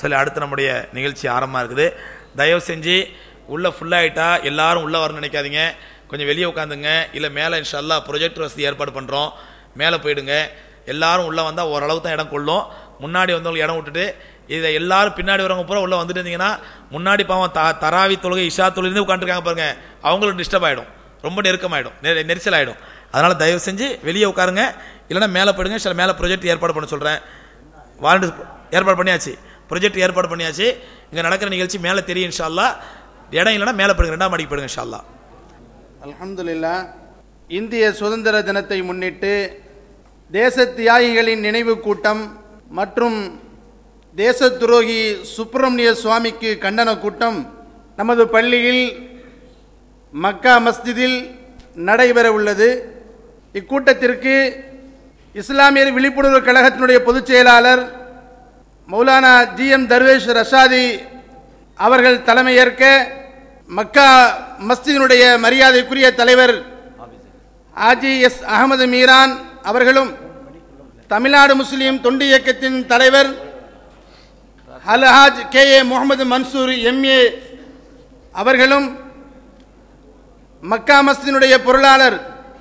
சொல்லி அடுத்து நம்முடைய நிகழ்ச்சி ஆரம்பமாக இருக்குது தயவு செஞ்சு உள்ளே ஃபுல்லாகிட்டா எல்லாரும் உள்ளே வரணும்னு நினைக்காதீங்க கொஞ்சம் வெளியே உட்காந்துங்க இல்லை மேலே இன்ஷல்லா ப்ரொஜெக்டர் வசதி ஏற்பாடு பண்ணுறோம் மேலே போயிடுங்க எல்லாரும் உள்ளே வந்தால் ஓரளவுக்கு தான் இடம் கொள்ளும் முன்னாடி வந்தவங்களுக்கு இடம் விட்டுட்டு இதை எல்லாரும் பின்னாடி வரவங்க பூரா உள்ளே வந்துட்டு இருந்தீங்கன்னா முன்னாடி பாவம் த தராவி தொழுகை இஷா தொழுந்து உட்காந்துருக்காங்க பாருங்க அவங்களுக்கு டிஸ்டர்ப் ஆகிடும் ரொம்ப நெருக்கமாயிடும் நெ- நெரிசல் ஆகிடும் அதனால் தயவு செஞ்சு வெளியே உட்காருங்க இல்லைன்னா மேலே போயிடுங்க சில மேலே ப்ரொஜெக்ட் ஏற்பாடு பண்ண சொல்கிறேன் வாலண்டியர்ஸ் ஏற்பாடு பண்ணியாச்சு ப்ரொஜெக்ட் ஏற்பாடு பண்ணியாச்சு இங்கே நடக்கிற நிகழ்ச்சி மேலே தெரியும் இன்ஷா அல்லாஹ் இடம் இல்லைன்னா மேலே போயிடுங்க ரெண்டாம் மாடிக்கு போயிடுங்க இன்ஷா அல்லாஹ் அல்ஹம்துலில்லா இந்திய சுதந்திர தினத்தை முன்னிட்டு தேச தியாகிகளின் நினைவு கூட்டம் மற்றும் தேச துரோகி சுப்பிரமணிய சுவாமிக்கு கண்டன கூட்டம் நமது பள்ளியில் மக்கா மஸ்ஜிதில் நடைபெற உள்ளது இக்கூட்டத்திற்கு இஸ்லாமியர் விழிப்புணர்வு கழகத்தினுடைய பொதுச் செயலாளர் மௌலானா ஜி எம் தர்வேஷ் ரஷாதி அவர்கள் தலைமையேற்க மக்கா மஸ்ஜிதினுடைய மரியாதைக்குரிய தலைவர் ஆஜி எஸ் அகமது மீரான் அவர்களும் தமிழ்நாடு முஸ்லீம் தொண்டு இயக்கத்தின் தலைவர் Alhaj K A Mohammed Mansoor MA அவர்களும் மக்கா மஸ்ஜிதினுடைய பொருளாளர்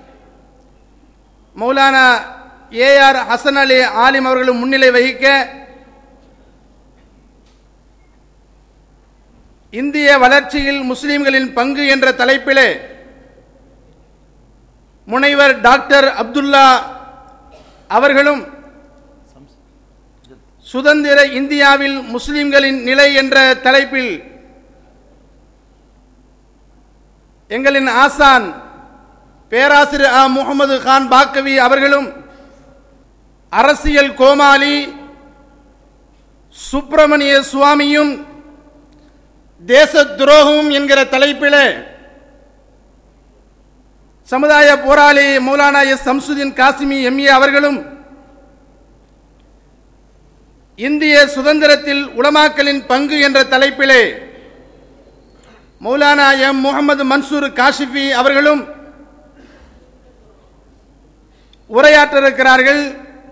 மௌலானா ஏஆர் ஹசன் அலி ஆலிம் அவர்களும் முன்னிலை வகிக்க இந்திய வளர்ச்சியில் முஸ்லிம்களின் பங்கு என்ற தலைப்பிலே முனைவர் டாக்டர் அப்துல்லா அவர்களும் சுதந்திர இந்தியாவில் முஸ்லிம்களின் நிலை என்ற தலைப்பில் எங்களின் ஆசான் பேராசிரியர் அ முகமது கான் பாக்கவி அவர்களும் அரசியல் கோமாளி சுப்பிரமணிய சுவாமியும் தேச துரோகமும் என்கிற தலைப்பிலே சமுதாய போராளி மௌலானா எஸ் சம்சுதீன் காசிமி எம்ஏ அவர்களும் இந்திய சுதந்திரத்தில் உலமாக்களின் பங்கு என்ற தலைப்பிலே மௌலானா எம் முகமது மன்சூர் காஷிஃபி அவர்களும் உரையாற்ற இருக்கிறார்கள்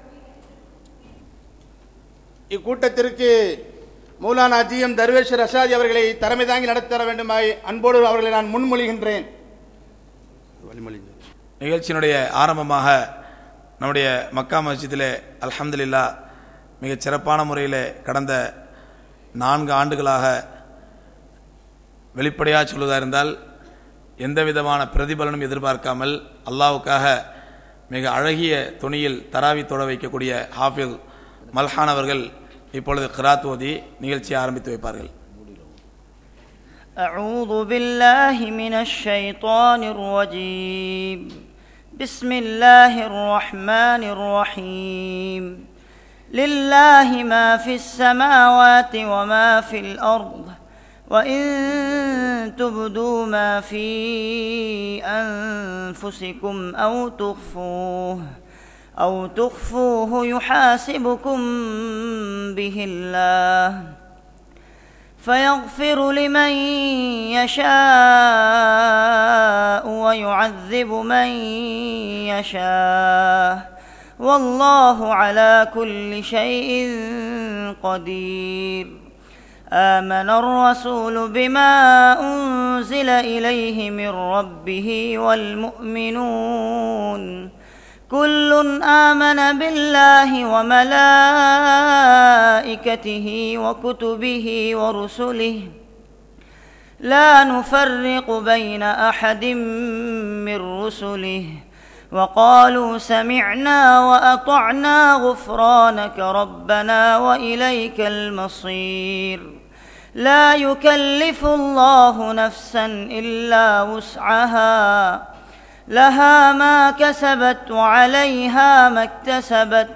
இக்கூட்டத்திற்கு மௌலானா ஜி எம் தர்வேஷ் ரஷாதி அவர்களை தலைமை தாங்கி நடத்தர வேண்டுமாய் அன்போடு அவர்களை நான் முன்மொழிகின்றேன் நிகழ்ச்சியினுடைய ஆரம்பமாக நம்முடைய மக்கா மஸ்ஜிதிலே அல்ஹம்துலில்லா மிகச் சிறப்பான முறையில் கடந்த நான்கு ஆண்டுகளாக வெளிப்படையாக சொல்வதாக இருந்தால் எந்த விதமான பிரதிபலனும் எதிர்பார்க்காமல் அல்லாவுக்காக மிக அழகிய துணியில் தராவி தொட வைக்கக்கூடிய ஹாஃபில் மல்ஹான் அவர்கள் இப்பொழுது கிராத் ஓதி நிகழ்ச்சியை ஆரம்பித்து வைப்பார்கள் أعوذ بالله من الشيطان الرجيم بسم الله الرحمن الرحيم لله ما في السماوات وما في الأرض وإن تبدوا ما في أنفسكم أو تخفوه أو تخفوه يحاسبكم به الله فيغفر لمن يشاء ويعذب من يشاء والله على كل شيء قدير امن الرسول بما انزل اليه من ربه والمؤمنون كل امن بالله وملائكته وكتبه ورسله لا نفرق بين احد من رسله وقالوا سمعنا واطعنا غفرانك ربنا واليك المصير لا يكلف الله نفسا الا وسعها لها ما كسبت وعليها ما اكتسبت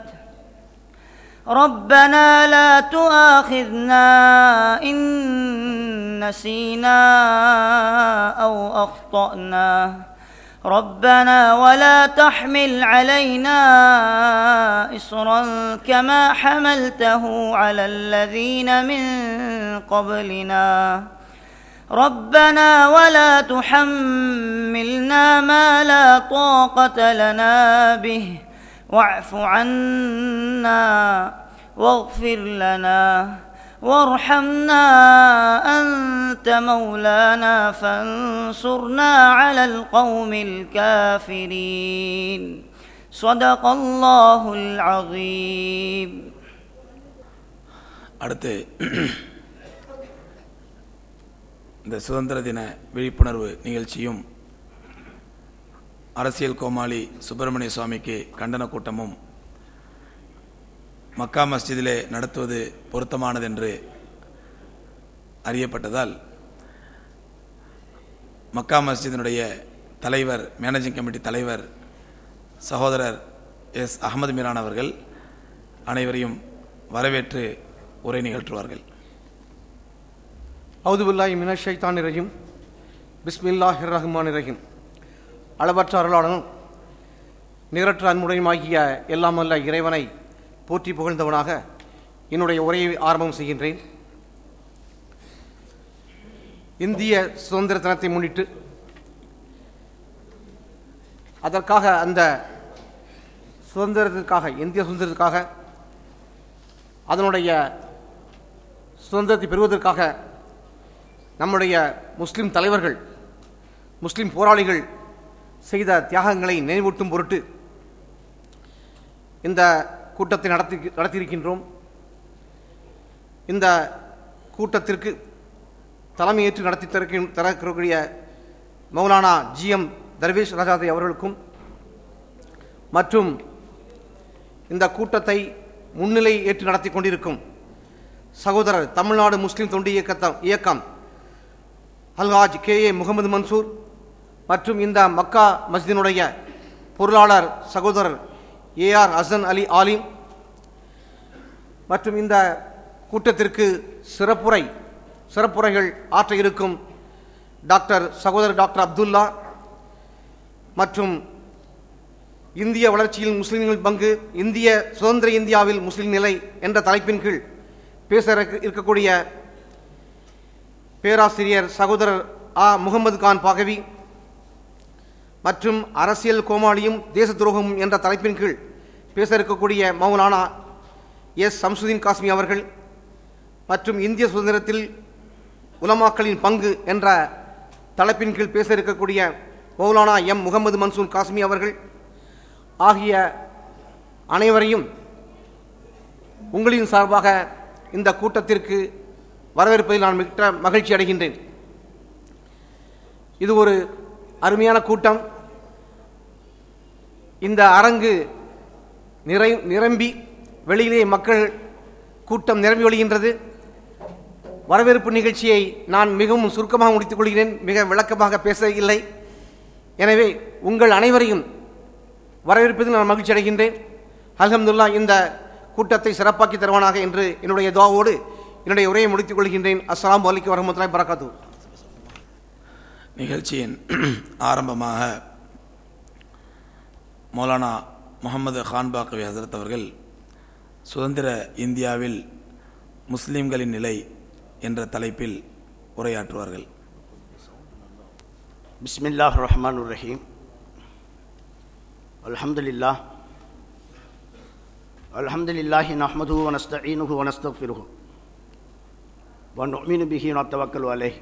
ربنا لا تؤاخذنا ان نسينا او اخطانا ربنا ولا تحمل علينا اصرا كما حملته على الذين من قبلنا ربنا ولا تحملنا ما لا طاقة لنا به واعف عنا واغفر لنا وارحمنا أنت مولانا فانصرنا على القوم الكافرين صدق الله العظيم அடுத்து இந்த சுதந்திர தின விழிப்புணர்வு நிகழ்ச்சியும் அரசியல் கோமாளி சுப்பிரமணிய சுவாமிக்கு கண்டன கூட்டமும் மக்கா மஸ்ஜிதிலே நடத்துவது பொருத்தமானது என்று அறியப்பட்டதால் மக்கா மஸ்ஜிதினுடைய தலைவர் மேனேஜிங் கமிட்டி தலைவர் சகோதரர் எஸ் அகமது மீரான் அவர்கள் அனைவரையும் வரவேற்று உரை நிகழ்த்துவார்கள் அவுதுபில்லாஹி மினஷ் ஷைத்தானி ரஹீம் பிஸ்மில்லாஹிர் ரஹ்மான் ரஹீம் அளவற்ற அருளாளனும் நிகரற்ற அன்புடையுமாகிய எல்லாம் அல்ல இறைவனை போற்றி புகழ்ந்தவனாக என்னுடைய உரையை ஆரம்பம் செய்கின்றேன் இந்திய சுதந்திர தினத்தை முன்னிட்டு அதற்காக அந்த சுதந்திரத்திற்காக இந்திய சுதந்திரத்திற்காக அதனுடைய சுதந்திரத்தை பெறுவதற்காக நம்முடைய முஸ்லிம் தலைவர்கள் முஸ்லிம் போராளிகள் செய்த தியாகங்களை நினைவூட்டும் பொருட்டு இந்த கூட்டத்தை நடத்தி நடத்தியிருக்கின்றோம் இந்த கூட்டத்திற்கு தலைமையேற்று நடத்தி தரக்க தரக்கூடிய மௌலானா ஜிஎம் தர்வேஷ் ராஜாதை அவர்களுக்கும் மற்றும் இந்த கூட்டத்தை முன்னிலை ஏற்று நடத்தி கொண்டிருக்கும் சகோதரர் தமிழ்நாடு முஸ்லிம் தொண்டு இயக்கத்த இயக்கம் அல்ஹாஜ் கே ஏ முகமது மன்சூர் மற்றும் இந்த மக்கா மஸ்ஜிதினுடைய பொருளாளர் சகோதரர் ஏஆர் ஹசன் அலி ஆலிம் மற்றும் இந்த கூட்டத்திற்கு சிறப்புரை சிறப்புரைகள் ஆற்ற இருக்கும் டாக்டர் சகோதரர் டாக்டர் அப்துல்லா மற்றும் இந்திய வளர்ச்சியில் முஸ்லிம்கள் பங்கு இந்திய சுதந்திர இந்தியாவில் முஸ்லிம் நிலை என்ற தலைப்பின் கீழ் பேச இருக்க- இருக்கக்கூடிய பேராசிரியர் சகோதரர் ஆ முகமது கான் பாகவி மற்றும் அரசியல் கோமாளியும் தேச துரோகமும் என்ற தலைப்பின் கீழ் பேச இருக்கக்கூடிய மௌலானா எஸ் சம்சுதீன் காஸ்மி அவர்கள் மற்றும் இந்திய சுதந்திரத்தில் உலமாக்களின் பங்கு என்ற தலைப்பின் கீழ் பேச இருக்கக்கூடிய மௌலானா எம் முகமது மன்சூர் காஸ்மி அவர்கள் ஆகிய அனைவரையும் உங்களின் சார்பாக இந்த கூட்டத்திற்கு வரவேற்பதில் நான் மிக்க மகிழ்ச்சி அடைகின்றேன் இது ஒரு அருமையான கூட்டம் இந்த அரங்கு நிறை நிரம்பி வெளியிலே மக்கள் கூட்டம் நிரம்பி வழிகின்றது வரவேற்பு நிகழ்ச்சியை நான் மிகவும் சுருக்கமாக முடித்துக் கொள்கிறேன் மிக விளக்கமாக பேச இல்லை எனவே உங்கள் அனைவரையும் வரவேற்பதில் நான் மகிழ்ச்சி அடைகின்றேன் அல்ஹம்துல்லா இந்த கூட்டத்தை சிறப்பாக்கி தருவானாக என்று என்னுடைய துவாவோடு என்னுடைய உரையை முடித்துக் கொள்கின்றேன் அஸ்ஸலாமு அலைக்கும் வரமத்துல்லாஹி வரகாத்து நிகழ்ச்சியின் ஆரம்பமாக மௌலானா முகமது கான் பாக்கவி ஹசரத் அவர்கள் சுதந்திர இந்தியாவில் முஸ்லிம்களின் நிலை என்ற தலைப்பில் உரையாற்றுவார்கள் بسم الله الرحمن الرحيم الحمد لله الحمد لله نحمده ونستعينه ونستغفره ونؤمن به ونتوكل عليه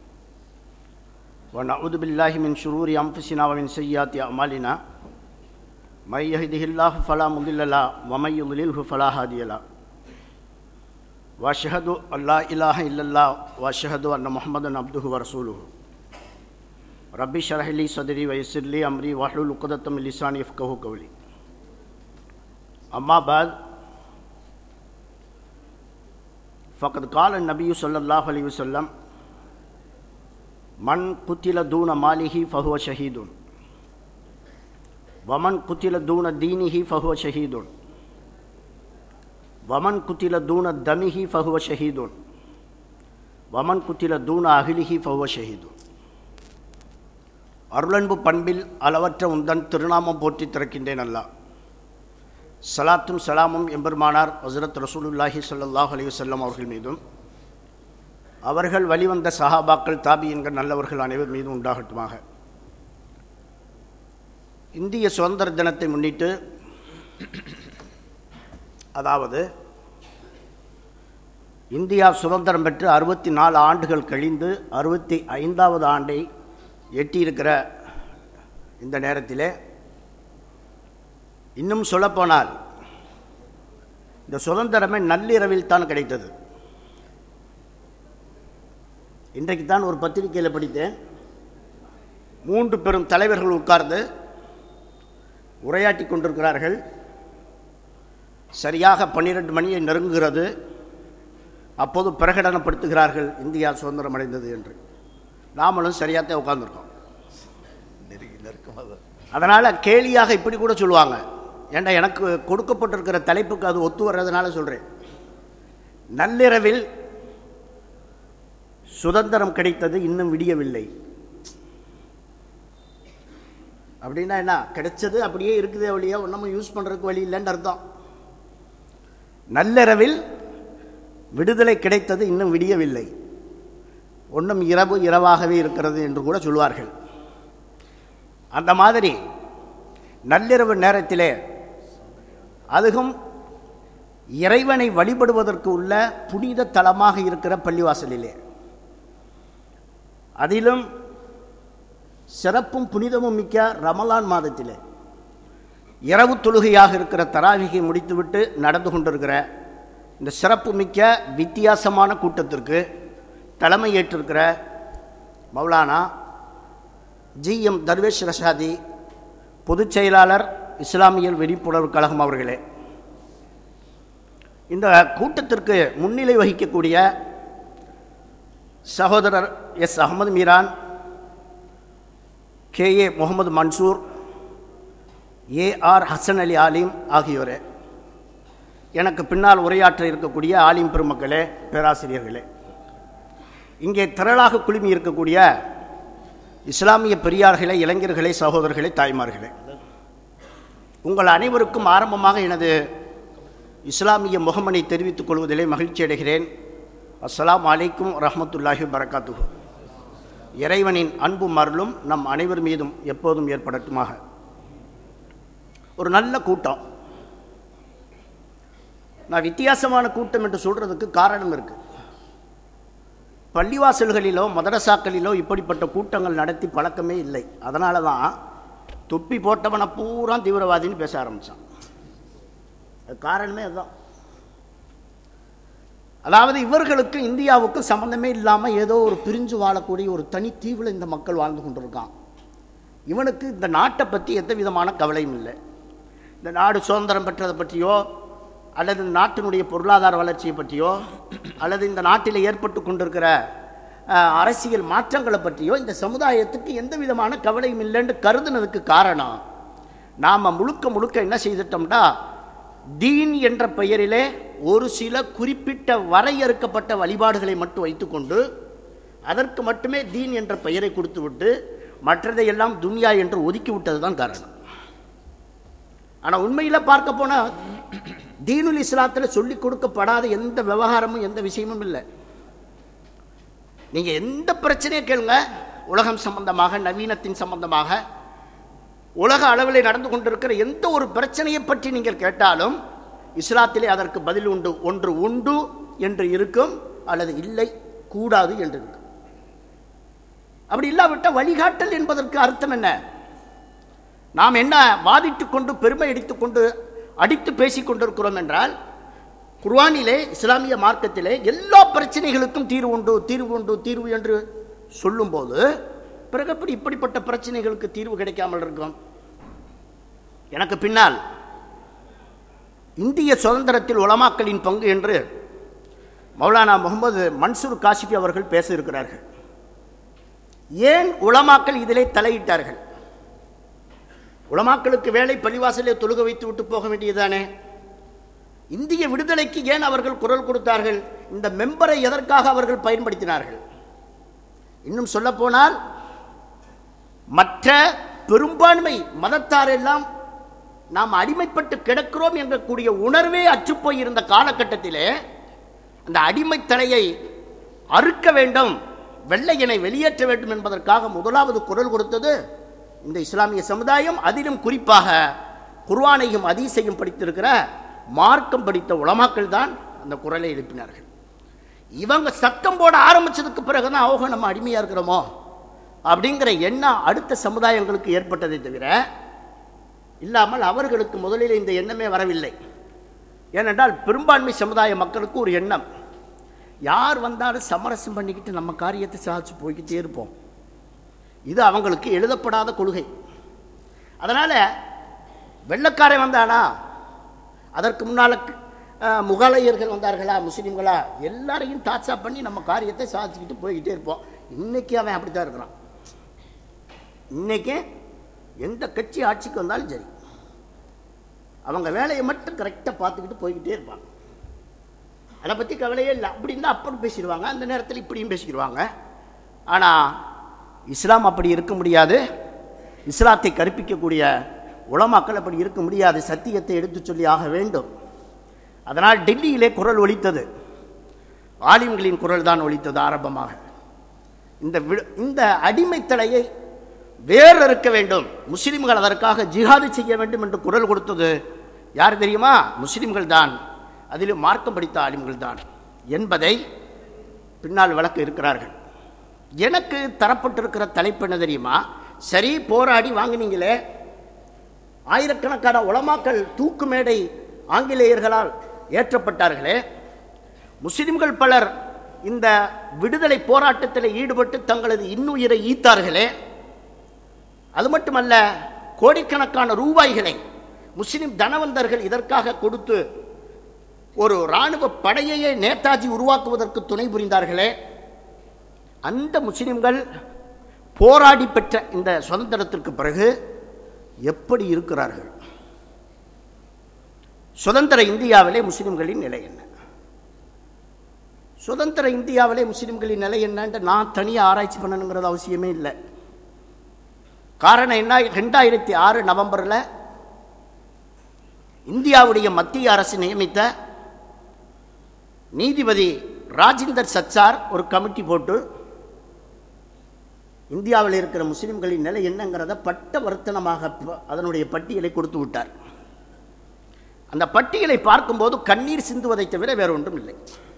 ونعوذ بالله من شرور أنفسنا ومن سيئات أعمالنا من يهده الله فلا مضل له ومن يضلله فلا هادي له وأشهد أن لا إله إلا الله وأشهد أن محمدا عبده ورسوله ربي اشرح لي صدري ويسر لي امري واحلل عقدة من لساني يفقهوا قولي اما بعد فقد قال النبي صلى الله عليه وسلم من قتل دون ماله فهو شهيد ومن قتل دون دينه فهو شهيد ومن قتل دون دمه فهو شهيد ومن قتل دون أهله فهو شهيد அருளன்பு பண்பில் அளவற்ற உந்தன் திருநாமம் போற்றி திறக்கின்றேன் அல்லா சலாத்தும் சலாமும் எம்பெருமானார் ஹசரத் ரசூலுல்லாஹி ஸல்லல்லாஹு அலைஹி வஸல்லம் அவர்கள் மீதும் அவர்கள் வழிவந்த சஹாபாக்கள் தாபியன்கள் நல்லவர்கள் அனைவர் மீதும் உண்டாகட்டுமாக இந்திய சுதந்திர தினத்தை முன்னிட்டு அதாவது இந்தியா சுதந்திரம் பெற்று அறுபத்தி நாலு ஆண்டுகள் கழிந்து அறுபத்தி ஐந்தாவது ஆண்டை எட்டியிருக்கிற இந்த நேரத்திலே இன்னும் சொல்லப்போனால் இந்த சுதந்திரமே நள்ளிரவில் தான் கிடைத்தது இன்றைக்கு தான் ஒரு பத்திரிகையில் படித்தேன் மூன்று பெரும் தலைவர்கள் உட்கார்ந்து உரையாற்றி கொண்டிருக்கிறார்கள் சரியாக பன்னிரெண்டு மணியை நெருங்குகிறது அப்போது பிரகடனப்படுத்துகிறார்கள் இந்தியா சுதந்திரம் அடைந்தது என்று நாமளும் சரியாகத்தான் உட்கார்ந்துருக்கோம் அதனால் கேலியாக இப்படி கூட சொல்லுவாங்க ஏண்டா எனக்கு கொடுக்கப்பட்டிருக்கிற தலைப்புக்கு அது ஒத்து வர்றதுனால சொல்கிறேன் நள்ளிரவில் சுதந்திரம் கிடைத்தது இன்னும் விடியவில்லை அப்படின்னா என்ன கிடைச்சது அப்படியே இருக்குது வழியா ஒன்றும் யூஸ் பண்ணுறதுக்கு வழி இல்லைன்னு அர்த்தம் நள்ளிரவில் விடுதலை கிடைத்தது இன்னும் விடியவில்லை ஒன்றும் இரவு இரவாகவே இருக்கிறது என்று கூட சொல்வார்கள் அந்த மாதிரி நள்ளிரவு நேரத்திலே அதுவும் இறைவனை வழிபடுவதற்கு உள்ள புனித தலமாக இருக்கிற பள்ளிவாசலிலே அதிலும் சிறப்பும் புனிதமும் மிக்க ரமலான் மாதத்திலே இரவு தொழுகையாக இருக்கிற தராவிகை முடித்துவிட்டு நடந்து கொண்டிருக்கிற இந்த சிறப்பு மிக்க வித்தியாசமான கூட்டத்திற்கு தலைமை ஏற்றிருக்கிற மௌலானா ஜி எம் தர்வேஷ் ரஷாதி பொதுச் செயலாளர் இஸ்லாமியல் விழிப்புணர்வு கழகம் அவர்களே இந்த கூட்டத்திற்கு முன்னிலை வகிக்கக்கூடிய சகோதரர் S Ahmed Meeran K A Mohammed Mansoor A R Hasan Ali Alim ஆகியோரே எனக்கு பின்னால் உரையாற்ற இருக்கக்கூடிய ஆலிம் பெருமக்களே பேராசிரியர்களே இங்கே திரளாக குழுமி இருக்கக்கூடிய இஸ்லாமிய பெரியார்களே இளைஞர்களே சகோதரர்களே தாய்மார்களே உங்கள் அனைவருக்கும் ஆரம்பமாக எனது இஸ்லாமிய முகமனை தெரிவித்துக் கொள்வதிலே மகிழ்ச்சி அடைகிறேன் அஸ்ஸலாமு அலைக்கும் ரஹ்மத்துல்லாஹி வரகாத்துஹு இறைவனின் அன்பும் அருளும் நம் அனைவர் மீதும் எப்போதும் ஏற்படட்டுமாக ஒரு நல்ல கூட்டம் நான் வித்தியாசமான கூட்டம் என்று சொல்றதுக்கு காரணம் இருக்கு பள்ளிவாசல்களிலோ மதரசாக்களிலோ இப்படிப்பட்ட கூட்டங்கள் நடத்தி பழக்கமே இல்லை அதனால தான் தொப்பி போட்டவனை பூரா தீவிரவாதின்னு பேச ஆரம்பித்தான் அது காரணமே அதுதான் அதாவது இவர்களுக்கு இந்தியாவுக்கு சம்பந்தமே இல்லாமல் ஏதோ ஒரு பிரிஞ்சு வாழக்கூடிய ஒரு தனி தீவில் இந்த மக்கள் வாழ்ந்து கொண்டிருக்கான் இவனுக்கு இந்த நாட்டை பற்றி எந்த விதமான கவலையும் இல்லை இந்த நாடு சுதந்திரம் பெற்றதை பற்றியோ அல்லது இந்த நாட்டினுடைய பொருளாதார வளர்ச்சியை பற்றியோ அல்லது இந்த நாட்டில் ஏற்பட்டு கொண்டிருக்கிற அஹ், அரசியல் மாற்றங்களை பற்றியோ இந்த சமுதாயத்துக்கு எந்த விதமான கவலையும் இல்லைன்னு கருதுனதுக்கு காரணம் நாம் முழுக்க முழுக்க என்ன செய்துட்டோம்னா தீன் என்ற பெயரிலே ஒரு சில குறிப்பிட்ட வரையறுக்கப்பட்ட வழிபாடுகளை மட்டும் வைத்துக்கொண்டு அதற்கு மட்டுமே தீன் என்ற பெயரை கொடுத்துவிட்டு மற்றதையெல்லாம் துன்யா என்று ஒதுக்கி விட்டது தான் காரணம் ஆனால் உண்மையில் பார்க்க போனால் தீனுல் இஸ்லாத்தில் சொல்லிக் கொடுக்கப்படாத எந்த விவகாரமும் எந்த விஷயமும் இல்லை நீங்கள் எந்த பிரச்சனையை கேளுங்க உலகம் சம்பந்தமாக நவீனத்தின் சம்பந்தமாக உலக அளவில் நடந்து கொண்டிருக்கிற எந்த ஒரு பிரச்சனையை பற்றி நீங்கள் கேட்டாலும் இஸ்லாத்திலே அதற்கு பதில் உண்டு ஒன்று உண்டு என்று இருக்கும் அல்லது இல்லை கூடாது என்று இருக்கும் அப்படி இல்லாவிட்டால் வழிகாட்டல் என்பதற்கு அர்த்தம் என்ன நாம் என்ன வாதிட்டுக் கொண்டு பெருமை அடித்துக் கொண்டு அடித்து பேசிக் கொண்டிருக்கிறோம் என்றால் குர்ஆனிலே இஸ்லாமிய மார்க்கத்திலே எல்லா பிரச்சனைகளுக்கும் தீர்வு உண்டு தீர்வு உண்டு தீர்வு என்று சொல்லும்போது பிறகு எப்படி இப்படிப்பட்ட பிரச்சனைகளுக்கு தீர்வு கிடைக்காமல் இருக்கும் எனக்கு பின்னால் இந்திய சுதந்திரத்தில் உலமாக்களின் பங்கு என்று மௌலானா முகமது மன்சூர் காசிஃபி அவர்கள் பேச இருக்கிறார்கள் ஏன் உலமாக்கள் இதிலே தலையிட்டார்கள் உலமாக்களுக்கு வேலை பள்ளிவாசலே தொழுக வைத்து விட்டு போக வேண்டியதானே இந்திய விடுதலைக்கு ஏன் அவர்கள் குரல் கொடுத்தார்கள் இந்த மெம்பரை எதற்காக அவர்கள் பயன்படுத்தினார்கள் இன்னும் சொல்லப்போனால் மற்ற பெரும்பான்மை மதத்தாரெல்லாம் நாம் அடிமைப்பட்டு கிடக்கிறோம் என்கக்கூடிய உணர்வே அற்றுப்போய் இருந்த காலகட்டத்திலே அந்த அடிமை தலையை அறுக்க வேண்டும் வெள்ளையனை வெளியேற்ற வேண்டும் என்பதற்காக முதலாவது குரல் கொடுத்தது இந்த இஸ்லாமிய சமுதாயம் அதிலும் குறிப்பாக குர்ஆனையும் அதீசையும் படித்திருக்கிற மார்க்கம் படித்த உலமாக்கள் தான் அந்த குரலை எழுப்பினார்கள் இவங்க சத்தம் போட ஆரம்பிச்சதுக்கு பிறகுதான் அவங்க நம்ம அடிமையா இருக்கிறோமோ அப்படிங்கிற எண்ணம் அடுத்த சமுதாயங்களுக்கு ஏற்பட்டதை தவிர இல்லாமல் அவர்களுக்கு முதலில் இந்த எண்ணமே வரவில்லை ஏனென்றால் பெரும்பான்மை சமுதாய மக்களுக்கு ஒரு எண்ணம் யார் வந்தாலும் சமரசம் பண்ணிக்கிட்டு நம்ம காரியத்தை சாதிச்சு போய்கிட்டே இருப்போம் இது அவங்களுக்கு எழுதப்படாத கொள்கை அதனால் வெள்ளக்காரன் வந்தானா அதற்கு முன்னால் முகலாயர்கள் வந்தார்களா முஸ்லீம்களா எல்லாரையும் தாட்சா பண்ணி நம்ம காரியத்தை சாதிச்சுக்கிட்டு போய்கிட்டே இருப்போம் இன்னைக்கு அவன் அப்படித்தான் இருக்கிறான் இன்னைக்கு எந்த கட்சி ஆட்சிக்கு வந்தாலும் சரி அவங்க வேலையை மட்டும் கரெக்டாக பார்த்துக்கிட்டு போய்கிட்டே இருப்பாங்க அதை பற்றி கவலையே இல்லை அப்படி இருந்தால் அப்படி பேசிடுவாங்க அந்த நேரத்தில் இப்படியும் பேசிக்கிடுவாங்க ஆனால் இஸ்லாம் அப்படி இருக்க முடியாது இஸ்லாத்தை கற்பிக்கக்கூடிய உலமாக்கள் அப்படி இருக்க முடியாது சத்தியத்தை எடுத்துச் சொல்லி ஆக வேண்டும் அதனால் டெல்லியிலே குரல் ஒலித்தது ஆலிம்களின் குரல் தான் ஒலித்தது ஆரம்பமாக இந்த விடு- இந்த அடிமைத்தலையை வேறு இருக்க வேண்டும் முஸ்லிம்கள் அதற்காக ஜிஹாது செய்ய வேண்டும் என்று குரல் கொடுத்தது யார் தெரியுமா முஸ்லிம்கள் தான் அதிலும் மார்க்கம் படித்த ஆலிம்கள் தான் என்பதை பின்னால் விளக்க இருக்கிறார்கள் எனக்கு தரப்பட்டிருக்கிற தலைப்பு என்ன தெரியுமா சரி போராடி வாங்கினீங்களே ஆயிரக்கணக்கான உலமாக்கள் தூக்கு மேடை ஆங்கிலேயர்களால் ஏற்றப்பட்டார்களே முஸ்லிம்கள் பலர் இந்த விடுதலை போராட்டத்தில் ஈடுபட்டு தங்களது இன்னுயிரை ஈத்தார்களே அது மட்டுமல்ல கோடிக்கணக்கான ரூபாய்களை முஸ்லிம் தனவந்தர்கள் இதற்காக கொடுத்து ஒரு இராணுவ படையையே நேதாஜி உருவாக்குவதற்கு துணை புரிந்தார்களே அந்த முஸ்லிம்கள் போராடி பெற்ற இந்த சுதந்திரத்திற்கு பிறகு எப்படி இருக்கிறார்கள் சுதந்திர இந்தியாவிலே முஸ்லிம்களின் நிலை என்ன சுதந்திர இந்தியாவிலே முஸ்லிம்களின் நிலை என்னன்ட்டு நான் தனியாக ஆராய்ச்சி பண்ணணுங்கிறது அவசியமே இல்லை காரணம் என்ன ரெண்டாயிரத்தி ஆறு நவம்பரில் இந்தியாவுடைய மத்திய அரசு நியமித்த நீதிபதி ராஜிந்தர் சச்சார் ஒரு கமிட்டி போட்டு இந்தியாவில் இருக்கிற முஸ்லிம்களின் நிலை என்னங்கிறத பட்ட வர்த்தனமாக ப- அதனுடைய பட்டியலை கொடுத்து விட்டார் அந்த பட்டியலை பார்க்கும்போது கண்ணீர் சிந்துவதை தவிர வேற ஒன்றும் இல்லை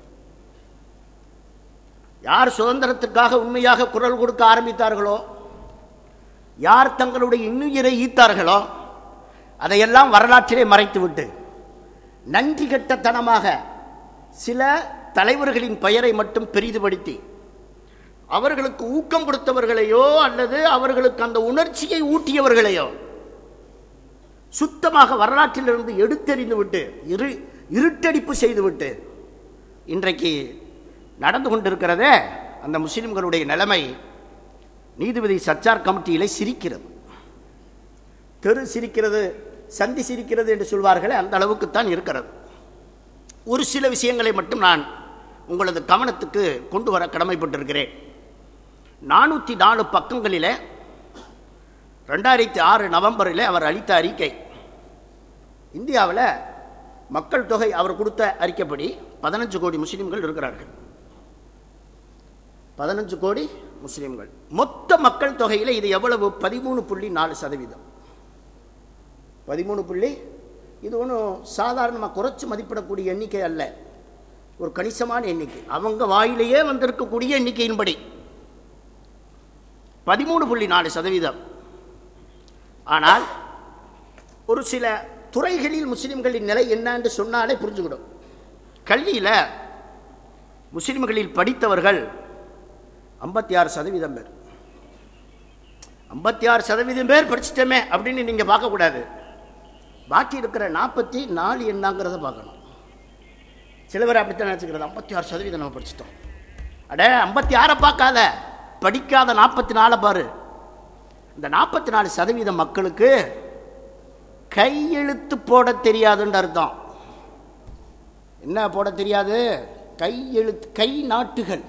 யார் சுதந்திரத்திற்காக உண்மையாக குரல் கொடுக்க ஆரம்பித்தார்களோ யார் தங்களுடைய இன்னுயிரை ஈத்தார்களோ அதையெல்லாம் வரலாற்றிலே மறைத்துவிட்டு நன்றி கெட்டத்தனமாக சில தலைவர்களின் பெயரை மட்டும் பெரிதுபடுத்தி அவர்களுக்கு ஊக்கம் கொடுத்தவர்களையோ அல்லது அவர்களுக்கு அந்த உணர்ச்சியை ஊட்டியவர்களையோ சுத்தமாக வரலாற்றிலிருந்து எடுத்தெறிந்து விட்டு இரு இருட்டடிப்பு செய்துவிட்டு இன்றைக்கு நடந்து கொண்டிருக்கிறதே அந்த முஸ்லிம்களுடைய நிலைமை நீதிபதி சச்சார் கமிட்டியிலே சிரிக்கிறது தெரு சிரிக்கிறது சந்தி சிரிக்கிறது என்று சொல்வார்களே அந்த அளவுக்குத்தான் இருக்கிறது ஒரு சில விஷயங்களை மட்டும் நான் உங்களது கவனத்துக்கு கொண்டு வர கடமைப்பட்டிருக்கிறேன் நானூற்றி நாலு பக்கங்களிலே ரெண்டாயிரத்தி ஆறு நவம்பரில் அவர் அளித்த அறிக்கை இந்தியாவில் மக்கள் தொகை அவர் கொடுத்த அறிக்கைப்படி பதினஞ்சு கோடி முஸ்லீம்கள் இருக்கிறார்கள் பதினஞ்சு கோடி முஸ்லீம்கள் மொத்த மக்கள் தொகையில் இது எவ்வளவு பதிமூணு புள்ளி நாலு சதவீதம் பதிமூணு புள்ளி இது ஒன்றும் சாதாரணமாக குறைச்சி மதிப்பிடக்கூடிய எண்ணிக்கை அல்ல ஒரு கணிசமான எண்ணிக்கை அவங்க வாயிலேயே வந்திருக்கக்கூடிய எண்ணிக்கையின்படி பதிமூணு புள்ளி நாலு சதவீதம் ஆனால் ஒரு சில துறைகளில் முஸ்லிம்களின் நிலை என்னன்னு சொன்னாலே புரிஞ்சுக்கிடும் கல்வியில் முஸ்லிம்களில் படித்தவர்கள் ஐம்பத்தி ஆறு சதவீதம் பேர் ஐம்பத்தி ஆறு சதவீதம் பேர் படிச்சிட்டோமே அப்படின்னு நீங்கள் பார்க்கக்கூடாது பாக்கி இருக்கிற நாற்பத்தி நாலு என்னங்கிறத பார்க்கணும் சில பேர் அப்படித்தான் நினச்சிக்கிறது ஐம்பத்தி ஆறு சதவீதம் நம்ம படிச்சிட்டோம் அடே ஐம்பத்தி ஆறை பார்க்காத படிக்காத நாற்பத்தி நாலை பாரு இந்த நாற்பத்தி நாலு சதவீத மக்களுக்கு கையெழுத்து போட தெரியாதுன்ற அர்த்தம் என்ன போட தெரியாது கையெழுத்து கை நாட்டுகள்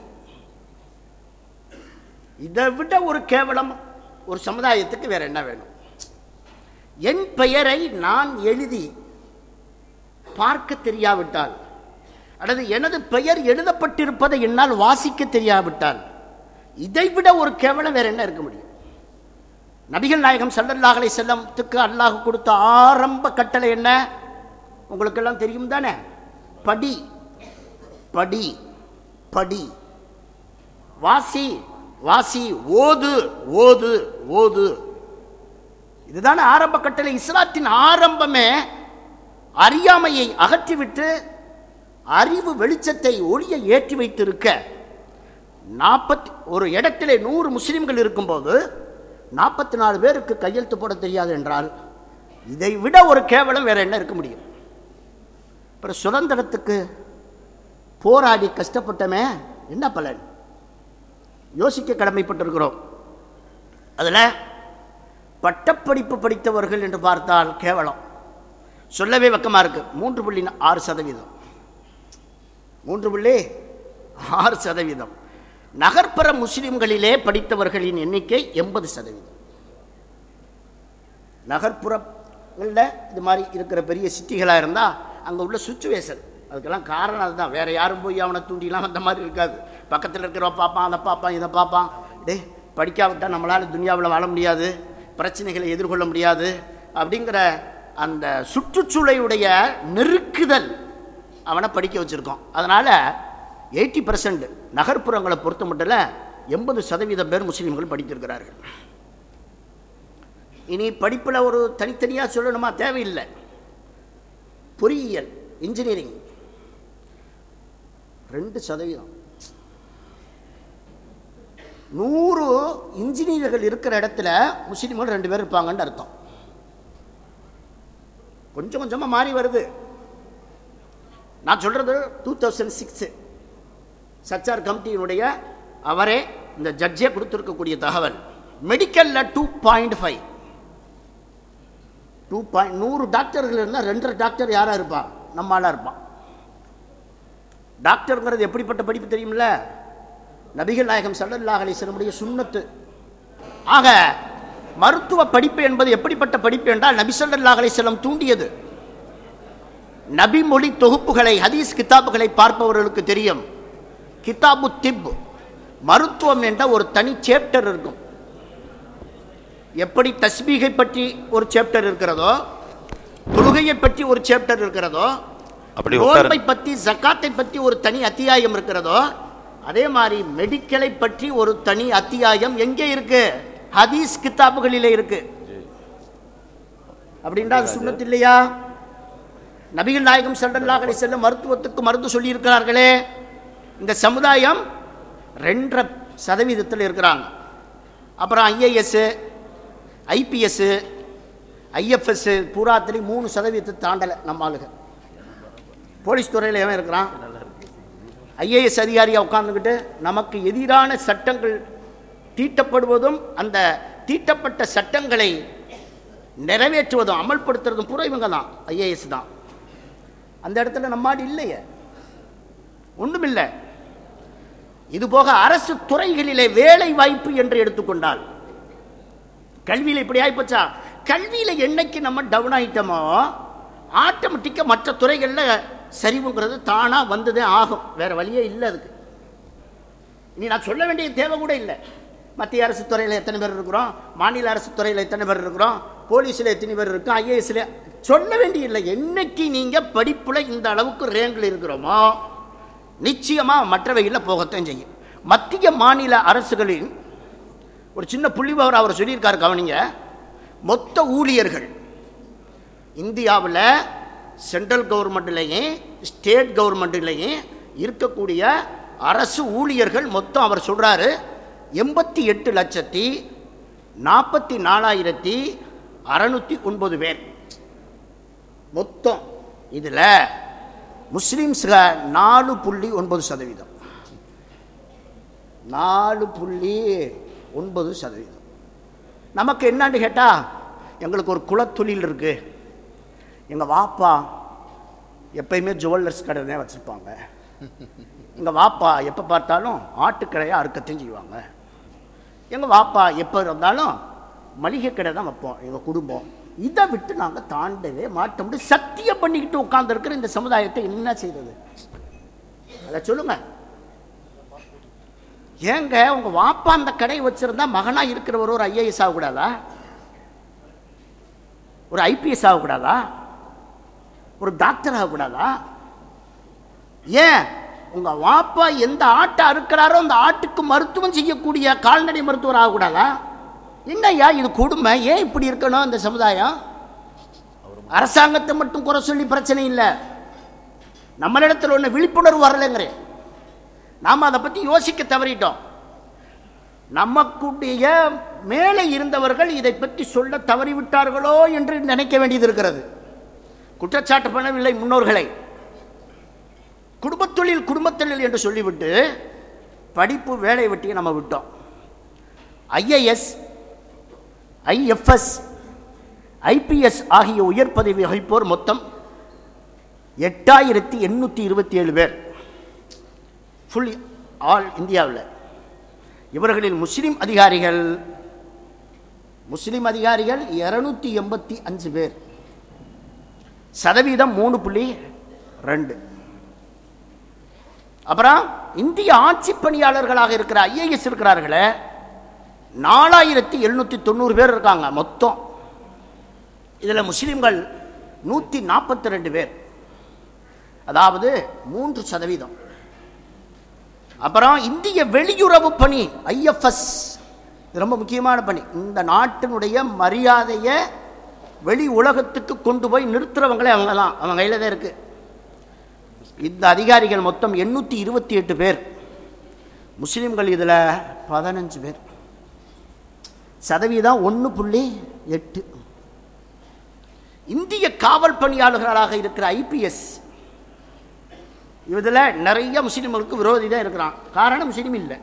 இதை விட ஒரு கேவலம் ஒரு சமுதாயத்துக்கு வேற என்ன வேணும் என் பெயரை நான் எழுதி பார்க்க தெரியாவிட்டால் அல்லது எனது பெயர் எழுதப்பட்டிருப்பதை என்னால் வாசிக்க தெரியாவிட்டால் இதைவிட ஒரு கேவலம் வேற என்ன இருக்க முடியும் நபிகள் நாயகம் ஸல்லல்லாஹு அலைஹி செல்லத்துக்கு அல்லாஹ் கொடுத்த ஆரம்ப கட்டளை என்ன உங்களுக்கெல்லாம் தெரியும் தானே படி படி படி வாசி வாசி ஓது ஓது ஓது இதுதானே ஆரம்ப கட்டளை இஸ்லாத்தின் ஆரம்பமே அறியாமையை அகற்றிவிட்டு அறிவு வெளிச்சத்தை ஒளியை ஏற்றி வைத்திருக்க நாற்பத்தி ஒரு இடத்திலே நூறு முஸ்லிம்கள் இருக்கும்போது நாற்பத்தி நாலு பேருக்கு கையெழுத்து போட தெரியாது என்றால் இதை விட ஒரு கேவலம் வேற என்ன இருக்க முடியும் அப்புறம் சுதந்திரத்துக்கு போராடி கஷ்டப்பட்டமே என்ன பலன் யோசிக்க கடமைப்பட்டிருக்கிறோம் அதில் பட்டப்படிப்பு படித்தவர்கள் என்று பார்த்தால் கேவலம் சொல்லவே வெக்கமா இருக்கு மூன்று புள்ளி ஆறு சதவீதம் மூன்று புள்ளி ஆறு சதவீதம் நகர்ப்புற முஸ்லிம்களிலே படித்தவர்களின் எண்ணிக்கை எண்பது சதவீதம் நகர்ப்புறங்களில் இது மாதிரி இருக்கிற பெரிய சிட்டிகளாக இருந்தால் அங்கே உள்ள சுச்சுவேஷன் அதுக்கெல்லாம் காரணம் அதுதான் வேற யாரும் போய் அவனை தூண்டிலாம் அந்த மாதிரி இருக்காது பக்கத்தில் இருக்கிறவ பார்ப்பான் அதை பார்ப்பான் இதை பார்ப்பான் டே படிக்காவிட்டா நம்மளால் துனியாவில் வாழ முடியாது பிரச்சனைகளை எதிர்கொள்ள முடியாது அப்படிங்கிற அந்த சுற்றுச்சூழலுடைய நெருக்குதல் அவனை படிக்க வச்சுருக்கோம் அதனால் எயிட்டி பர்சன்ட் நகர்ப்புறங்களை பொறுத்த மட்டும் எண்பது சதவீதம் பேர் முஸ்லீம்கள் படித்திருக்கிறார்கள் இனி படிப்பில் ஒரு தனித்தனியாக சொல்லணுமா தேவையில்லை பொறியியல் இன்ஜினியரிங் ரெண்டு சதவீதம் நூறு இன்ஜினியர்கள் இருக்கிற இடத்துல முஸ்லீம்கள் ரெண்டு பேர் இருப்பாங்கன்னு அர்த்தம் கொஞ்சம் கொஞ்சமாக மாறி வருது நான் சொல்றது டூ தௌசண்ட் சிக்ஸு சச்சார் கமிட்டியினுடைய அவரே இந்த ஜட்ஜே கொடுத்துருக்கக்கூடிய தகவல் மெடிக்கலில் two point five two point நூறு டாக்டர்கள் இருந்தால் ரெண்டரை டாக்டர் யாராக இருப்பான் நம்மளாக இருப்பான் டாக்டருங்கிறது எப்படிப்பட்ட படிப்பு தெரியுமில்ல நபிகள் நாயகம் சல்லல்லாஹ் அலிஸ்லமுடைய சுன்னத்து ஆக மருத்துவ படிப்பு என்பது எப்படிப்பட்ட படிப்பு என்றால் நபி ஸல்லல்லாஹு அலைஹி வஸல்லம் தூண்டியது நபி மொழி தொகுப்புகளை ஹதீஸ் கிதாபுகளை பார்ப்பவர்களுக்கு தெரியும் கிதாபு திப் மருத்துவம் என்ற ஒரு தனி சேப்டர் இருக்கும் எப்படி தஸ்பீகை பற்றி ஒரு சேப்டர் இருக்கிறதோ தொழுகையை பற்றி ஒரு சேப்டர் இருக்கிறதோ அப்படி உட்காரு. நோன்பை பற்றி ஜக்காத்தை பற்றி ஒரு தனி அத்தியாயம் இருக்கிறதோ அதே மாதிரி மெடிக்கலை பற்றி ஒரு தனி அத்தியாயம் எங்கே இருக்கு ஹதீஸ் கிதாபுகளிலே இருக்கு அப்படின்றா அது சுண்ணத்து இல்லையா நபிகள் நாயகம் ஸல்லல்லாஹு அலைஹி வஸல்லம் மருத்துவத்துக்கு மருந்து சொல்லி இருக்கிறார்களே இந்த சமுதாயம் ரெண்டரை சதவீதத்தில் இருக்கிறாங்க அப்புறம் ஐஏஎஸ் ஐபிஎஸ் ஐஎஃப்எஸ் பூராத்திலையும் மூணு சதவீதத்தை தாண்டலை நம்ம ஆளுங்க போலீஸ் துறையில் எவன் இருக்கிறான் ஐஏஎஸ் அதிகாரியாக உட்கார்ந்துக்கிட்டு நமக்கு எதிரான சட்டங்கள் தீட்டப்படுவதும் அந்த தீட்டப்பட்ட சட்டங்களை நிறைவேற்றுவதும் அமல்படுத்துறதும் பூரா இவங்க தான் ஐஏஎஸ் தான் அந்த இடத்துல நம்மாடு இல்லையே ஒண்ணுமில்லை இது போக அரசு துறைகளிலே வேலை வாய்ப்பு என்று எடுத்துக்கொண்டால் கல்வியில் இப்படி ஆயிப்போச்சா கல்வியில் என்னைக்கு நம்ம டவுன் ஆயிட்டோமோ ஆட்டோமேட்டிக்காக மற்ற துறைகளில் சரிவுங்கிறது தானாக வந்ததே ஆகும் வேற வழியே இல்லை அதுக்கு இனி நான் சொல்ல வேண்டிய தேவை கூட இல்லை மத்திய அரசு துறையில் எத்தனை பேர் இருக்கிறோம் மாநில அரசு துறையில் எத்தனை பேர் இருக்கிறோம் போலீஸில் எத்தனை பேர் இருக்கோம் ஐஏஎஸ்ல சொல்ல வேண்டிய இல்லை என்னைக்கு நீங்கள் படிப்பில் இந்த அளவுக்கு ரேங்கில் இருக்கிறோமோ நிச்சயமாக மற்றவைகளில் போகத்தான் செய்யும் மத்திய மாநில அரசுகளின் ஒரு சின்ன புள்ளிபவர் அவர் சொல்லியிருக்காரு கவனிங்க மொத்த ஊழியர்கள் இந்தியாவில் சென்ட்ரல் கவர்மெண்ட்லேயும் ஸ்டேட் கவர்மெண்ட்லேயும் இருக்கக்கூடிய அரசு ஊழியர்கள் மொத்தம் அவர் சொல்கிறாரு எண்பத்தி எட்டு லட்சத்தி நாற்பத்தி நாலாயிரத்தி அறநூற்றி ஒன்பது பேர் மொத்தம் இதில் முஸ்லீம்ஸ்ல நாலு புள்ளி ஒன்பது சதவீதம் நாலு புள்ளி ஒன்பது சதவீதம் நமக்கு என்னான்னு கேட்டால் எங்களுக்கு ஒரு குலத்தொழில் இருக்குது எங்கள் வாப்பா எப்பயுமே ஜுவல்லர்ஸ் கடை தான் வச்சுருப்பாங்க எங்கள் வாப்பா எப்போ பார்த்தாலும் ஆட்டுக்கடையாக அறுக்கத்தையும் செய்வாங்க எங்கள் வாப்பா எப்போ இருந்தாலும் மளிகை கடை தான் வைப்போம் எங்கள் குடும்பம் இதை விட்டு நாங்கள் தாண்டவே மாட்டோம் சத்தியம் பண்ணிக்கிட்டு உட்காந்துருக்கிற இந்த சமுதாயத்தை என்ன செய்யறது அதை சொல்லுங்க ஏங்க உங்க வாப்பா அந்த கடை வச்சிருந்தா மகனா இருக்கிறவர் ஒரு ஐஏஎஸ் ஆகக்கூடாதா ஒரு ஐபிஎஸ் ஆகக்கூடாதா ஒரு டாக்டர் ஆகக்கூடாதா ஏன் உங்க வாப்பா எந்த ஆட்டை அறுக்கிறாரோ அந்த ஆட்டுக்கு மருத்துவம் செய்யக்கூடிய கால்நடை மருத்துவர் ஆகக்கூடாதா என்னய்யா இது கொடுமை ஏன் இப்படி இருக்கணும் இந்த சமுதாயம் அரசாங்கத்தை மட்டும் குறை சொல்லி பிரச்சனை இல்லை நம்மளிடத்தில் ஒன்று விழிப்புணர்வு வரலைங்கிறேன் நாம் அதை பற்றி யோசிக்க தவறிட்டோம் நமக்குடைய மேலே இருந்தவர்கள் இதை பற்றி சொல்ல தவறிவிட்டார்களோ என்று நினைக்க வேண்டியது இருக்கிறது குற்றச்சாட்டு பண்ணவில்லை முன்னோர்களை குடும்பத்தொழில் குடும்பத்தொழில் என்று சொல்லிவிட்டு படிப்பு வேலை வெட்டியை நம்ம விட்டோம் ஐஏஎஸ் ஐஎஃப்எஸ் ஐபிஎஸ் ஆகிய உயர் பதவி வகிப்போர் மொத்தம் எட்டாயிரத்தி எண்ணூற்றி இருபத்தி ஏழு பேர் ஃபுல் ஆல் இந்தியாவில் இவர்களில் முஸ்லிம் அதிகாரிகள் முஸ்லிம் அதிகாரிகள் இருநூத்தி எண்பத்தி அஞ்சு பேர் சதவீதம் மூணு புள்ளி ரெண்டு அப்புறம் இந்திய ஆட்சி பணியாளர்களாக இருக்கிற ஐஏஎஸ் இருக்கிறார்களே நாலாயிரத்தி எழுநூற்றி தொண்ணூறு பேர் இருக்காங்க மொத்தம் இதில் முஸ்லீம்கள் நூற்றி நாற்பத்தி ரெண்டு பேர் அதாவது மூன்று சதவீதம் அப்புறம் இந்திய வெளியுறவு பணி ஐஎஃப்எஸ் ரொம்ப முக்கியமான பணி இந்த நாட்டினுடைய மரியாதையை வெளி உலகத்துக்கு கொண்டு போய் நிறுத்துறவங்களே அவங்க தான் அவங்க கையில் தான் இருக்கு இந்த அதிகாரிகள் மொத்தம் எண்ணூற்றி இருபத்தி எட்டு பேர் முஸ்லீம்கள் இதில் பதினஞ்சு பேர் சதவீதம் ஒன்று புள்ளி எட்டு இந்திய காவல் பணியாளர்களாக இருக்கிற ஐபிஎஸ் இதில் நிறைய முஸ்லீம்களுக்கு விரோதி தான் இருக்கிறான் காரணம் முஸ்லீம் இல்லை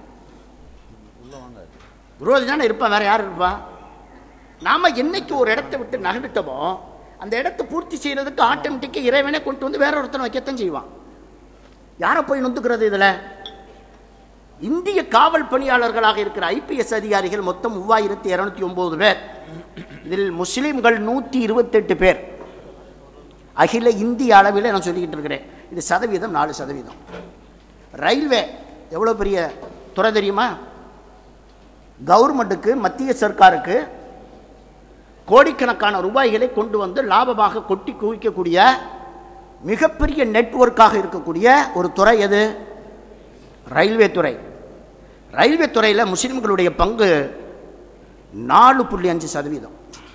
விரோதி தானே இருப்பான் வேற யார் இருப்பா நாம என்னைக்கு ஒரு இடத்தை விட்டு நகர்ந்துட்டோமோ அந்த இடத்தை பூர்த்தி செய்யறதுக்கு ஆட்டோமேட்டிக்காக இறைவனே கொண்டு வந்து வேற ஒருத்தனை வைக்கத்தான் செய்வான் யாரை போய் நொந்துக்கிறது இதில் இந்திய காவல் பணியாளர்களாக இருக்கிற ஐபிஎஸ் அதிகாரிகள் மொத்தம் மூவாயிரத்தி இரநூத்தி ஒன்பது பேர் இதில் முஸ்லீம்கள் நூற்றி இருபத்தெட்டு பேர் அகில இந்திய அளவில் நான் சொல்லிக்கிட்டு இருக்கிறேன் இது சதவீதம் நாலு சதவீதம் ரயில்வே எவ்வளோ பெரிய துறை தெரியுமா கவர்மெண்ட்டுக்கு மத்திய சர்க்காருக்கு கோடிக்கணக்கான ரூபாய்களை கொண்டு வந்து லாபமாக கொட்டி குவிக்கக்கூடிய மிகப்பெரிய நெட்வொர்க்காக இருக்கக்கூடிய ஒரு துறை எது ரயில்வே துறை ரயில்வே துறையில் முஸ்லிம்களுடைய பங்கு நாலு புள்ளி அஞ்சு சதவீதம்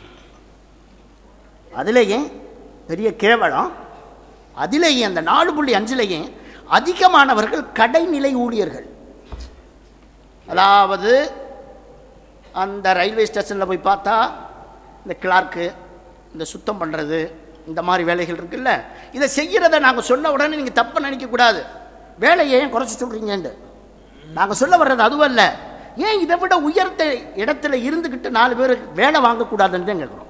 அதுலேயே பெரிய கேவலம் அதிலேயே அந்த நாலு புள்ளி அஞ்சுலேயே அதிகமானவர்கள் கடைநிலை ஊழியர்கள் அதாவது அந்த ரயில்வே ஸ்டேஷனில் போய் பார்த்தா இந்த கிளார்க்கு இந்த சுத்தம் பண்ணுறது இந்த மாதிரி வேலைகள் இருக்குல்ல இதை செய்கிறத நாங்கள் சொன்ன உடனே நீங்கள் தப்பு நினைக்கக்கூடாது வேலையை ஏன் குறைச்சி சொல்கிறீங்கன்ட்டு நாங்கள் சொல்ல வர்றது அதுவல்ல ஏன் இதை விட உயர்ந்த இடத்துல இருந்துக்கிட்டு நாலு பேர் வேலை வாங்கக்கூடாதுன்னு தான் கேட்குறோம்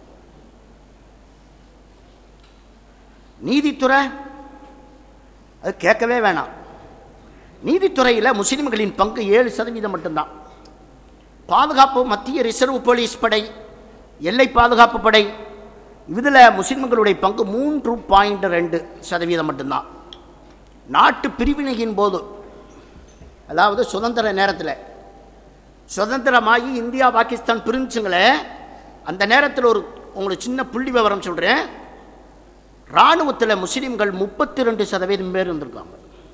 நீதித்துறை அது கேட்கவே வேணாம் நீதித்துறையில் முஸ்லிம்களின் பங்கு ஏழு சதவீதம் மட்டும்தான் பாதுகாப்பு மத்திய ரிசர்வ் போலீஸ் படை எல்லை பாதுகாப்பு படை இதில் முஸ்லிம்களுடைய பங்கு மூன்று பாயிண்ட் ரெண்டு சதவீதம் மட்டும்தான் நாட்டு பிரிவினையின் போது அதாவது சுதந்திர நேரத்தில் சுதந்திரமாகி இந்தியா பாகிஸ்தான் பிரிஞ்சுங்களே அந்த நேரத்தில் ஒரு உங்களுக்கு சின்ன புள்ளி விவரம் சொல்கிறேன் இராணுவத்தில் முஸ்லீம்கள் முப்பத்தி ரெண்டு சதவீதம் பேர் இருந்திருக்காங்க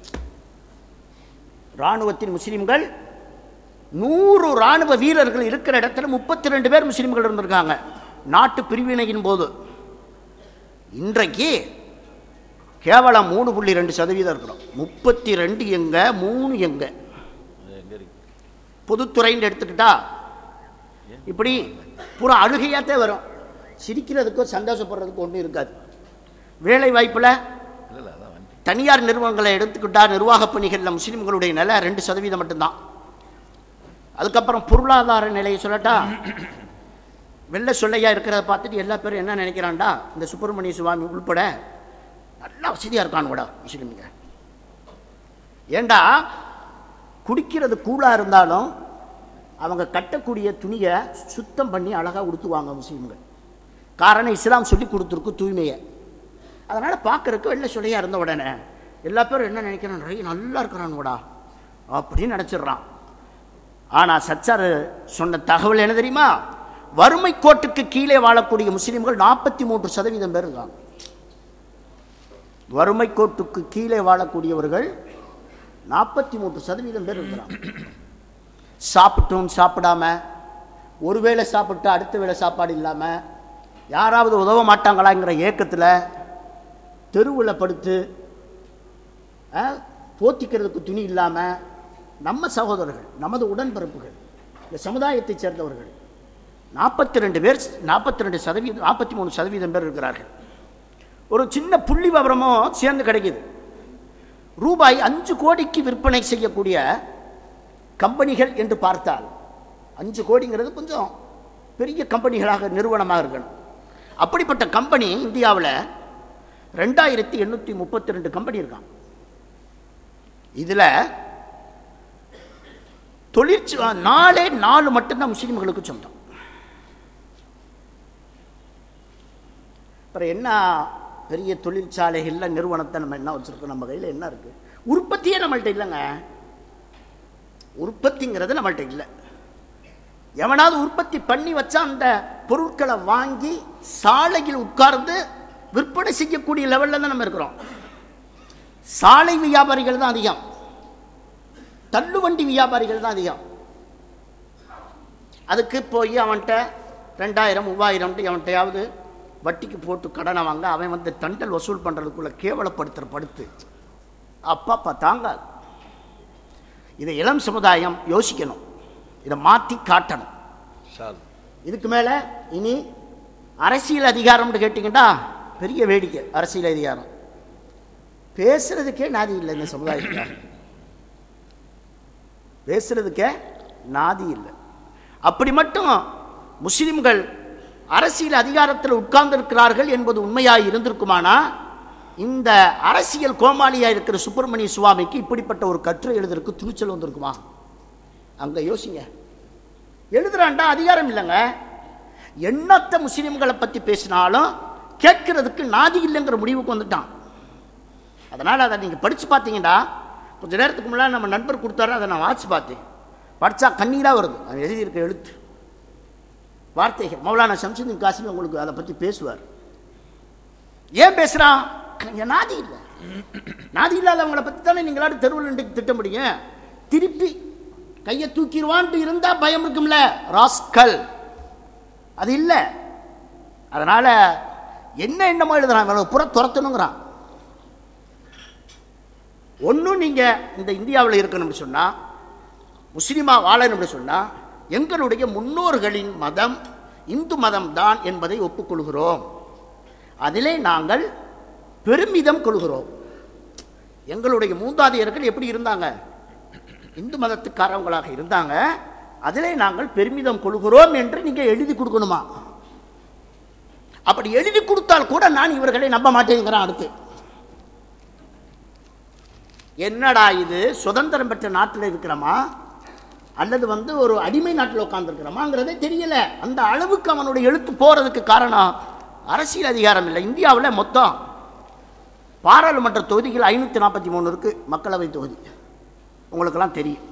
இராணுவத்தின் முஸ்லீம்கள் நூறு இராணுவ வீரர்கள் இருக்கிற இடத்துல முப்பத்தி ரெண்டு பேர் முஸ்லீம்கள் இருந்திருக்காங்க நாட்டு பிரிவினையின் போது இன்றைக்கு கேவலம் மூணு புள்ளி ரெண்டு சதவீதம் இருக்கிறோம் முப்பத்தி ரெண்டு எங்க மூணு எங்க பொதுத்துறைன்னு எடுத்துக்கிட்டா இப்படி பூரா அழுகையாத்தே வரும் சிரிக்கிறதுக்கோ சந்தோஷப்படுறதுக்கோ ஒன்றும் இருக்காது வேலை வாய்ப்பில் தனியார் நிறுவனங்களை எடுத்துக்கிட்டா நிர்வாக பணிகளில் முஸ்லீம்களுடைய நிலை ரெண்டு சதவீதம் மட்டும்தான் அதுக்கப்புறம் பொருளாதார நிலையை சொல்லட்டா வெள்ளை சொல்லையா இருக்கிறத பார்த்துட்டு எல்லா பேரும் என்ன நினைக்கிறான்டா இந்த சுப்பிரமணிய சுவாமி உள்பட நல்லா வசதியாக இருக்கானுங்கடா முஸ்லீம்ங்க ஏண்டா குடிக்கிறது கூலாக இருந்தாலும் அவங்க கட்டக்கூடிய துணியை சுத்தம் பண்ணி அழகாக உடுத்துவாங்க முஸ்லீம்கள் காரணம் இஸ்லாம் சொல்லி கொடுத்துருக்கு தூய்மையை அதனால் பார்க்கறதுக்கு வெள்ளை சொல்லையாக இருந்த உடனே எல்லா பேரும் என்ன நினைக்கிறான் நிறைய நல்லா இருக்கிறானுங்கடா அப்படின்னு நினச்சிடுறான் ஆனால் சச்சார் சொன்ன தகவல் என்ன தெரியுமா வறுமை கோட்டுக்கு கீழே வாழக்கூடிய முஸ்லீம்கள் நாற்பத்தி மூன்று சதவீதம் பேர் இருக்காங்க வறுமை கோட்டுக்கு கீழே வாழக்கூடியவர்கள் நாற்பத்தி மூன்று சதவீதம் பேர் இருக்கிறாங்க சாப்பிட்டும் சாப்பிடாம ஒரு வேளை சாப்பிட்டு அடுத்த வேளை சாப்பாடு இல்லாமல் யாராவது உதவ மாட்டாங்களாங்கிற ஏக்கத்தில் தெருவில் படுத்து அஹ், போத்திக்கிறதுக்கு துணி இல்லாமல் நம்ம சகோதரர்கள் நமது உடன்பிறப்புகள் இந்த சமுதாயத்தைச் சேர்ந்தவர்கள் நாற்பத்தி ரெண்டு பேர் நாற்பத்தி ரெண்டு சதவீதம் நாற்பத்தி மூணு சதவீதம் பேர் இருக்கிறார்கள் ஒரு சின்ன புள்ளி விவரமும் சேர்ந்து கிடைக்குது ரூபாய் அஞ்சு கோடிக்கு விற்பனை செய்யக்கூடிய கம்பெனிகள் என்று பார்த்தால் அஞ்சு கோடிங்கிறது கொஞ்சம் பெரிய கம்பெனிகளாக நிறுவனமாக இருக்கணும் அப்படிப்பட்ட கம்பெனி இந்தியாவில் ரெண்டாயிரத்தி எண்ணூற்றி முப்பத்தி ரெண்டு கம்பெனி இருக்கான் இதில் தொழிற்சி நாலே நாலு மட்டும்தான் முஸ்லீம்களுக்கு சொந்தம் அப்புறம் என்ன பெரிய தொழிற்சாலைகள்ல நிறுவனத்தை நம்ம என்ன வச்சுருக்கோம் நம்ம கையில் என்ன இருக்குது உற்பத்தியே நம்மள்ட்ட இல்லைங்க உற்பத்திங்கிறது நம்மள்ட்ட இல்லை எவனாவது உற்பத்தி பண்ணி வச்சா அந்த பொருட்களை வாங்கி சாலையில் உட்கார்ந்து விற்பனை செய்யக்கூடிய லெவலில் தான் நம்ம இருக்கிறோம் சாலை வியாபாரிகள் தான் அதிகம் தள்ளுவண்டி வியாபாரிகள் தான் அதிகம் அதுக்கு போய் அவன்கிட்ட ரெண்டாயிரம் மூவாயிரம்ட்டு அவன்கிட்டயாவது வட்டிக்கு போட்டு கடனை வாங்க அவன் வந்து தண்டல் வசூல் பண்ணுறதுக்குள்ள கேவலப்படுத்துகிற படுத்து அப்பா தாங்காது இதை இளம் சமுதாயம் யோசிக்கணும் இதை மாற்றி காட்டணும் இதுக்கு மேலே இனி அரசியல் அதிகாரம்னு கேட்டிங்கன்னா பெரிய வேடிக்கை அரசியல் அதிகாரம் பேசுறதுக்கே நாதி இல்லை இந்த சமுதாயத்தில் பேசுறதுக்கே நாதி இல்லை அப்படி மட்டும் முஸ்லிம்கள் அரசியல் அதிகாரத்தில் உட்கார்ந்திருக்கிறார்கள் என்பது உண்மையாக இருந்திருக்குமானா இந்த அரசியல் கோமாளியா இருக்கிற சுப்பிரமணிய சுவாமிக்கு இப்படிப்பட்ட ஒரு கட்டுரை எழுதுறதுக்கு துணிச்சல் வந்திருக்குமா அங்க யோசிங்க எழுதுறான்டா அதிகாரம் இல்லைங்க எண்ணத்தை முஸ்லிம்களை பத்தி பேசினாலும் கேட்கறதுக்கு நாதி இல்லைங்கிற முடிவுக்கு வந்துட்டான் அதனால் அதை நீங்கள் படித்து பார்த்தீங்கன்னா கொஞ்ச நேரத்துக்கு முன்னாடி நம்ம நண்பர் கொடுத்தாரு அதை நான் வாட்சி பார்த்தேன் படித்தா கண்ணீராக வருது அவன் எழுதியிருக்க எழுத்து வார்த்தைகள் மௌலானா சம்சுதீன் காசிமி உங்களுக்கு அதை பற்றி பேசுவார் ஏன் பேசுகிறான் இங்க நாதி இல்லை நாதி இல்லாதவங்களை பற்றி தானே நீங்களாட்டு தெருவில் நின்று திட்ட முடியும் திருப்பி கையை தூக்கிடுவான்ட்டு இருந்தால் பயம் இருக்கும்ல ராஸ்கல் அது இல்லை அதனால் என்ன என்னமோ எழுதுறான் இவனை புற துரத்தணுங்கிறான் ஒன்றும் நீங்கள் இந்த இந்தியாவில் இருக்கணும்னு சொன்னால் முஸ்லீமா வாழணும்னு சொன்னால் எங்களுடைய முன்னோர்களின் மதம் இந்து மதம் தான் என்பதை ஒப்புக்கொள்கிறோம் அதிலே நாங்கள் பெருமிதம் கொள்கிறோம் எங்களுடைய மூதாதையர்கள் எப்படி இருந்தாங்க இந்து மதத்துக்காரவங்களாக இருந்தாங்க அதிலே நாங்கள் பெருமிதம் கொள்கிறோம் என்று நீங்கள் எழுதி கொடுக்கணுமா அப்படி எழுதி கொடுத்தால் கூட நான் இவர்களை நம்ப மாட்டேங்கிறேன் அடுத்து என்னடா இது சுதந்திரம் பெற்ற நாட்டில் இருக்கிறோமா அல்லது வந்து ஒரு அடிமை நாட்டில் உட்காந்துருக்கிறோமாங்கிறதே தெரியல அந்த அளவுக்கு அவனுடைய எழுத்து போறதுக்கு காரணம் அரசியல் அதிகாரம் இல்லை இந்தியாவில் மொத்தம் பாராளுமன்ற தொகுதிகள் ஐநூற்றி நாற்பத்தி மூணு இருக்கு மக்களவை தொகுதி உங்களுக்கெல்லாம் தெரியும்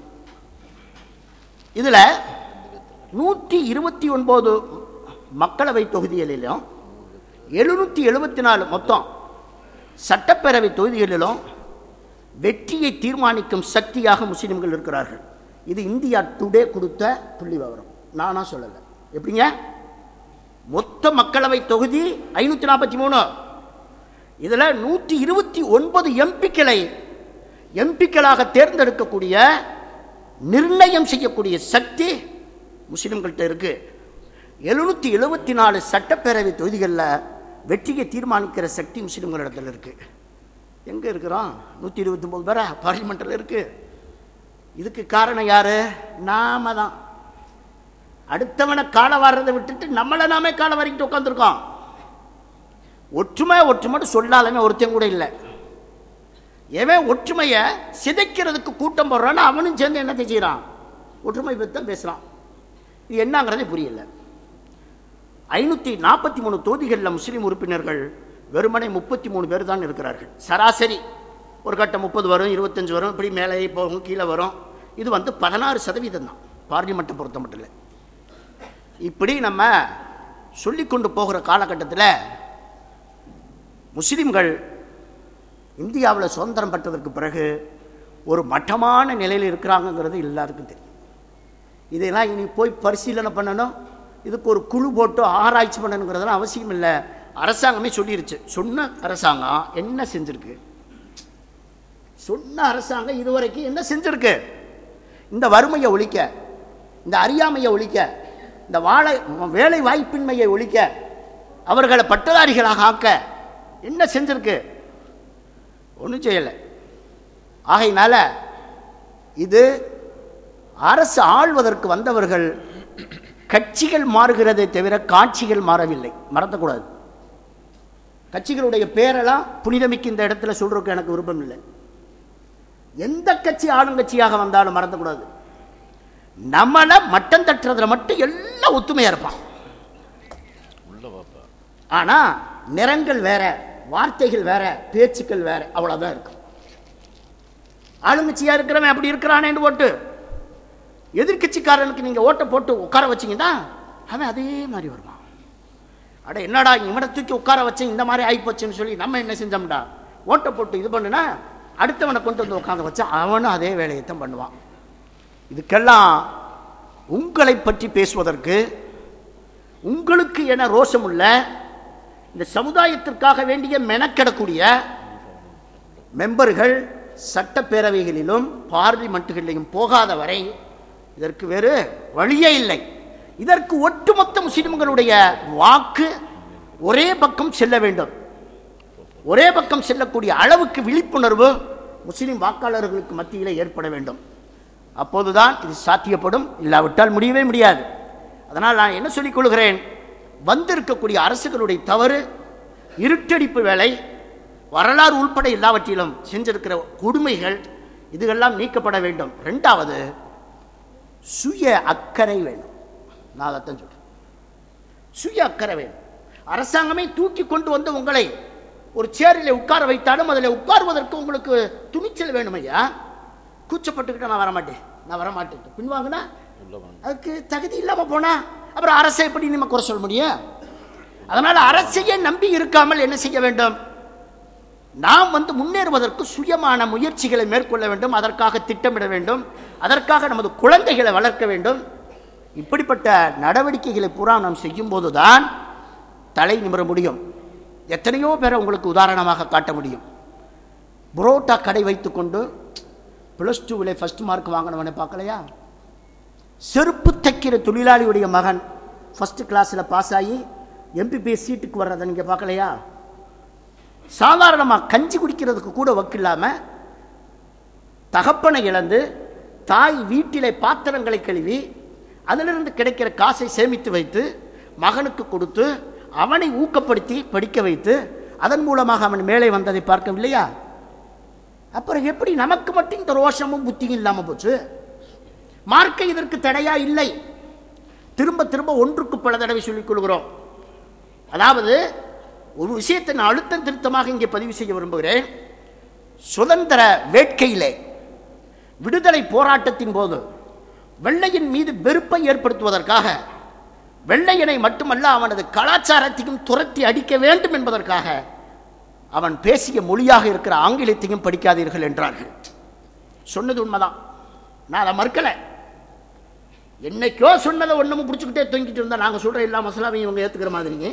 இதில் நூற்றி இருபத்தி ஒன்பது மக்களவை தொகுதிகளிலும் எழுநூற்றி எழுபத்தி நாலு மொத்தம் சட்டப்பேரவை தொகுதிகளிலும் வெற்றியை தீர்மானிக்கும் சக்தியாக முஸ்லிம்கள் இருக்கிறார்கள் இது இந்தியா டுடே கொடுத்த புள்ளி விவரம் நானா சொல்லலை எப்படிங்க மொத்த மக்களவை தொகுதி ஐநூற்றி நாற்பத்தி மூணு இதில் நூற்றி இருபத்தி ஒன்பது எம்பிக்களை எம்பிக்களாக தேர்ந்தெடுக்கக்கூடிய நிர்ணயம் செய்யக்கூடிய சக்தி முஸ்லிம்கள்ட்ட இருக்கு எழுநூற்றி எழுபத்தி நாலு சட்டப்பேரவை தொகுதிகளில் வெற்றியை தீர்மானிக்கிற சக்தி முஸ்லிம்களிடத்தில் இருக்கு எங்கே இருக்கிறோம் நூற்றி இருபத்தி ஒம்பது பேரா பார்லிமெண்ட்டில் இருக்கு இதுக்கு காரணம் யாரு நாம தான் அடுத்தவனை காலை வாடுறதை விட்டுட்டு நம்மளை நாமே காலை வாரிக்கிட்டு உட்காந்துருக்கோம் ஒற்றுமை ஒற்றுமைன்னு சொல்லாலுமே ஒருத்தன் கூட இல்லை எவன் ஒற்றுமையை சிதைக்கிறதுக்கு கூட்டம் போடுறான்னு அவனும் சேர்ந்து என்னத்தை செய்கிறான் ஒற்றுமை பற்றி தான் பேசுகிறான் இது என்னங்கிறதே புரியல ஐநூற்றி நாற்பத்தி மூணு தொகுதிகளில் முஸ்லீம் உறுப்பினர்கள் வெறுமனே முப்பத்தி மூணு பேர் தான் இருக்கிறார்கள் சராசரி ஒரு கட்டம் முப்பது வரும் இருபத்தஞ்சு வரும் இப்படி மேலே போகும் கீழே வரும் இது வந்து பதினாறு சதவீதம் தான் பார்லிமெண்ட்டை பொறுத்த மட்டும் இல்லை இப்படி நம்ம சொல்லிக்கொண்டு போகிற காலகட்டத்தில் முஸ்லிம்கள் இந்தியாவில் சுதந்திரம் பெற்றதற்கு பிறகு ஒரு மட்டமான நிலையில் இருக்கிறாங்கங்கிறது எல்லாருக்கும் தெரியும் இதெல்லாம் இனி போய் பரிசீலனை பண்ணணும் இதுக்கு ஒரு குழு போட்டு ஆராய்ச்சி பண்ணணுங்கிறதெல்லாம் அவசியம் இல்லை அரசாங்கமே சொல்லிருச்சு சொன்ன அரசாங்கம் என்ன செஞ்சிருக்கு சொன்ன அரசாங்கம் இதுவரைக்கும் என்ன செஞ்சிருக்கு இந்த வறுமையை ஒழிக்க இந்த அறியாமையை ஒழிக்க இந்த வாழை வேலை வாய்ப்பின்மையை ஒழிக்க அவர்களை பட்டதாரிகளாக ஆக்க என்ன செஞ்சிருக்கு ஒன்றும் செய்யலை ஆகையினால இது அரசு ஆள்வதற்கு வந்தவர்கள் கட்சிகள் மாறுகிறதே தவிர காட்சிகள் மாறவில்லை மறந்துக்கூடாது கட்சிகளுடைய பேரெல்லாம் புனிதமிக்கு இந்த இடத்துல சொல்றதுக்கு எனக்கு விருப்பம் இல்லை எந்த கட்சி ஆளுங்கட்சியாக வந்தாலும் மறந்துக்கூடாது நம்மளை மட்டம் தட்டுறதுல மட்டும் எல்லாம் ஒத்துமையா இருப்பான் ஆனா நிறங்கள் வேற வார்த்தைகள் வேற பேச்சுக்கள் வேற அவ்வளவுதான் இருக்கும் ஆளுங்கட்சியா இருக்கிறவன் அப்படி இருக்கிறானேன்னு ஓட்டு எதிர்க்கட்சிக்காரனுக்கு நீங்க ஓட்டை போட்டு உட்கார வச்சீங்கன்னா அவன் அதே மாதிரி வருவான் அட என்னடா இவனை தூக்கி உட்கார வச்சேன் இந்த மாதிரி ஆயிப்போச்சுன்னு சொல்லி நம்ம என்ன செஞ்சோம்டா ஓட்டை போட்டு இது பண்ணுனா அடுத்தவனை கொண்டு வந்து உட்காந்து வச்சா அவனும் அதே வேலையை தான் பண்ணுவான் இதுக்கெல்லாம் உங்களை பற்றி பேசுவதற்கு உங்களுக்கு என ரோஷம் உள்ள இந்த சமுதாயத்திற்காக வேண்டிய மெனக்கெடக்கூடிய மெம்பர்கள் சட்டப்பேரவைகளிலும் பார்லிமெண்ட்டுகளிலும் போகாத வரை இதற்கு வேறு வழியே இல்லை இதற்கு ஒட்டுமொத்த முஸ்லிம்களுடைய வாக்கு ஒரே பக்கம் செல்ல வேண்டும் ஒரே பக்கம் செல்லக்கூடிய அளவுக்கு விழிப்புணர்வு முஸ்லிம் வாக்காளர்களுக்கு மத்தியில் ஏற்பட வேண்டும் அப்போதுதான் இது சாத்தியப்படும் இல்லாவிட்டால் முடியவே முடியாது அதனால் நான் என்ன சொல்லிக் கொள்கிறேன் வந்திருக்கக்கூடிய அரசுகளுடைய தவறு இருட்டடிப்பு வேலை வரலாறு உள்பட எல்லாவற்றிலும் செஞ்சிருக்கிற கொடுமைகள் இதுகெல்லாம் நீக்கப்பட வேண்டும் ரெண்டாவது சுய அக்கறை வேணும் நான் அதைத்தான் சொல்றேன் சுய அக்கறை வேணும் அரசாங்கமே தூக்கி கொண்டு வந்து உங்களை ஒரு சேரில் உட்கார வைத்தாலும் அதில் உட்காருவதற்கு உங்களுக்கு துணிச்சல் வேணும் ஐயா கூச்சப்பட்டுக்கிட்ட நான் வரமாட்டேன் நான் வரமாட்டேன் பின்வாங்கினா அதுக்கு தகுதி இல்லாம போனா அப்புறம் அரசை எப்படி நம்ம குறை சொல்ல முடியும் அதனால அரசையே நம்பி இருக்காமல் என்ன செய்ய வேண்டும் நாம் வந்து முன்னேறுவதற்கு சுயமான முயற்சிகளை மேற்கொள்ள வேண்டும் அதற்காக திட்டமிட வேண்டும் அதற்காக நமது குழந்தைகளை வளர்க்க வேண்டும் இப்படிப்பட்ட நடவடிக்கைகளை பூரா நாம் செய்யும் போதுதான் தலை நிமிர முடியும் எத்தனையோ பேரை உங்களுக்கு உதாரணமாக காட்ட முடியும் புரோட்டா கடை வைத்துக்கொண்டு ப்ளஸ் டூவில் ஃபஸ்ட் மார்க் வாங்கினவனை பார்க்கலையா செருப்பு தைக்கிற தொழிலாளியுடைய மகன் ஃபஸ்ட்டு கிளாஸில் பாஸ் ஆகி எம்பிபிஎஸ் சீட்டுக்கு வர்றதை நீங்கள் பார்க்கலையா சாதாரணமாக கஞ்சி குடிக்கிறதுக்கு கூட வக்கில்லாமல் தகப்பனை இழந்து தாய் வீட்டிலே பாத்திரங்களை கழுவி அதிலிருந்து கிடைக்கிற காசை சேமித்து வைத்து மகனுக்கு கொடுத்து அவனை ஊக்கப்படுத்தி படிக்க வைத்து அதன் மூலமாக அவன் மேலே வந்ததை பார்க்கவில்லையா அப்புறம் எப்படி நமக்கு மட்டும் இந்த ரோஷமும் புத்தியும் இல்லாமல் போச்சு மார்க்கை இதற்கு தடையா இல்லை திரும்ப திரும்ப ஒன்றுக்கு பல தடவை சொல்லிக் கொள்கிறோம் அதாவது ஒரு விஷயத்தை நான் அழுத்தம் திருத்தமாக இங்கே பதிவு செய்ய விரும்புகிறேன் சுதந்திர வேட்கையிலே விடுதலை போராட்டத்தின் போது வெள்ளையின் மீது வெறுப்பை ஏற்படுத்துவதற்காக வெள்ளையனை மட்டுமல்ல அவனது கலாச்சாரத்தையும் துரத்தி அடிக்க வேண்டும் என்பதற்காக அவன் பேசிய மொழியாக இருக்கிற ஆங்கிலத்தையும் படிக்காதீர்கள் என்றார்கள் சொன்னது உண்மைதான் நான் அதை மறுக்கலை என்னைக்கோ சொன்னதை ஒன்றும் பிடிச்சிக்கிட்டே தொங்கிட்டு இருந்தா நாங்கள் சொல்கிற எல்லா மசாலாவையும் இவங்க ஏற்றுக்கிற மாதிரிங்க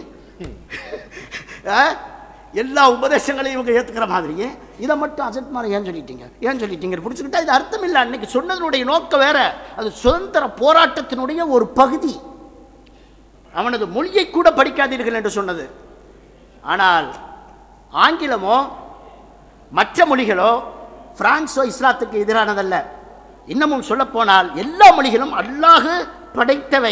ஆ? எல்லா உபதேசங்களையும் இவங்க ஏற்றுக்கிற மாதிரிங்க இதை மட்டும் அசட் மாதிரி ஏன் சொல்லிட்டீங்க ஏன் சொல்லிட்டீங்க பிடிச்சிக்கிட்டா இது அர்த்தம் இல்லை அன்னைக்கு சொன்னதனுடைய நோக்கம் வேற அது சுதந்திர போராட்டத்தினுடைய ஒரு பகுதி அவனது மொழியை கூட படிக்காதீர்கள் என்று சொன்னது ஆனால் ஆங்கிலமோ மற்ற மொழிகளோ பிரான்ஸோ இஸ்லாத்துக்கு எதிரானதல்ல இன்னமும் சொல்லப்போனால் எல்லா மொழிகளும் அல்லாஹு படைத்தவை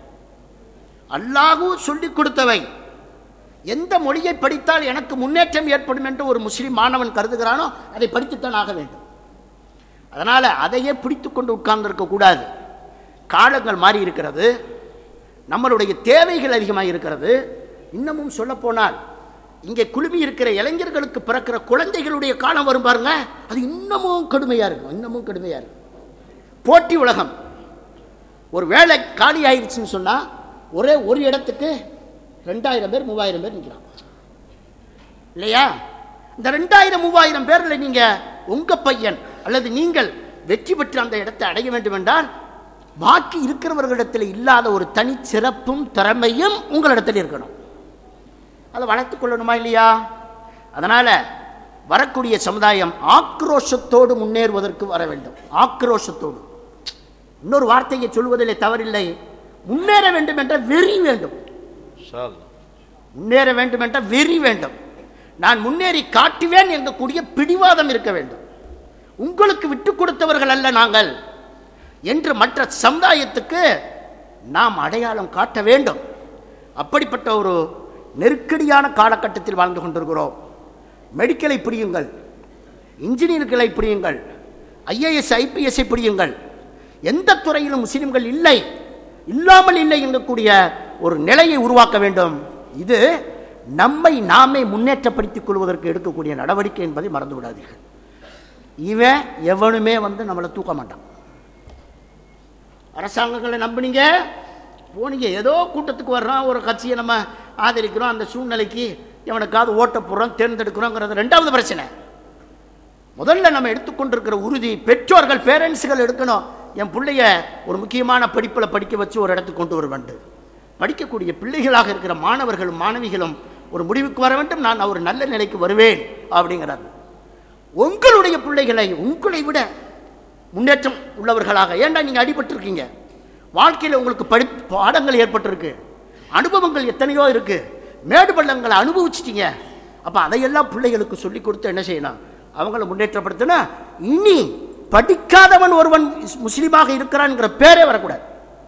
அல்லாஹு சொல்லிக் கொடுத்தவை எந்த மொழியை படித்தால் எனக்கு முன்னேற்றம் ஏற்படும் என்று ஒரு முஸ்லிம் மாணவன் கருதுகிறானோ அதை படித்துத்தான் ஆக வேண்டும் அதனால் அதையே பிடித்து கொண்டு உட்கார்ந்திருக்க கூடாது காலங்கள் மாறி இருக்கிறது நம்மளுடைய தேவைகள் அதிகமாக இருக்கிறது இன்னமும் சொல்லப்போனால் இங்கே குழுமி இருக்கிற இளைஞர்களுக்கு பிறக்கிற குழந்தைகளுடைய காலம் வரும் பாருங்க அது இன்னமும் கடுமையாக இருக்கும் இன்னமும் கடுமையாக இருக்கும் போட்டி உலகம் ஒரு வேலை காலி ஆயிடுச்சுன்னு சொன்னால் ஒரே ஒரு இடத்துக்கு ரெண்டாயிரம் பேர் மூவாயிரம் பேர் நிற்கிறான் இல்லையா இந்த ரெண்டாயிரம் மூவாயிரம் பேரில் நீங்கள் உங்கள் பையன் அல்லது நீங்கள் வெற்றி பெற்று அந்த இடத்தை அடைய வேண்டும் என்றால் பாக்கி இருக்கிறவர்களிடத்தில் இல்லாத ஒரு தனி சிறப்பும் திறமையும் உங்களிடத்தில் இருக்கணும் அதை வளர்த்துக் கொள்ளணுமா இல்லையா அதனால வரக்கூடிய சமுதாயம் ஆக்ரோஷத்தோடு முன்னேறுவதற்கு வர வேண்டும் ஆக்ரோஷத்தோடு இன்னொரு வார்த்தையை சொல்வதிலே தவறில்லை முன்னேற வேண்டும் என்ற வெறி வேண்டும் முன்னேற வேண்டும் என்ற வெறி வேண்டும் நான் முன்னேறி காட்டுவேன் என்கக்கூடிய பிடிவாதம் இருக்க வேண்டும் உங்களுக்கு விட்டு கொடுத்தவர்கள் அல்ல நாங்கள் என்று மற்ற சமுதாயத்துக்கு நாம் அடையாளம் காட்ட வேண்டும் அப்படிப்பட்ட ஒரு நெருக்கடியான காலகட்டத்தில் வாழ்ந்து கொண்டிருக்கிறோம் மெடிக்கலை பிடியுங்கள் இன்ஜினியர்களை பிடியுங்கள் ஐஏஎஸ் ஐபிஎஸ்ஐ பிடியுங்கள் எந்த துறையிலும் முஸ்லிம்கள் இல்லை இல்லாமல் இல்லை என்கக்கூடிய ஒரு நிலையை உருவாக்க வேண்டும் இது நம்மை நாமே முன்னேற்றப்படுத்திக் கொள்வதற்கு எடுக்கக்கூடிய நடவடிக்கை என்பதை மறந்து விடாதீர்கள் இவன் எவனுமே வந்து நம்மளை தூக்க மாட்டான் அரசாங்கங்களை நம்புனீங்க போனீங்க ஏதோ கூட்டத்துக்கு வர்றோம் ஒரு கட்சியை நம்ம ஆதரிக்கிறோம் அந்த சூழ்நிலைக்கு எவனுக்காவது ஓட்ட போடுறோம் தேர்ந்தெடுக்கிறோங்கிறது ரெண்டாவது பிரச்சனை முதல்ல நம்ம எடுத்துக்கொண்டிருக்கிற உறுதி பெற்றோர்கள் பேரண்ட்ஸுகள் எடுக்கணும் என் பிள்ளைய ஒரு முக்கியமான படிப்பில் படிக்க வச்சு ஒரு இடத்துக்கு கொண்டு வர வேண்டும் படிக்கக்கூடிய பிள்ளைகளாக இருக்கிற மாணவர்களும் மாணவிகளும் ஒரு முடிவுக்கு வர வேண்டும் நான் ஒரு நல்ல நிலைக்கு வருவேன் அப்படிங்கிறது உங்களுடைய பிள்ளைகளை உங்களை விட முன்னேற்றம் உள்ளவர்களாக ஏன்டா நீங்கள் அடிபட்டிருக்கீங்க வாழ்க்கையில் உங்களுக்கு படி பாடங்கள் ஏற்பட்டிருக்கு அனுபவங்கள் எத்தனையோ இருக்கு மேடு பள்ளங்களை அனுபவிச்சிட்டீங்க அப்போ அதையெல்லாம் பிள்ளைகளுக்கு சொல்லி கொடுத்து என்ன செய்யணும் அவங்கள முன்னேற்றப்படுத்தினா இனி படிக்காதவன் ஒருவன் இஸ்- முஸ்லீமாக இருக்கிறான்ங்கிற பேரே வரக்கூடாது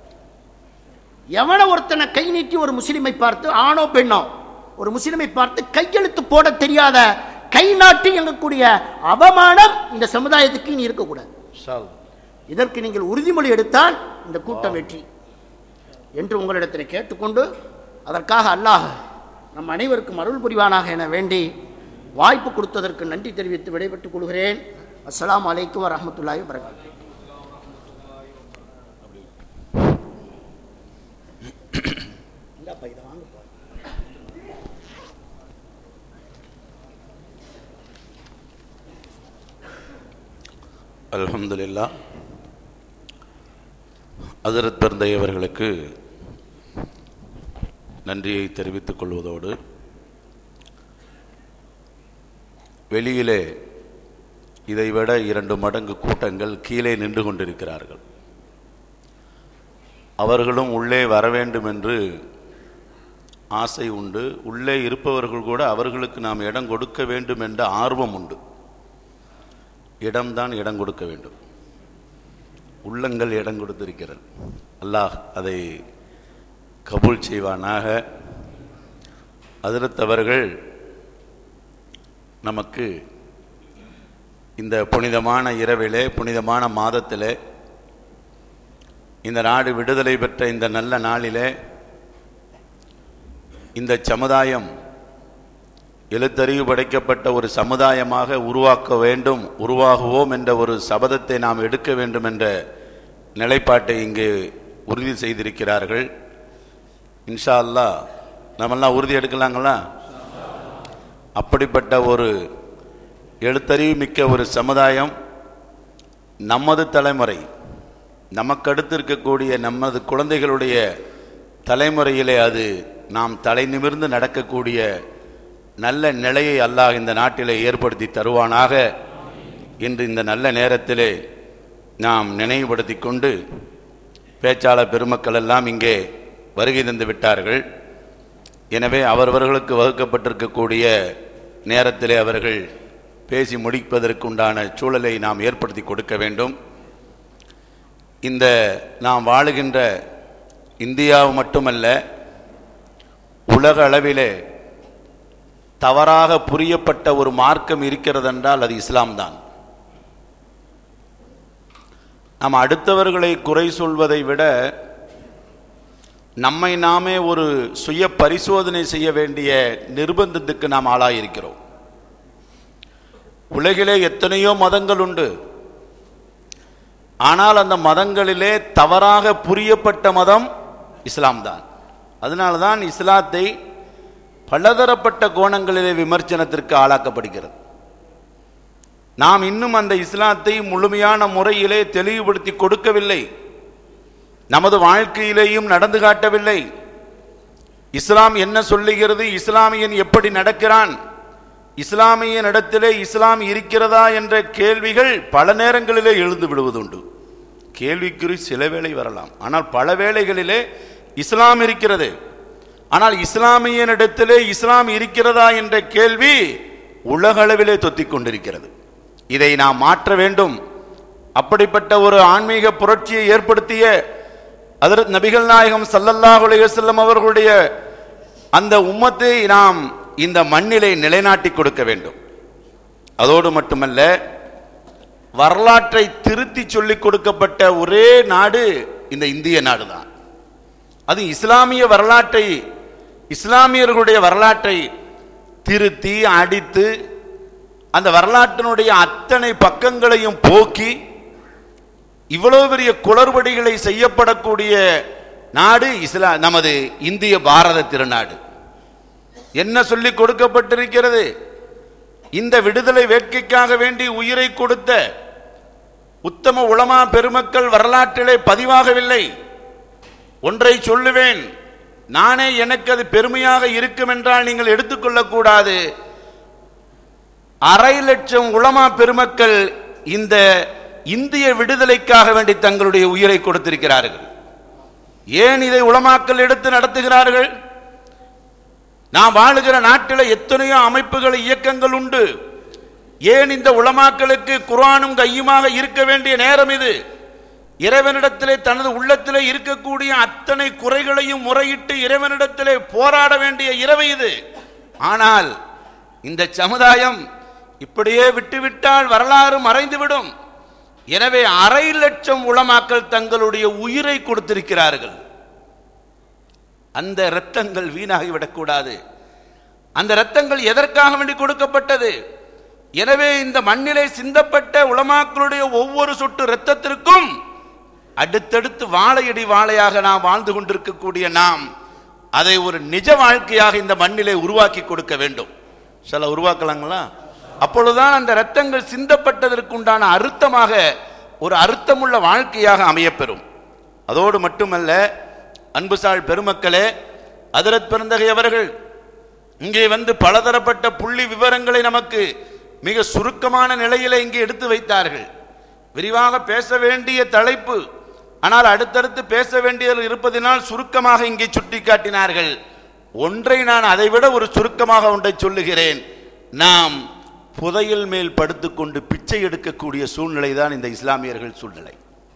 எவன ஒருத்தனை கை நீட்டி ஒரு முஸ்லிமை பார்த்து ஆணோ பெண்ணோ ஒரு முஸ்லிமை பார்த்து கையெழுத்து போட தெரியாத கை நாட்டி எங்கக்கூடிய அவமானம் இந்த சமுதாயத்துக்கு இனி இருக்கக்கூடாது இதற்கு நீங்கள் உறுதிமொழி எடுத்தால் இந்த கூட்டம் வெற்றி என்று உங்களிடத்தில் கேட்டுக்கொண்டு அதற்காக அல்லாஹ் நம் அனைவருக்கும் அருள் புரிவானாக என வேண்டி வாய்ப்பு கொடுத்ததற்கு நன்றி தெரிவித்து விடைபெற்றுக் கொள்கிறேன் அஸ்ஸலாமு அலைக்கும் வரஹ்மத்துல்லாஹி வரகாத்து அல்ஹம்துலில்லா ஹஜரத் பெருந்தை அவர்களுக்கு நன்றியை தெரிவித்துக் கொள்வதோடு வெளியிலே இதைவிட இரண்டு மடங்கு கூட்டங்கள் கீழே நின்று கொண்டிருக்கிறார்கள் அவர்களும் உள்ளே வர வேண்டும் என்று ஆசை உண்டு உள்ளே இருப்பவர்கள் கூட அவர்களுக்கு நாம் இடம் கொடுக்க வேண்டும் என்ற ஆர்வம் உண்டு இடம்தான் இடம் கொடுக்க வேண்டும் உள்ளங்கள் இடம் கொடுத்திருக்கிறது அல்லாஹ் அதை கபூல் செய்வானாக அதிரத் அவர்கள் நமக்கு இந்த புனிதமான இரவிலே புனிதமான மாதத்திலே இந்த நாடு விடுதலை பெற்ற இந்த நல்ல நாளிலே இந்த சமுதாயம் எழுத்தறிவு படைக்கப்பட்ட ஒரு சமுதாயமாக உருவாக்க வேண்டும் உருவாகுவோம் என்ற ஒரு சபதத்தை நாம் எடுக்க வேண்டும் என்ற நிலைப்பாட்டை இங்கு உறுதி செய்திருக்கிறார்கள் இன்ஷா அல்லாஹ் நம்மெல்லாம் உறுதி எடுக்கலாங்களா அப்படிப்பட்ட ஒரு எழுத்தறிவு மிக்க ஒரு சமுதாயம் நமது தலைமுறை நமக்கடுத்து இருக்கக்கூடிய நமது குழந்தைகளுடைய தலைமுறையிலே அது நாம் தலை நிமிர்ந்து நடக்கக்கூடிய நல்ல நிலையை அல்லாஹ் இந்த நாட்டிலே ஏற்படுத்தி தருவானாக இன்று இந்த நல்ல நேரத்திலே நாம் நினைவுபடுத்தி கொண்டு பேச்சாளர் பெருமக்கள் எல்லாம் இங்கே வருகை தந்து விட்டார்கள் எனவே அவரவர்களுக்கு வகுக்கப்பட்டிருக்கக்கூடிய நேரத்திலே அவர்கள் பேசி முடிப்பதற்கு உண்டான சூழலை நாம் ஏற்படுத்தி கொடுக்க வேண்டும் இந்த நாம் வாழுகின்ற இந்தியாவு மட்டுமல்ல உலக அளவிலே தவறாக புரியப்பட்ட ஒரு மார்க்கம் இருக்கிறது என்றால் அது இஸ்லாம் தான் நாம் அடுத்தவர்களை குறை சொல்வதை விட நம்மை நாமே ஒரு சுய பரிசோதனை செய்ய வேண்டிய நிர்பந்தத்துக்கு நாம் ஆளாயிருக்கிறோம் உலகிலே எத்தனையோ மதங்கள் உண்டு ஆனால் அந்த மதங்களிலே தவறாக புரியப்பட்ட மதம் இஸ்லாம் தான் அதனால தான் இஸ்லாத்தை பலதரப்பட்ட கோணங்களிலே விமர்சனத்திற்கு ஆளாக்கப்படுகிறது நாம் இன்னும் அந்த இஸ்லாத்தை முழுமையான முறையிலே தெளிவுபடுத்தி கொடுக்கவில்லை நமது வாழ்க்கையிலேயும் நடந்து காட்டவில்லை இஸ்லாம் என்ன சொல்லுகிறது இஸ்லாமியன் எப்படி நடக்கிறான் இஸ்லாமிய இடத்திலே இஸ்லாம் இருக்கிறதா என்ற கேள்விகள் பல நேரங்களிலே எழுந்து விடுவதுண்டு கேள்விக்குறி சில வேளை வரலாம் ஆனால் பல வேளைகளிலே இஸ்லாம் இருக்கிறது ஆனால் இஸ்லாமியனிடத்திலே இஸ்லாம் இருக்கிறதா என்ற கேள்வி உலகளவிலே தொத்திக் கொண்டிருக்கிறது இதை நாம் மாற்ற வேண்டும் அப்படிப்பட்ட ஒரு ஆன்மீக புரட்சியை ஏற்படுத்திய அதற்கு நபிகள் நாயகம் ஸல்லல்லாஹு அலைஹி வஸல்லம் அவர்களுடைய அந்த உம்மத்தை நாம் இந்த மண்ணிலே நிலைநாட்டி கொடுக்க வேண்டும் அதோடு மட்டுமல்ல வரலாற்றை திருத்தி சொல்லிக் கொடுக்கப்பட்ட ஒரே நாடு இந்த இந்திய நாடு தான் அது இஸ்லாமிய வரலாற்றை இஸ்லாமியர்களுடைய வரலாற்றை திருத்தி அடித்து அந்த வரலாற்றினுடைய அத்தனை பக்கங்களையும் போக்கி இவ்வளவு பெரிய குளறுபடிகளை செய்யப்படக்கூடிய நாடு இஸ்லா நமது இந்திய பாரத திருநாடு என்ன சொல்லி கொடுக்கப்பட்டிருக்கிறது இந்த விடுதலை வேட்கைக்காக வேண்டி உயிரை கொடுத்த உத்தம உளமா பெருமக்கள் வரலாற்றிலே பதிவாகவில்லை ஒன்றை சொல்லுவேன் நானே எனக்கு அது பெருமையாக இருக்கும் என்றால் நீங்கள் எடுத்துக்கொள்ளக்கூடாது அரை லட்சம் உளமா பெருமக்கள் இந்த இந்திய விடுதலைக்காக வேண்டி தங்களுடைய உயிரை கொடுத்திருக்கிறார்கள் ஏன் இதை உளமாக்கல் எடுத்து நடத்துகிறார்கள் நாம் வாழுகிற நாட்டில் எத்தனையோ அமைப்புகள் இயக்கங்கள் உண்டு ஏன் இந்த உளமாக்களுக்கு குர்ஆனும் கையுமாக இருக்க வேண்டிய நேரம் இது இறைவனிடத்திலே தனது உள்ளத்திலே இருக்கக்கூடிய அத்தனை குறைகளையும் முறையிட்டு இறைவனிடத்திலே போராட வேண்டிய இரவு இது ஆனால் இந்த சமுதாயம் இப்படியே விட்டுவிட்டால் வரலாறு மறைந்துவிடும் எனவே அரை லட்சம் உளமாக்கள் தங்களுடைய உயிரை கொடுத்திருக்கிறார்கள் அந்த இரத்தங்கள் வீணாகிவிடக்கூடாது அந்த இரத்தங்கள் எதற்காக வேண்டி கொடுக்கப்பட்டது எனவே இந்த மண்ணிலே சிந்தப்பட்ட உலமாக்களுடைய ஒவ்வொரு சொட்டு இரத்தத்திற்கும் அடுத்தடுத்து வாழையடி வாழையாக நாம் வாழ்ந்து கொண்டிருக்கக்கூடிய நாம் அதை ஒரு நிஜ வாழ்க்கையாக இந்த மண்ணிலே உருவாக்கி கொடுக்க வேண்டும் சில உருவாக்கலாங்களா அப்பொழுதுதான் அந்த இரத்தங்கள் சிந்தப்பட்டதற்குண்டான அர்த்தமாக ஒரு அர்த்தமுள்ள வாழ்க்கையாக அமையப்பெறும் அதோடு மட்டுமல்ல அன்புசால் பெருமக்களே அதிரத் பெருந்தகை அவர்கள் இங்கே வந்து பலதரப்பட்ட புள்ளி விவரங்களை நமக்கு மிக சுருக்கமான நிலையில இங்கே எடுத்து வைத்தார்கள் விரிவாக பேச வேண்டிய தலைப்பு ஆனால் அடுத்தடுத்து பேச வேண்டியது இருப்பதினால் சுருக்கமாக இங்கே சுட்டிக்காட்டினார்கள் ஒன்றை நான் அதைவிட ஒரு சுருக்கமாக ஒன்றை சொல்லுகிறேன் நாம் புதையல் மேல் படுத்துக்கொண்டு பிச்சை எடுக்கக்கூடிய சூழ்நிலை தான் இந்த இஸ்லாமியர்கள் சூழ்நிலை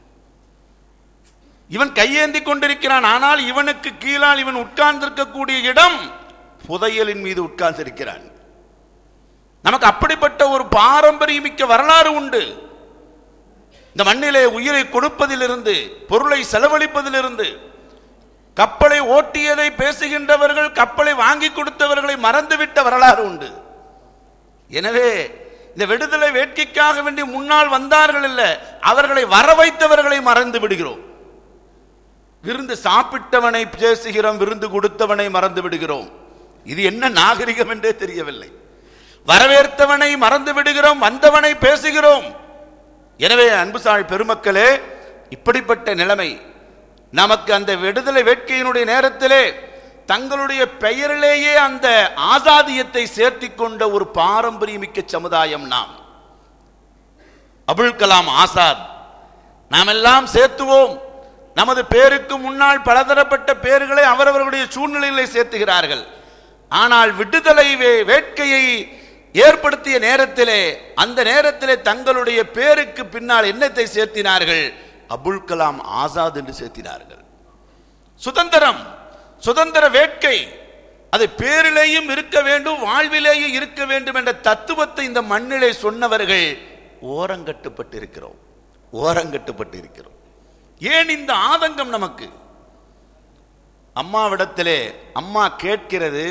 இவன் கையேந்தி கொண்டிருக்கிறான் ஆனால் இவனுக்கு கீழால் இவன் உட்கார்ந்திருக்கக்கூடிய இடம் புதையலின் மீது உட்கார்ந்திருக்கிறான் நமக்கு அப்படிப்பட்ட ஒரு பாரம்பரியமிக்க வரலாறு உண்டு இந்த மண்ணிலே உயிரை கொடுப்பதிலிருந்து பொருளை செலவழிப்பதிலிருந்து கப்பலை ஓட்டியதை பேசுகின்றவர்கள் கப்பலை வாங்கி கொடுத்தவர்களை மறந்துவிட்ட வரலாறு உண்டு எனவே இந்த விடுதலை வேட்கைக்காக வேண்டி முன்னால் வந்தார்கள் இல்ல அவர்களை வர வைத்தவர்களை மறந்து விடுகிறோம் விருந்து சாப்பிட்டவனை பேசுகிறோம் விருந்து கொடுத்தவனை மறந்து விடுகிறோம் இது என்ன நாகரிகம் என்றே தெரியவில்லை வரவேற்றவனை மறந்து விடுகிறோம் வந்தவனை பேசுகிறோம் எனவே அன்புசால் பெருமக்களே இப்படிப்பட்ட நிலைமை நமக்கு அந்த விடுதலை வேட்கையினுடைய நேரத்திலே தங்களுடைய பெயரிலேயே அந்த ஆசாதியத்தை சேர்த்திக் கொண்ட ஒரு பாரம்பரியமிக்க சமுதாயம் நாம் அபுல் கலாம் ஆசாத் நாம் எல்லாம் சேர்த்துவோம் நமது பேருக்கு முன்னால் பலதரப்பட்ட பேர்களை அவரவர்களுடைய சூழ்நிலைகளை சேர்த்துகிறார்கள் ஆனால் விடுதலை வே- வேட்கையை ஏற்படுத்திய நேரத்திலே அந்த நேரத்திலே தங்களுடைய பேருக்கு பின்னால் என்னத்தை சேர்த்தினார்கள் அபுல் கலாம் ஆசாத் என்று சேர்த்தினார்கள் சுதந்திரம் சுதந்திர வேட்கை அது பேரிலேயும் இருக்க வேண்டும் வாழ்விலேயும் இருக்க வேண்டும் என்ற தத்துவத்தை இந்த மண்ணிலே சொன்னவர்கள் ஓரங்கட்டுப்பட்டு இருக்கிறோம் ஓரங்கட்டுப்பட்டு இருக்கிறோம் ஏன் இந்த ஆதங்கம் நமக்கு அம்மாவிடத்திலே அம்மா கேட்கிறது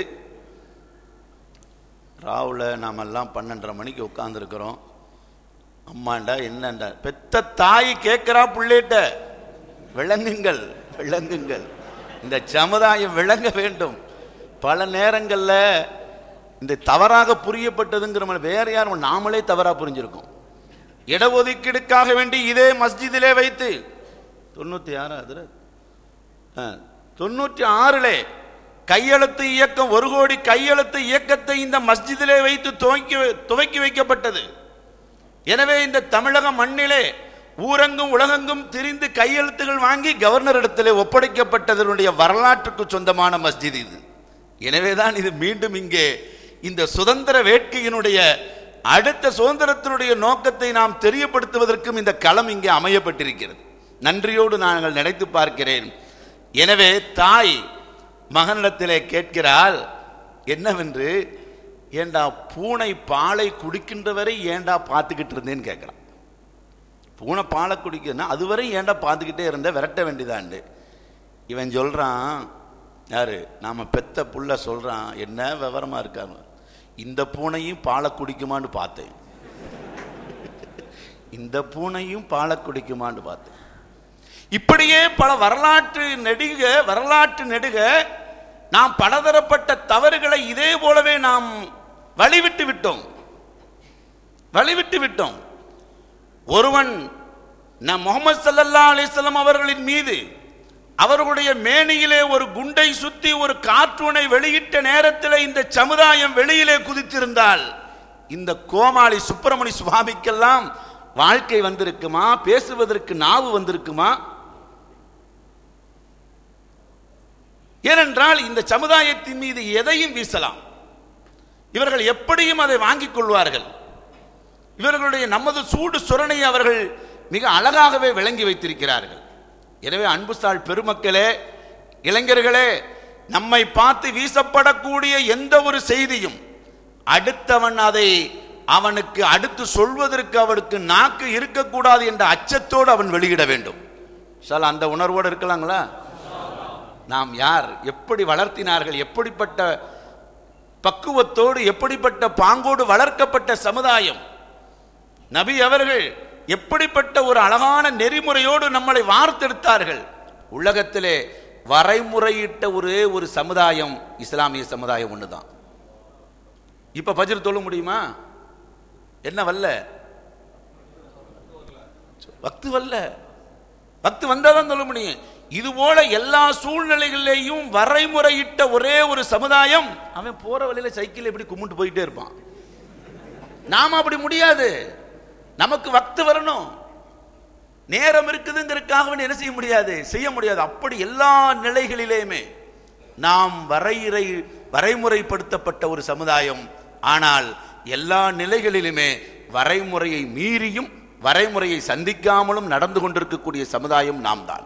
ராவுல நாமெல்லாம் பன்னெண்டரை மணிக்கு உட்கார்ந்துருக்கிறோம் அம்மாண்டா என்னண்டா பெத்த தாய் கேட்கிறா பிள்ளைகிட்ட விளங்குங்கள் விளங்குங்கள் இந்த சமுதாயம் விளங்க வேண்டும் பல நேரங்களில் இந்த தவறாக புரியப்பட்டதுங்கிற மாதிரி வேற யாரும் நாமளே தவறாக புரிஞ்சிருக்கோம் இடஒதுக்கீடுக்காக வேண்டி இதே மஸ்ஜிதிலே வைத்து தொண்ணூத்தி ஆறு அதுல தொண்ணூற்றி ஆறிலே கையெழுத்து இயக்கம் ஒரு கோடி கையெழுத்து இயக்கத்தை இந்த மஸ்ஜிதிலே வைத்து துவக்கி துவக்கி வைக்கப்பட்டது எனவே இந்த தமிழக மண்ணிலே ஊரெங்கும் உலகெங்கும் திரிந்து கையெழுத்துகள் வாங்கி கவர்னர் இடத்திலே ஒப்படைக்கப்பட்டதனுடைய வரலாற்றுக்கு சொந்தமான மஸ்ஜித் இது எனவேதான் இது மீண்டும் இங்கே இந்த சுதந்திர வேட்கையினுடைய அடுத்த சுதந்திரத்தினுடைய நோக்கத்தை நாம் தெரியப்படுத்துவதற்கும் இந்த களம் இங்கே அமையப்பட்டிருக்கிறது நன்றியோடு நாங்கள் நினைத்து பார்க்கிறேன் எனவே தாய் மகனிடத்திலே கேட்கிறாள் என்னவென்று ஏண்டா பூனை பாலை குடிக்கின்ற வரை ஏண்டா பார்த்துக்கிட்டு இருந்தேன்னு கேட்குறான் பூனை பாலை குடிக்குதுன்னா அதுவரை ஏண்டா பார்த்துக்கிட்டே இருந்த விரட்ட வேண்டியதாண்டு இவன் சொல்றான் யாரு நாம பெத்த புள்ள சொல்றான் என்ன விவரமா இருக்காங்க இந்த பூனையும் பாலை குடிக்குமான்னு பார்த்தேன் இந்த பூனையும் பாலை குடிக்குமான்னு பார்த்தேன் இப்படியே பல வரலாற்று நெடுக வரலாற்று நெடுக நாம் பலதரப்பட்ட தவறுகளை இதே போலவே நாம் வழிவிட்டு விட்டோம் வழிவிட்டு விட்டோம் ஒருவன் நம் முகமது சல்லல்லா அலிஸ்லாம் அவர்களின் மீது அவர்களுடைய மேனியிலே ஒரு குண்டை சுத்தி ஒரு காற்றுனை வெளியிட்ட நேரத்தில் இந்த சமுதாயம் வெளியிலே குதித்திருந்தால் இந்த கோமாளி சுப்பிரமணி சுவாமிக்கெல்லாம் வாழ்க்கை வந்திருக்குமா பேசுவதற்கு நாவு வந்திருக்குமா ஏனென்றால் இந்த சமுதாயத்தின் மீது எதையும் வீசலாம் இவர்கள் எப்படியும் அதை வாங்கிக் கொள்வார்கள் இவர்களுடைய நமது சூடு சுரனை அவர்கள் மிக அழகாகவே விளங்கி வைத்திருக்கிறார்கள் எனவே அன்புசால் பெருமக்களே இளைஞர்களே நம்மை பார்த்து வீசப்படக்கூடிய எந்த ஒரு செய்தியும் அடுத்தவன் அதை அவனுக்கு அடுத்து சொல்வதற்கு அவனுக்கு நாக்கு இருக்கக்கூடாது என்ற அச்சத்தோடு அவன் வெளியிட வேண்டும் சார் அந்த உணர்வோடு இருக்கலாங்களா நாம் யார் எப்படி வளர்த்தினார்கள் எப்படிப்பட்ட பக்குவத்தோடு எப்படிப்பட்ட பாங்கோடு வளர்க்கப்பட்ட சமுதாயம் நபி அவர்கள் எப்படிப்பட்ட ஒரு அழகான நெறிமுறையோடு நம்மளை வார்த்தெடுத்தார்கள் உலகத்திலே வரைமுறையிட்ட ஒரே ஒரு சமுதாயம் இஸ்லாமிய சமுதாயம் ஒண்ணுதான் இப்ப பஜ்ர் தொழ முடியுமா என்ன வல்ல வக்து வல்ல வக்து வந்தாதான் சொல்ல முடியும் இது போல எல்லா சூழ்நிலைகளிலேயும் வரைமுறையிட்ட ஒரே ஒரு சமுதாயம் அவன் போற வழியில சைக்கிள் எப்படி கும்பிட்டு போயிட்டே இருப்பான் நாம அப்படி முடியாது நமக்கு வக்து வரணும் நேரம் இருக்குதுங்கிறதுக்காக வேண்டி என்ன செய்ய முடியாது செய்ய முடியாது அப்படி எல்லா நிலைகளிலேயுமே நாம் வரையறை வரைமுறைப்படுத்தப்பட்ட ஒரு சமுதாயம் ஆனால் எல்லா நிலைகளிலுமே வரைமுறையை மீறியும் வரைமுறையை சந்திக்காமலும் நடந்து கொண்டிருக்கக்கூடிய சமுதாயம் நாம் தான்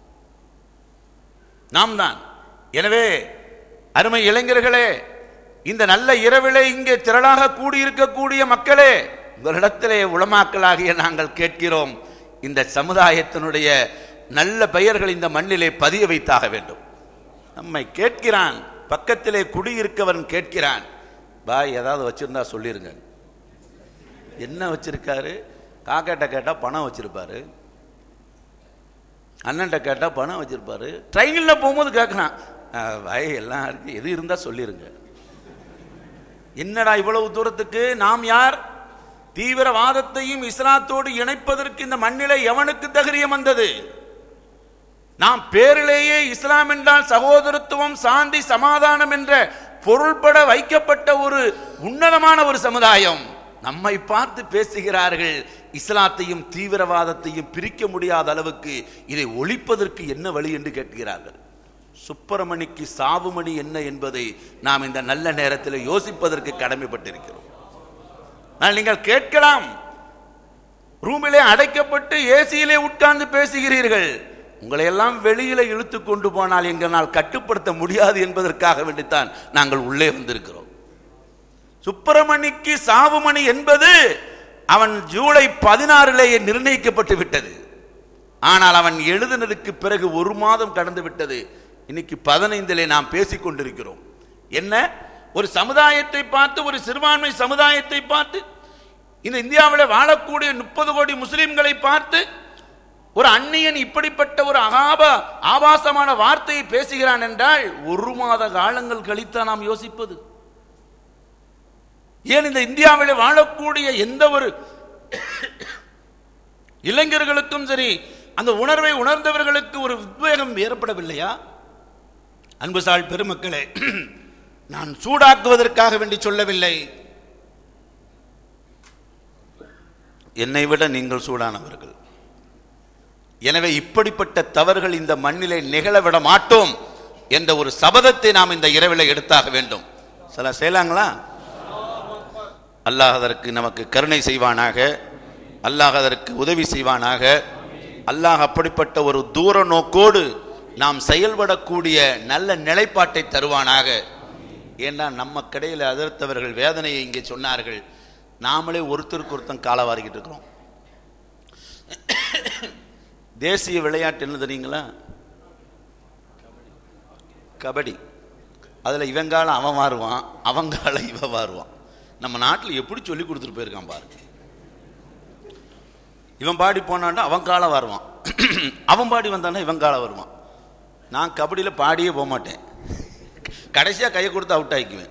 நாம் தான் எனவே அருமை இளைஞர்களே இந்த நல்ல இரவிலே இங்கே திரளாக கூடியிருக்கக்கூடிய மக்களே உங்களிடத்திலே உளமாக்கலாகிய நாங்கள் கேட்கிறோம் இந்த சமுதாயத்தினுடைய நல்ல பெயர்கள் இந்த மண்ணிலே பதிய வைத்தாக வேண்டும் நம்மை கேட்கிறான் பக்கத்திலே குடியிருக்கவன் கேட்கிறான் பாய் ஏதாவது வச்சிருந்தா சொல்லிருங்க என்ன வச்சிருக்காரு காக்காட்ட கேட்டா பணம் வச்சிருப்பாரு அண்ணன்ட்ட கேட்டா பணம் வச்சிருப்பாரு ட்ரெயினில் போகும்போது கேட்கறான் "அஹ், பாய் எல்லாம் இருக்கு எது இருந்தா சொல்லிருங்க என்னடா இவ்வளவு தூரத்துக்கு நாம் யார் தீவிரவாதத்தையும் இஸ்லாத்தோடு இணைப்பதற்கு இந்த மண்ணிலே எவனுக்கு தகிரியம் வந்தது நாம் பேரிலேயே இஸ்லாம் என்றால் சகோதரத்துவம் சாந்தி சமாதானம் என்ற பொருள்பட வைக்கப்பட்ட ஒரு உன்னதமான ஒரு சமுதாயம் நம்மை பார்த்து பேசுகிறார்கள் இஸ்லாத்தையும் தீவிரவாதத்தையும் பிரிக்க முடியாத அளவுக்கு இதை ஒழிப்பதற்கு என்ன வழி என்று கேட்கிறார்கள் சுப்பிரமணிக்கு சாவுமணி என்ன என்பதை நாம் இந்த நல்ல நேரத்தில் யோசிப்பதற்கு கடமைப்பட்டிருக்கிறோம் ஆனால் நீங்கள் கேட்கலாம் ரூமிலே அடைக்கப்பட்டு ஏசியிலே உட்கார்ந்து பேசுகிறீர்கள் உங்களை எல்லாம் வெளியில இழுத்து கொண்டு போனால் எங்களால் கட்டுப்படுத்த முடியாது என்பதற்காக வேண்டித்தான் நாங்கள் உள்ளே வந்திருக்கிறோம் சுப்பிரமணிக்கு சாவுமணி என்பது அவன் ஜூலை பதினாறிலேயே நிர்ணயிக்கப்பட்டு விட்டது ஆனால் அவன் எழுதினதுக்கு பிறகு ஒரு மாதம் கடந்து விட்டது இன்னைக்கு பதினைந்திலே நாம் பேசிக் கொண்டிருக்கிறோம் என்ன ஒரு சமுதாயத்தை பார்த்து ஒரு சிறுபான்மை சமுதாயத்தை பார்த்து இந்த இந்தியாவில் வாழக்கூடிய முப்பது கோடி முஸ்லிம்களை பார்த்து ஒரு அந்நியன் இப்படிப்பட்ட ஒரு அகாப ஆபாசமான வார்த்தையை பேசுகிறான் என்றால் ஒரு மாத காலங்கள் கழித்தா நாம் யோசிப்பது ஏன் இந்த இந்தியாவில் வாழக்கூடிய எந்த ஒரு இளைஞர்களுக்கும் சரி அந்த உணர்வை உணர்ந்தவர்களுக்கு ஒரு உத்வேகம் ஏற்படவில்லையா அன்புசால் பெருமக்களே நான் சூடாக்குவதற்காக வேண்டி சொல்லவில்லை என்னை விட நீங்கள் சூடானவர்கள் எனவே இப்படிப்பட்ட தவறுகள் இந்த மண்ணிலே நிகழவிட மாட்டோம் என்ற ஒரு சபதத்தை நாம் இந்த இரவில் எடுத்தாக வேண்டும் சில செய்யலாங்களா அல்லாஹ் அதற்கு நமக்கு கருணை செய்வானாக அல்லாஹ் அதற்கு உதவி செய்வானாக அல்லாஹ் அப்படிப்பட்ட ஒரு தூர நோக்கோடு நாம் செயல்படக்கூடிய நல்ல நிலைப்பாட்டை தருவானாக ஏன்னா நம்ம கடையில் அதிர்த்தவர்கள் வேதனையை இங்கே சொன்னார்கள் நாமளே ஒருத்தருக்கு ஒருத்தன் காலவாரிக்கிட்டு இருக்கிறோம் தேசிய விளையாட்டு என்ன தெரியுங்களா கபடி அதில் இவங்கால அவன் மாறுவான் அவங்கால இவன் மாறுவான் நம்ம நாட்டில் எப்படி சொல்லி கொடுத்துட்டு போயிருக்கான் பாருங்க இவன் பாடி போனான்னா அவன் காலம் வருவான் அவன் பாடி வந்தான்னா இவன் காலம் வருவான் நான் கபடியில் பாடியே போக மாட்டேன் கடைசியாக கையை கொடுத்து அவுட் ஆகிக்குவேன்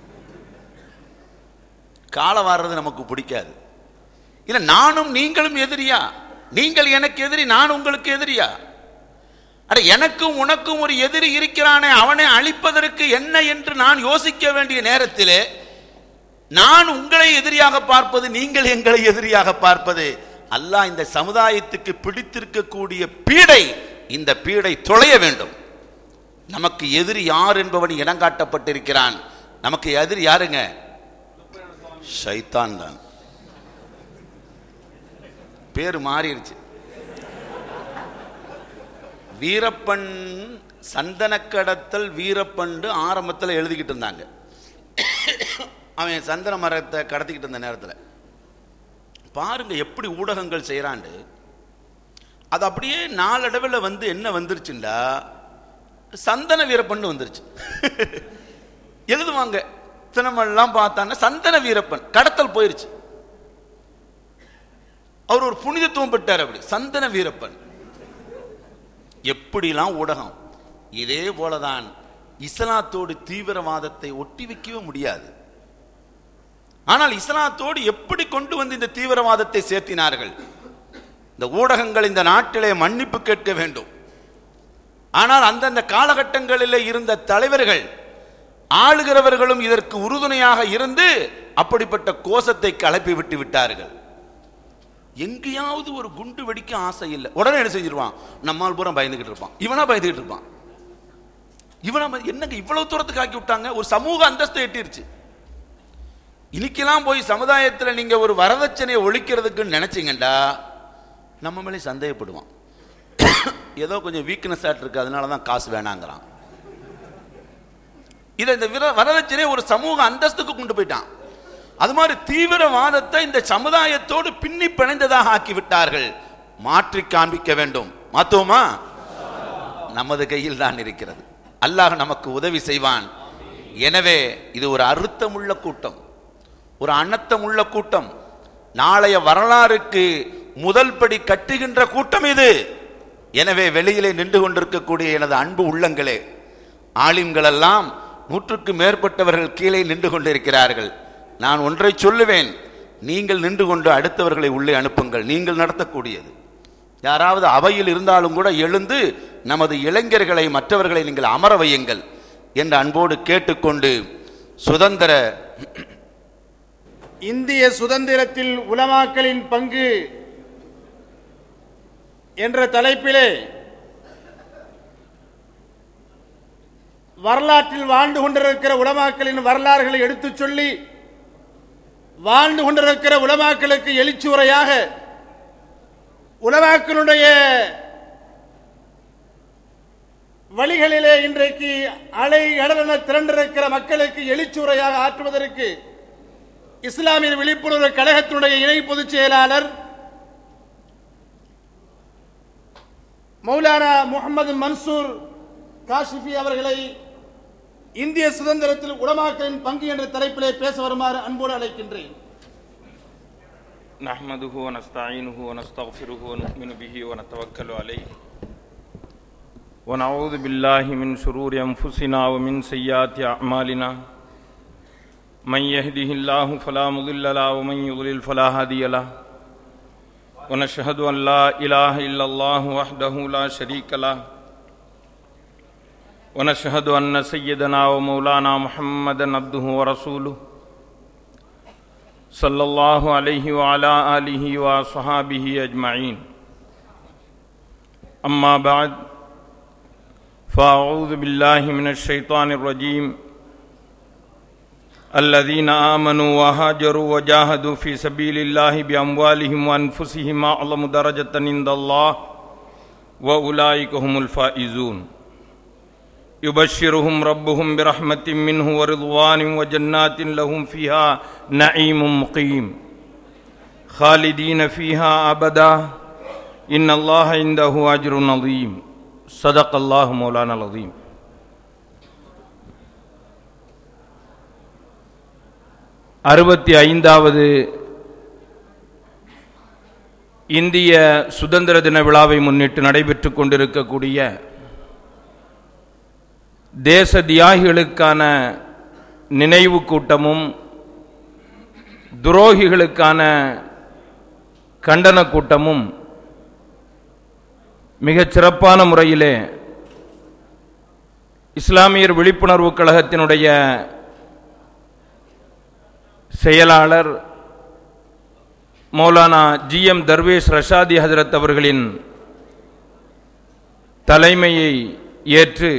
காலம் வாடுறது நமக்கு பிடிக்காது இல்லை நானும் நீங்களும் எதிரியா நீங்கள் எனக்கு எதிரி நான் உங்களுக்கு எதிரியா அட எனக்கும் உனக்கும் ஒரு எதிரி இருக்கிறானே அவனை அழிப்பதற்கு என்ன என்று நான் யோசிக்க வேண்டிய நேரத்திலே நான் உங்களை எதிரியாக பார்ப்பது நீங்கள் எங்களை எதிரியாக பார்ப்பது அல்லாஹ் இந்த சமுதாயத்துக்கு பிடித்திருக்கக்கூடிய பீடை இந்த பீடை தொலைய வேண்டும் நமக்கு எதிரி யார் என்பவன் இடங்காட்டப்பட்டிருக்கிறான் நமக்கு எதிரி யாருங்க ஷைத்தான் தான் பேர் மாறிடுச்சு வீரப்பன் சந்தனக்கடத்தல் வீரப்பண்டு ஆரம்பத்தில் எழுதிக்கிட்டு இருந்தாங்க அவன் சந்தன மரத்தை கடத்திக்கிட்டு இருந்த நேரத்தில் பாருங்க எப்படி ஊடகங்கள் செய்கிறாண்டு அது அப்படியே நாளடைவில் வந்து என்ன வந்துருச்சுண்டா சந்தன வீரப்பன் வந்துருச்சு எழுதுவாங்க சினிமெல்லாம் பார்த்தாங்க சந்தன வீரப்பன் கடத்தல் போயிருச்சு அவர் ஒரு புனிதத்துவம் பெற்றார் அப்படி சந்தன வீரப்பன் எப்படிலாம் ஊடகம் இதே போலதான் இஸ்லாத்தோடு தீவிரவாதத்தை ஒட்டி வைக்கவே முடியாது ஆனால் இஸ்லாத்தோடு எப்படி கொண்டு வந்து இந்த தீவிரவாதத்தை சேர்த்தினார்கள் இந்த ஊடகங்கள் இந்த நாட்டிலே மன்னிப்பு கேட்க வேண்டும் ஆனால் அந்தந்த காலகட்டங்களில் இருந்த தலைவர்கள் ஆளுகிறவர்களும் இதற்கு உறுதுணையாக இருந்து அப்படிப்பட்ட கோஷத்தை கலப்பி விட்டு விட்டார்கள் எங்கேயாவது ஒரு குண்டு வெடிக்க ஆசை இல்லை உடனே என்ன செஞ்சிருவான் நம்மால் பூரா பயந்துகிட்டு இருப்பான் இவனா பயந்துகிட்டு இருப்பான் இவனா பய- என்னங்க இவ்வளவு தூரத்துக்கு ஆக்கி விட்டாங்க ஒரு சமூக அந்தஸ்தை எட்டிருச்சு இன்னைக்கெல்லாம் போய் சமுதாயத்தில் நீங்க ஒரு வரதட்சணையை ஒழிக்கிறதுக்குன்னு நினைச்சீங்கண்டா நம்ம மேலே சந்தேகப்படுவான் ஏதோ கொஞ்சம் வீக்னஸ் ஆட்டு இருக்கு அதனால தான் காசு வேணாங்கிறான் இதை இந்த விர- வரதட்சணையை ஒரு சமூக அந்தஸ்துக்கு கொண்டு போயிட்டான் அது மாதிரி தீவிரவாதத்தை இந்த சமுதாயத்தோடு பின்னி பிணைந்ததாக ஆக்கி விட்டார்கள் மாற்றி காண்பிக்க வேண்டும் மாத்துவோமா நமது கையில் தான் இருக்கிறது அல்லாஹ் நமக்கு உதவி செய்வான் எனவே இது ஒரு அறுத்தமுள்ள கூட்டம் ஒரு அனத்தமுள்ள கூட்டம் நாளைய வரலாறுக்கு முதல் படி கட்டுகின்ற கூட்டம் இது எனவே வெளியிலே நின்று கொண்டிருக்கக்கூடிய எனது அன்பு உள்ளங்களே ஆலிம்கள் எல்லாம் நூற்றுக்கு மேற்பட்டவர்கள் கீழே நின்று கொண்டிருக்கிறார்கள் நான் ஒன்றை சொல்லுவேன் நீங்கள் நின்று கொண்டு அடுத்தவர்களை உள்ளே அனுப்புங்கள் நீங்கள் நடத்தக்கூடியது யாராவது அவையில் இருந்தாலும் கூட எழுந்து நமது இளைஞர்களை மற்றவர்களை நீங்கள் அமர வையுங்கள் என்று அன்போடு கேட்டுக்கொண்டு சுதந்திர இந்திய சுதந்திரத்தில் உலமாக்களின் பங்கு என்ற தலைப்பிலே வரலாற்றில் வாழ்ந்து கொண்டிருக்கிற உலமாக்களின் வரலாறுகளை எடுத்துச் சொல்லி வாழ்ந்து கொண்டிருக்கிற உலமாக்களுக்கு எழுச்சி உரையாக உலமாக்களுடைய வழிகளிலே இன்றைக்கு அலை கடலென திரண்டிருக்கிற மக்களுக்கு எழுச்சி உரையாக ஆற்றுவதற்கு இஸ்லாமிய விழிப்புணர்வு கழகத்தினுடைய இணை பொதுச் செயலாளர் மௌலானா முகமது மன்சூர் காஷிஃபி அவர்களை இந்திய சுதந்திரத்தில் உலமாக்களின் பங்கு என்ற தலைப்பிலே பேச வருமாறு அன்போடு அழைக்கின்றேன் نحمده ونستعينه ونستغفره ونؤمن به ونتوكل عليه ونعوذ بالله من شرور أنفسنا ومن سيئات أعمالنا من يهده الله فلا مضل له ومن يضلل فلا هادي له ونشهد أن لا إله إلا الله وحده لا شريك له ونشهد أن سيدنا ومولانا محمدا عبده ورسوله صلى الله عليه وعلى آله وصحابه أجمعين أما بعد فأعوذ بالله من الشيطان الرجيم الذين آمنوا وهاجروا وجاهدوا في سبيل الله بأموالهم وأنفسهم أعظم درجة عند الله وأولئك هم الفائزون يبشرهم ربهم برحمة منه ورضوان وجنات لهم فيها نعيم مقيم خالدين فيها أبدا إن الله عنده أجر عظيم صدق الله مولانا العظيم அறுபத்தி ஐந்தாவது இந்திய சுதந்திர தின விழாவை முன்னிட்டு நடைபெற்றுக் கொண்டிருக்கக்கூடிய தேச தியாகிகளுக்கான நினைவு கூட்டமும் துரோகிகளுக்கான கண்டன கூட்டமும் மிகச் சிறப்பான முறையிலே இஸ்லாமியர் விழிப்புணர்வு கழகத்தினுடைய செயலாளர் மௌலானா ஜி எம் தர்வேஷ் ரஷாதி ஹஜரத் அவர்களின் தலைமையை ஏற்று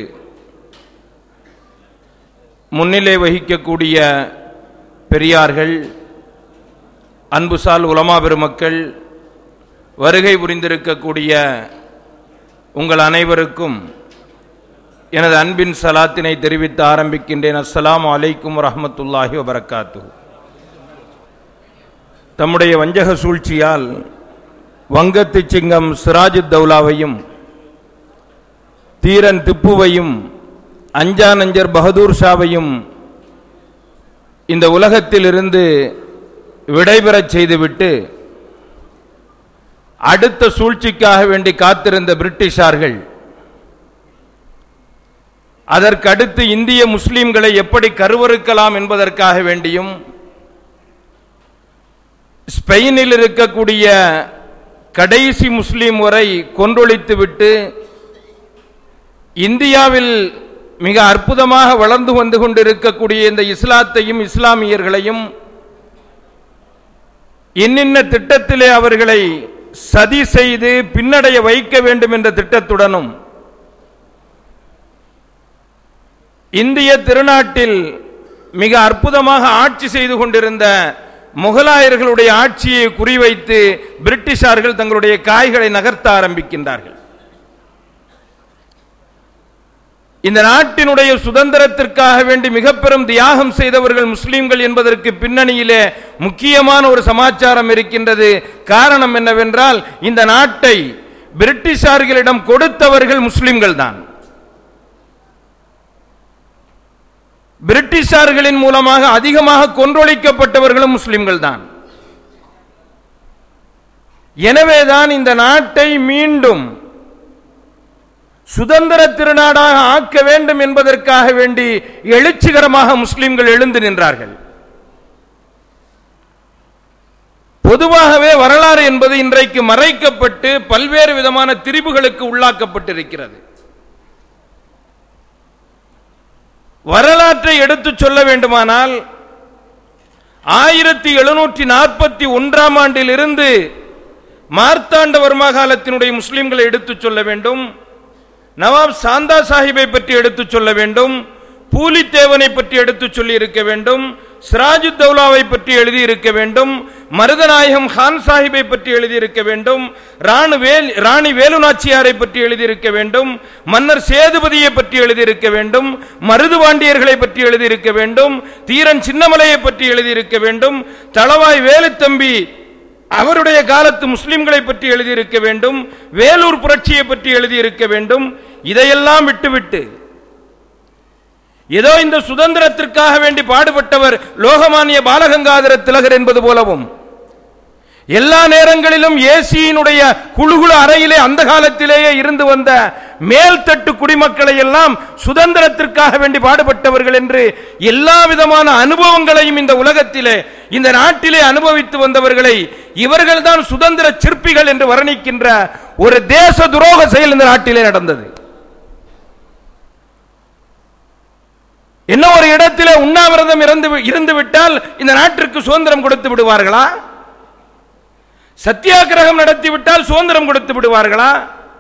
முன்னிலை வகிக்கக்கூடிய பெரியார்கள் அன்புசால் உலமா பெருமக்கள் வருகை புரிந்திருக்கக்கூடிய உங்கள் அனைவருக்கும் எனது அன்பின் சலாத்தினை தெரிவித்து ஆரம்பிக்கின்றேன் அஸ்ஸலாமு அலைக்கும் வரஹமத்துல்லாஹி வபரகாத்து தம்முடைய வஞ்சக சூழ்ச்சியால் வங்கத்து சிங்கம் சிராஜுத் தௌலாவையும் தீரன் திப்புவையும் அஞ்சா நஞ்சர் பகதூர் ஷாவையும் இந்த உலகத்திலிருந்து விடைபெறச் செய்துவிட்டு அடுத்த சூழ்ச்சிக்காக வேண்டி காத்திருந்த பிரிட்டிஷார்கள் அதற்கடுத்து இந்திய முஸ்லிம்களை எப்படி கருவறுக்கலாம் என்பதற்காக வேண்டியும் ஸ்பெயினில் இருக்கக்கூடிய கடைசி முஸ்லீம் வரை கொன்றொழித்துவிட்டு இந்தியாவில் மிக அற்புதமாக வளர்ந்து வந்து கொண்டிருக்கக்கூடிய இந்த இஸ்லாத்தையும் இஸ்லாமியர்களையும் இன்னின்ன திட்டத்திலே அவர்களை சதி செய்து பின்னடைய வைக்க வேண்டும் என்ற திட்டத்துடனும் இந்திய திருநாட்டில் மிக அற்புதமாக ஆட்சி செய்து கொண்டிருந்த முகலாயர்களுடைய ஆட்சியை குறிவைத்து பிரிட்டிஷார்கள் தங்களுடைய காய்களை நகர்த்த ஆரம்பிக்கின்றார்கள் இந்த நாட்டினுடைய சுதந்திரத்திற்காக வேண்டி மிக பெரும் தியாகம் செய்தவர்கள் முஸ்லிம்கள் என்பதற்கு பின்னணியிலே முக்கியமான ஒரு சமாச்சாரம் இருக்கின்றது காரணம் என்னவென்றால் இந்த நாட்டை பிரிட்டிஷார்களிடம் கொடுத்தவர்கள் முஸ்லிம்கள் தான் பிரிட்டிஷார்களின் மூலமாக அதிகமாக கொன்றொழிக்கப்பட்டவர்களும் முஸ்லிம்கள் தான் எனவேதான் இந்த நாட்டை மீண்டும் சுதந்திர திருநாடாக ஆக்க வேண்டும் என்பதற்காக வேண்டி எழுச்சிகரமாக முஸ்லிம்கள் எழுந்து நின்றார்கள் பொதுவாகவே வரலாறு என்பது இன்றைக்கு மறைக்கப்பட்டு பல்வேறு விதமான திரிவுகளுக்கு உள்ளாக்கப்பட்டிருக்கிறது வரலாற்றை எடுத்துச் சொல்ல வேண்டுமானால் ஆயிரத்தி எழுநூற்றி நாற்பத்தி ஒன்றாம் ஆண்டில் இருந்து மார்த்தாண்டவர்மா காலத்தினுடைய முஸ்லிம்களை எடுத்துச் சொல்ல வேண்டும் நவாப் சாந்தா சாஹிப்பை பற்றி எடுத்துச் சொல்ல வேண்டும் பூலித்தேவனை பற்றி எடுத்துச் சொல்லி இருக்க வேண்டும் சிராஜு தௌலாவை பற்றி எழுதியிருக்க வேண்டும் மருதநாயகம் கான் சாஹிப்பை பற்றி எழுதியிருக்க வேண்டும் ராணு வேல் ராணி வேலுநாச்சியாரை பற்றி எழுதியிருக்க வேண்டும் மன்னர் சேதுபதியை பற்றி எழுதியிருக்க வேண்டும் மருதுபாண்டியர்களை பற்றி எழுதியிருக்க வேண்டும் தீரன் சின்னமலையை பற்றி எழுதியிருக்க வேண்டும் தளவாய் வேலுத்தம்பி அவருடைய காலத்து முஸ்லிம்களை பற்றி எழுதியிருக்க வேண்டும் வேலூர் புரட்சியை பற்றி எழுதியிருக்க வேண்டும் இதையெல்லாம் விட்டுவிட்டு ஏதோ இந்த சுதந்திரத்திற்காக வேண்டி பாடுபட்டவர் லோகமானிய பாலகங்காதர திலகர் என்பது போலவும் எல்லா நேரங்களிலும் ஏசியினுடைய குழுகுழு அறையிலே அந்த காலத்திலேயே இருந்து வந்த மேல்தட்டு குடிமக்களை எல்லாம் சுதந்திரத்திற்காக வேண்டி பாடுபட்டவர்கள் என்று எல்லா விதமான அனுபவங்களையும் இந்த உலகத்திலே இந்த நாட்டிலே அனுபவித்து வந்தவர்களை இவர்கள்தான் சுதந்திர சிற்பிகள் என்று வர்ணிக்கின்ற ஒரு தேச துரோக செயல் இந்த நாட்டிலே நடந்தது என்ன ஒரு இடத்திலே உண்ணாவிரதம் இருந்து இருந்து விட்டால் இந்த நாட்டிற்கு சுதந்திரம் கொடுத்து விடுவார்களா சத்தியாகிரகம் நடத்தி விட்டால் சுதந்திரம் கொடுத்து விடுவார்களா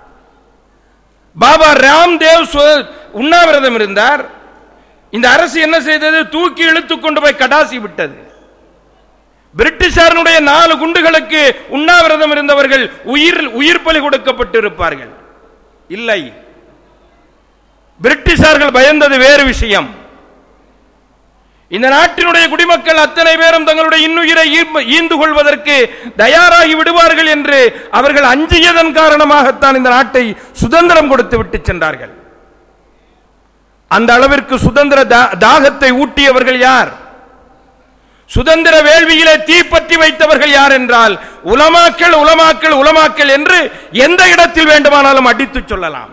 பாபா ராம்தேவ் சு- உண்ணாவிரதம் இருந்தார் இந்த அரசு என்ன செய்தது தூக்கி இழுத்து கொண்டு போய் கடாசி விட்டது பிரிட்டிஷாரனுடைய நாலு குண்டுகளுக்கு உண்ணாவிரதம் இருந்தவர்கள் உயிர் உயிர் பலி கொடுக்கப்பட்டு இருப்பார்கள் இல்லை பிரிட்டிஷார்கள் பயந்தது வேறு விஷயம் இந்த நாட்டினுடைய குடிமக்கள் அத்தனை பேரும் தங்களுடைய இன்னுயிரை ஈர்ப்ப- ஈந்து கொள்வதற்கு தயாராகி விடுவார்கள் என்று அவர்கள் அஞ்சியதன் காரணமாகத்தான் இந்த நாட்டை சுதந்திரம் கொடுத்து விட்டு சென்றார்கள் அந்த அளவிற்கு சுதந்திர தா- தாகத்தை ஊட்டியவர்கள் யார் சுதந்திர வேள்வியிலே தீப்பற்றி வைத்தவர்கள் யார் என்றால் உலமாக்கள் உலமாக்கள் உலமாக்கள் என்று எந்த இடத்தில் வேண்டுமானாலும் அடித்துச் சொல்லலாம்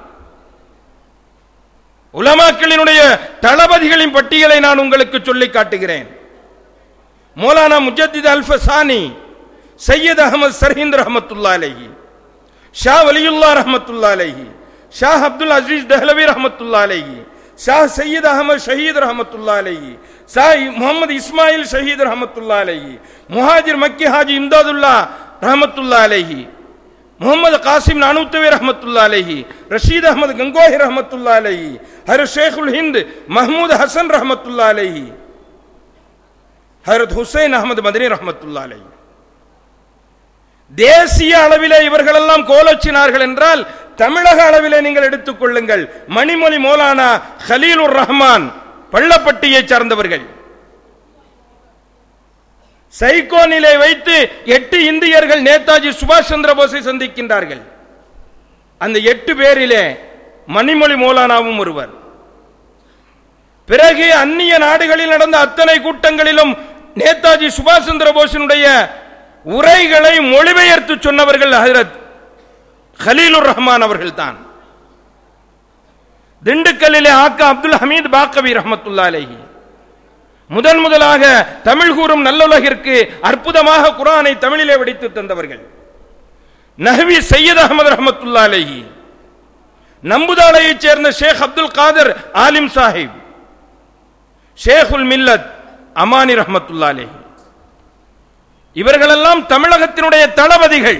உலமாக்களினுடைய தளபதிகளின் பட்டியலை நான் உங்களுக்கு சொல்லி காட்டுகிறேன் மௌலானா முஜத்தித் அல்ஃபசானி சையத் அகமது சர்ஹிந்த் ரஹமத்துல்லா அலைஹி ஷா வலியுல்லா ரஹமத்துல்லா அலைஹி ஷா அப்துல் அசீஸ் தஹ்லவி ரஹமத்துல்லா அலைஹி ஷா சையத் அகமது ஷஹீத் ரஹமத்துல்லா அலைஹி ஷா முகமது இஸ்மாயில் ஷஹீத் ரஹமத்துல்லா அலைஹி முஹாஜிர் மக்கி ஹாஜி இம்தாதுல்லா ரஹமத்துல்லா அலைஹி முகமது காசிம் நானூத்தவே ரஹமத்துல்லா அலைஹி ரஷீத் அஹமது கங்கோஹி ரஹமத்துல்லா அலைஹி ஹர் ஷேகுல் ஹிந்த் மஹமூத் ஹசன் ரஹமத்துல்லா அலைஹி ஹரத் ஹுசைன் அகமது மதனி ரஹமத்துல்லா அலைஹி தேசிய அளவிலே இவர்களெல்லாம் கோலச்சினார்கள் என்றால் தமிழக அளவிலே நீங்கள் எடுத்துக் கொள்ளுங்கள் மணிமொழி மௌலானா ஹலீலுர் ரஹ்மான் பள்ளப்பட்டியை சார்ந்தவர்கள் சைகோனிலே வைத்து எட்டு இந்தியர்கள் நேதாஜி சுபாஷ் சந்திர போஸை சந்திக்கின்றார்கள் அந்த எட்டு பேரிலே மணிமொழி மௌலானாவும் ஒருவர் பிறகு அந்நிய நாடுகளில் நடந்த அத்தனை கூட்டங்களிலும் நேதாஜி சுபாஷ் சந்திர போஸினுடைய உரைகளை மொழிபெயர்த்து சொன்னவர்கள் ஹஜரத் ஹலீலுர் ரஹ்மான் அவர்கள் தான் திண்டுக்கல்லிலே ஆக்கா அப்துல் ஹமீத் பாக்கவி ரஹமத்துல்லா அலைஹி முதன் முதலாக தமிழ் கூறும் நல்லுலகிற்கு அற்புதமாக குரானை தமிழிலே வடித்து தந்தவர்கள் நஹ்வி சையத் அகமது ரஹமத்துல்லா அலைஹி நம்புதாளையைச் சேர்ந்த ஷேக் அப்துல் காதர் ஆலிம் சாஹிப் ஷேகுல் மில்லத் அமானி ரஹமத்துல்லா அலைஹி இவர்களெல்லாம் தமிழகத்தினுடைய தளபதிகள்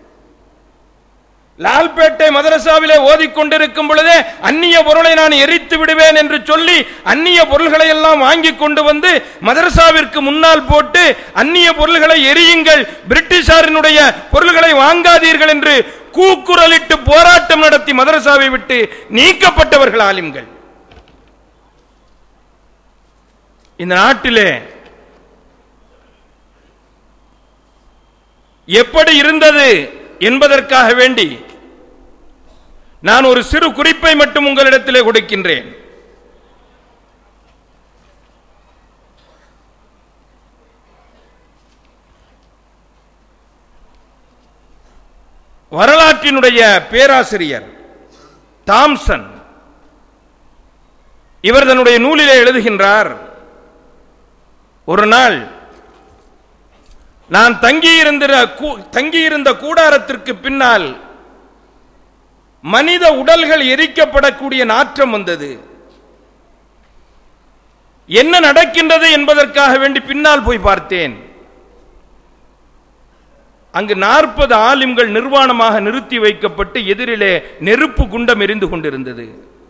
லால்பேட்டை மதரசாவிலே ஓதிக்கொண்டிருக்கும் பொழுதே அந்நிய பொருளை நான் எரித்து விடுவேன் என்று சொல்லி அந்நிய பொருள்களை எல்லாம் வாங்கி கொண்டு வந்து மதரசாவிற்கு முன்னால் போட்டு அந்நிய பொருள்களை எரியுங்கள் பிரிட்டிஷாரினுடைய பொருள்களை வாங்காதீர்கள் என்று கூக்குரலிட்டு போராட்டம் நடத்தி மதரசாவை விட்டு நீக்கப்பட்டவர்கள் ஆலிம்கள் இந்த நாட்டிலே எப்படி இருந்தது என்பதற்காக வேண்டி நான் ஒரு சிறு குறிப்பை மட்டும் உங்களிடத்திலே கொடுக்கின்றேன் வரலாற்றினுடைய பேராசிரியர் தாம்சன் இவர் தன்னுடைய நூலிலே எழுதுகின்றார் ஒரு நாள் நான் தங்கியிருந்த கூ- தங்கியிருந்த கூடாரத்திற்கு பின்னால் மனித உடல்கள் எரிக்கப்படக்கூடிய நாற்றம் வந்தது என்ன நடக்கின்றது என்பதற்காக வேண்டி பின்னால் போய் பார்த்தேன் அங்கு நாற்பது ஆலிம்கள் நிர்வாணமாக நிறுத்தி வைக்கப்பட்டு எதிரிலே நெருப்பு குண்டம் எரிந்து கொண்டிருந்தது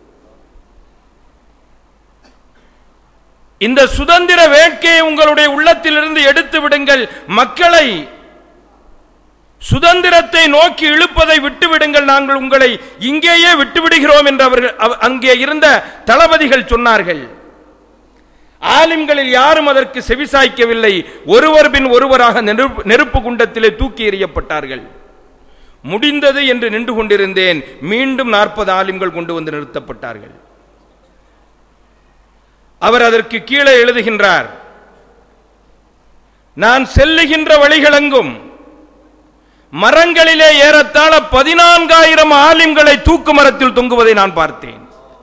இந்த சுதந்திர வேட்கையை உங்களுடைய உள்ளத்திலிருந்து எடுத்து விடுங்கள் மக்களை சுதந்திரத்தை நோக்கி இழுப்பதை விட்டுவிடுங்கள் நாங்கள் உங்களை இங்கேயே விட்டுவிடுகிறோம் என்று அவர்கள் அவ- அங்கே இருந்த தளபதிகள் சொன்னார்கள் ஆலிம்களில் யாரும் அதற்கு செவிசாய்க்கவில்லை ஒருவர் பின் ஒருவராக நெருப்பு நெருப்பு குண்டத்திலே தூக்கி எறியப்பட்டார்கள் முடிந்தது என்று நின்று கொண்டிருந்தேன் மீண்டும் நாற்பது ஆலிம்கள் கொண்டு வந்து நிறுத்தப்பட்டார்கள் அவர் அதற்கு கீழே எழுதுகின்றார் நான் செல்லுகின்ற வழிகளெங்கும் மரங்களிலே ஏறத்தாழ பதினான்காயிரம் ஆலிம்களை தூக்கு மரத்தில் தொங்குவதை நான் பார்த்தேன்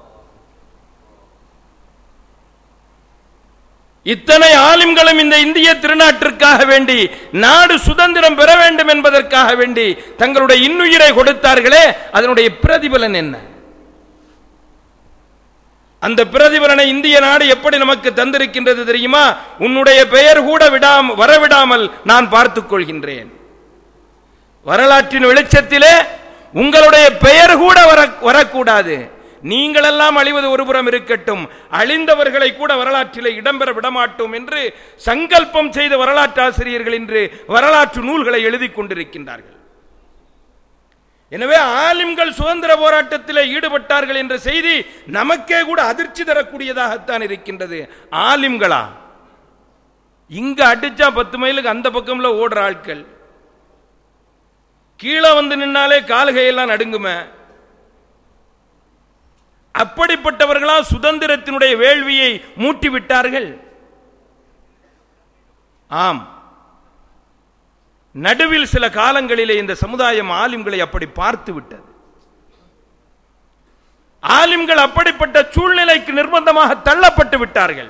இத்தனை ஆலிம்களும் இந்த இந்திய திருநாட்டிற்காக வேண்டி நாடு சுதந்திரம் பெற வேண்டும் என்பதற்காக வேண்டி தங்களுடைய இன்னுயிரை கொடுத்தார்களே அதனுடைய பிரதிபலன் என்ன அந்த பிரதிபலனை இந்திய நாடு எப்படி நமக்கு தந்திருக்கின்றது தெரியுமா உன்னுடைய பெயர் கூட விடாம வரவிடாமல் நான் பார்த்துக் கொள்கின்றேன் வரலாற்றின் வெளிச்சத்திலே உங்களுடைய பெயர் கூட வர வரக்கூடாது நீங்களெல்லாம் அழிவது ஒருபுறம் இருக்கட்டும் அழிந்தவர்களை கூட வரலாற்றிலே இடம்பெற விடமாட்டோம் என்று சங்கல்பம் செய்த வரலாற்று ஆசிரியர்கள் இன்று வரலாற்று நூல்களை எழுதி கொண்டிருக்கின்றார்கள் எனவே ஆலிம்கள் சுதந்திர போராட்டத்தில் ஈடுபட்டார்கள் என்ற செய்தி நமக்கே கூட அதிர்ச்சி தரக்கூடியதாகத்தான் இருக்கின்றது ஆலிம்களா இங்க அடிச்சா பத்து மைலுக்கு அந்த பக்கம்ல ஓடுற ஆட்கள் கீழே வந்து நின்னாலே கால்கையெல்லாம் நடுங்குமே அப்படிப்பட்டவர்களா சுதந்திரத்தினுடைய வேள்வியை மூட்டி விட்டார்கள் ஆம் நடுவில் சில காலங்களிலே இந்த சமுதாயம் ஆலிம்களை அப்படி பார்த்து விட்டது ஆலிம்கள் அப்படிப்பட்ட சூழ்நிலைக்கு நிர்பந்தமாக தள்ளப்பட்டு விட்டார்கள்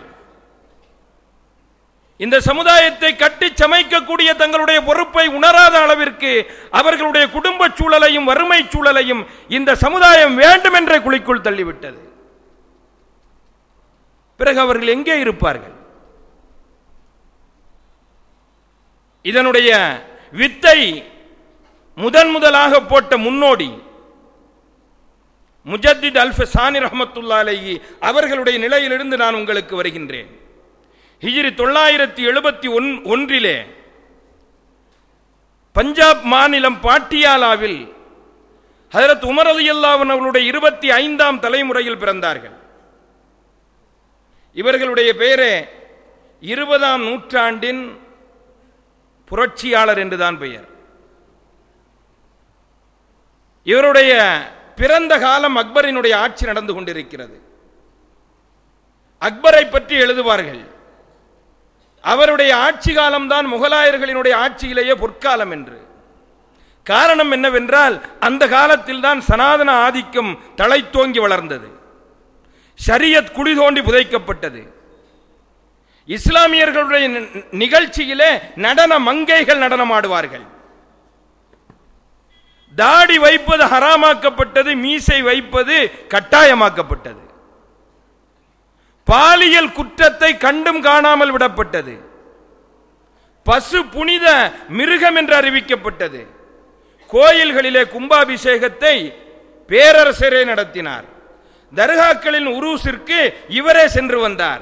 இந்த சமுதாயத்தை கட்டி சமைக்கக்கூடிய தங்களுடைய பொறுப்பை உணராத அளவிற்கு அவர்களுடைய குடும்ப சூழலையும் வறுமை சூழலையும் இந்த சமுதாயம் வேண்டும் என்ற குழிக்குள் தள்ளிவிட்டது பிறகு அவர்கள் எங்கே இருப்பார்கள் இதனுடைய வித்தை முதன் முதலாக போட்ட முன்னோடி முஜத்தித் அல்ஃப சானி ரஹமத்துல்லா அலைஹி அவர்களுடைய நிலையிலிருந்து நான் உங்களுக்கு வருகின்றேன் ஹிஜ்ரி தொள்ளாயிரத்தி எழுபத்தி ஒன் ஒன்றிலே பஞ்சாப் மாநிலம் பாட்டியாலாவில் ஹதரத் உமர் அலி அல்லாவன் அவர்களுடைய இருபத்தி ஐந்தாம் தலைமுறையில் பிறந்தார்கள் இவர்களுடைய பெயரே இருபதாம் நூற்றாண்டின் புரட்சியாளர் என்றுதான் பெயர் இவருடைய பிறந்த காலம் அக்பரினுடைய ஆட்சி நடந்து கொண்டிருக்கிறது அக்பரை பற்றி எழுதுவார்கள் அவருடைய ஆட்சி காலம்தான் முகலாயர்களினுடைய ஆட்சியிலேயே பொற்காலம் என்று காரணம் என்னவென்றால் அந்த காலத்தில் தான் சனாதன ஆதிக்கம் தழைத்தோங்கி வளர்ந்தது ஷரியத் குழி தோண்டி புதைக்கப்பட்டது இஸ்லாமியர்களுடைய நி- நிகழ்ச்சியிலே நடன மங்கைகள் நடனமாடுவார்கள் தாடி வைப்பது ஹராமாக்கப்பட்டது மீசை வைப்பது கட்டாயமாக்கப்பட்டது பாலியல் குற்றத்தை கண்டும் காணாமல் விடப்பட்டது பசு புனித மிருகம் என்று அறிவிக்கப்பட்டது கோயில்களிலே கும்பாபிஷேகத்தை பேரரசரே நடத்தினார் தர்காக்களின் உருசிற்கு இவரே சென்று வந்தார்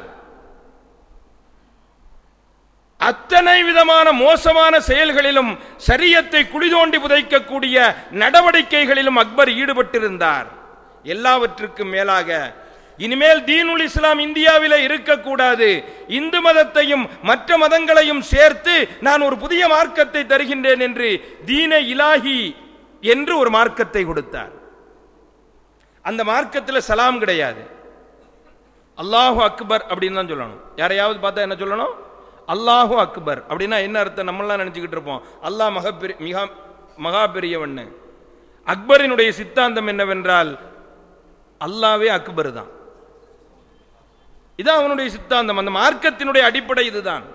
அத்தனை விதமான மோசமான செயல்களிலும் சரியத்தை குடிதோண்டி புதைக்கக்கூடிய நடவடிக்கைகளிலும் அக்பர் ஈடுபட்டிருந்தார் எல்லாவற்றுக்கும் மேலாக இனிமேல் தீனுல் இஸ்லாம் இந்தியாவிலே இருக்கக்கூடாது இந்து மதத்தையும் மற்ற மதங்களையும் சேர்த்து நான் ஒரு புதிய மார்க்கத்தை தருகின்றேன் என்று தீன இலாஹி என்று ஒரு மார்க்கத்தை கொடுத்தார் அந்த மார்க்கத்தில் சலாம் கிடையாது அல்லாஹு அக்பர் அப்படின்னு தான் சொல்லணும் யாரையாவது பார்த்தா என்ன சொல்லணும் அல்லாஹு அக்பர் அப்படின்னா என்ன அர்த்தம் நம்மளாம் நினைச்சுக்கிட்டு இருப்போம் அல்லாஹ் மகப்பெரிய மிக மகா பெரியவன்னு அக்பரினுடைய சித்தாந்தம் என்னவென்றால் அல்லாவே அக்பர் தான் இதான் அவனுடைய சித்தாந்தம் அந்த மார்க்கத்தினுடைய அடிப்படை இதுதான்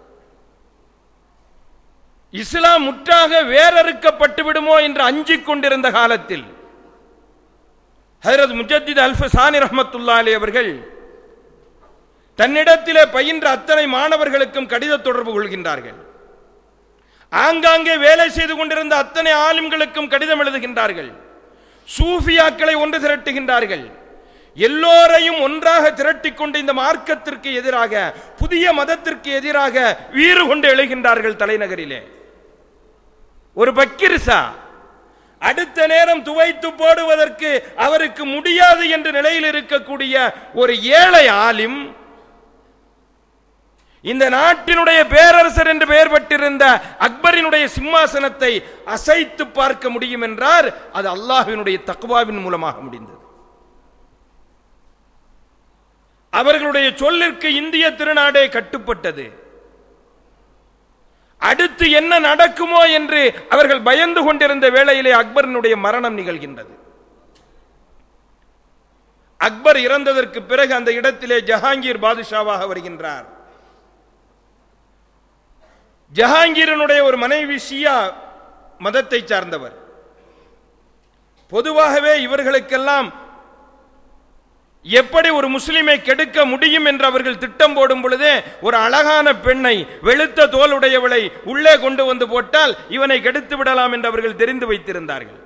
இஸ்லாம் முற்றாக வேறறுக்கப்பட்டு விடுமோ என்று அஞ்சிக் கொண்டிருந்த காலத்தில் ஹஜரத் முஜத்தித் அல்ஃப சானி ரஹமத்துல்லா அலி அவர்கள் தன்னிடத்திலே பயின்ற அத்தனை மாணவர்களுக்கும் கடித தொடர்பு கொள்கின்றார்கள் ஆங்காங்கே வேலை செய்து கொண்டிருந்த அத்தனை ஆலிம்களுக்கும் கடிதம் எழுதுகின்றார்கள் சூஃபியாக்களை ஒன்று திரட்டுகின்றார்கள் எல்லோரையும் ஒன்றாக திரட்டிக் கொண்டு இந்த மார்க்கத்திற்கு எதிராக புதிய மதத்திற்கு எதிராக வீறு கொண்டு எழுகின்றார்கள் தலைநகரிலே ஒரு பக்கிரிசா அடுத்த நேரம் துவைத்து போடுவதற்கு அவருக்கு முடியாது என்ற நிலையில் இருக்கக்கூடிய ஒரு ஏழை ஆலிம் இந்த நாட்டினுடைய பேரரசர் என்று பெயர் பெற்றிருந்த அக்பரினுடைய சிம்மாசனத்தை அசைத்து பார்க்க முடியும் என்றார் அது அல்லாஹ்வினுடைய தக்வாவின் மூலமாக முடிந்தது அவர்களுடைய சொல்லிற்கு இந்திய திருநாடே கட்டுப்பட்டது அடுத்து என்ன நடக்குமோ என்று அவர்கள் பயந்து கொண்டிருந்த வேளையிலே அக்பரினுடைய மரணம் நிகழ்கின்றது அக்பர் இறந்ததற்கு பிறகு அந்த இடத்திலே ஜஹாங்கீர் பாதுஷாவாக வருகின்றார் ஜஹாங்கீரனுடைய ஒரு மனைவி ஷியா மதத்தை சார்ந்தவர் பொதுவாகவே இவர்களுக்கெல்லாம் எப்படி ஒரு முஸ்லிமை கெடுக்க முடியும் என்று அவர்கள் திட்டம் போடும் பொழுதே ஒரு அழகான பெண்ணை வெளுத்த தோலுடையவளை உள்ளே கொண்டு வந்து போட்டால் இவனை கெடுத்து விடலாம் என்று அவர்கள் தெரிந்து வைத்திருந்தார்கள்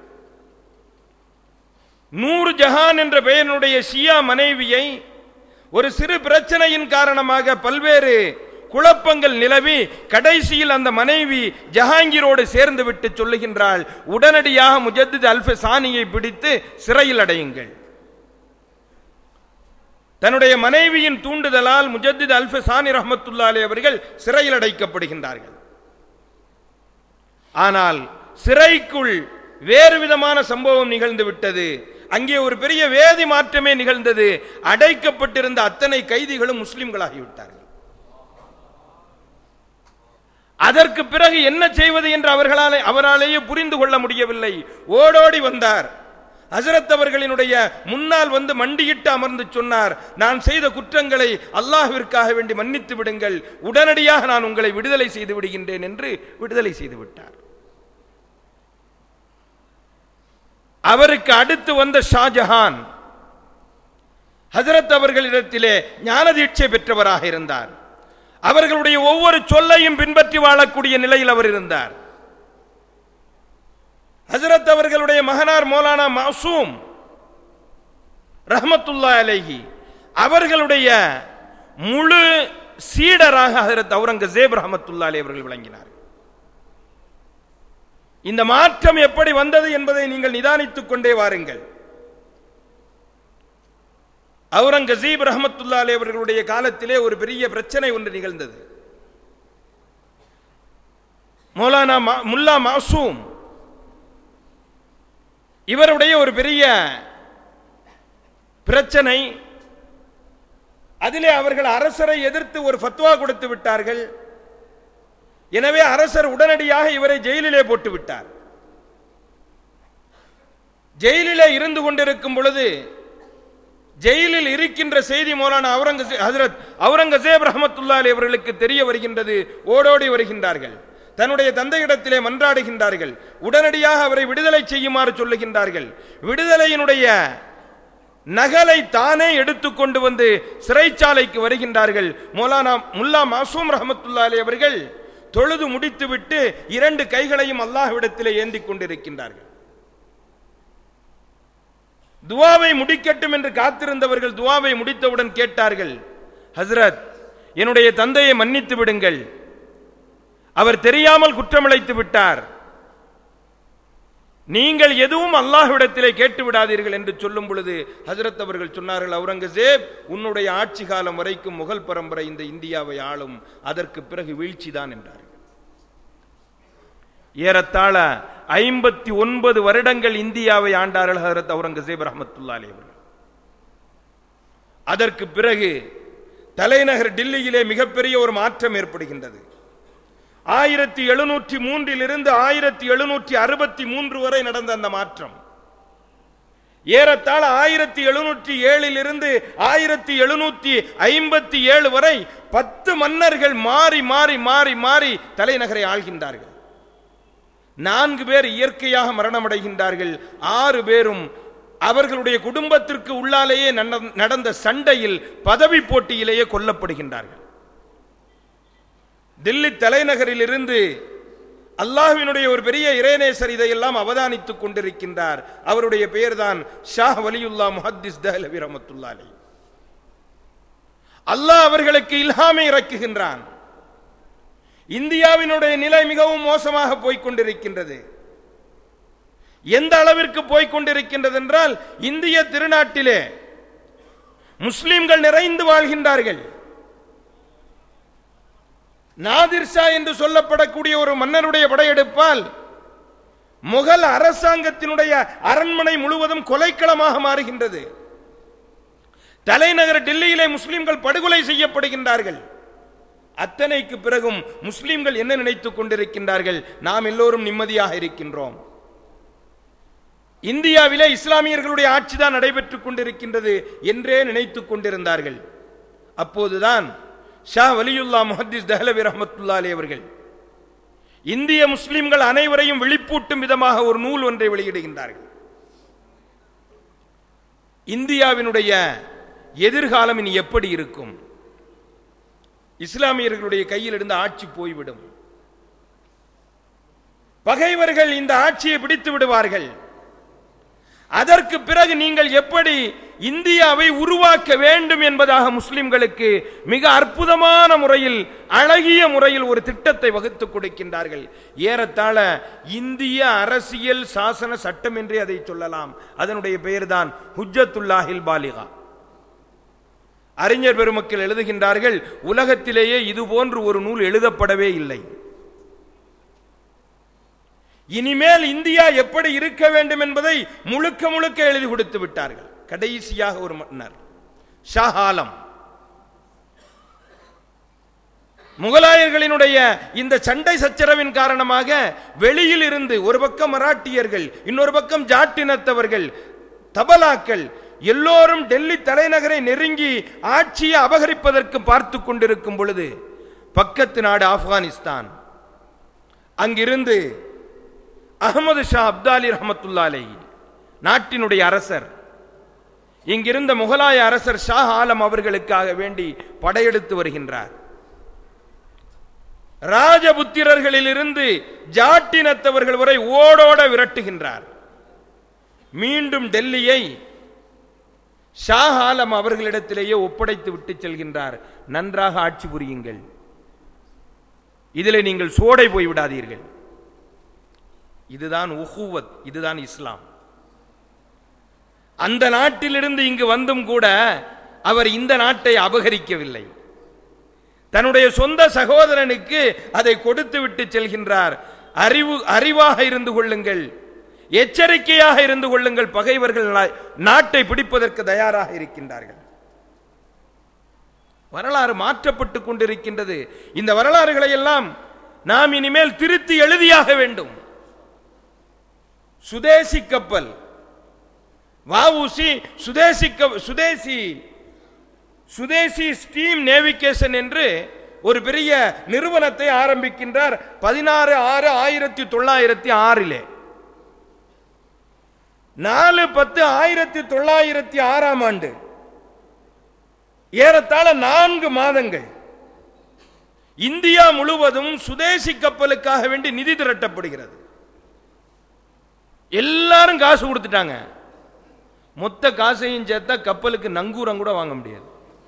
நூறு ஜஹான் என்ற பெயருடைய ஷியா மனைவியை ஒரு சிறு பிரச்சனையின் காரணமாக பல்வேறு குழப்பங்கள் நிலவி கடைசியில் அந்த மனைவி ஜஹாங்கீரோடு சேர்ந்து விட்டு சொல்லுகின்றாள் உடனடியாக முஜத்தித் அல்ஃப சானியை பிடித்து சிறையில் அடையுங்கள் தன்னுடைய மனைவியின் தூண்டுதலால் முஜத்தித் அல்ஃப சானி ரஹமத்துல்லாலே அவர்கள் சிறையில் அடைக்கப்படுகின்றார்கள் ஆனால் சிறைக்குள் வேறு விதமான சம்பவம் நிகழ்ந்து விட்டது அங்கே ஒரு பெரிய வேதி மாற்றமே நிகழ்ந்தது அடைக்கப்பட்டிருந்த அத்தனை கைதிகளும் முஸ்லிம்களாகிவிட்டார்கள் அதற்கு பிறகு என்ன செய்வது என்று அவர்களாலே அவராலேயே புரிந்து கொள்ள முடியவில்லை ஓடோடி வந்தார் ஹசரத் அவர்களினுடைய முன்னால் வந்து மண்டியிட்டு அமர்ந்து சொன்னார் நான் செய்த குற்றங்களை அல்லாஹ்விற்காக வேண்டி மன்னித்து விடுங்கள் உடனடியாக நான் உங்களை விடுதலை செய்து விடுகின்றேன் என்று விடுதலை செய்து விட்டார் அவருக்கு அடுத்து வந்த ஷாஜஹான் ஹசரத் அவர்களிடத்திலே ஞான தீட்சை பெற்றவராக இருந்தார் அவர்களுடைய ஒவ்வொரு சொல்லையும் பின்பற்றி வாழக்கூடிய நிலையில் அவர் இருந்தார் ஹசரத் அவர்களுடைய மகனார் மௌலானா மாசூம் ரஹமத்துல்லா அலைஹி அவர்களுடைய முழு சீடராக ஹசரத் அவுரங்கசேப் ரஹமத்துல்லா அலி அவர்கள் விளங்கினார் இந்த மாற்றம் எப்படி வந்தது என்பதை நீங்கள் நிதானித்துக் கொண்டே வாருங்கள் அவுரங்கசீப் ரஹமத்துல்லா அலி அவர்களுடைய காலத்திலே ஒரு பெரிய பிரச்சனை ஒன்று நிகழ்ந்தது மௌலானா மா- முல்லா மாசூம் இவருடைய ஒரு பெரிய பிரச்சனை அதிலே அவர்கள் அரசரை எதிர்த்து ஒரு ஃபத்வா கொடுத்து விட்டார்கள் எனவே அரசர் உடனடியாக இவரை ஜெயிலிலே போட்டு விட்டார் ஜெயிலிலே இருந்து கொண்டிருக்கும் பொழுது ஜெயிலில் இருக்கின்ற செய்தி மௌலானா அவுரங்கசீப் ஹஜரத் அவுரங்கசேப் ரஹமத்துல்லாலி அவர்களுக்கு தெரிய வருகின்றது ஓடோடி வருகின்றார்கள் தன்னுடைய தந்தையிடத்திலே மன்றாடுகின்றார்கள் உடனடியாக அவரை விடுதலை செய்யுமாறு சொல்லுகின்றார்கள் விடுதலையினுடைய நகலை தானே எடுத்துக்கொண்டு வந்து சிறைச்சாலைக்கு வருகின்றார்கள் மௌலானா முல்லா மாசூம் ரஹமத்துல்லாலி அவர்கள் தொழுது முடித்துவிட்டு இரண்டு கைகளையும் அல்லாஹ்விடத்திலே ஏந்திக் கொண்டிருக்கின்றார்கள் துவாவை முடிக்கட்டும் என்று காத்திருந்தவர்கள் துவாவை முடித்தவுடன் கேட்டார்கள் ஹஸ்ரத் என்னுடைய தந்தையை மன்னித்து விடுங்கள் அவர் தெரியாமல் குற்றமிழைத்து விட்டார் நீங்கள் எதுவும் அல்லாஹ்விடத்திலே கேட்டு விடாதீர்கள் என்று சொல்லும் பொழுது ஹஜரத் அவர்கள் சொன்னார்கள் அவுரங்கசேப் உன்னுடைய ஆட்சி காலம் வரைக்கும் முகல் பரம்பரை இந்த இந்தியாவை ஆளும் அதற்கு பிறகு வீழ்ச்சிதான் என்றார்கள் ஏறத்தாழ ஐம்பத்தி ஒன்பது வருடங்கள் இந்தியாவை ஆண்டார்கள் ஹஜரத் அவுரங்கசீப் ரஹமத்துல்லாலி அவர்கள் அதற்கு பிறகு தலைநகர் டில்லியிலே மிகப்பெரிய ஒரு மாற்றம் ஏற்படுகின்றது ஆயிரத்தி எழுநூற்றி மூன்றில் இருந்து ஆயிரத்தி எழுநூற்றி அறுபத்தி மூன்று வரை நடந்த அந்த மாற்றம் ஏறத்தாழ ஆயிரத்தி எழுநூற்றி ஏழில் இருந்து ஆயிரத்தி எழுநூற்றி ஐம்பத்தி ஏழு வரை பத்து மன்னர்கள் மாறி மாறி மாறி மாறி தலைநகரை ஆள்கின்றார்கள் நான்கு பேர் இயற்கையாக மரணமடைகின்றார்கள் ஆறு பேரும் அவர்களுடைய குடும்பத்திற்கு உள்ளாலேயே நட- நடந்த சண்டையில் பதவி போட்டியிலேயே கொல்லப்படுகின்றார்கள் தில்லி தலைநகரில் இருந்து அல்லாஹ்வினுடைய ஒரு பெரிய இறைநேசர் இதையெல்லாம் அவதானித்துக் கொண்டிருக்கின்றார் அவருடைய பெயர்தான் ஷாஹ் வலியுல்லா முஹத்திஸ் தஹ்லவி ரஹமத்துல்லாஹி அல்லாஹ் அவர்களுக்கு இல்ஹாமை இறக்குகின்றான் இந்தியாவினுடைய நிலை மிகவும் மோசமாக போய்க் கொண்டிருக்கின்றது எந்த அளவிற்கு போய்க் கொண்டிருக்கின்றது என்றால் இந்திய திருநாட்டிலே முஸ்லிம்கள் நிறைந்து வாழ்கின்றார்கள் நாதிர் ஷா என்று சொல்லப்படக்கூடிய ஒரு மன்னருடைய படையெடுப்பால் முகல் அரசாங்கத்தினுடைய அரண்மனை முழுவதும் கொலைக்களமாக மாறுகின்றது தலைநகர் டெல்லியிலே முஸ்லிம்கள் படுகொலை செய்யப்படுகின்றார்கள் அத்தனைக்கு பிறகும் முஸ்லிம்கள் என்ன நினைத்துக் கொண்டிருக்கின்றார்கள் நாம் எல்லோரும் நிம்மதியாக இருக்கின்றோம் இந்தியாவிலே இஸ்லாமியர்களுடைய ஆட்சிதான் நடைபெற்றுக் கொண்டிருக்கின்றது என்றே நினைத்துக் கொண்டிருந்தார்கள் அப்போதுதான் ஷா வலியுல்லா முஹத்திஸ் தஹலவி ரஹமத்துல்லாலே அவர்கள் இந்திய முஸ்லிம்கள் அனைவரையும் விழிப்பூட்டும் விதமாக ஒரு நூல் ஒன்றை வெளியிடுகின்றார்கள் இந்தியாவினுடைய எதிர்காலம் இனி எப்படி இருக்கும் இஸ்லாமியர்களுடைய கையில் இருந்து ஆட்சி போய்விடும் பகைவர்கள் இந்த ஆட்சியை பிடித்து விடுவார்கள் அதற்கு பிறகு நீங்கள் எப்படி இந்தியாவை உருவாக்க வேண்டும் என்பதாக முஸ்லிம்களுக்கு மிக அற்புதமான முறையில் அழகிய முறையில் ஒரு திட்டத்தை வகுத்துக் கொடுக்கின்றார்கள் ஏறத்தாழ இந்திய அரசியல் சாசன சட்டம் என்றே அதை சொல்லலாம் அதனுடைய பெயர்தான் ஹுஜ்ஜத்துல்லாஹில் பாலிகா அறிஞர் பெருமக்கள் எழுதுகின்றார்கள் உலகத்திலேயே இது போன்று ஒரு நூல் எழுதப்படவே இல்லை இனிமேல் இந்தியா எப்படி இருக்க வேண்டும் என்பதை முழுக்க முழுக்க எழுதி கொடுத்து விட்டார்கள் கடைசியாக ஒரு மன்னர் ஷா ஆலம் முகலாயர்களினுடைய இந்த சண்டை சச்சரவின் காரணமாக வெளியில் இருந்து ஒரு பக்கம் மராட்டியர்கள் இன்னொரு பக்கம் ஜாட்டினத்தவர்கள் தபலாக்கள் எல்லோரும் டெல்லி தலைநகரை நெருங்கி ஆட்சியை அபகரிப்பதற்கு பார்த்து கொண்டிருக்கும் பொழுது பக்கத்து நாடு ஆப்கானிஸ்தான் அங்கிருந்து அகமது ஷா அப்தாலி ரஹமத்துல்லாலை நாட்டினுடைய அரசர் இங்கிருந்த முகலாய அரசர் ஷா ஆலம் அவர்களுக்காக வேண்டி படையெடுத்து வருகின்றார் ராஜபுத்திரர்களிலிருந்து ஜாட்டினத்தவர்கள் வரை ஓடோட விரட்டுகின்றார் மீண்டும் டெல்லியை ஷா ஆலம் அவர்களிடத்திலேயே ஒப்படைத்து விட்டு செல்கின்றார் நன்றாக ஆட்சி புரியுங்கள் இதில் நீங்கள் சோடை போய் விடாதீர்கள் இதுதான் உஹூவத் இதுதான் இஸ்லாம் அந்த நாட்டிலிருந்து இங்கு வந்தும் கூட அவர் இந்த நாட்டை அபகரிக்கவில்லை தன்னுடைய சொந்த சகோதரனுக்கு அதை கொடுத்து விட்டு செல்கின்றார் அறிவு அறிவாக இருந்து கொள்ளுங்கள் எச்சரிக்கையாக இருந்து கொள்ளுங்கள் பகைவர்கள் நா- நாட்டை பிடிப்பதற்கு தயாராக இருக்கின்றார்கள் வரலாறு மாற்றப்பட்டு கொண்டிருக்கின்றது இந்த வரலாறுகளை எல்லாம் நாம் இனிமேல் திருத்தி எழுதியாக வேண்டும் சுதேசி கப்பல் வஉசி சுதேசி க- சுதேசி சுதேசி ஸ்டீம் நேவிகேஷன் என்று ஒரு பெரிய நிறுவனத்தை ஆரம்பிக்கின்றார் பதினாறு ஆறு ஆயிரத்தி தொள்ளாயிரத்தி ஆறிலே நாலு பத்து ஆயிரத்தி தொள்ளாயிரத்தி ஆறாம் ஆண்டு ஏறத்தாழ நான்கு மாதங்கள் இந்தியா முழுவதும் சுதேசி கப்பலுக்காக வேண்டி நிதி திரட்டப்படுகிறது எல்லாரும் காசு கொடுத்துட்டாங்க மொத்த காசையும் சேர்த்தா கப்பலுக்கு நங்கூரம் கூட வாங்க முடியாது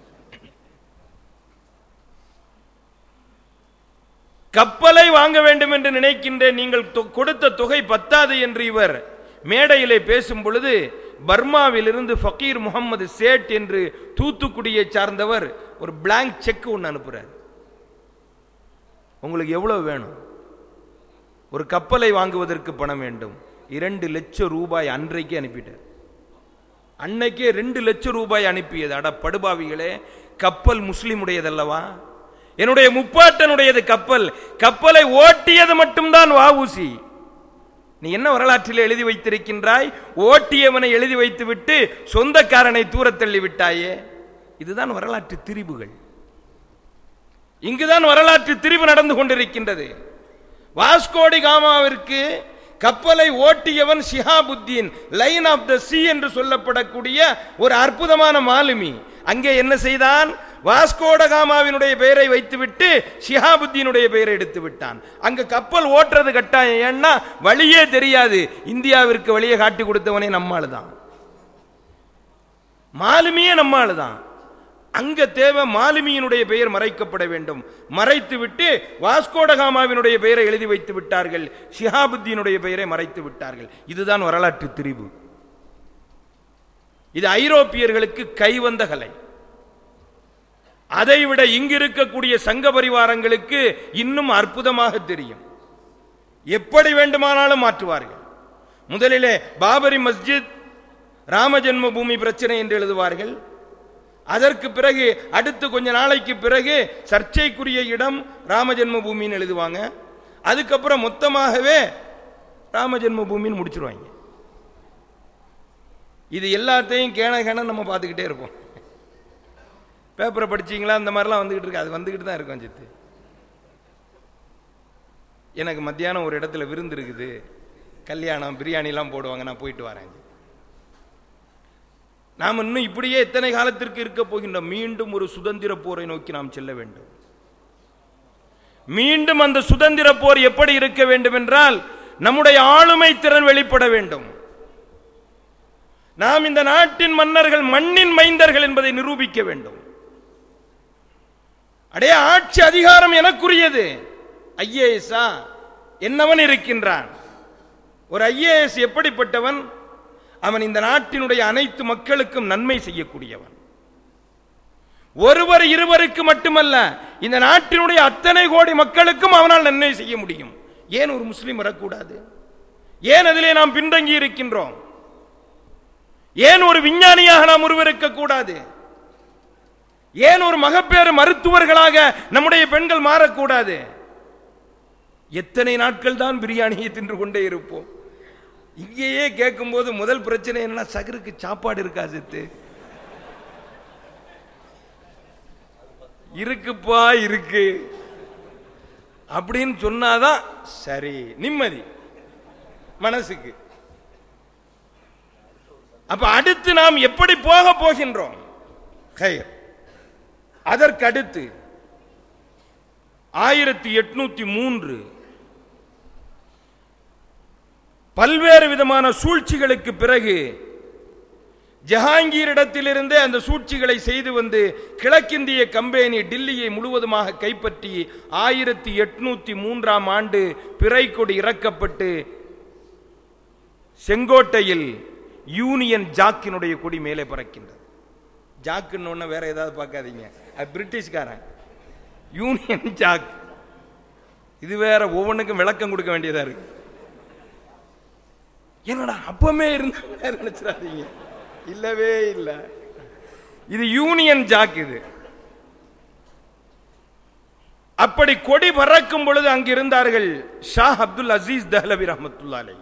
கப்பலை வாங்க வேண்டும் என்று நினைக்கின்றேன் நீங்கள் தொ- கொடுத்த தொகை பத்தாது என்று இவர் மேடையிலே பேசும் பொழுது பர்மாவிலிருந்து ஃபக்கீர் முகமது சேட் என்று தூத்துக்குடியை சார்ந்தவர் ஒரு பிளாங்க் செக் ஒன்று அனுப்புறார் உங்களுக்கு எவ்வளவு வேணும் ஒரு கப்பலை வாங்குவதற்கு பணம் வேண்டும் இரண்டு லட்சம் ரூபாய் அன்றைக்கே அனுப்பிட்டார் அன்னைக்கே ரெண்டு லட்சம் ரூபாய் அனுப்பியது அட படுபாவிகளே கப்பல் முஸ்லிமுடையதல்லவா என்னுடைய முப்பாட்டனுடையது கப்பல் கப்பலை ஓட்டியது மட்டும்தான் வாவூசி நீ என்ன வரலாற்றில் எழுதி வைத்திருக்கின்றாய் ஓட்டியவனை எழுதி வைத்துவிட்டு சொந்தக்காரனை தூரத் தள்ளி விட்டாயே இதுதான் வரலாற்று திரிபுகள் இங்குதான் வரலாற்று திரிவு நடந்து கொண்டிருக்கின்றது வாஸ்கோடி காமாவிற்கு கப்பலை ஓட்டியவன் Shihabuddin lion of the sea என்று சொல்லப்படக்கூடிய ஒரு அற்புதமான மாலுமி அங்கே என்ன செய்தான் வாஸ்கோட காமாவினுடைய பெயரை வைத்துவிட்டு ஷிஹாபுத்தீனுடைய பெயரை எடுத்து விட்டான் அங்க கப்பல் ஓட்டுறது கட்டாயம் ஏன்னா வழியே தெரியாது இந்தியாவிற்கு வழியை காட்டி கொடுத்தவனே நம்மாளு தான் மாலுமியே நம்மாளு தான் அங்க தேவை மாலுமியினுடைய பெயர் மறைக்கப்பட வேண்டும் மறைத்து விட்டு வாஸ்கோடகாமாவினுடைய பெயரை எழுதி வைத்து விட்டார்கள் ஷிஹாபுத்தீனுடைய பெயரை மறைத்து விட்டார்கள் இதுதான் வரலாற்று திரிபு இது ஐரோப்பியர்களுக்கு கைவந்த கலை அதைவிட இங்கு இருக்கக்கூடிய சங்க பரிவாரங்களுக்கு இன்னும் அற்புதமாக தெரியும் எப்படி வேண்டுமானாலும் மாற்றுவார்கள் முதலிலே பாபரி மஸ்ஜித் ராம ஜென்ம பூமி பிரச்சனை என்று எழுதுவார்கள் அதற்கு பிறகு அடுத்து கொஞ்ச நாளைக்கு பிறகு சர்ச்சைக்குரிய இடம் ராமஜென்ம பூமின்னு எழுதுவாங்க அதுக்கப்புறம் மொத்தமாகவே ராமஜென்ம பூமின்னு முடிச்சிருவாங்க இது எல்லாத்தையும் கேன கேன நம்ம பார்த்துக்கிட்டே இருப்போம் பேப்பரை படிச்சீங்களா அந்த மாதிரிலாம் வந்துகிட்டு இருக்கு அது வந்துகிட்டு தான் இருக்கும் சித்து எனக்கு மத்தியானம் ஒரு இடத்துல விருந்து இருக்குது கல்யாணம் பிரியாணிலாம் போடுவாங்க நான் போயிட்டு வரேன் நாம் இன்னும் இப்படியே எத்தனை காலத்திற்கு இருக்க போகின்றோம் மீண்டும் ஒரு சுதந்திர போரை நோக்கி நாம் செல்ல வேண்டும் மீண்டும் அந்த சுதந்திர போர் எப்படி இருக்க வேண்டும் என்றால் நம்முடைய ஆளுமை திறன் வெளிப்பட வேண்டும் நாம் இந்த நாட்டின் மன்னர்கள் மண்ணின் மைந்தர்கள் என்பதை நிரூபிக்க வேண்டும் அடைய ஆட்சி அதிகாரம் எனக்குரியது ஐஏஎஸ்ஆ என்னவன் இருக்கின்றான் ஒரு ஐஏஎஸ் எப்படிப்பட்டவன் அவன் இந்த நாட்டினுடைய அனைத்து மக்களுக்கும் நன்மை செய்யக்கூடியவன் ஒருவர் இருவருக்கு மட்டுமல்ல இந்த நாட்டினுடைய அத்தனை கோடி மக்களுக்கும் அவனால் நன்மை செய்ய முடியும் ஏன் ஒரு முஸ்லீம் வரக்கூடாது ஏன் அதிலே நாம் பின்தங்கி இருக்கின்றோம் ஏன் ஒரு விஞ்ஞானியாக நாம் உருவெடுக்க கூடாது ஏன் ஒரு மகப்பேறு மருத்துவர்களாக நம்முடைய பெண்கள் மாறக்கூடாது எத்தனை நாட்கள் தான் பிரியாணியை தின்று கொண்டே இருப்போம் இங்கேயே கேட்கும்போது முதல் பிரச்சனை என்ன சகருக்கு சாப்பாடு இருக்கா சித்து இருக்குப்பா இருக்கு அப்படின்னு சொன்னாதான் சரி நிம்மதி மனசுக்கு அப்ப அடுத்து நாம் எப்படி போக போகின்றோம் கயிர் அதற்கு அடுத்து ஆயிரத்தி எட்நூத்தி மூன்று பல்வேறு விதமான சூழ்ச்சிகளுக்கு பிறகு ஜஹாங்கீரிடத்திலிருந்தே அந்த சூழ்ச்சிகளை செய்து வந்து கிழக்கிந்திய கம்பெனி டில்லியை முழுவதுமாக கைப்பற்றி ஆயிரத்தி எட்நூத்தி மூன்றாம் ஆண்டு பிறைக்கொடி இறக்கப்பட்டு செங்கோட்டையில் யூனியன் ஜாக்கினுடைய கொடி மேலே பறக்கின்றது ஜாக்குன்னு ஒன்று வேற ஏதாவது பார்க்காதீங்க அது பிரிட்டிஷ்காரன் யூனியன் ஜாக் இது வேற ஒவ்வொன்றுக்கும் விளக்கம் கொடுக்க வேண்டியதா இருக்கு என்னடா அப்பமே இருந்தாங்க நினைச்சிடாதீங்க இல்லவே இல்லை இது யூனியன் ஜாக் இது அப்படி கொடி பறக்கும் பொழுது அங்கு இருந்தார்கள் ஷா அப்துல் அசீஸ் தஹ்லவி ரஹமத்துல்லாலை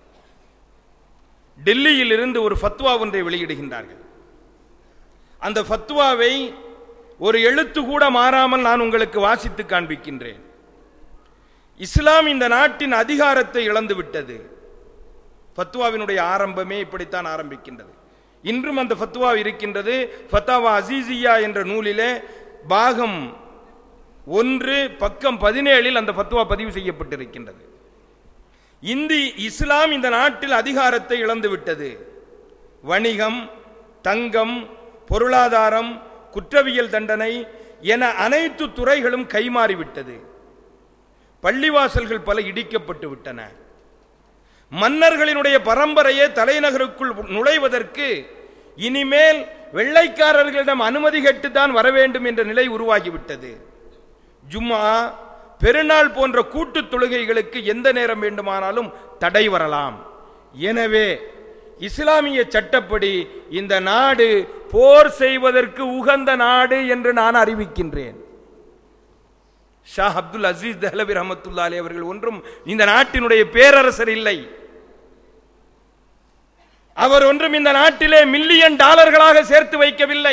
டெல்லியில் இருந்து ஒரு ஃபத்வா ஒன்றை வெளியிடுகின்றார்கள் அந்த ஃபத்வாவை ஒரு எழுத்து கூட மாறாமல் நான் உங்களுக்கு வாசித்து காண்பிக்கின்றேன் இஸ்லாம் இந்த நாட்டின் அதிகாரத்தை இழந்து விட்டது ஃபத்வாவினுடைய ஆரம்பமே இப்படித்தான் ஆரம்பிக்கின்றது இன்றும் அந்த ஃபத்வா இருக்கின்றது ஃபத்தாவா அசீசியா என்ற நூலிலே பாகம் ஒன்று பக்கம் பதினேழில் அந்த ஃபத்வா பதிவு செய்யப்பட்டிருக்கின்றது இந்தி இஸ்லாம் இந்த நாட்டில் அதிகாரத்தை இழந்து விட்டது வணிகம் தங்கம் பொருளாதாரம் குற்றவியல் தண்டனை என அனைத்து துறைகளும் கைமாறிவிட்டது பள்ளிவாசல்கள் பல இடிக்கப்பட்டு விட்டன மன்னர்களினுடைய பரம்பரையே தலைநகருக்குள் நுழைவதற்கு இனிமேல் வெள்ளைக்காரர்களிடம் அனுமதி கேட்டுத்தான் வர வேண்டும் என்ற நிலை உருவாகிவிட்டது ஜும்மா பெருநாள் போன்ற கூட்டு தொழுகைகளுக்கு எந்த நேரம் வேண்டுமானாலும் தடை வரலாம் எனவே இஸ்லாமிய சட்டப்படி இந்த நாடு போர் செய்வதற்கு உகந்த நாடு என்று நான் அறிவிக்கின்றேன் ஷா அப்துல் அசீஸ் தஹ்லவி ரஹமத்துல்லாலி அவர்கள் ஒன்றும் இந்த நாட்டினுடைய பேரரசர் இல்லை அவர் ஒன்றும் இந்த நாட்டிலே மில்லியன் டாலர்களாக சேர்த்து வைக்கவில்லை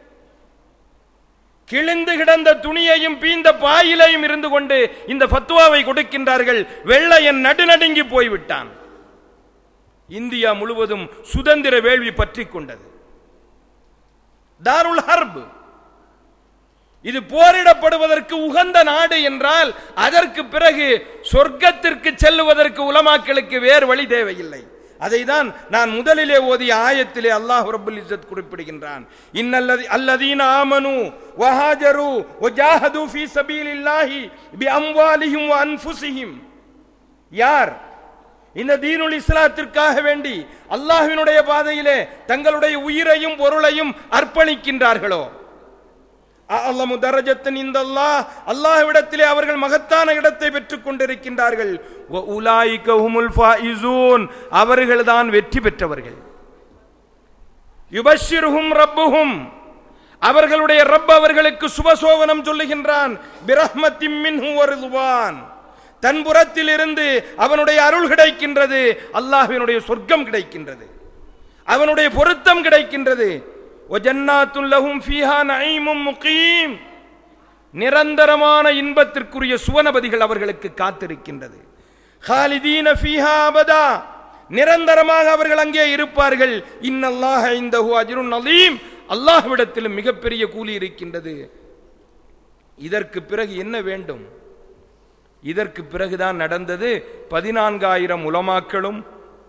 கிழிந்து கிடந்த துணியையும் பீந்த பாயிலையும் இருந்து கொண்டு இந்த ஃபத்வாவை கொடுக்கின்றார்கள் வெள்ளையன் நடுநடுங்கி போய்விட்டான் இந்தியா முழுவதும் சுதந்திர வேள்வி பற்றி கொண்டது தாருல் ஹர்ப் இது போரிடப்படுவதற்கு உகந்த நாடு என்றால் அதற்கு பிறகு சொர்க்கத்திற்கு செல்லுவதற்கு உலமாக்களுக்கு வேறு வழி தேவையில்லை அதை தான் நான் முதலிலே ஓதிய ஆயத்திலே அல்லாஹ் ரபுல் இஸ்ஸத் குறிப்பிடுகின்றான் இன்னல்லதி அல்லதீன ஆமனு வஹாஜரு வஜாஹது ஃபீ சபீலில்லாஹி பி அம்வாலிஹிம் வ அன்ஃபுஸிஹிம் யார் இந்த தீனுல் இஸ்லாத்திற்காக வேண்டி அல்லாஹ்வினுடைய பாதையிலே தங்களுடைய உயிரையும் பொருளையும் அர்ப்பணிக்கின்றார்களோ அல்லாமு தரஜத்தின் இந்த அல்லாஹ் அல்லாஹ்விடத்திலே அவர்கள் மகத்தான இடத்தை பெற்றுக் கொண்டிருக்கின்றார்கள் வ உலாயிக ஹுமுல் ஃபாயிசூன் அவர்கள்தான் வெற்றி பெற்றவர்கள் யுபஷிருஹும் ரப்புஹும் அவர்களுடைய ரப் அவர்களுக்கு சுபசோவனம் சொல்லுகின்றான் பிரஹ்மத்தின் மின்ஹு வருதுவான் தன் புறத்தில் இருந்து அவனுடைய அருள் கிடைக்கின்றது அல்லாஹ்வினுடைய சொர்க்கம் கிடைக்கின்றது அவனுடைய பொருத்தம் கிடைக்கின்றது ஒஜன்னாத்துல் லஹும் ஃபீஹா நஈமும் முகீம் நிரந்தரமான இன்பத்திற்குரிய சுவனபதிகள் அவர்களுக்கு காத்திருக்கின்றது ஹாலிதீன ஃபீஹா அபதா நிரந்தரமாக அவர்கள் அங்கே இருப்பார்கள் இன்னல்லாஹ இந்தஹு அஜ்ருன் அலீம் அல்லாஹ்விடத்திலும் மிகப்பெரிய கூலி இருக்கின்றது இதற்கு பிறகு என்ன வேண்டும் இதற்கு பிறகுதான் நடந்தது பதினான்காயிரம் உலமாக்களும்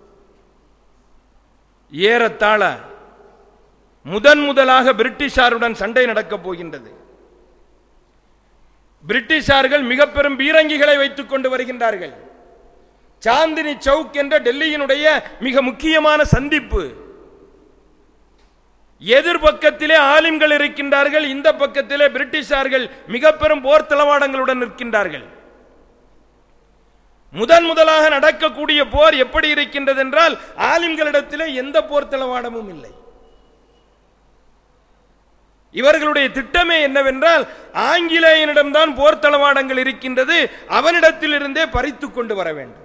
ஏறத்தாழ முதன் முதலாக பிரிட்டிஷாருடன் சண்டை நடக்கப் போகின்றது பிரிட்டிஷார்கள் மிக பெரும் பீரங்கிகளை வைத்துக் கொண்டு வருகின்றார்கள் சாந்தினி சவுக் என்ற டெல்லியினுடைய மிக முக்கியமான சந்திப்பு எதிர்பக்கத்திலே ஆலிம்கள் இருக்கின்றார்கள் இந்த பக்கத்திலே பிரிட்டிஷார்கள் மிக பெரும் போர் தளவாடங்களுடன் நிற்கின்றார்கள் முதன் முதலாக நடக்கக்கூடிய போர் எப்படி இருக்கின்றது என்றால் ஆலிம்களிடத்திலே எந்த போர் தளவாடமும் இல்லை இவர்களுடைய திட்டமே என்னவென்றால் ஆங்கிலேயனிடம்தான் போர் தளவாடங்கள் இருக்கின்றது அவனிடத்தில் இருந்தே பறித்து கொண்டு வர வேண்டும்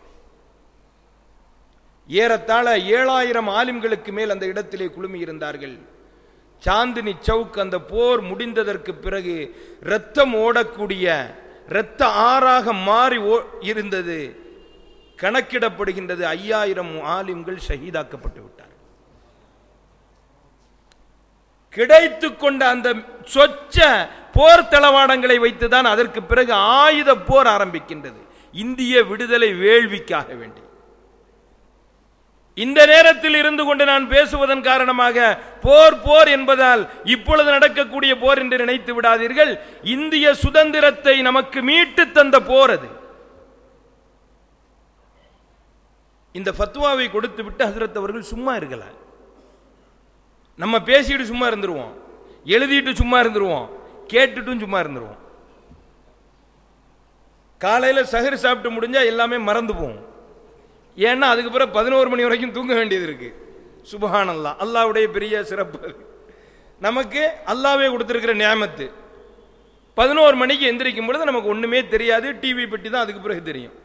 ஏறத்தாழ ஏழாயிரம் ஆலிம்களுக்கு மேல் அந்த இடத்திலே குழுமி இருந்தார்கள் சாந்தினி சவுக் அந்த போர் முடிந்ததற்கு பிறகு இரத்தம் ஓடக்கூடிய இரத்த ஆறாக மாறி ஓ- இருந்தது கணக்கிடப்படுகின்றது ஐயாயிரம் ஆலிம்கள் ஷஹீதாக்கப்பட்டு விட்டார் கிடைத்து கொண்ட அந்த சொச்ச போர் தளவாடங்களை வைத்துதான் அதற்கு பிறகு ஆயுத போர் ஆரம்பிக்கின்றது இந்திய விடுதலை வேள்விக்காக வேண்டி இந்த நேரத்தில் இருந்து கொண்டு நான் பேசுவதன் காரணமாக போர் போர் என்பதால் இப்பொழுது நடக்கக்கூடிய போர் என்று நினைத்து விடாதீர்கள் இந்திய சுதந்திரத்தை நமக்கு மீட்டு தந்த போர் அது இந்த ஃபத்வாவை கொடுத்து விட்டு ஹசரத் அவர்கள் சும்மா இருக்கலாம் நம்ம பேசிட்டு சும்மா இருந்துருவோம் எழுதிட்டு சும்மா இருந்துருவோம் கேட்டுட்டும் சும்மா இருந்துருவோம் காலையில சஹர் சாப்பிட்டு முடிஞ்சா எல்லாமே மறந்து போகும் ஏன்னா அதுக்கு பிறகு பதினோரு மணி வரைக்கும் தூங்க வேண்டியது இருக்கு சுபஹானல்லா அல்லாவுடைய பெரிய சிறப்பு அது. நமக்கு அல்லாவே கொடுத்திருக்கிற நியாமத்து பதினோரு மணிக்கு எந்திரிக்கும் பொழுது நமக்கு ஒண்ணுமே தெரியாது டிவி பெட்டி தான் அதுக்கு பிறகு தெரியும்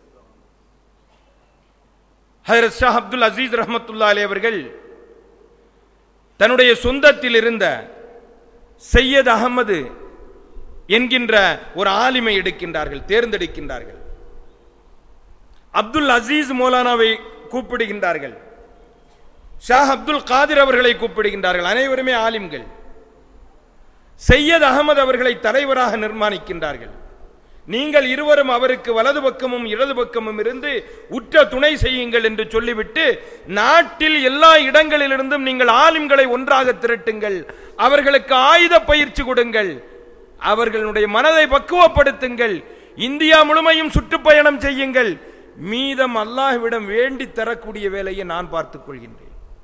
ஹஜரத் ஷா அப்துல் அசீஸ் ரஹமத்துல்லா அலி அவர்கள் தன்னுடைய சொந்தத்தில் இருந்த சையத் அகமது என்கின்ற ஒரு ஆலிமை எடுக்கின்றார்கள் தேர்ந்தெடுக்கின்றார்கள் அப்துல் அசீஸ் மௌலானாவை கூப்பிடுகின்றார்கள் ஷா அப்துல் காதிர் அவர்களை கூப்பிடுகின்றார்கள் அனைவருமே ஆலிம்கள் சையத் அகமது அவர்களை தலைவராக நிர்மாணிக்கின்றார்கள் நீங்கள் இருவரும் அவருக்கு வலது பக்கமும் இடது பக்கமும் இருந்து உற்ற துணை செய்யுங்கள் என்று சொல்லிவிட்டு நாட்டில் எல்லா இடங்களிலிருந்தும் நீங்கள் ஆலிம்களை ஒன்றாக திரட்டுங்கள் அவர்களுக்கு ஆயுத பயிற்சி கொடுங்கள் அவர்களுடைய மனதை பக்குவப்படுத்துங்கள் இந்தியா முழுமையும் சுற்றுப்பயணம் செய்யுங்கள் மீதம் அல்லாஹ்விடம் வேண்டி தரக்கூடிய வேலையை நான் பார்த்துக் கொள்கின்றேன்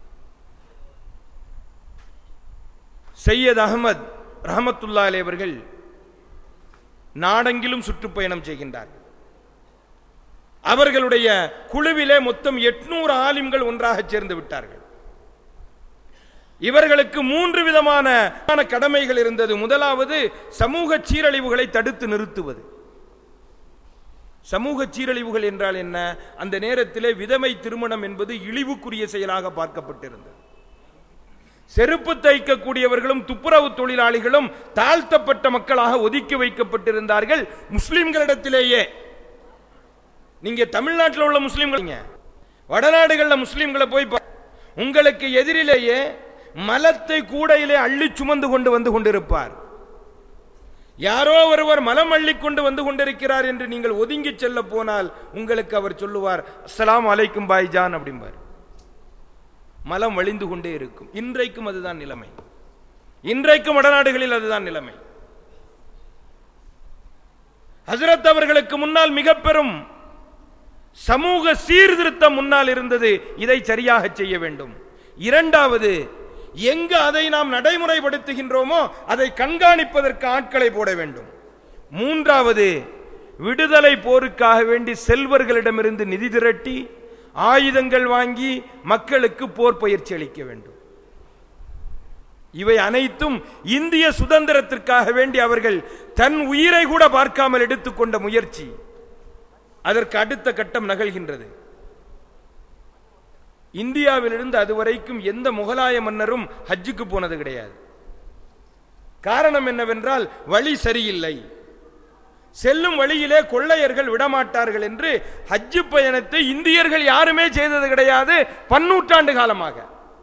சையத் அகமது ரஹமத்துல்லா அலி அவர்கள் நாடெங்கிலும் சுற்றுப்பயணம் செய்கின்றார்கள் அவர்களுடைய குழுவிலே மொத்தம் எட்நூறு ஆலிம்கள் ஒன்றாக சேர்ந்து விட்டார்கள் இவர்களுக்கு மூன்று விதமான கடமைகள் இருந்தது முதலாவது சமூக சீரழிவுகளை தடுத்து நிறுத்துவது சமூக சீரழிவுகள் என்றால் என்ன அந்த நேரத்திலே விதவை திருமணம் என்பது இழிவுக்குரிய செயலாக பார்க்கப்பட்டிருந்தது செருப்பு தைக்கக்கூடியவர்களும் துப்புரவு தொழிலாளிகளும் தாழ்த்தப்பட்ட மக்களாக ஒதுக்கி வைக்கப்பட்டிருந்தார்கள் முஸ்லிம்களிடத்திலேயே நீங்க தமிழ்நாட்டில் உள்ள முஸ்லிம்கள் வடநாடுகளில் முஸ்லிம்களை போய் பா- உங்களுக்கு எதிரிலேயே மலத்தை கூடையிலே அள்ளி சுமந்து கொண்டு வந்து கொண்டிருப்பார் யாரோ ஒருவர் மலம் அள்ளி கொண்டு வந்து கொண்டிருக்கிறார் என்று நீங்கள் ஒதுங்கி செல்ல போனால் உங்களுக்கு அவர் சொல்லுவார் அஸ்ஸலாமு அலைக்கும் பாய்ஜான் அப்படிம்பார் மலம் வழிந்து கொண்டே இருக்கும் இன்றைக்கும் அதுதான் நிலைமை இன்றைக்கும் வடநாடுகளில் அதுதான் நிலைமை ஹசரத் அவர்களுக்கு முன்னால் மிக பெரும் சமூக சீர்திருத்தம் முன்னால் இருந்தது இதை சரியாக செய்ய வேண்டும் இரண்டாவது எங்கு அதை நாம் நடைமுறைப்படுத்துகின்றோமோ அதை கண்காணிப்பதற்கு ஆட்களை போட வேண்டும் மூன்றாவது விடுதலை போருக்காக வேண்டி செல்வர்களிடமிருந்து நிதி திரட்டி ஆயுதங்கள் வாங்கி மக்களுக்கு போர் பயிற்சி அளிக்க வேண்டும் இவை அனைத்தும் இந்திய சுதந்திரத்திற்காக வேண்டி அவர்கள் தன் உயிரை கூட பார்க்காமல் எடுத்துக்கொண்ட முயற்சி அதற்கு அடுத்த கட்டம் நகல்கின்றது இந்தியாவிலிருந்து அதுவரைக்கும் எந்த முகலாய மன்னரும் ஹஜ்ஜுக்கு போனது கிடையாது காரணம் என்னவென்றால் வழி சரியில்லை செல்லும் வழியிலே கொள்ளையர்கள் விடமாட்டார்கள் என்று ஹஜ்ஜு பயணத்தை இந்தியர்கள் யாருமே செய்தது கிடையாது பன்னூற்றாண்டு காலமாக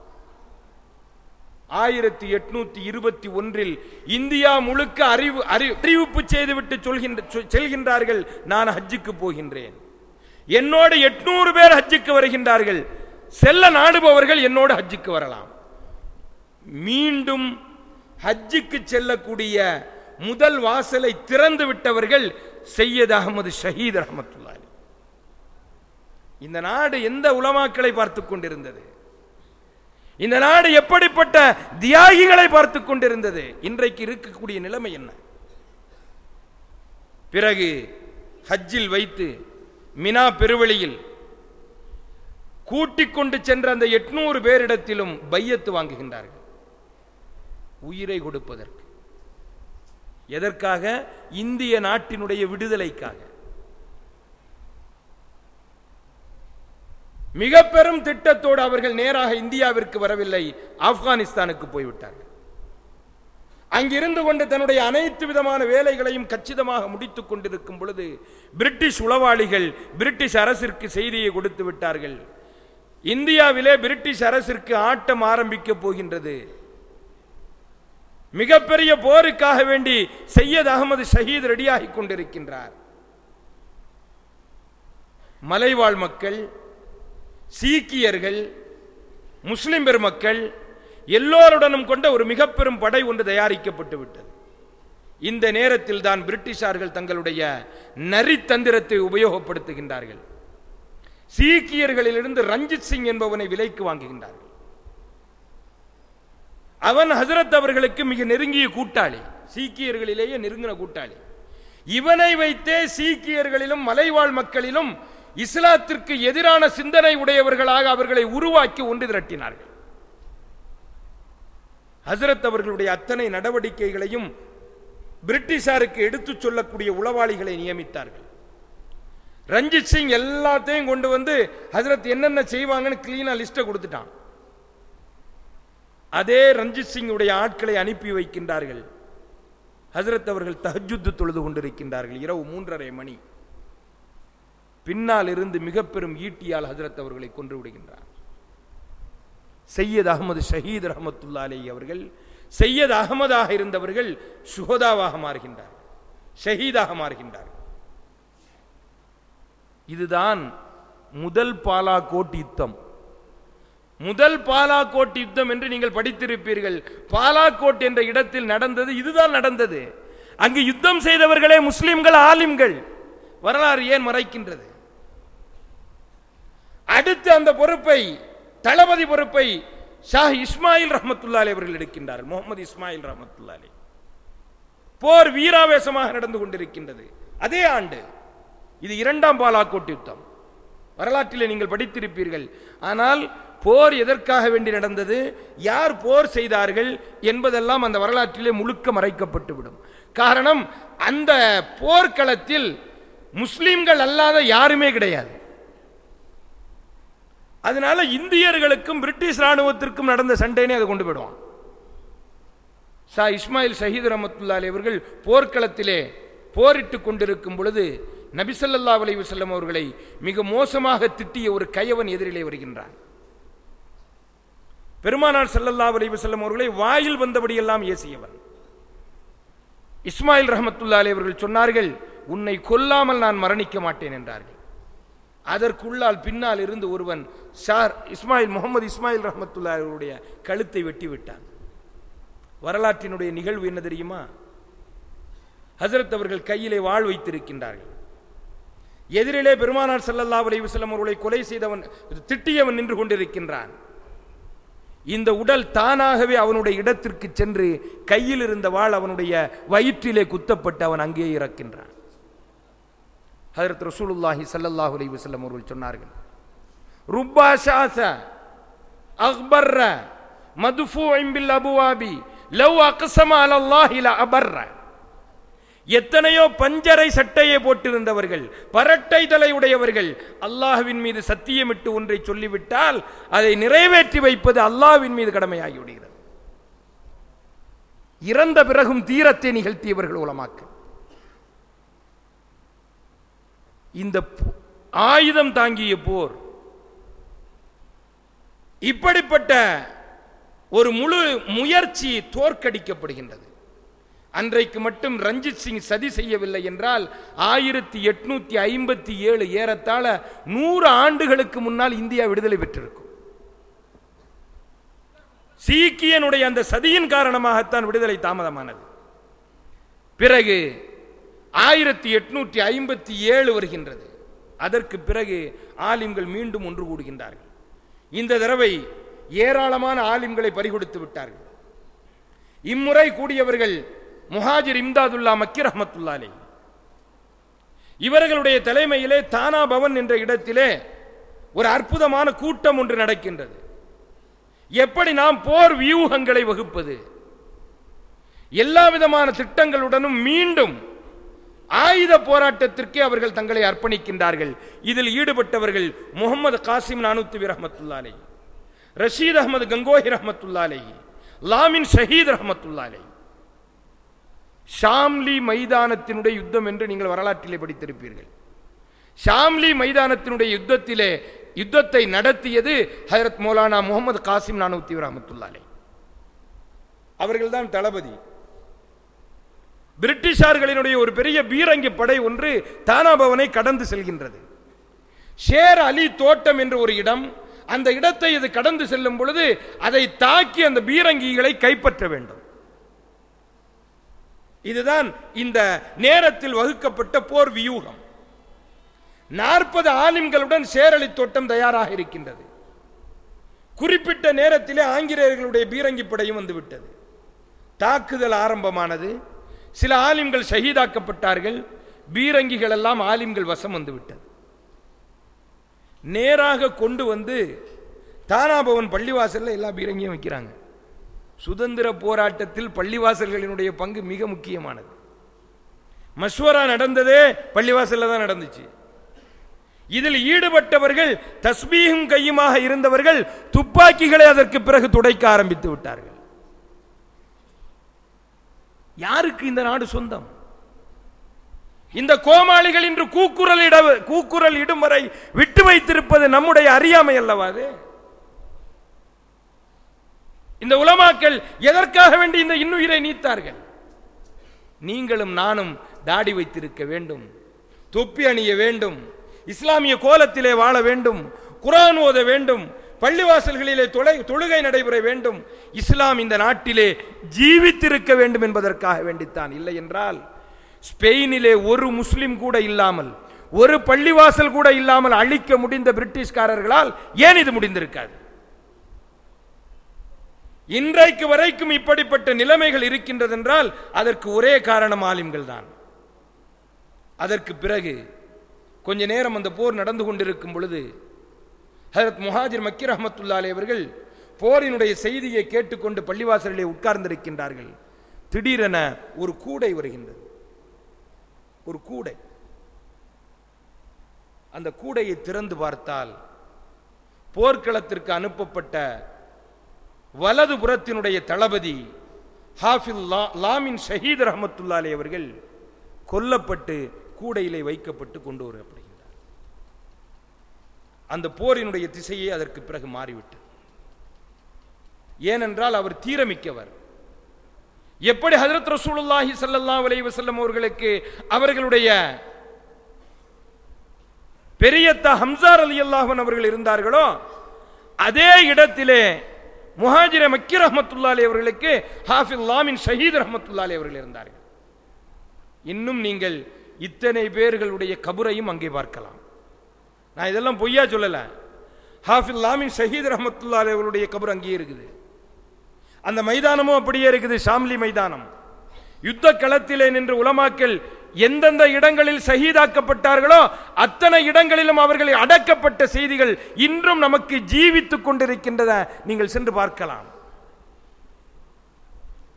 ஆயிரத்தி எட்நூத்தி இருபத்தி ஒன்றில் இந்தியா முழுக்க அறிவு அறி- அறிவிப்பு செய்துவிட்டு சொல்கின்ற சொ- செல்கின்றார்கள் நான் ஹஜ்ஜுக்கு போகின்றேன் என்னோடு எட்நூறு பேர் ஹஜ்ஜுக்கு வருகின்றார்கள் செல்ல நாடுபவர்கள் என்னோடு ஹஜ்ஜுக்கு வரலாம் மீண்டும் ஹஜ்ஜுக்கு செல்லக்கூடிய முதல் வாசலை திறந்து விட்டவர்கள் சையத் அகமது ஷஹீத் ரஹமத்துல்லாஹி இந்த நாடு எந்த உலமாக்களை பார்த்துக் கொண்டிருந்தது இந்த நாடு எப்படிப்பட்ட தியாகிகளை பார்த்துக் கொண்டிருந்தது இன்றைக்கு இருக்கக்கூடிய நிலைமை என்ன பிறகு ஹஜ்ஜில் வைத்து மினா பெருவெளியில் கூட்டிக் கொண்டு சென்ற அந்த எட்நூறு பேரிடத்திலும் பையத்து வாங்குகின்றார்கள் உயிரை கொடுப்பதற்கு எதற்காக இந்திய நாட்டினுடைய விடுதலைக்காக மிக பெரும் திட்டத்தோடு அவர்கள் நேராக இந்தியாவிற்கு வரவில்லை ஆப்கானிஸ்தானுக்கு போய்விட்டார்கள் அங்கிருந்து கொண்டு தன்னுடைய அனைத்து விதமான வேலைகளையும் கச்சிதமாக முடித்துக் கொண்டிருக்கும் பொழுது பிரிட்டிஷ் உளவாளிகள் பிரிட்டிஷ் அரசிற்கு செய்தியை கொடுத்து விட்டார்கள் இந்தியாவிலே பிரிட்டிஷ் அரசிற்கு ஆட்டம் ஆரம்பிக்க போகின்றது மிகப்பெரிய போருக்காக வேண்டி சையத் அகமது ஷஹீத் ரெடியாகி கொண்டிருக்கின்றார் மலைவாழ் மக்கள் சீக்கியர்கள் முஸ்லிம் பெருமக்கள் எல்லோருடனும் கொண்ட ஒரு மிக பெரும் படை ஒன்று தயாரிக்கப்பட்டு விட்டது இந்த நேரத்தில் தான் பிரிட்டிஷார்கள் தங்களுடைய நரித்தந்திரத்தை உபயோகப்படுத்துகின்றார்கள் சீக்கியர்களிலிருந்து ரஞ்சித் சிங் என்பவனை விலைக்கு வாங்குகின்றார்கள் அவன் ஹசரத் அவர்களுக்கு மிக நெருங்கிய கூட்டாளி சீக்கியர்களிலேயே நெருங்கின கூட்டாளி இவனை வைத்தே சீக்கியர்களிலும் மலைவாழ் மக்களிலும் இஸ்லாத்திற்கு எதிரான சிந்தனை உடையவர்களாக அவர்களை உருவாக்கி ஒன்று திரட்டினார்கள் ஹசரத் அவர்களுடைய அத்தனை நடவடிக்கைகளையும் பிரிட்டிஷாருக்கு எடுத்துச் சொல்லக்கூடிய உளவாளிகளை நியமித்தார்கள் ரஞ்சித் சிங் எல்லாத்தையும் கொண்டு வந்து ஹசரத் என்னென்ன செய்வாங்கன்னு கிளீனா லிஸ்ட்டை கொடுத்துட்டான் அதே ரஞ்சித் சிங்குடைய ஆட்களை அனுப்பி வைக்கின்றார்கள் ஹசரத் அவர்கள் தஹஜுத்து தொழுது கொண்டிருக்கின்றார்கள் இரவு மூன்றரை மணி பின்னால் இருந்து மிக பெரும் ஈட்டியால் ஹசரத் அவர்களை கொன்று விடுகின்றார் சையத் அகமது ஷஹீத் ரஹமத்துல்லா அலை அவர்கள் சையத் அகமதாக இருந்தவர்கள் சுகதாவாக மாறுகின்றார் ஷஹீதாக மாறுகின்றார் இதுதான் முதல் பாலாகோட் யுத்தம் முதல் பாலாகோட் யுத்தம் என்று நீங்கள் படித்திருப்பீர்கள் பாலாகோட் என்ற இடத்தில் நடந்தது இதுதான் நடந்தது அங்கு யுத்தம் செய்தவர்களே முஸ்லிம்கள் ஆலிம்கள் வரலாறு ஏன் மறைக்கின்றது அடுத்து அந்த பொறுப்பை தளபதி பொறுப்பை ஷாஹ் இஸ்மாயில் ரஹமத்துல்லாலே அவர்கள் எடுக்கின்றார் முகமது இஸ்மாயில் ரஹமத்துல்லாலே போர் வீராவேசமாக நடந்து கொண்டிருக்கின்றது அதே ஆண்டு இது இரண்டாம் பாலாக்கோட் யுத்தம் வரலாற்றிலே நீங்கள் படித்திருப்பீர்கள் ஆனால் போர் எதற்காக வேண்டி நடந்தது யார் போர் செய்தார்கள் என்பதெல்லாம் அந்த வரலாற்றிலே முழுக்க மறைக்கப்பட்டு விடும் காரணம் அந்த போர்க்களத்தில் முஸ்லிம்கள் அல்லாத யாருமே கிடையாது அதனால இந்தியர்களுக்கும் பிரிட்டிஷ் ராணுவத்திற்கும் நடந்த சண்டைனே அதை கொண்டு போயிடுவான் ஷா இஸ்மாயில் ஷஹீத் ரஹமத்துல்லாலி அவர்கள் போர்க்களத்திலே போரிட்டு கொண்டிருக்கும் பொழுது நபிசல்லா அலைஹி வஸல்லம் அவர்களை மிக மோசமாக திட்டிய ஒரு கயவன் எதிரிலே வருகின்றான் பெருமானார் ஸல்லல்லாஹு அலைஹி வஸல்லம் அவர்களை வாயில் வந்தபடியெல்லாம் ஏசியவன் இஸ்மாயில் ரஹமத்துல்லாலி அவர்கள் சொன்னார்கள் உன்னை கொல்லாமல் நான் மரணிக்க மாட்டேன் என்றார்கள் அதற்குள்ளால் பின்னால் இருந்து ஒருவன் ஷார் இஸ்மாயில் முகமது இஸ்மாயில் ரஹமத்துல்லா அவருடைய கழுத்தை வெட்டி விட்டான் வரலாற்றினுடைய நிகழ்வு என்ன தெரியுமா ஹசரத் அவர்கள் கையிலே வாழ் வைத்திருக்கின்றார்கள் எதிரிலே பெருமானார் ஸல்லல்லாஹு அலைஹி வஸல்லம் அவர்களை கொலை செய்தவன் திட்டியவன் நின்று கொண்டிருக்கின்றான் இந்த உடல் தானாகவே அவனுடைய இடத்திற்கு சென்று கையில் இருந்த வாழ் அவனுடைய வயிற்றிலே குத்தப்பட்டு அவன் அங்கே இறக்கின்றான் ஹஜரத் ரசூலுல்லாஹி ஸல்லல்லாஹு அலைஹி வஸல்லம் அவர்கள் சொன்னார்கள் ருப்பா ஷாஸ அக்பர்ர மதுஃபூஇன் பில் அபுவாபி லவ் அக்ஸம அலல்லாஹி லஅபர்ர எத்தனையோ பஞ்சரை சட்டையை போட்டிருந்தவர்கள் பரட்டை தலை உடையவர்கள் அல்லாஹ்வின் மீது சத்தியமிட்டு ஒன்றை சொல்லிவிட்டால் அதை நிறைவேற்றி வைப்பது அல்லாஹ்வின் மீது கடமையாகி விடுகிறது இறந்த பிறகும் தீரத்தை நிகழ்த்தியவர்கள் உலமாக்கு இந்த போ- ஆயுதம் தாங்கிய போர் இப்படிப்பட்ட ஒரு முழு முயற்சி தோற்கடிக்கப்படுகின்றது அன்றைக்கு மட்டும் ரஞ்சித் சிங் சதி செய்யவில்லை என்றால் ஆயிரத்தி எட்நூத்தி ஐம்பத்தி ஏழு ஏறத்தாழ நூறு ஆண்டுகளுக்கு முன்னால் இந்தியா விடுதலை பெற்றிருக்கும் சீக்கியனுடைய அந்த சதியின் காரணமாகத்தான் விடுதலை தாமதமானது பிறகு ஆயிரத்தி எட்நூற்றி ஐம்பத்தி ஏழு வருகின்றது அதற்கு பிறகு ஆலிம்கள் மீண்டும் ஒன்று கூடுகின்றார்கள் இந்த தடவை ஏராளமான ஆலிம்களை பறிகொடுத்து விட்டார்கள் இம்முறை கூடியவர்கள் முஹாஜிர் இம்தாதுல்லா மக்கி ரஹமத்துல்லாலே இவர்களுடைய தலைமையிலே தானா பவன் என்ற இடத்திலே ஒரு அற்புதமான கூட்டம் ஒன்று நடக்கின்றது எப்படி நாம் போர் வியூகங்களை வகுப்பது எல்லா விதமான திட்டங்களுடனும் மீண்டும் ஆயுத போராட்டத்திற்கே அவர்கள் தங்களை அர்ப்பணிக்கின்றார்கள் இதில் ஈடுபட்டவர்கள் முகமது காசிம் நானூத்தி ரஹமத்துல்லாலை ரஷீத் அகமது கங்கோஹி ரஹமத்துல்லாலை லாமின் ஷஹீத் ரஹமத்துல்லாலை ஷாம்லி மைதானத்தினுடைய யுத்தம் என்று நீங்கள் வரலாற்றிலே படித்திருப்பீர்கள் ஷாம்லி மைதானத்தினுடைய யுத்தத்திலே யுத்தத்தை நடத்தியது ஹஜரத் மௌலானா முகமது காசிம் நானூத்தி ரஹமத்துல்லாலை அவர்கள்தான் தளபதி பிரிட்டிஷார்களினுடைய ஒரு பெரிய பீரங்கி படை ஒன்று தானாபவனை கடந்து செல்கின்றது ஷேர் அலி தோட்டம் என்ற ஒரு இடம் அந்த இடத்தை இது கடந்து செல்லும் பொழுது அதை தாக்கி அந்த பீரங்கிகளை கைப்பற்ற வேண்டும் இதுதான் இந்த நேரத்தில் வகுக்கப்பட்ட போர் வியூகம் நாற்பது ஆலிம்களுடன் சேரளி தோட்டம் தயாராக இருக்கின்றது குறிப்பிட்ட நேரத்திலே ஆங்கிலேயர்களுடைய பீரங்கி படையும் வந்துவிட்டது தாக்குதல் ஆரம்பமானது சில ஆலிம்கள் ஷஹீதாக்கப்பட்டார்கள் பீரங்கிகள் எல்லாம் ஆலிம்கள் வசம் வந்துவிட்டது நேராக கொண்டு வந்து தானாபவன் பள்ளிவாசல்ல எல்லா பீரங்கியும் வைக்கிறாங்க சுதந்திர போராட்டத்தில் பள்ளிவாசல்களினுடைய பங்கு மிக முக்கியமானது மஸ்வரா நடந்ததே பள்ளிவாசல்ல தான் நடந்துச்சு இதில் ஈடுபட்டவர்கள் தஸ்பீகும் கையுமாக இருந்தவர்கள் துப்பாக்கிகளை அதற்கு பிறகு துடைக்க ஆரம்பித்து விட்டார்கள் யாருக்கு இந்த நாடு சொந்தம் இந்த கோமாளிகள் இன்று கூக்குரல் இட கூக்குரல் இடும் வரை விட்டு வைத்திருப்பது நம்முடைய அறியாமை அல்லவா அது இந்த உலமாக்கள் எதற்காக வேண்டி இந்த இன்னுயிரை நீத்தார்கள் நீங்களும் நானும் தாடி வைத்திருக்க வேண்டும் தொப்பி அணிய வேண்டும் இஸ்லாமிய கோலத்திலே வாழ வேண்டும் குரான் ஓத வேண்டும் பள்ளிவாசல்களிலே தொலை தொழுகை நடைபெற வேண்டும் இஸ்லாம் இந்த நாட்டிலே ஜீவித்திருக்க வேண்டும் என்பதற்காக வேண்டித்தான் இல்லை என்றால் ஸ்பெயினிலே ஒரு முஸ்லிம் கூட இல்லாமல் ஒரு பள்ளிவாசல் கூட இல்லாமல் அழிக்க முடிந்த பிரிட்டிஷ்காரர்களால் ஏன் இது முடிந்திருக்காது இன்றைக்கு வரைக்கும் இப்படிப்பட்ட நிலைமைகள் இருக்கின்றது என்றால் அதற்கு ஒரே காரணம் ஆலிம்கள் தான் அதற்கு பிறகு கொஞ்ச நேரம் அந்த போர் நடந்து கொண்டிருக்கும் பொழுது ஹரத் முஹாஜிர் மக்கி ரஹமத்துல்லாலே அவர்கள் போரினுடைய செய்தியை கேட்டுக்கொண்டு பள்ளிவாசலிலே உட்கார்ந்திருக்கின்றார்கள் திடீரென ஒரு கூடை வருகின்றது ஒரு கூடை அந்த கூடையை திறந்து பார்த்தால் போர்க்களத்திற்கு அனுப்பப்பட்ட வலது புறத்தினுடைய தளபதி ஹாஃபில் லா- லாமின் ஷஹீத் ரஹமத்துல்லாலே அவர்கள் கொல்லப்பட்டு கூடையிலே வைக்கப்பட்டு கொண்டு வரப்படுகின்றார் அந்த போரினுடைய திசையே அதற்கு பிறகு மாறிவிட்டது ஏனென்றால் அவர் தீரமிக்கவர் எப்படி ஹஜரத் ரசூலுல்லாஹி ஸல்லல்லாஹு அலைஹி வஸல்லம் அவர்களுக்கு அவர்களுடைய பெரியத்தா ஹம்சார் அலி அல்லாஹன் அவர்கள் இருந்தார்களோ அதே இடத்திலே முஹாஜிர மக்கி ரஹமத்துல்லாலி அவர்களுக்கு ஹாஃபில் லாமின் ஷஹீத் ரஹமத்துல்லாலி அவர்கள் இருந்தார்கள் இன்னும் நீங்கள் இத்தனை பேர்களுடைய கபரையும் அங்கே பார்க்கலாம் நான் இதெல்லாம் பொய்யா சொல்லல ஹாஃபில் லாமின் ஷஹீத் ரஹமத்துல்லாலி அவர்களுடைய கபர் அங்கேயே இருக்குது அந்த மைதானமும் அப்படியே இருக்குது ஷாம்லி மைதானம் யுத்த களத்திலே நின்று உலமாக்கள் எந்தெந்த இடங்களில் ஷஹீதாக்கப்பட்டார்களோ அத்தனை இடங்களிலும் அவர்கள் அடக்கப்பட்ட செய்திகள் இன்றும் நமக்கு ஜீவித்துக் கொண்டிருக்கின்றன நீங்கள் சென்று பார்க்கலாம்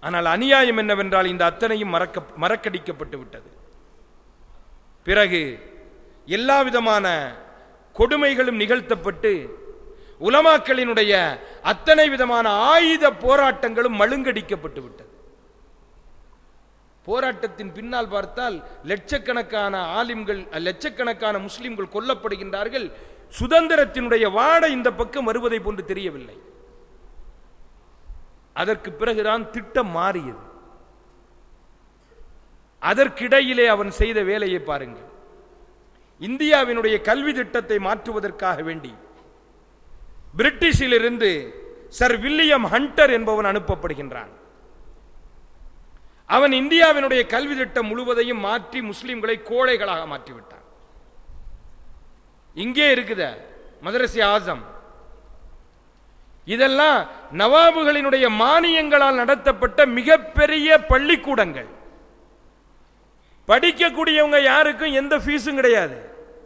ஆனால் அநியாயம் என்னவென்றால் இந்த அத்தனையும் மறக்க மறக்கடிக்கப்பட்டு விட்டது பிறகு எல்லா விதமான கொடுமைகளும் நிகழ்த்தப்பட்டு உலமாக்களினுடைய அத்தனை விதமான ஆயுத போராட்டங்களும் மழுங்கடிக்கப்பட்டு விட்டது போராட்டத்தின் பின்னால் பார்த்தால் லட்சக்கணக்கான ஆலிம்கள் லட்சக்கணக்கான முஸ்லிம்கள் கொல்லப்படுகின்றார்கள் சுதந்திரத்தினுடைய வாடை இந்த பக்கம் வருவதை போன்று தெரியவில்லை அதற்கு பிறகுதான் திட்டம் மாறியது அதற்கிடையிலே அவன் செய்த வேலையை பாருங்கள் இந்தியாவினுடைய கல்வி திட்டத்தை மாற்றுவதற்காக வேண்டி பிரிட்டிஷிலிருந்து சர் வில்லியம் ஹண்டர் என்பவன் அனுப்பப்படுகின்றான் அவன் இந்தியாவினுடைய கல்வி திட்டம் முழுவதையும் மாற்றி முஸ்லிம்களை கோழைகளாக மாற்றிவிட்டான் இங்கே இருக்குத மதரசி ஆசம் இதெல்லாம் நவாபுகளினுடைய மானியங்களால் நடத்தப்பட்ட மிகப்பெரிய பள்ளிக்கூடங்கள் படிக்கக்கூடியவங்க யாருக்கும் எந்த ஃபீஸும் கிடையாது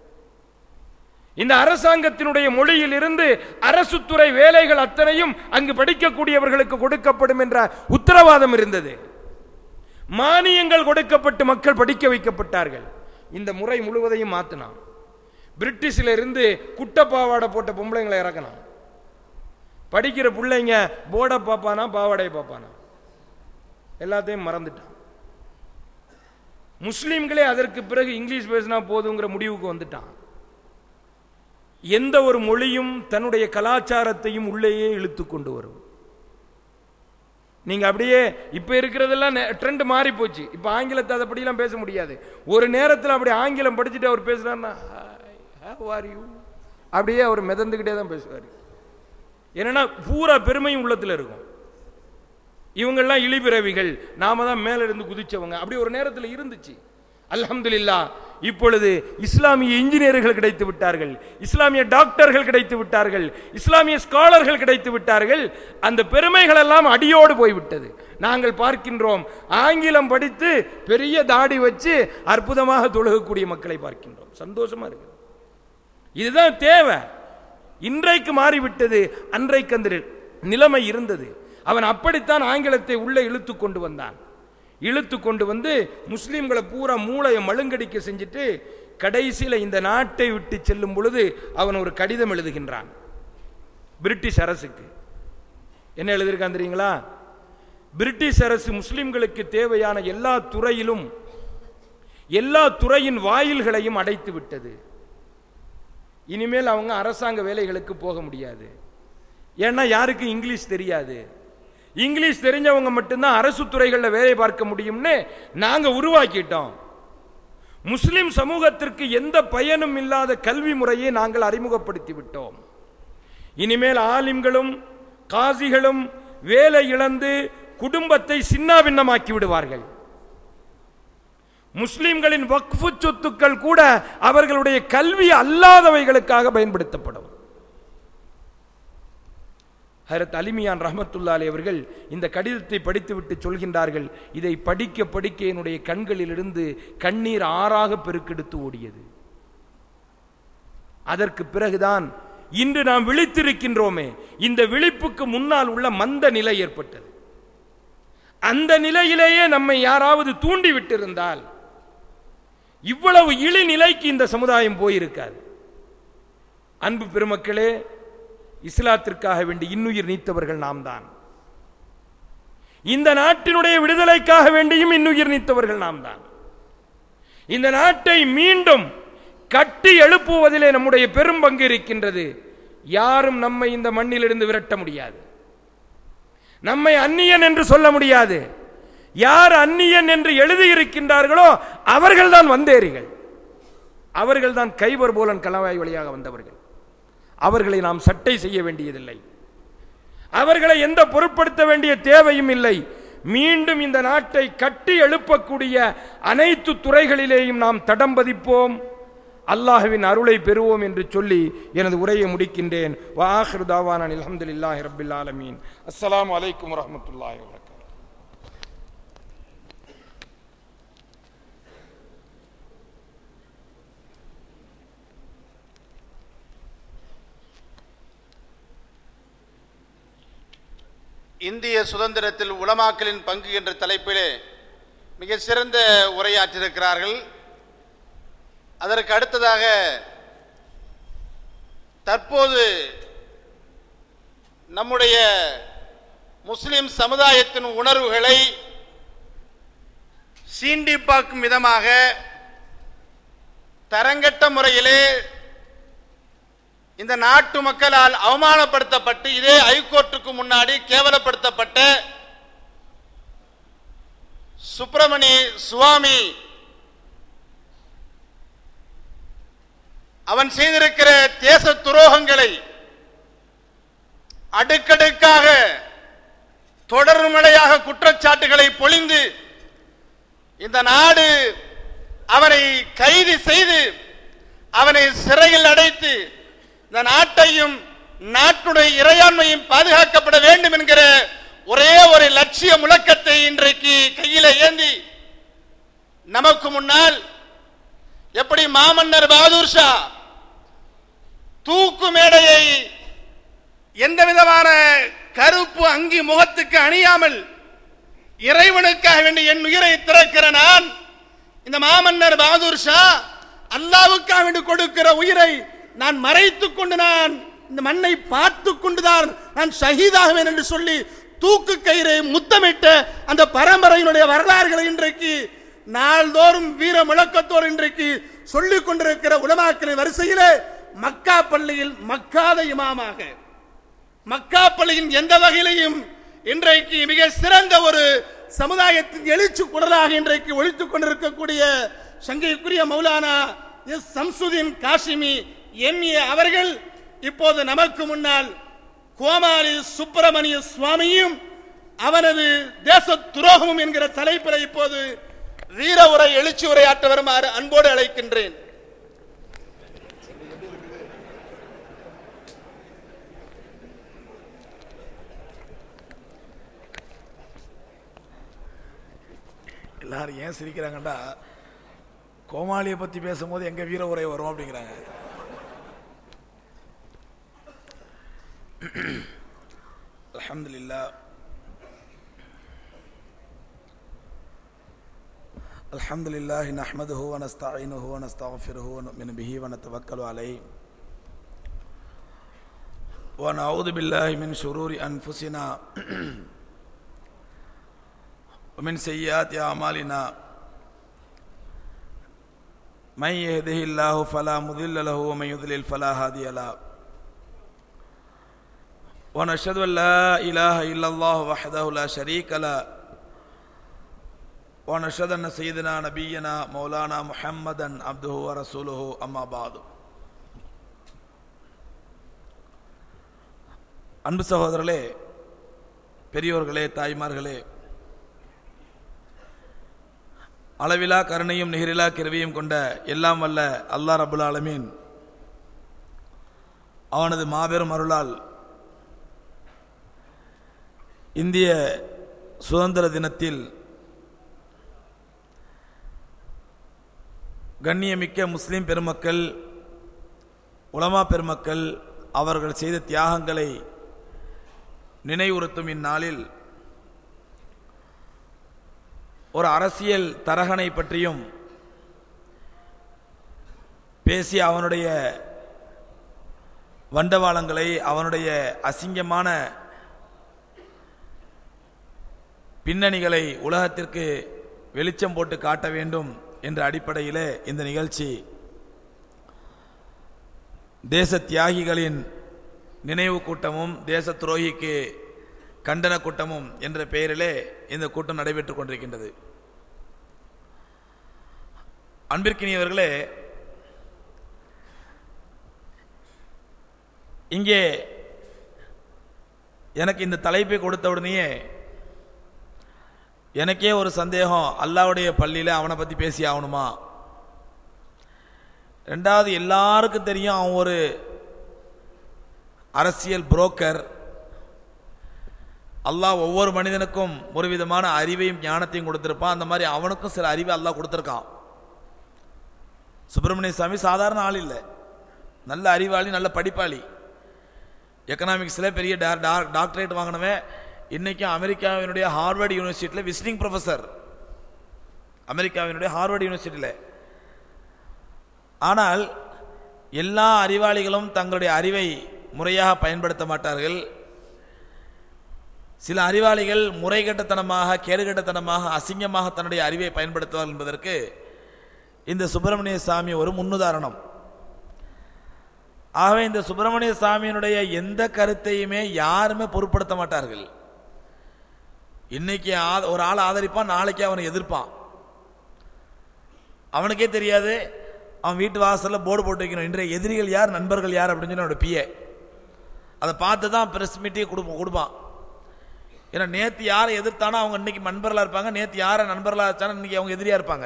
இந்த அரசாங்கத்தினுடைய மொழியில் இருந்து அரசு துறை வேலைகள் அத்தனையும் அங்கு படிக்கக்கூடியவர்களுக்கு கொடுக்கப்படும் என்ற உத்தரவாதம் இருந்தது மானியங்கள் கொடுக்கப்பட்டு மக்கள் படிக்க வைக்கப்பட்டார்கள் இந்த முறை முழுவதையும் மாத்தினான் பிரிட்டிஷ்ல இருந்து குட்டப்பாவாடை போட்ட பொம்பளைங்களை இறக்கணும் படிக்கிற பிள்ளைங்க போர்டை பார்ப்பானா பாவாடையை பார்ப்பானா எல்லாத்தையும் மறந்துட்டான் முஸ்லீம்களே அதற்கு பிறகு இங்கிலீஷ் பேசினா போதுங்கிற முடிவுக்கு வந்துட்டான் எந்த ஒரு மொழியும் தன்னுடைய கலாச்சாரத்தையும் உள்ளேயே இழுத்து கொண்டு வரும் நீங்க அப்படியே இப்ப இருக்கிறதெல்லாம் ட்ரெண்ட் மாறி போச்சு இப்ப ஆங்கிலத்தை அதை அப்படிலாம் பேச முடியாது ஒரு நேரத்தில் அப்படி ஆங்கிலம் படிச்சுட்டு அவர் பேசுறாருன்னா ஆர் யூ அப்படியே அவர் மிதந்துக்கிட்டே தான் பேசுவார் என்னன்னா பூரா பெருமையும் உள்ளத்தில் இருக்கும் இவங்கெல்லாம் இழிபிறவிகள் நாம தான் மேல இருந்து குதிச்சவங்க அப்படி ஒரு நேரத்தில் இருந்துச்சு அல்ஹம்துலில்லா இப்பொழுது இஸ்லாமிய இன்ஜினியர்கள் கிடைத்து விட்டார்கள் இஸ்லாமிய டாக்டர்கள் கிடைத்து விட்டார்கள் இஸ்லாமிய ஸ்காலர்கள் கிடைத்து விட்டார்கள் அந்த பெருமைகள் எல்லாம் அடியோடு போய்விட்டது நாங்கள் பார்க்கின்றோம் ஆங்கிலம் படித்து பெரிய தாடி வச்சு அற்புதமாக தொழுகக்கூடிய மக்களை பார்க்கின்றோம் சந்தோஷமா இருக்கு இதுதான் தேவை இன்றைக்கு மாறிவிட்டது அன்றைக்கு அந்த நிலைமை இருந்தது அவன் அப்படித்தான் ஆங்கிலத்தை உள்ளே இழுத்து கொண்டு வந்தான் இழுத்து கொண்டு வந்து முஸ்லீம்களை பூரா மூளையை மழுங்கடிக்க செஞ்சுட்டு கடைசியில் இந்த நாட்டை விட்டு செல்லும் பொழுது அவன் ஒரு கடிதம் எழுதுகின்றான் பிரிட்டிஷ் அரசுக்கு என்ன எழுதியிருக்கான் தெரியுங்களா பிரிட்டிஷ் அரசு முஸ்லிம்களுக்கு தேவையான எல்லா துறையிலும் எல்லா துறையின் வாயில்களையும் அடைத்து விட்டது இனிமேல் அவங்க அரசாங்க வேலைகளுக்கு போக முடியாது ஏன்னா யாருக்கு இங்கிலீஷ் தெரியாது இங்கிலீஷ் தெரிஞ்சவங்க மட்டும்தான் அரசு துறைகளில் வேலை பார்க்க முடியும்னு நாங்க உருவாக்கிட்டோம் முஸ்லிம் சமூகத்திற்கு எந்த பயனும் இல்லாத கல்வி முறையை நாங்கள் அறிமுகப்படுத்தி விட்டோம் இனிமேல் ஆலிம்களும் காசிகளும் வேலை இழந்து குடும்பத்தை சின்னாபின்னமாக்கி விடுவார்கள் முஸ்லிம்களின் வக்ஃபு சொத்துக்கள் கூட அவர்களுடைய கல்வி அல்லாதவைகளுக்காக பயன்படுத்தப்படும் ஹரத் அலிமியான் ரஹமத்துல்லாலி அவர்கள் இந்த கடிதத்தை படித்துவிட்டு சொல்கின்றார்கள் இதை படிக்க படிக்க என்னுடைய கண்களிலிருந்து கண்ணீர் ஆறாக பெருக்கெடுத்து ஓடியது அதற்கு பிறகுதான் இன்று நாம் விழித்திருக்கின்றோமே இந்த விழிப்புக்கு முன்னால் உள்ள மந்த நிலை ஏற்பட்டது அந்த நிலையிலேயே நம்மை யாராவது தூண்டி விட்டிருந்தால் இவ்வளவு இழி நிலைக்கு இந்த சமுதாயம் போயிருக்காது அன்பு பெருமக்களே இஸ்லாத்திற்காக வேண்டி இன்னுயிர் நீத்தவர்கள் நாம் தான் இந்த நாட்டினுடைய விடுதலைக்காக வேண்டியும் இன்னுயிர் நீத்தவர்கள் நாம் தான் இந்த நாட்டை மீண்டும் கட்டி எழுப்புவதிலே நம்முடைய பெரும் பங்கு இருக்கின்றது யாரும் நம்மை இந்த மண்ணிலிருந்து விரட்ட முடியாது நம்மை அந்நியன் என்று சொல்ல முடியாது யார் அந்நியன் என்று எழுதியிருக்கின்றார்களோ அவர்கள்தான் வந்தேறிகள் அவர்கள்தான் கைவர் போலன் கலவாய் வழியாக வந்தவர்கள் அவர்களை நாம் சட்டை செய்ய வேண்டியதில்லை அவர்களை எந்த பொருட்படுத்த வேண்டிய தேவையும் இல்லை மீண்டும் இந்த நாட்டை கட்டி எழுப்பக்கூடிய அனைத்து துறைகளிலேயும் நாம் தடம் பதிப்போம் அல்லாஹுவின் அருளை பெறுவோம் என்று சொல்லி எனது உரையை முடிக்கின்றேன் வாஹிரு தாவானான் அல்ஹம்துலில்லாஹி ரப்பில் ஆலமீன் அஸ்ஸலாமு அலைக்கும் வரஹ்மத்துல்லாஹி வபரகாத்துஹு இந்திய சுதந்திரத்தில் உலமாக்களின் பங்கு என்ற தலைப்பிலே மிக சிறந்த உரையாற்றியிருக்கிறார்கள் அதற்கு அடுத்ததாக தற்போது நம்முடைய முஸ்லிம் சமுதாயத்தின் உணர்வுகளை சீண்டி பார்க்கும் விதமாக தரங்கட்ட முறையிலே இந்த நாட்டு மக்களால் அவமானப்படுத்தப்பட்டு இதே ஹைகோர்ட்டுக்கு முன்னாடி கேவலப்படுத்தப்பட்ட சுப்பிரமணி சுவாமி அவன் செய்திருக்கிற தேச துரோகங்களை அடுக்கடுக்காக தொடர்மழையாக குற்றச்சாட்டுகளை பொழிந்து இந்த நாடு அவனை கைது செய்து அவனை சிறையில் அடைத்து இந்த நாட்டையும் நாட்டுடைய இறையாண்மையும் பாதுகாக்கப்பட வேண்டும் என்கிற ஒரே ஒரு லட்சிய முழக்கத்தை இன்றைக்கு கையில ஏந்தி நமக்கு முன்னால் எப்படி மாமன்னர் பகதூர் ஷா தூக்கு மேடையை எந்த விதமான கருப்பு அங்கி முகத்துக்கு அணியாமல் இறைவனுக்காக வேண்டி என் உயிரை திறக்கிற நான் இந்த மாமன்னர் பகதூர் ஷா அல்லாவுக்காக வேண்டி கொடுக்கிற உயிரை நான் மறைத்துக் கொண்டு நான் இந்த மண்ணை பார்த்து கொண்டுதான் நான் ஷஹீதாகுவேன் என்று சொல்லி தூக்கு கயிறை முத்தமிட்ட அந்த பரம்பரையினுடைய வரலாறுகளை இன்றைக்கு நாள்தோறும் வீர முழக்கத்தோடு இன்றைக்கு சொல்லிக் கொண்டிருக்கிற உலமாக்களின் வரிசையிலே மக்கா பள்ளியில் மக்காத இமாமாக மக்கா பள்ளியின் எந்த வகையிலையும் இன்றைக்கு மிக சிறந்த ஒரு சமுதாயத்தின் எழுச்சி குரலாக இன்றைக்கு ஒழித்துக் கொண்டிருக்கக்கூடிய சங்கைக்குரிய மௌலானா எஸ் சம்சுதீன் காசிமி எம்ஏ அவர்கள் இப்போது நமக்கு முன்னால் கோமாளி சுப்பிரமணிய சுவாமியும் அவனது தேச துரோகமும் என்கிற தலைப்பில் இப்போது வீர உரை எழுச்சி உரையாற்ற வருமாறு அன்போடு அழைக்கின்றேன் எல்லாரும் ஏன் சிரிக்கிறாங்கடா கோமாளியை பத்தி பேசும்போது எங்க வீர உரை வரும் அப்படிங்கிறாங்க அல்ஹம்துலில்லாஹ் الحمد لله نحمده ونستعينه ونستغفره ونؤمن به ونتوكل عليه ونعوذ بالله من شرور أنفسنا ومن سيئات أعمالنا من يهده الله فلا مضل له ومن يضلل فلا هادي له ونشهد أن لا إله إلا الله وحده لا شريك له ونشهد أن سيدنا نبينا مولانا محمدا عبده ورسوله أما بعد அன்பு சகோதரர்களே பெரியோர்களே தாய்மார்களே அளவிலா கருணையும் நிகரிலா கிருவியும் கொண்ட எல்லாம் வல்ல அல்லாஹ் ரபுல் ஆலமீன் அவனது மாபெரும் அருளால் இந்திய சுதந்திர தினத்தில் கண்ணியமிக்க முஸ்லிம் பெருமக்கள் உலமா பெருமக்கள் அவர்கள் செய்த தியாகங்களை நினைவுறுத்தும் இந்நாளில் ஒரு அரசியல் தரகனை பற்றியும் பேசி அவனுடைய வண்டவாளங்களை அவனுடைய அசிங்கமான பின்னணிகளை உலகத்திற்கு வெளிச்சம் போட்டு காட்ட வேண்டும் என்ற அடிப்படையில் இந்த நிகழ்ச்சி தேச தியாகிகளின் நினைவு கூட்டமும் தேச துரோகிக்கு கண்டன கூட்டமும் என்ற பெயரிலே இந்த கூட்டம் நடைபெற்றுக் கொண்டிருக்கின்றது அன்பிற்கினியவர்களே இங்கே எனக்கு இந்த தலைப்பை கொடுத்த உடனேயே எனக்கே ஒரு சந்தேகம் அல்லாவுடைய பள்ளியில் அவனை பற்றி பேசி ஆகணுமா ரெண்டாவது எல்லாருக்கும் தெரியும் அவன் ஒரு அரசியல் புரோக்கர் அல்லாஹ் ஒவ்வொரு மனிதனுக்கும் ஒரு விதமான அறிவையும் ஞானத்தையும் கொடுத்திருப்பான் அந்த மாதிரி அவனுக்கும் சில அறிவை அல்லாஹ் கொடுத்திருக்கான் சுப்பிரமணிய சாமி சாதாரண ஆள் இல்லை நல்ல அறிவாளி நல்ல படிப்பாளி எக்கனாமிக்ஸில் பெரிய டா- டா- டாக்டரேட் வாங்கினவன் இன்னைக்கும் அமெரிக்காவினுடைய ஹார்வர்ட் யூனிவர்சிட்டியில் விசிட்டிங் ப்ரொஃபசர் அமெரிக்காவினுடைய ஹார்வர்ட் யூனிவர்சிட்டியில் ஆனால் எல்லா அறிவாளிகளும் தங்களுடைய அறிவை முறையாக பயன்படுத்த மாட்டார்கள் சில அறிவாளிகள் முறைகட்டத்தனமாக கேடுகட்டத்தனமாக அசிங்கமாக தன்னுடைய அறிவை பயன்படுத்துவார்கள் என்பதற்கு இந்த சுப்பிரமணிய சாமி ஒரு முன்னுதாரணம் ஆகவே இந்த சுப்பிரமணிய சாமியினுடைய எந்த கருத்தையுமே யாருமே பொருட்படுத்த மாட்டார்கள் இன்னைக்கு ஆ- ஒரு ஆள் ஆதரிப்பான் நாளைக்கு அவனை எதிர்ப்பான் அவனுக்கே தெரியாது அவன் வீட்டு வாசல்ல போர்டு போட்டு வைக்கணும் இன்றைய எதிரிகள் யார் நண்பர்கள் யார் அப்படின்னு சொல்லி அவனோட பிஏ அதை பார்த்து தான் பிரஸ் மீட்டிங் கொடுப்போம் கொடுப்பான் ஏன்னா நேத்து யாரை எதிர்த்தானோ அவங்க இன்னைக்கு நண்பர்களா இருப்பாங்க நேத்து யாரை நண்பர்களா இருக்கானோ இன்னைக்கு அவங்க எதிரியா இருப்பாங்க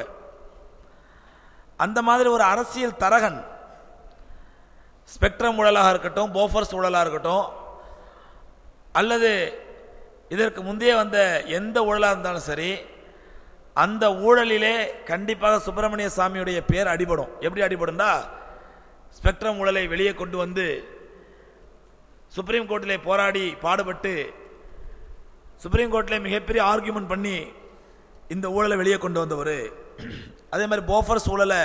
அந்த மாதிரி ஒரு அரசியல் தரகன் ஸ்பெக்ட்ரம் ஊழலாக இருக்கட்டும் போஃபர்ஸ் ஊழலாக இருக்கட்டும் அல்லது இதற்கு முந்தைய வந்த எந்த ஊழலாக இருந்தாலும் சரி அந்த ஊழலிலே கண்டிப்பாக சுப்பிரமணிய சாமியுடைய பேர் அடிபடும் எப்படி அடிபடும்டா ஸ்பெக்ட்ரம் ஊழலை வெளியே கொண்டு வந்து சுப்ரீம் கோர்ட்டிலே போராடி பாடுபட்டு சுப்ரீம் கோர்ட்டில் மிகப்பெரிய ஆர்கியூமெண்ட் பண்ணி இந்த ஊழலை வெளியே கொண்டு வந்தவர் அதே மாதிரி போஃபர்ஸ் ஊழலை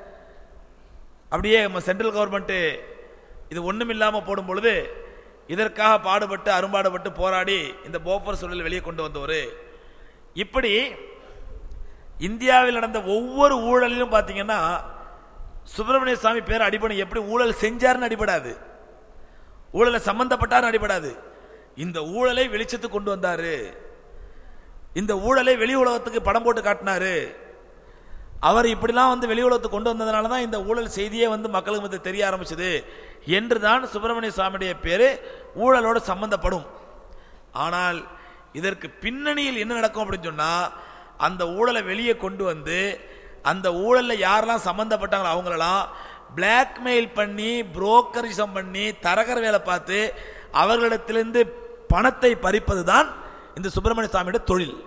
அப்படியே நம்ம சென்ட்ரல் கவர்மெண்ட்டு இது ஒன்றும் இல்லாமல் போடும் பொழுது இதற்காக பாடுபட்டு அரும்பாடுபட்டு போராடி இந்த போஃபர்ஸ் ஊழலை வெளியே கொண்டு வந்தவர் இப்படி இந்தியாவில் நடந்த ஒவ்வொரு ஊழலிலும் பார்த்தீங்கன்னா சுப்பிரமணிய சாமி பேர் அடிபடும் எப்படி ஊழல் செஞ்சாருன்னு அடிபடாது ஊழலை சம்பந்தப்பட்டார்னு அடிபடாது இந்த ஊழலை வெளிச்சத்துக்கு கொண்டு வந்தாரு இந்த ஊழலை வெளி உலகத்துக்கு படம் போட்டு காட்டினாரு அவர் இப்படிலாம் வந்து வெளி உலகத்துக்கு கொண்டு வந்ததுனால தான் இந்த ஊழல் செய்தியே வந்து மக்களுக்கு மத்தியில் தெரிய ஆரம்பிச்சது என்று தான் சுப்பிரமணிய சுவாமியுடைய பேரு ஊழலோடு சம்பந்தப்படும் ஆனால் இதற்கு பின்னணியில் என்ன நடக்கும் அப்படின்னு சொன்னா அந்த ஊழலை வெளியே கொண்டு வந்து அந்த ஊழல்ல யாரெல்லாம் சம்பந்தப்பட்டாங்களோ அவங்களெல்லாம் பிளாக்மெயில் பண்ணி புரோக்கரிசம் பண்ணி தரகர் வேலை பார்த்து அவர்களிடத்திலிருந்து பணத்தை பறிப்பது தான் இந்த சுப்பிரமணிய சாமியோட தொழில்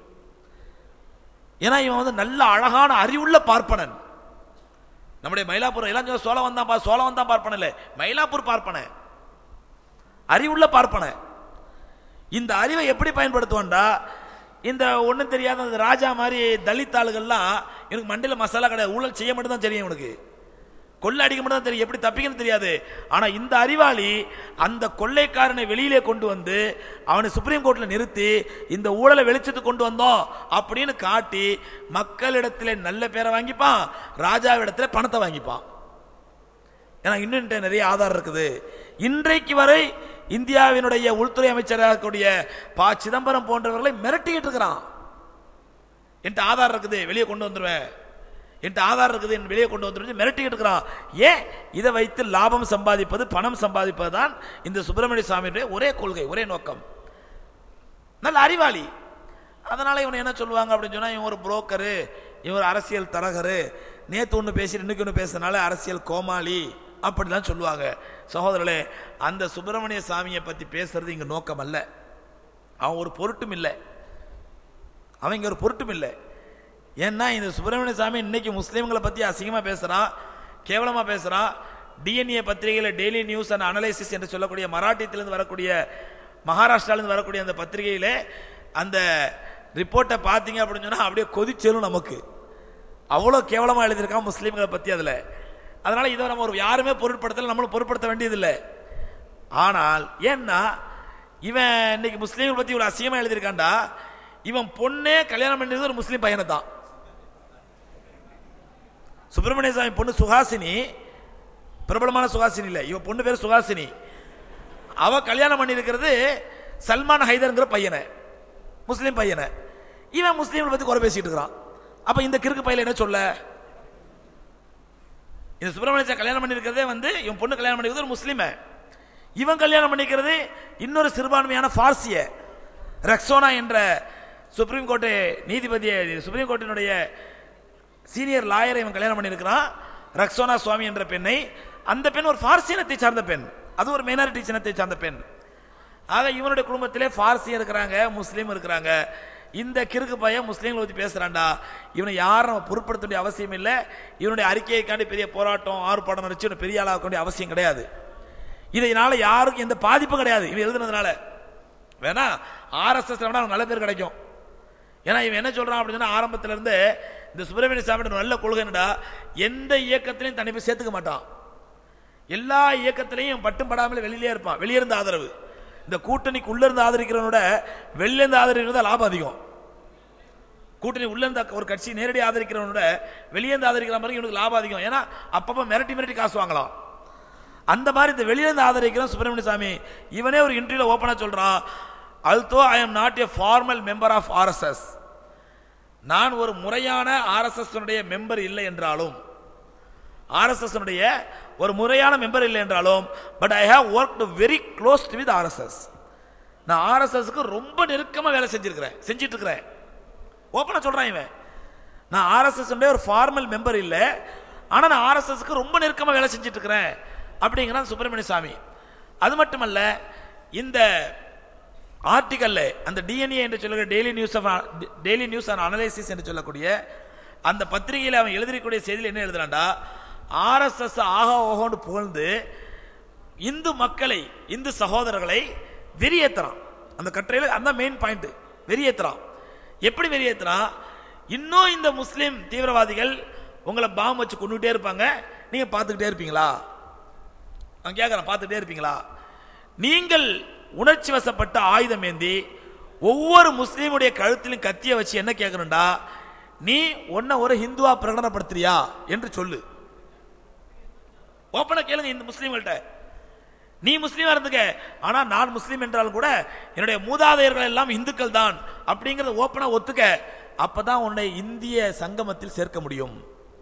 ஏன்னா இவன் வந்து நல்ல அழகான அறிவுள்ள பார்ப்பனன் நம்முடைய மயிலாப்பூர் எல்லாம் சொல்ல சோழவன் தான் பா- சோழவன் தான் பார்ப்பன இல்லை மயிலாப்பூர் பார்ப்பன அறிவுள்ள பார்ப்பன இந்த அறிவை எப்படி பயன்படுத்துவான்டா இந்த ஒண்ணும் தெரியாத அந்த ராஜா மாதிரி தலித் ஆளுகள்லாம் எனக்கு மண்டையில மசாலா கிடையாது ஊழல் செய்ய மட்டும் தான் தெரியும் இவனுக்கு கொள்ளை அடிக்க மட்டும் தான் தெரியும் எப்படி தப்பிக்கணும் தெரியாது ஆனா இந்த அறிவாளி அந்த கொள்ளைக்காரனை வெளியிலே கொண்டு வந்து அவனை சுப்ரீம் கோர்ட்ல நிறுத்தி இந்த ஊழலை வெளிச்சத்துக்கு கொண்டு வந்தோம் அப்படின்னு காட்டி மக்களிடத்துல நல்ல பேரை வாங்கிப்பான் ராஜாவிடத்துல பணத்தை வாங்கிப்பான் ஏன்னா இன்னும் என்கிட்ட நிறைய ஆதாரம் இருக்குது இன்றைக்கு வரை இந்தியாவினுடைய உள்துறை அமைச்சராக இருக்கக்கூடிய ப சிதம்பரம் போன்றவர்களை மிரட்டிக்கிட்டு இருக்கிறான் என்கிட்ட ஆதாரம் இருக்குது வெளியே கொண்டு வந்துருவேன் என்கிட்ட ஆதாரம் இருக்குது என் வெளியே கொண்டு வந்துருவேன் மிரட்டிக்கிட்டு இருக்கிறான் ஏன் இதை வைத்து லாபம் சம்பாதிப்பது பணம் சம்பாதிப்பது தான் இந்த சுப்பிரமணிய சாமியுடைய ஒரே கொள்கை ஒரே நோக்கம் நல்ல அறிவாளி அதனால இவனை என்ன சொல்லுவாங்க அப்படின்னு சொன்னா இவன் ஒரு புரோக்கரு இவன் ஒரு அரசியல் தரகரு நேத்து ஒன்று பேசி இன்னைக்கு ஒன்று பேசுறதுனால அரசியல் கோமாளி அப்படிலாம் சொல்லுவாங்க சகோதரர்களே அந்த சுப்பிரமணிய சாமியை பத்தி பேசுறது இங்க நோக்கம் அல்ல அவன் ஒரு பொருட்டும் இல்லை அவன் இங்க ஒரு பொருட்டும் இல்லை ஏன்னா இந்த சுப்பிரமணிய சாமி இன்னைக்கு முஸ்லீம்களை பத்தி அசிங்கமா பேசுறான் கேவலமா பேசுறான் டிஎன்ஏ பத்திரிகையில டெய்லி நியூஸ் அண்ட் அனலைசிஸ் என்று சொல்லக்கூடிய மராட்டியத்திலிருந்து வரக்கூடிய மகாராஷ்டிராவிலிருந்து வரக்கூடிய அந்த பத்திரிகையில அந்த ரிப்போர்ட்டை பார்த்தீங்க அப்படின்னு சொன்னா அப்படியே கொதிச்சலும் நமக்கு அவ்வளோ கேவலமா எழுதியிருக்கான் முஸ்லீம்களை பத்தி அதுல அதனால இதை நம்ம ஒரு யாருமே பொருட்படுத்தல நம்மளும் பொருட்படுத்த வேண்டியதில்லை ஆனால் ஏன்னா இவன் இன்னைக்கு முஸ்லீம்களை பத்தி ஒரு அசியமா எழுதியிருக்கான்டா இவன் பொண்ணே கல்யாணம் பண்ணது ஒரு முஸ்லீம் பையனை தான் சுப்பிரமணிய சாமி பொண்ணு சுஹாசினி பிரபலமான சுஹாசினி இல்லை இவன் பொண்ணு பேர் சுஹாசினி அவ கல்யாணம் பண்ணியிருக்கிறது சல்மான் ஹைதர்ங்கிற பையனை முஸ்லீம் பையனை இவன் முஸ்லீம்களை பத்தி குறை பேசிட்டு இருக்கிறான் அப்ப இந்த கிறுக்கு பையல என்ன சொல்ல இந்த சுப்பிரமணிய சாமி கல்யாணம் பண்ணியிருக்கிறதே வந்து இவன் பொண்ணு கல்யாணம் பண்ணிக்கிறது ஒரு முஸ்லீமை இவன் கல்யாணம் பண்ணிக்கிறது இன்னொரு சிறுபான்மையான பார்சிய ரக்ஸோனா என்ற சுப்ரீம் கோர்ட்டு நீதிபதியை சுப்ரீம் கோர்ட்டினுடைய சீனியர் லாயரை இவன் கல்யாணம் பண்ணியிருக்கிறான் ரக்ஸோனா சுவாமி என்ற பெண்ணை அந்த பெண் ஒரு பார்சி இனத்தை சார்ந்த பெண் அது ஒரு மைனாரிட்டி சின்னத்தை சார்ந்த பெண் ஆக இவனுடைய குடும்பத்திலே பார்சியும் இருக்கிறாங்க முஸ்லீம் இருக்கிறாங்க இந்த கிறுக்கு பையன் முஸ்லீம்களை பற்றி பேசுறான்டா இவனை யாரும் நம்ம பொருட்படுத்த வேண்டிய அவசியம் இல்லை இவனுடைய அறிக்கைக்காண்டி பெரிய போராட்டம் ஆர்ப்பாட்டம் நடத்தி இவனை பெரிய ஆளாக்க வேண்டிய அவசியம் கிடையாது இதனால யாருக்கும் எந்த பாதிப்பும் கிடையாது இவன் எழுதுனதுனால வேணா ஆர்எஸ்எஸ் வேணா அவனுக்கு நல்ல பேர் கிடைக்கும் ஏன்னா இவன் என்ன சொல்றான் அப்படின்னா ஆரம்பத்துல இருந்து இந்த சுப்பிரமணிய சாமியோட நல்ல கொள்கை என்னடா எந்த இயக்கத்திலையும் தன்னை போய் சேர்த்துக்க மாட்டான் எல்லா இயக்கத்திலையும் பட்டும் படாமல் வெளியிலே இருப்பான் வெளியே இருந்து ஆதரவு இந்த கூட்டணிக்கு உள்ள இருந்து ஆதரிக்கிறவனோட வெளியில இருந்து ஆதரிக்கிறது தான் லாபம் அதிகம் கூட்டணி உள்ள இருந்த ஒரு கட்சி நேரடி ஆதரிக்கிறவனோட வெளியே இருந்து ஆதரிக்கிற மாதிரி இவனுக்கு லாபம் அதிகம் ஏன்னா அப்பப்ப மிரட்டி மிரட்டி காசு வாங்கலாம் அந்த மாதிரி இந்த வெளியில இருந்து ஆதரிக்கிற சுப்பிரமணிய சாமி இவனே ஒரு இன்டர்வியூல ஓப்பனா சொல்றான் although I am not a formal member of RSS நான் ஒரு முறையான ஆர்எஸ்எஸ் மெம்பர் இல்லை என்றாலும் ஆர்எஸ்எஸ் ஒரு முறையான மெம்பர் இல்லை என்றாலும் but I have work very close with RSS நான் ஆர்எஸ்எஸ்க்கு ரொம்ப நெருக்கமா வேலை செஞ்சிருக்கிறேன் செஞ்சிட்டு இருக்கிறேன் ஓப்பனா சொல்றான் இவன் நான் ஆர்எஸ்எஸ் ஒரு ஃபார்மல் மெம்பர் இல்லை ஆனா நான் ஆர்எஸ்எஸ்க்கு ரொம்ப நெருக்கமா வேலை செஞ்சிட்டு இருக்கிறேன் அப்படிங்கிறான் சுப்பிரமணிய சாமி அது மட்டுமல்ல இந்த ஆர்டிகல்ல அந்த டிஎன்ஏ என்று சொல்லுகிற daily news of daily news and analysis என்று சொல்லக்கூடிய அந்த பத்திரிகையில் அவன் எழுதிக்கூடிய செய்தியில் என்ன எழுதுறான்டா ஆர்எஸ்எஸ் ஆகா ஓகோன்னு புகழ்ந்து இந்து மக்களை இந்து சகோதரர்களை வெறியேத்துறான் அந்த கட்டுரையில் அந்த மெயின் பாயிண்ட் வெறியேத்துறான் எப்படி வெறியேத்துறான் இன்னும் இந்த முஸ்லிம் தீவிரவாதிகள் உங்களை பாம் வச்சு கொண்டுகிட்டே இருப்பாங்க நீங்க பார்த்துக்கிட்டே இருப்பீங்களா நான் கேட்குறேன் பார்த்துட்டே இருப்பீங்களா நீங்கள் உணர்ச்சி வசப்பட்ட ஆயுதம் ஏந்தி ஒவ்வொரு முஸ்லீமுடைய கழுத்திலும் கத்திய வச்சு என்ன கேட்கணும்டா நீ உன்னை ஒரு ஹிந்துவா பிரகடனப்படுத்துறியா என்று சொல்லு ஓப்பனா கேளுங்க இந்த முஸ்லீம்கள்ட்ட நீ முஸ்லீமா இருந்துக்க ஆனா நான் முஸ்லீம் என்றாலும் கூட என்னுடைய மூதாதையர்கள் எல்லாம் இந்துக்கள் தான் அப்படிங்கறத ஓப்பனா ஒத்துக்க அப்பதான் உன்னை இந்திய சங்கமத்தில் சேர்க்க முடியும்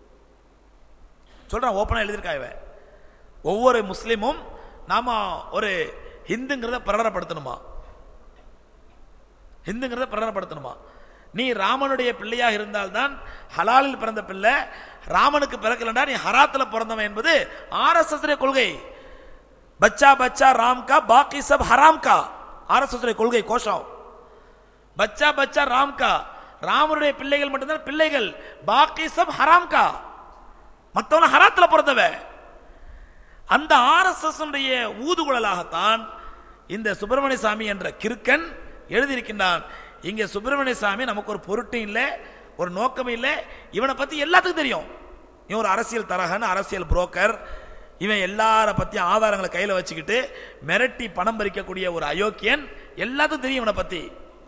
சொல்றான் ஓப்பனா எழுதியிருக்கா இவன் ஒவ்வொரு முஸ்லீமும் நாம ஒரு ஹிந்துங்கிறத பிரகடனப்படுத்தணுமா ஹிந்துங்கிறத பிரகடனப்படுத்தணுமா நீ ராமனுடைய பிள்ளையாக இருந்தால்தான் ஹலாலில் பிறந்த பிள்ளை ராமனுக்கு பிறக்கலண்டா நீ ஹராத்துல பிறந்தவன் என்பது ஆர்எஸ்எஸ் கொள்கை பச்சா பச்சா ராம் கா பாக்கி சப் ஹராம் கா ஆர்எஸ்எஸ் கொள்கை கோஷம் பச்சா பச்சா ராம் கா ராமனுடைய பிள்ளைகள் மட்டும்தான் பிள்ளைகள் பாக்கி சப் ஹராம் கா மத்தவன ஹராத்துல பிறந்தவன் அந்த ஆர்எஸ்எஸ் ஊதுகுழலாகத்தான் இந்த சுப்பிரமணிய சாமி என்ற கிறுக்கன் எழுதியிருக்கின்றான் இங்க சுப்பிரமணிய சாமி நமக்கு ஒரு பொருட்டு இல்லை ஒரு நோக்கம் இல்லை இவனை பத்தி எல்லாத்துக்கும் தெரியும் இவன் ஒரு அரசியல் தரகன் அரசியல் புரோக்கர் இவன் எல்லார பத்தி ஆதாரங்களை கையில வச்சுக்கிட்டு மிரட்டி பணம் பறிக்கக்கூடிய ஒரு அயோக்கியன் எல்லாத்துக்கும் தெரியும் இவனை பத்தி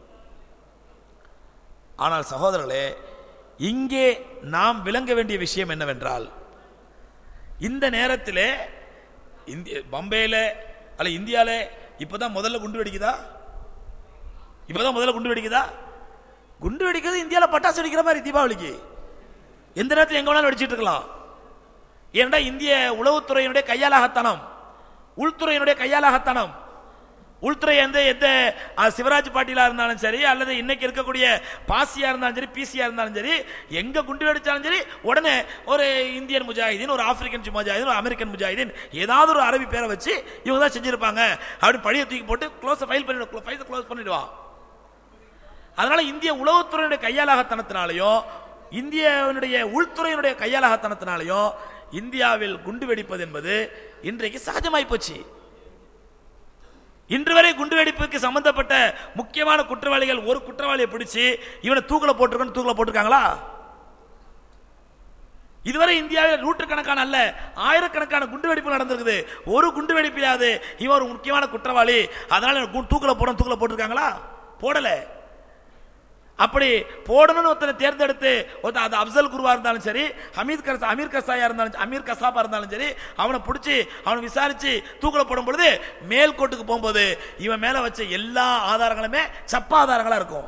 ஆனால் சகோதரர்களே இங்கே நாம் விளங்க வேண்டிய விஷயம் என்னவென்றால் இந்த நேரத்திலே இந்திய பம்பேல அல்ல இந்தியால இப்பதான் முதல்ல குண்டு வெடிக்குதா இப்பதான் முதல்ல குண்டு வெடிக்குதா குண்டு வெடிக்கிறது இந்தியால பட்டாசு வெடிக்கிற மாதிரி தீபாவளிக்கு எந்த நேரத்தில் எங்க வேணாலும் வெடிச்சிட்டு இருக்கலாம் ஏன்டா இந்திய உளவுத்துறையினுடைய கையாலாகத்தனம் உள்துறையினுடைய கையாலாகத்தனம் உள்துறை எந்த எந்த அஹ், சிவராஜ் பாட்டீலா இருந்தாலும் சரி அல்லது இன்னைக்கு இருக்கக்கூடிய பாசியா இருந்தாலும் சரி பிசியா இருந்தாலும் சரி எங்க குண்டு வெடிச்சாலும் சரி உடனே ஒரு இந்தியன் முஜாஹிதீன் ஒரு ஆப்பிரிக்கன் முஜாஹிதீன் ஒரு அமெரிக்கன் முஜாஹிதீன் ஏதாவது ஒரு அரபி பேரை வச்சு இவங்க தான் செஞ்சிருப்பாங்க அப்படி பழிய தூக்கி போட்டு க்ளோஸ் ஃபைல் பண்ணிடு ஃபைல் க்ளோஸ் பண்ணிடுவான் அதனால இந்திய உளவுத்துறையினுடைய கையாலாகத்தனத்தினாலையும் இந்தியாவினுடைய உள்துறையினுடைய கையாலாகத்தனத்தினாலையும் இந்தியாவில் குண்டு வெடிப்பது என்பது இன்றைக்கு சகஜமாய் போச்சு இன்று வரை குண்டு வெடிப்புக்கு சம்பந்தப்பட்ட முக்கியமான குற்றவாளிகள் ஒரு குற்றவாளியை பிடிச்சு இவனை தூக்கில போட்டிருக்கணும் தூக்கில போட்டிருக்காங்களா இதுவரை இந்தியாவில் நூற்றுக்கணக்கான அல்ல ஆயிரக்கணக்கான குண்டு வெடிப்பு நடந்திருக்குது ஒரு குண்டு வெடிப்பிலாது இவன் ஒரு முக்கியமான குற்றவாளி அதனால இவனை கு- தூக்கில போடணும் தூக்கில போட்டிருக்காங்களா போடல அப்படி போடணும்னு ஒருத்தனை தேர்ந்தெடுத்து ஒருத்தன் அது அப்சல் குருவா இருந்தாலும் சரி ஹமீத் கர்சா அமீர் கசாயா இருந்தாலும் அமீர் கசாபா இருந்தாலும் சரி அவனை பிடிச்சி அவனை விசாரிச்சு தூக்கில போடும் பொழுது மேல் கோர்ட்டுக்கு போகும்போது இவன் மேல வச்ச எல்லா ஆதாரங்களுமே சப்ப ஆதாரங்களா இருக்கும்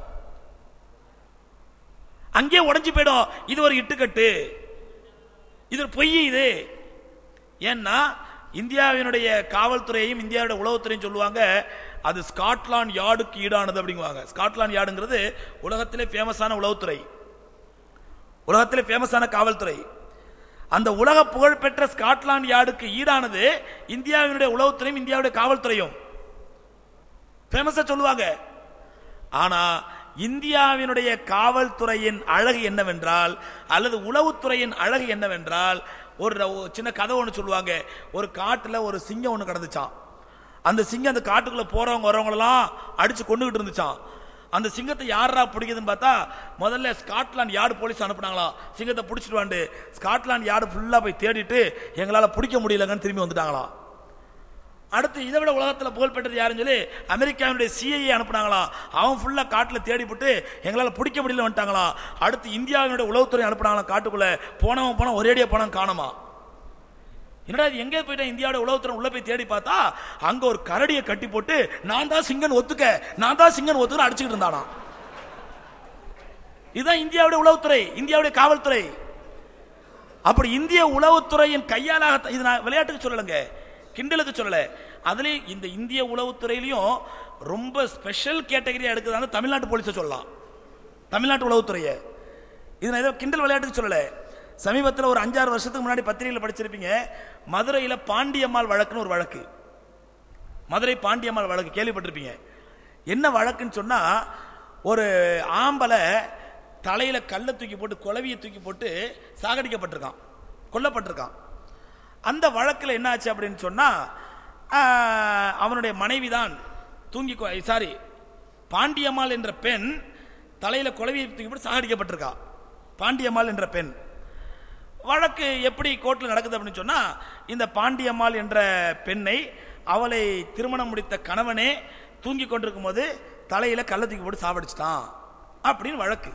அங்கேயே உடைஞ்சு போயிடும் இது ஒரு இட்டுக்கட்டு இது ஒரு பொய் இது ஏன்னா இந்தியாவினுடைய காவல்துறையையும் இந்தியாவுடைய உளவுத்துறையும் சொல்லுவாங்க அது ஸ்காட்லாந்து யார்டுக்கு ஈடானது அப்படிங்குவாங்க ஸ்காட்லாந்து யார்டுங்கிறது உலகத்திலே ஃபேமஸான உளவுத்துறை உலகத்திலே ஃபேமஸான காவல்துறை அந்த உலக புகழ்பெற்ற ஸ்காட்லாந்து யார்டுக்கு ஈடானது இந்தியாவினுடைய உளவுத்துறையும் இந்தியாவுடைய காவல்துறையும் ஃபேமஸா சொல்லுவாங்க ஆனா இந்தியாவினுடைய காவல்துறையின் அழகு என்னவென்றால் அல்லது உளவுத்துறையின் அழகு என்னவென்றால் ஒரு ஒரு சின்ன கதை ஒன்று சொல்லுவாங்க ஒரு காட்டுல ஒரு சிங்கம் ஒன்று கிடந்துச்சான் அந்த சிங்கம் அந்த காட்டுக்குள்ள போறவங்க வரவங்களெல்லாம் அடிச்சு கொண்டுகிட்டு இருந்துச்சான் அந்த சிங்கத்தை யாரா பிடிக்குதுன்னு பார்த்தா முதல்ல ஸ்காட்லாந்து யார்டு போலீஸ் அனுப்புனாங்களாம் சிங்கத்தை பிடிச்சிட்டு வாண்டு ஸ்காட்லாந்து யார்டு ஃபுல்லா போய் தேடிட்டு எங்களால பிடிக்க முடியலங்கன்னு திரும்பி வந்துட்டாங்களாம் அடுத்து இதை விட உலகத்தில் புகழ்பெற்றது யாருன்னு சொல்லி அமெரிக்காவினுடைய சிஐஏ அனுப்புனாங்களாம் அவன் ஃபுல்லா காட்டுல தேடிப்பட்டு எங்களால பிடிக்க முடியல வந்துட்டாங்களாம் அடுத்து இந்தியாவினுடைய உளவுத்துறை அனுப்புனாங்களாம் காட்டுக்குள்ள போனவன் போன ஒரேடியா பணம் காணுமா என்னடா இது எங்கே போயிட்டா இந்தியாவோட உளவுத்துறை உள்ள போய் தேடி பார்த்தா அங்க ஒரு கரடியை கட்டி போட்டு நான் தான் சிங்கன் ஒத்துக்க நான் தான் சிங்கன் ஒத்துக்க அடிச்சுக்கிட்டு இருந்தானா இதுதான் இந்தியாவுடைய உளவுத்துறை இந்தியாவுடைய காவல்துறை அப்படி இந்திய உளவுத்துறையின் கையாலாக இது நான் விளையாட்டுக்கு சொல்லலைங்க கிண்டலுக்கு சொல்லல அதுலயும் இந்த இந்திய உளவுத்துறையிலையும் ரொம்ப ஸ்பெஷல் கேட்டகரியா எடுக்கிறதாங்க தமிழ்நாட்டு போலீஸை சொல்லலாம் தமிழ்நாட்டு உளவுத்துறையை இது நான் ஏதோ கிண்டல் விளையாட்டுக்கு சொல்லல சமீபத்தில் ஒரு அஞ்சாறு வருஷத்துக்கு முன்னாடி பத்திரிகையில் படிச்சிருப்பீங்க மதுரையில் பாண்டியம்மாள் வழக்குன்னு ஒரு வழக்கு மதுரை பாண்டியம்மாள் வழக்கு கேள்விப்பட்டிருப்பீங்க என்ன வழக்குன்னு சொன்னா ஒரு ஆம்பளை தலையில கல்லை தூக்கி போட்டு குளவியை தூக்கி போட்டு சாகடிக்கப்பட்டிருக்கான் கொல்லப்பட்டிருக்கான் அந்த வழக்கில் என்ன ஆச்சு அப்படின்னு சொன்னா ஆஹ், அவனுடைய மனைவி தான் தூங்கி சாரி பாண்டியம்மாள் என்ற பெண் தலையில குளவியை தூக்கி போட்டு சாகடிக்கப்பட்டிருக்கா பாண்டியம்மாள் என்ற பெண் வழக்கு எப்படி கோர்ட்டில் நடக்குது அப்படின்னு சொன்னா இந்த பாண்டியம்மாள் என்ற பெண்ணை அவளை திருமணம் முடித்த கணவனே தூங்கி கொண்டிருக்கும் போது தலையில கள்ள தூக்கி போட்டு சாவடிச்சிட்டான் அப்படின்னு வழக்கு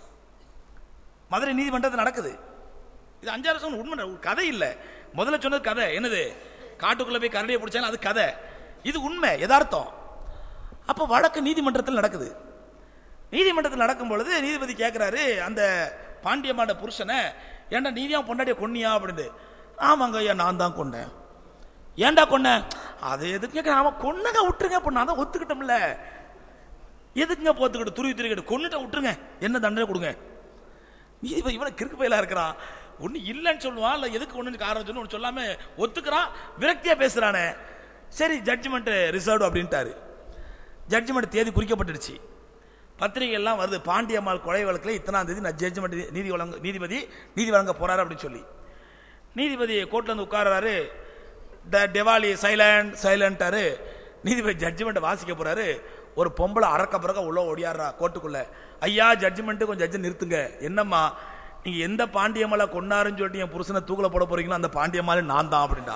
மதுரை நீதிமன்றத்தில் நடக்குது இது அஞ்சாறு வருஷம் உண்மை ஒரு கதை இல்லை முதல்ல சொன்னது கதை என்னது காட்டுக்குள்ள போய் கரடியை பிடிச்சாலும் அது கதை இது உண்மை யதார்த்தம் அப்போ வழக்கு நீதிமன்றத்தில் நடக்குது நீதிமன்றத்தில் நடக்கும் பொழுது நீதிபதி கேட்குறாரு அந்த பாண்டியம்மாட புருஷனை ஏன்டா நீதியா பொண்டாட்டிய கொன்னியா அப்படின்னு ஆமாங்க ஐயா நான் தான் கொன்னேன் ஏன்டா கொன்னேன் அது எதுக்கு அவன் கொன்னங்க விட்டுருங்க இப்போ நான் தான் ஒத்துக்கிட்டோம்ல எதுக்குங்க போத்துக்கிட்டு துருவி துருவிக்கிட்டு கொன்னுட்ட விட்டுருங்க என்ன தண்டனை கொடுங்க நீதிபதி இவனை கிறுக்கு பயிலா இருக்கிறான் ஒண்ணு இல்லைன்னு சொல்லுவான் இல்ல எதுக்கு ஒண்ணு காரணம் சொல்லு ஒண்ணு சொல்லாம ஒத்துக்கிறான் விரக்தியா பேசுறானே சரி ஜட்ஜ்மெண்ட் ரிசர்வ் அப்படின்ட்டாரு ஜட்ஜ்மெண்ட் தேதி குறிக்கப்பட்டுடுச்சு பத்திரிகை எல்லாம் வருது பாண்டியம்மாள் கொலை வழக்கில் இத்தனாம் தேதி நான் ஜட்ஜ்மெண்ட் நீதி வழங்க நீதிபதி நீதி வழங்க போறாரு அப்படின்னு சொல்லி நீதிபதி கோர்ட்ல வந்து உட்கார்றாரு த டெவாலி சைலண்ட் சைலண்டாரு நீதிபதி ஜட்ஜ்மெண்ட் வாசிக்க போறாரு ஒரு பொம்பளை அறக்க பறக்க உள்ள ஓடியாடுறா கோர்ட்டுக்குள்ள ஐயா ஜட்ஜ்மெண்ட் கொஞ்சம் ஜட்ஜ் நிறுத்துங்க என்னம்மா நீங்க எந்த பாண்டியம்மாளை கொண்டாருன்னு சொல்லிட்டு என் புருஷனை தூக்கில போட போறீங்களோ அந்த பாண்டியம்மாளே நான் தான் அப்படின்டா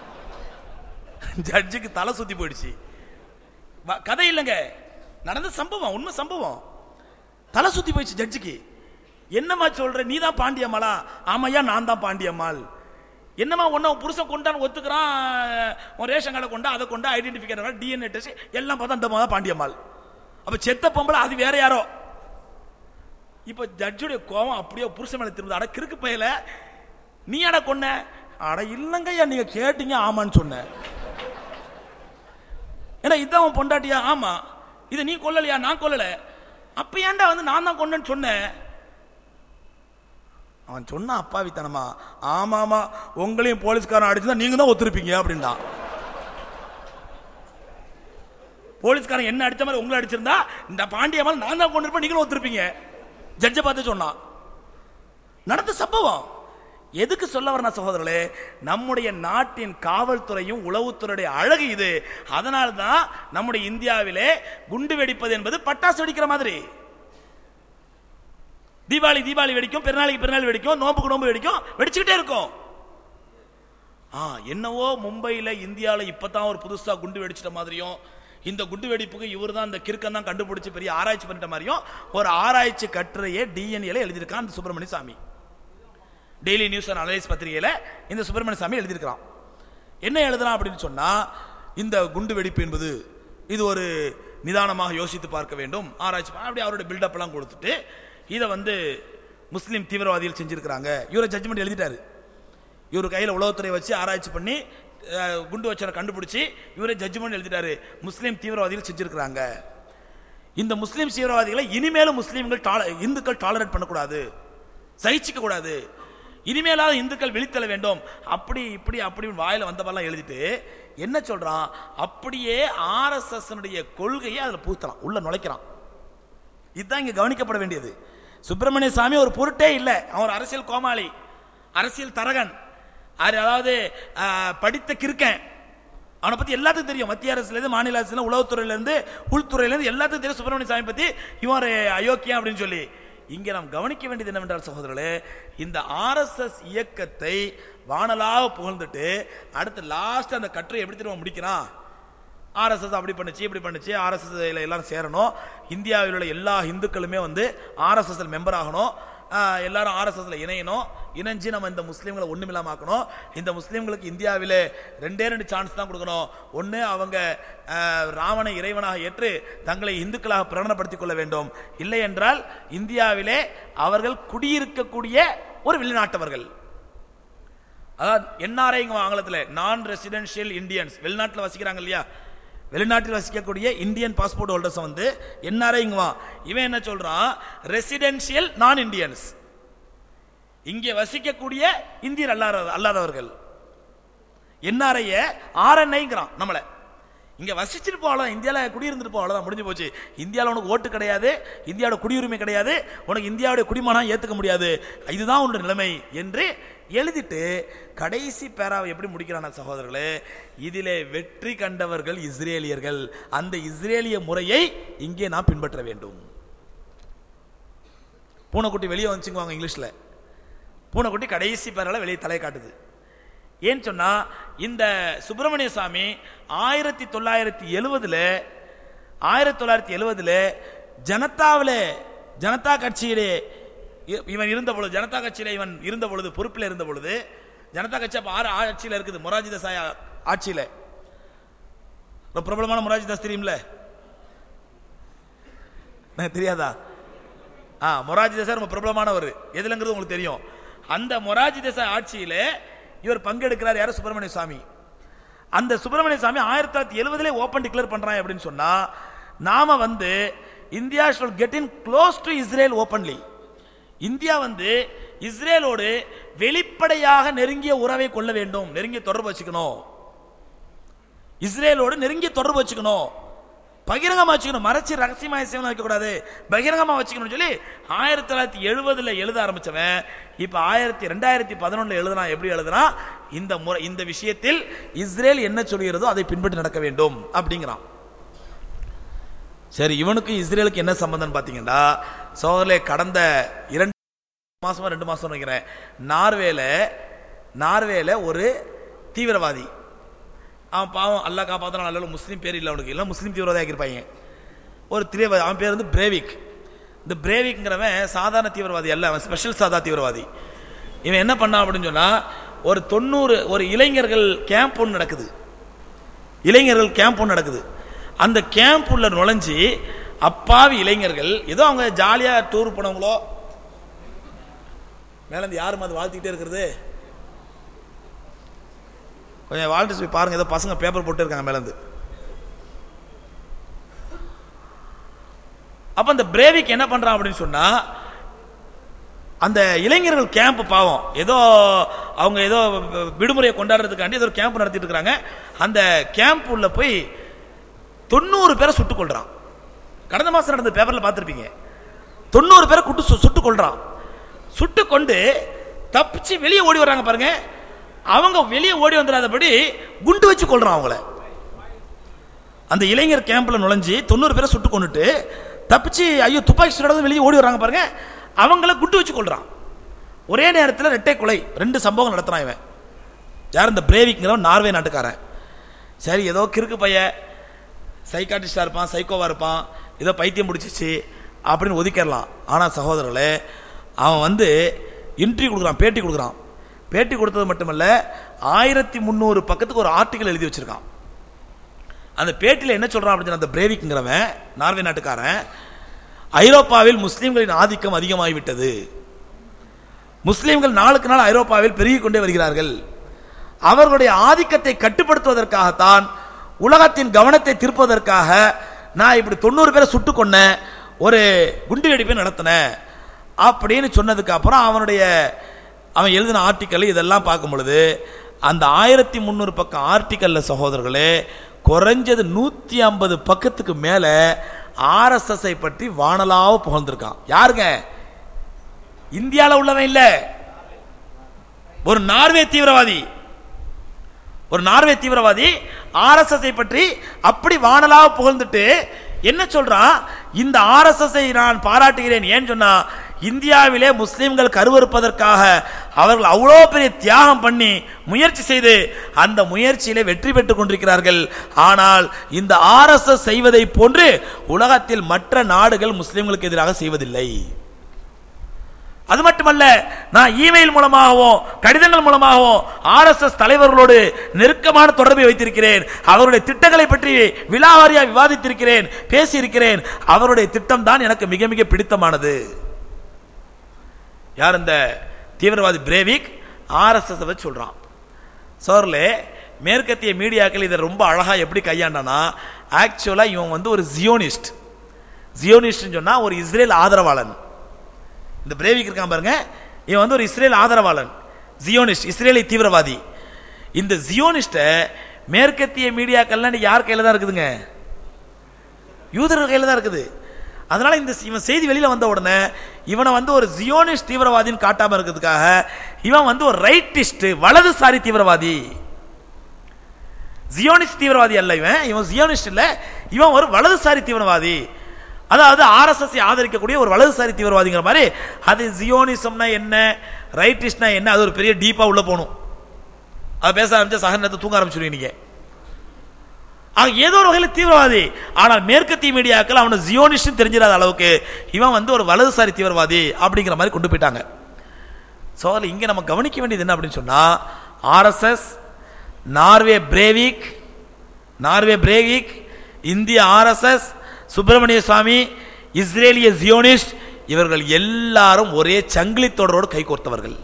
ஜட்ஜுக்கு தலை சுத்தி போயிடுச்சு வ- கதை இல்லைங்க நடந்த சம்பவம் உண்மை சம்பவம் தலை சுத்தி போயிடுச்சு ஜட்ஜுக்கு என்னம்மா சொல்ற நீ தான் பாண்டியம்மாளா ஆமாய்யா நான் தான் பாண்டியம்மாள் என்னம்மா ஒன்னும் உன் புருஷன் கொண்டான்னு ஒத்துக்கிறான் உன் ரேஷன் கார்டை கொண்டா அதை கொண்டா ஐடென்டிஃபிகேஷன் டிஎன்ஏ டெஸ்ட் எல்லாம் பார்த்தா அந்த மாதிரி பாண்டியம்மாள் அப்ப செத்த பொம்பளை அது வேற யாரோ இப்ப ஜட்ஜுடைய கோவம் அப்படியே புருஷன் மேல திரும்ப அட கிறுக்கு பயல நீ அட கொன்ன அட இல்லைங்கய்யா நீங்க கேட்டீங்க ஆமான்னு சொன்ன ஏன்னா இதான் உன் பொண்டாட்டியா ஆமா இதை நீ கொல்லலையா நான் கொல்லல அப்ப ஏன்டா வந்து நான் தான் கொன்னேன்னு சொன்னேன் அவன் சொன்னா அப்பாவித்தனமா ஆமா ஆமா உங்களையும் போலீஸ்காரன் அடிச்சுதான் நீங்க தான் ஒத்துருப்பீங்க அப்படின்னா போலீஸ்காரன் என்ன அடிச்ச மாதிரி உங்களை அடிச்சிருந்தா இந்த பாண்டியம்மாள் நான் தான் கொண்டு இருப்பேன் நீங்களும் ஒத்துருப்பீங்க ஜட்ஜை பார்த்து சொன்னான் நடந்த சம்பவம் எதுக்கு சொல்ல வரனா சகோதரர்களே நம்முடைய நாட்டின் காவல்துறையும் உளவுத்துறையுடைய அழகு இது அதனால தான் நம்முடைய இந்தியாவிலே குண்டு வெடிப்பது என்பது பட்டாசு வெடிக்கிற மாதிரி தீபாவளி தீபாவளி வெடிக்கும் பெருநாளைக்கு பெருநாள் வெடிக்கும் நோம்புக்கு நோம்பு வெடிக்கும் வெடிச்சுக்கிட்டே இருக்கும் ஆ என்னவோ மும்பையில இந்தியாவில் இப்பதான் ஒரு புதுசா குண்டு வெடிச்சிட்ட மாதிரியும் இந்த குண்டு வெடிப்புக்கு இவர் தான் இந்த கிறுக்கன் தான் கண்டுபிடிச்சு பெரிய ஆராய்ச்சி பண்ணிட்ட மாதிரியும் ஒரு ஆராய்ச்சி கட்டுரையை டிஎன்ஏல எழுதியிருக்கான் அந்த சுப்பிரமணிய சாமி டெய்லி நியூஸ் அண்ட் அனலைஸ் பத்திரிகையில இந்த சுப்பிரமணிய சாமி எழுதியிருக்கிறான் என்ன எழுதுறான் அப்படின்னு சொன்னா இந்த குண்டு வெடிப்பு என்பது இது ஒரு நிதானமாக யோசித்து பார்க்க வேண்டும் ஆராய்ச்சி பண்ண- அப்படி அவருடைய பில்டப் எல்லாம் கொடுத்துட்டு இதை வந்து முஸ்லீம் தீவிரவாதிகள் செஞ்சிருக்கிறாங்க இவரை ஜட்ஜ்மெண்ட் எழுதிட்டாரு இவர் கையில் உளவுத்துறை வச்சு ஆராய்ச்சி பண்ணி அஹ், குண்டு வச்சனை கண்டுபிடிச்சி இவரே ஜட்ஜ்மெண்ட் எழுதிட்டாரு முஸ்லீம் தீவிரவாதிகள் செஞ்சிருக்கிறாங்க இந்த முஸ்லீம் தீவிரவாதிகளை இனிமேலும் முஸ்லீம்கள் டால- இந்துக்கள் டாலரேட் பண்ணக்கூடாது சகிச்சுக்க கூடாது இனிமேலாவது இந்துக்கள் விழித்தல வேண்டும் அப்படி இப்படி அப்படி வாயில வந்தவெல்லாம் எழுதிட்டு என்ன சொல்றான் அப்படியே ஆர்எஸ்எஸ் கொள்கையை அதுல பூத்தலாம் உள்ள நுழைக்கிறான் இதுதான் இங்க கவனிக்கப்பட வேண்டியது சுப்பிரமணிய சாமி ஒரு பொருட்டே இல்லை அவன் ஒரு அரசியல் கோமாளி அரசியல் தரகன் அது அதாவது ஆஹ், படித்த கிறுக்கன் அவனை பத்தி எல்லாத்துக்கும் தெரியும் மத்திய அரசுல இருந்து மாநில அரசுல இருந்து, உளவுத்துறையில இருந்து உள்துறையில இருந்து எல்லாத்துக்கும் தெரியும் சுப்பிரமணிய சாமி பத்தி இவன் ஒரு அயோக்கியம் அப்படின்னு சொல்லி இங்க நாம் கவனிக்க வேண்டியது என்னவென்றால் சகோதரர்களே இந்த ஆர்எஸ்எஸ் இயக்கத்தை வானலாக புகழ்ந்துட்டு அடுத்து லாஸ்ட் அந்த கட்டுரை எப்படி திரும்ப முடிக்கிறான் ஆர்எஸ்எஸ் அப்படி பண்ணுச்சு இப்படி பண்ணுச்சு ஆர்எஸ்எஸ் எல்லாரும் சேரணும் இந்தியாவில் உள்ள எல்லா இந்துக்களுமே வந்து ஆர்எஸ்எஸ் மெம்பர் ஆகணும் ஆஹ் எல்லாரும் ஆர்எஸ்எஸ்ல இணையணும் இணைஞ்சு நம்ம இந்த முஸ்லீம்களை ஒண்ணுமில்லாம ஆக்கணும் இந்த முஸ்லீம்களுக்கு இந்தியாவிலே ரெண்டே ரெண்டு சான்ஸ் தான் கொடுக்கணும் ஒண்ணு அவங்க ஆஹ், ராவணை இறைவனாக ஏற்று தங்களை இந்துக்களாக பிரகடனப்படுத்திக் கொள்ள வேண்டும் இல்லை என்றால் இந்தியாவிலே அவர்கள் குடியிருக்கக்கூடிய ஒரு வெளிநாட்டவர்கள் அதாவது என்ஆர்ஐங்க ஆங்கிலத்தில் நான் ரெசிடென்ஷியல் இந்தியன்ஸ் வெளிநாட்டில் வசிக்கிறாங்க இல்லையா வெளிநாட்டில் வசிக்கக்கூடிய இந்தியன் பாஸ்போர்ட் ஹோல்டர்ஸ் வந்து என்ஆர்ஐங்குவா இவன் என்ன சொல்றான் ரெசிடென்ஷியல் நான் இந்தியன்ஸ் இங்கே வசிக்கக்கூடிய இந்தியர் அல்லாத அல்லாதவர்கள் என்ஆர்ஐய ஆர்என்ஐங்கிறான் நம்மளை இங்க வசிச்சுட்டு போகலாம் இந்தியாவில் குடியிருந்துட்டு போகலாம் முடிஞ்சு போச்சு இந்தியாவில் உனக்கு ஓட்டு கிடையாது இந்தியாவோட குடியுரிமை கிடையாது உனக்கு இந்தியாவுடைய குடிமகனா ஏத்துக்க முடியாது இதுதான் உன்னோட நிலைமை என்று எழுதிட்டு கடைசி பேராவை எப்படி முடிக்கிறான சகோதரர்களே இதிலே வெற்றி கண்டவர்கள் இஸ்ரேலியர்கள் அந்த இஸ்ரேலிய முறையை இங்கே நாம் பின்பற்ற வேண்டும் பூனைக்குட்டி வெளியே வந்துச்சுங்குவாங்க இங்கிலீஷ்ல பூனைக்குட்டி கடைசி பேரால வெளியே தலை காட்டுது ஏன்னு சொன்னா இந்த சுப்பிரமணிய சாமி ஆயிரத்தி தொள்ளாயிரத்தி எழுவதுல ஆயிரத்தி தொள்ளாயிரத்தி எழுவதுல ஜனதாவில் ஜனதா கட்சியிலே இ- இவன் இருந்த பொழுது ஜனதா கட்சியில இவன் இருந்த பொழுது பொறுப்பில் இருந்த பொழுது ஜனதா கட்சி அப்ப ஆறு ஆட்சியில் இருக்குது மொராஜி தேசாய் ஆ- ஆட்சியில ரொம்ப பிரபலமான மொராஜி தாஸ் தெரியும்ல எனக்கு தெரியாதா ஆ மொராஜி தேசாய் ரொம்ப பிரபலமானவர் எதுலங்கிறது உங்களுக்கு தெரியும் அந்த மொராஜி தேசாய் ஆட்சியில இவர் பங்கெடுக்கிறார் யாரு சுப்பிரமணிய சாமி அந்த சுப்பிரமணிய சாமி ஆயிரத்தி தொள்ளாயிரத்தி எழுபதுல ஓப்பன் டிக்ளேர் பண்றாங்க அப்படின்னு சொன்னா நாம வந்து India should get in close to Israel openly India வந்து இஸ்ரேலோடு வெளிப்படையாக நெருங்கிய உறவை கொள்ள வேண்டும் நெருங்கிய தொடர்பு வச்சுக்கணும் இஸ்ரேலோடு நெருங்கிய தொடர்பு வச்சுக்கணும் பகிரங்கமா வச்சுக்கணும் மறைச்சு ரகசியமா விஷயம் வைக்க கூடாது பகிரங்கமா வச்சுக்கணும்னு சொல்லி ஆயிரத்தி தொள்ளாயிரத்தி எழுபதுல எழுத ஆரம்பிச்சவன் இப்ப ஆயிரத்தி ரெண்டாயிரத்தி பதினொன்னுல எழுதுனா எப்படி எழுதுனா இந்த முறை இந்த விஷயத்தில் இஸ்ரேல் என்ன சொல்கிறதோ அதை பின்பற்றி நடக்க வேண்டும் அப்படிங்கிறான் சரி இவனுக்கு இஸ்ரேலுக்கு என்ன சம்பந்தம் பாத்தீங்கன்னா சோதரிலே கடந்த இரண்டு மாசமா ரெண்டு மாசம் நினைக்கிறேன் நார்வேல நார்வேல ஒரு தீவிரவாதி அவன் பாவம் அல்லாஹ் காப்பாத்தன நல்ல முஸ்லீம் பேர் இல்லை அவனுக்கு இல்லை முஸ்லீம் தீவிரவாதியாக இருப்பாங்க ஒரு தீவிரவாதி அவன் பேர் வந்து பிரேவிக் இந்த பிரேவிக்ங்கிறவன் சாதாரண தீவிரவாதி அல்ல அவன் ஸ்பெஷல் சாதா தீவிரவாதி இவன் என்ன பண்ணான் அப்படின்னு சொன்னா ஒரு தொண்ணூறு ஒரு இளைஞர்கள் கேம்ப் ஒன்று நடக்குது இளைஞர்கள் கேம்ப் ஒன்று நடக்குது அந்த கேம்ப் உள்ள நுழைஞ்சு அப்பாவி இளைஞர்கள் ஏதோ அவங்க ஜாலியா டூர் போனவங்களோ மேல இருந்து யாரும் அது வாழ்த்திக்கிட்டே இருக்கிறது கொஞ்சம் வாழ்த்து போய் பாருங்க ஏதோ பசங்க பேப்பர் போட்டு இருக்காங்க மேல இருந்து அப்ப அந்த பிரேவிக் என்ன பண்றான் அப்படின்னு சொன்னா அந்த இளைஞர்கள் கேம்ப் பாவம் ஏதோ அவங்க ஏதோ விடுமுறையை கொண்டாடுறதுக்காண்டி ஏதோ ஒரு கேம்ப் நடத்திட்டு இருக்காங்க அந்த கேம்ப் உள்ள போய் தொண்ணூறு பேரை சுட்டுக் கொள்றான் கடந்த மாசம் நடந்த பேப்பர்ல பார்த்திருப்பீங்க தொண்ணூறு பேரை குட்டு சு- சுட்டுக் கொள்றான் சுட்டு கொண்டு தப்பிச்சு வெளியே ஓடி வர்றாங்க பாருங்க அவங்க வெளியே ஓடி வந்துடாதபடி குண்டு வச்சு கொள்றான் அவங்கள அந்த இளைஞர் கேம்ப்ல நுழைஞ்சு தொண்ணூறு பேரை சுட்டு கொண்டுட்டு தப்பிச்சு ஐயோ துப்பாக்கி சுடாத வெளியே ஓடி வராங்க பாருங்க அவங்கள குண்டு வச்சு கொள்றான் ஒரே நேரத்தில் ரெட்டை கொலை ரெண்டு சம்பவம் நடத்துறான் இவன் யார் இந்த பிரேவிக்ங்கிறவன் நார்வே நாட்டுக்காரன் சரி ஏதோ கிறுக்கு பைய சைக்காட்டிஸ்டா இருப்பான் சைக்கோவா இருப்பான் ஏதோ பைத்தியம் பிடிச்சிச்சு அப்படின்னு ஒதுக்கிடலாம் ஆனா சகோதரர்களே அவன் வந்து இன்டர்வியூ கொடுக்குறான் பேட்டி கொடுக்குறான் பேட்டி கொடுத்தது மட்டுமல்ல ஆயிரத்தி முந்நூறு பக்கத்துக்கு ஒரு ஆர்டிக்கல் எழுதி வச்சிருக்கான் அந்த பேட்டியில் என்ன சொல்றான் அப்படின்னு சொன்னா, அந்த பிரேவிக்ங்கிறவன் நார்வே நாட்டுக்காரன் ஐரோப்பாவில் முஸ்லிம்களின் ஆதிக்கம் அதிகமாகிவிட்டது முஸ்லிம்கள் நாளுக்கு நாள் ஐரோப்பாவில் பெருகிக் கொண்டே வருகிறார்கள் அவர்களுடைய ஆதிக்கத்தை கட்டுப்படுத்துவதற்காகத்தான் உலகத்தின் கவனத்தை திருப்பதற்காக நான் இப்படி தொண்ணூறு பேரை சுட்டு கொன்ன ஒரு குண்டு வெடிப்பை நடத்தினேன் அப்படின்னு சொன்னதுக்கு அப்புறம் அவனுடைய அவன் எழுதின ஆர்டிக்கல் இதெல்லாம் பார்க்கும் பொழுது அந்த ஆயிரத்தி முந்நூறு பக்கம் ஆர்டிக்கல்ல சகோதரர்களே குறைஞ்சது நூத்தி ஐம்பது பக்கத்துக்கு மேல ஆர்எஸ்எஸ் பற்றி வானலாவ புகழ்ந்திருக்கான் யாருங்க இந்தியால உள்ளவன் இல்ல ஒரு நார்வே தீவிரவாதி ஒரு நார்வே தீவிரவாதி ஆர்எஸ்எஸ் பற்றி அப்படி வானலாக புகழ்ந்துட்டு என்ன சொல்றான் இந்த ஆர்எஸ்எஸ் நான் பாராட்டுகிறேன் ஏன் சொன்னா இந்தியாவிலே முஸ்லிம்கள் கருவறுப்பதற்காக அவர்கள் அவ்வளோ பெரிய தியாகம் பண்ணி முயற்சி செய்து அந்த முயற்சியிலே வெற்றி பெற்றுக் கொண்டிருக்கிறார்கள் ஆனால் இந்த ஆர்எஸ்எஸ் செய்வதை போன்று உலகத்தில் மற்ற நாடுகள் முஸ்லிம்களுக்கு எதிராக செய்வதில்லை அது மட்டுமல்ல நான் இமெயில் மூலமாகவும் கடிதங்கள் மூலமாகவும் ஆர்எஸ்எஸ் தலைவர்களோடு நெருக்கமான தொடர்பை வைத்திருக்கிறேன் அவருடைய திட்டங்களை பற்றி விலாவாரியாக விவாதித்திருக்கிறேன் பேசியிருக்கிறேன் அவருடைய திட்டம் தான் எனக்கு மிக மிக பிடித்தமானது யார் இந்த தீவிரவாதி பிரேவிக் ஆர்எஸ்எஸ் வச்சு சொல்றான் சோர்லே மேற்கத்திய மீடியாக்கள் இதை ரொம்ப அழகா எப்படி கையாண்டானா ஆக்சுவலா இவன் வந்து ஒரு ஜியோனிஸ்ட் ஜியோனிஸ்ட் சொன்னா ஒரு இஸ்ரேல் ஆதரவாளன் இந்த பிரேவிக் இருக்கான் பாருங்க இவன் வந்து ஒரு இஸ்ரேல் ஆதரவாளன் ஜியோனிஸ்ட் இஸ்ரேலி தீவிரவாதி இந்த ஜியோனிஸ்ட மேற்கத்திய மீடியாக்கள்லாம் இன்னைக்கு யார் கையில தான் இருக்குதுங்க யூதர்கள் கையில தான் இருக்குது அதனால இந்த இவன் செய்தி வெளியில வந்த உடனே இவனை வந்து ஒரு ஜியோனிஸ்ட் தீவிரவாதின்னு காட்டாம இருக்கிறதுக்காக இவன் வந்து ஒரு ரைட்டிஸ்ட் வலதுசாரி தீவிரவாதி ஜியோனிஸ்ட் தீவிரவாதி அல்ல இவன் இவன் ஜியோனிஸ்ட் இல்ல இவன் ஒரு வலதுசாரி தீவிரவாதி அதாவது ஆர்எஸ்எஸ் ஆதரிக்கக்கூடிய ஒரு வலதுசாரி தீவிரவாதிங்கிற மாதிரி அது ஜியோனிசம்னா என்ன ரைட்டிஸ்ட்னா என்ன அது ஒரு பெரிய டீப்பா உள்ள போகணும் அதை பேச ஆரம்பிச்சா சக நேரத்தை தூங்க ஆரம்பிச்சிருவீங்க நீங்க ஆக ஏதோ ஒரு வகையில் தீவிரவாதி ஆனால் மேற்கத்திய மீடியாக்கள் அவனை ஜியோனிஸ்ட் தெரிஞ்சிடாத அளவுக்கு இவன் வந்து ஒரு வலதுசாரி தீவிரவாதி அப்படிங்கிற மாதிரி கொண்டு போயிட்டாங்க ஸோ அதில் இங்கே நம்ம கவனிக்க வேண்டியது என்ன அப்படின்னு சொன்னால் RSS Norway Breivik Norway Breivik இந்திய ஆர்எஸ்எஸ் சுப்பிரமணிய சுவாமி இஸ்ரேலிய ஜியோனிஸ்ட் இவர்கள் எல்லாரும் ஒரே சங்கிலி தொடரோடு கைகோர்த்தவர்கள்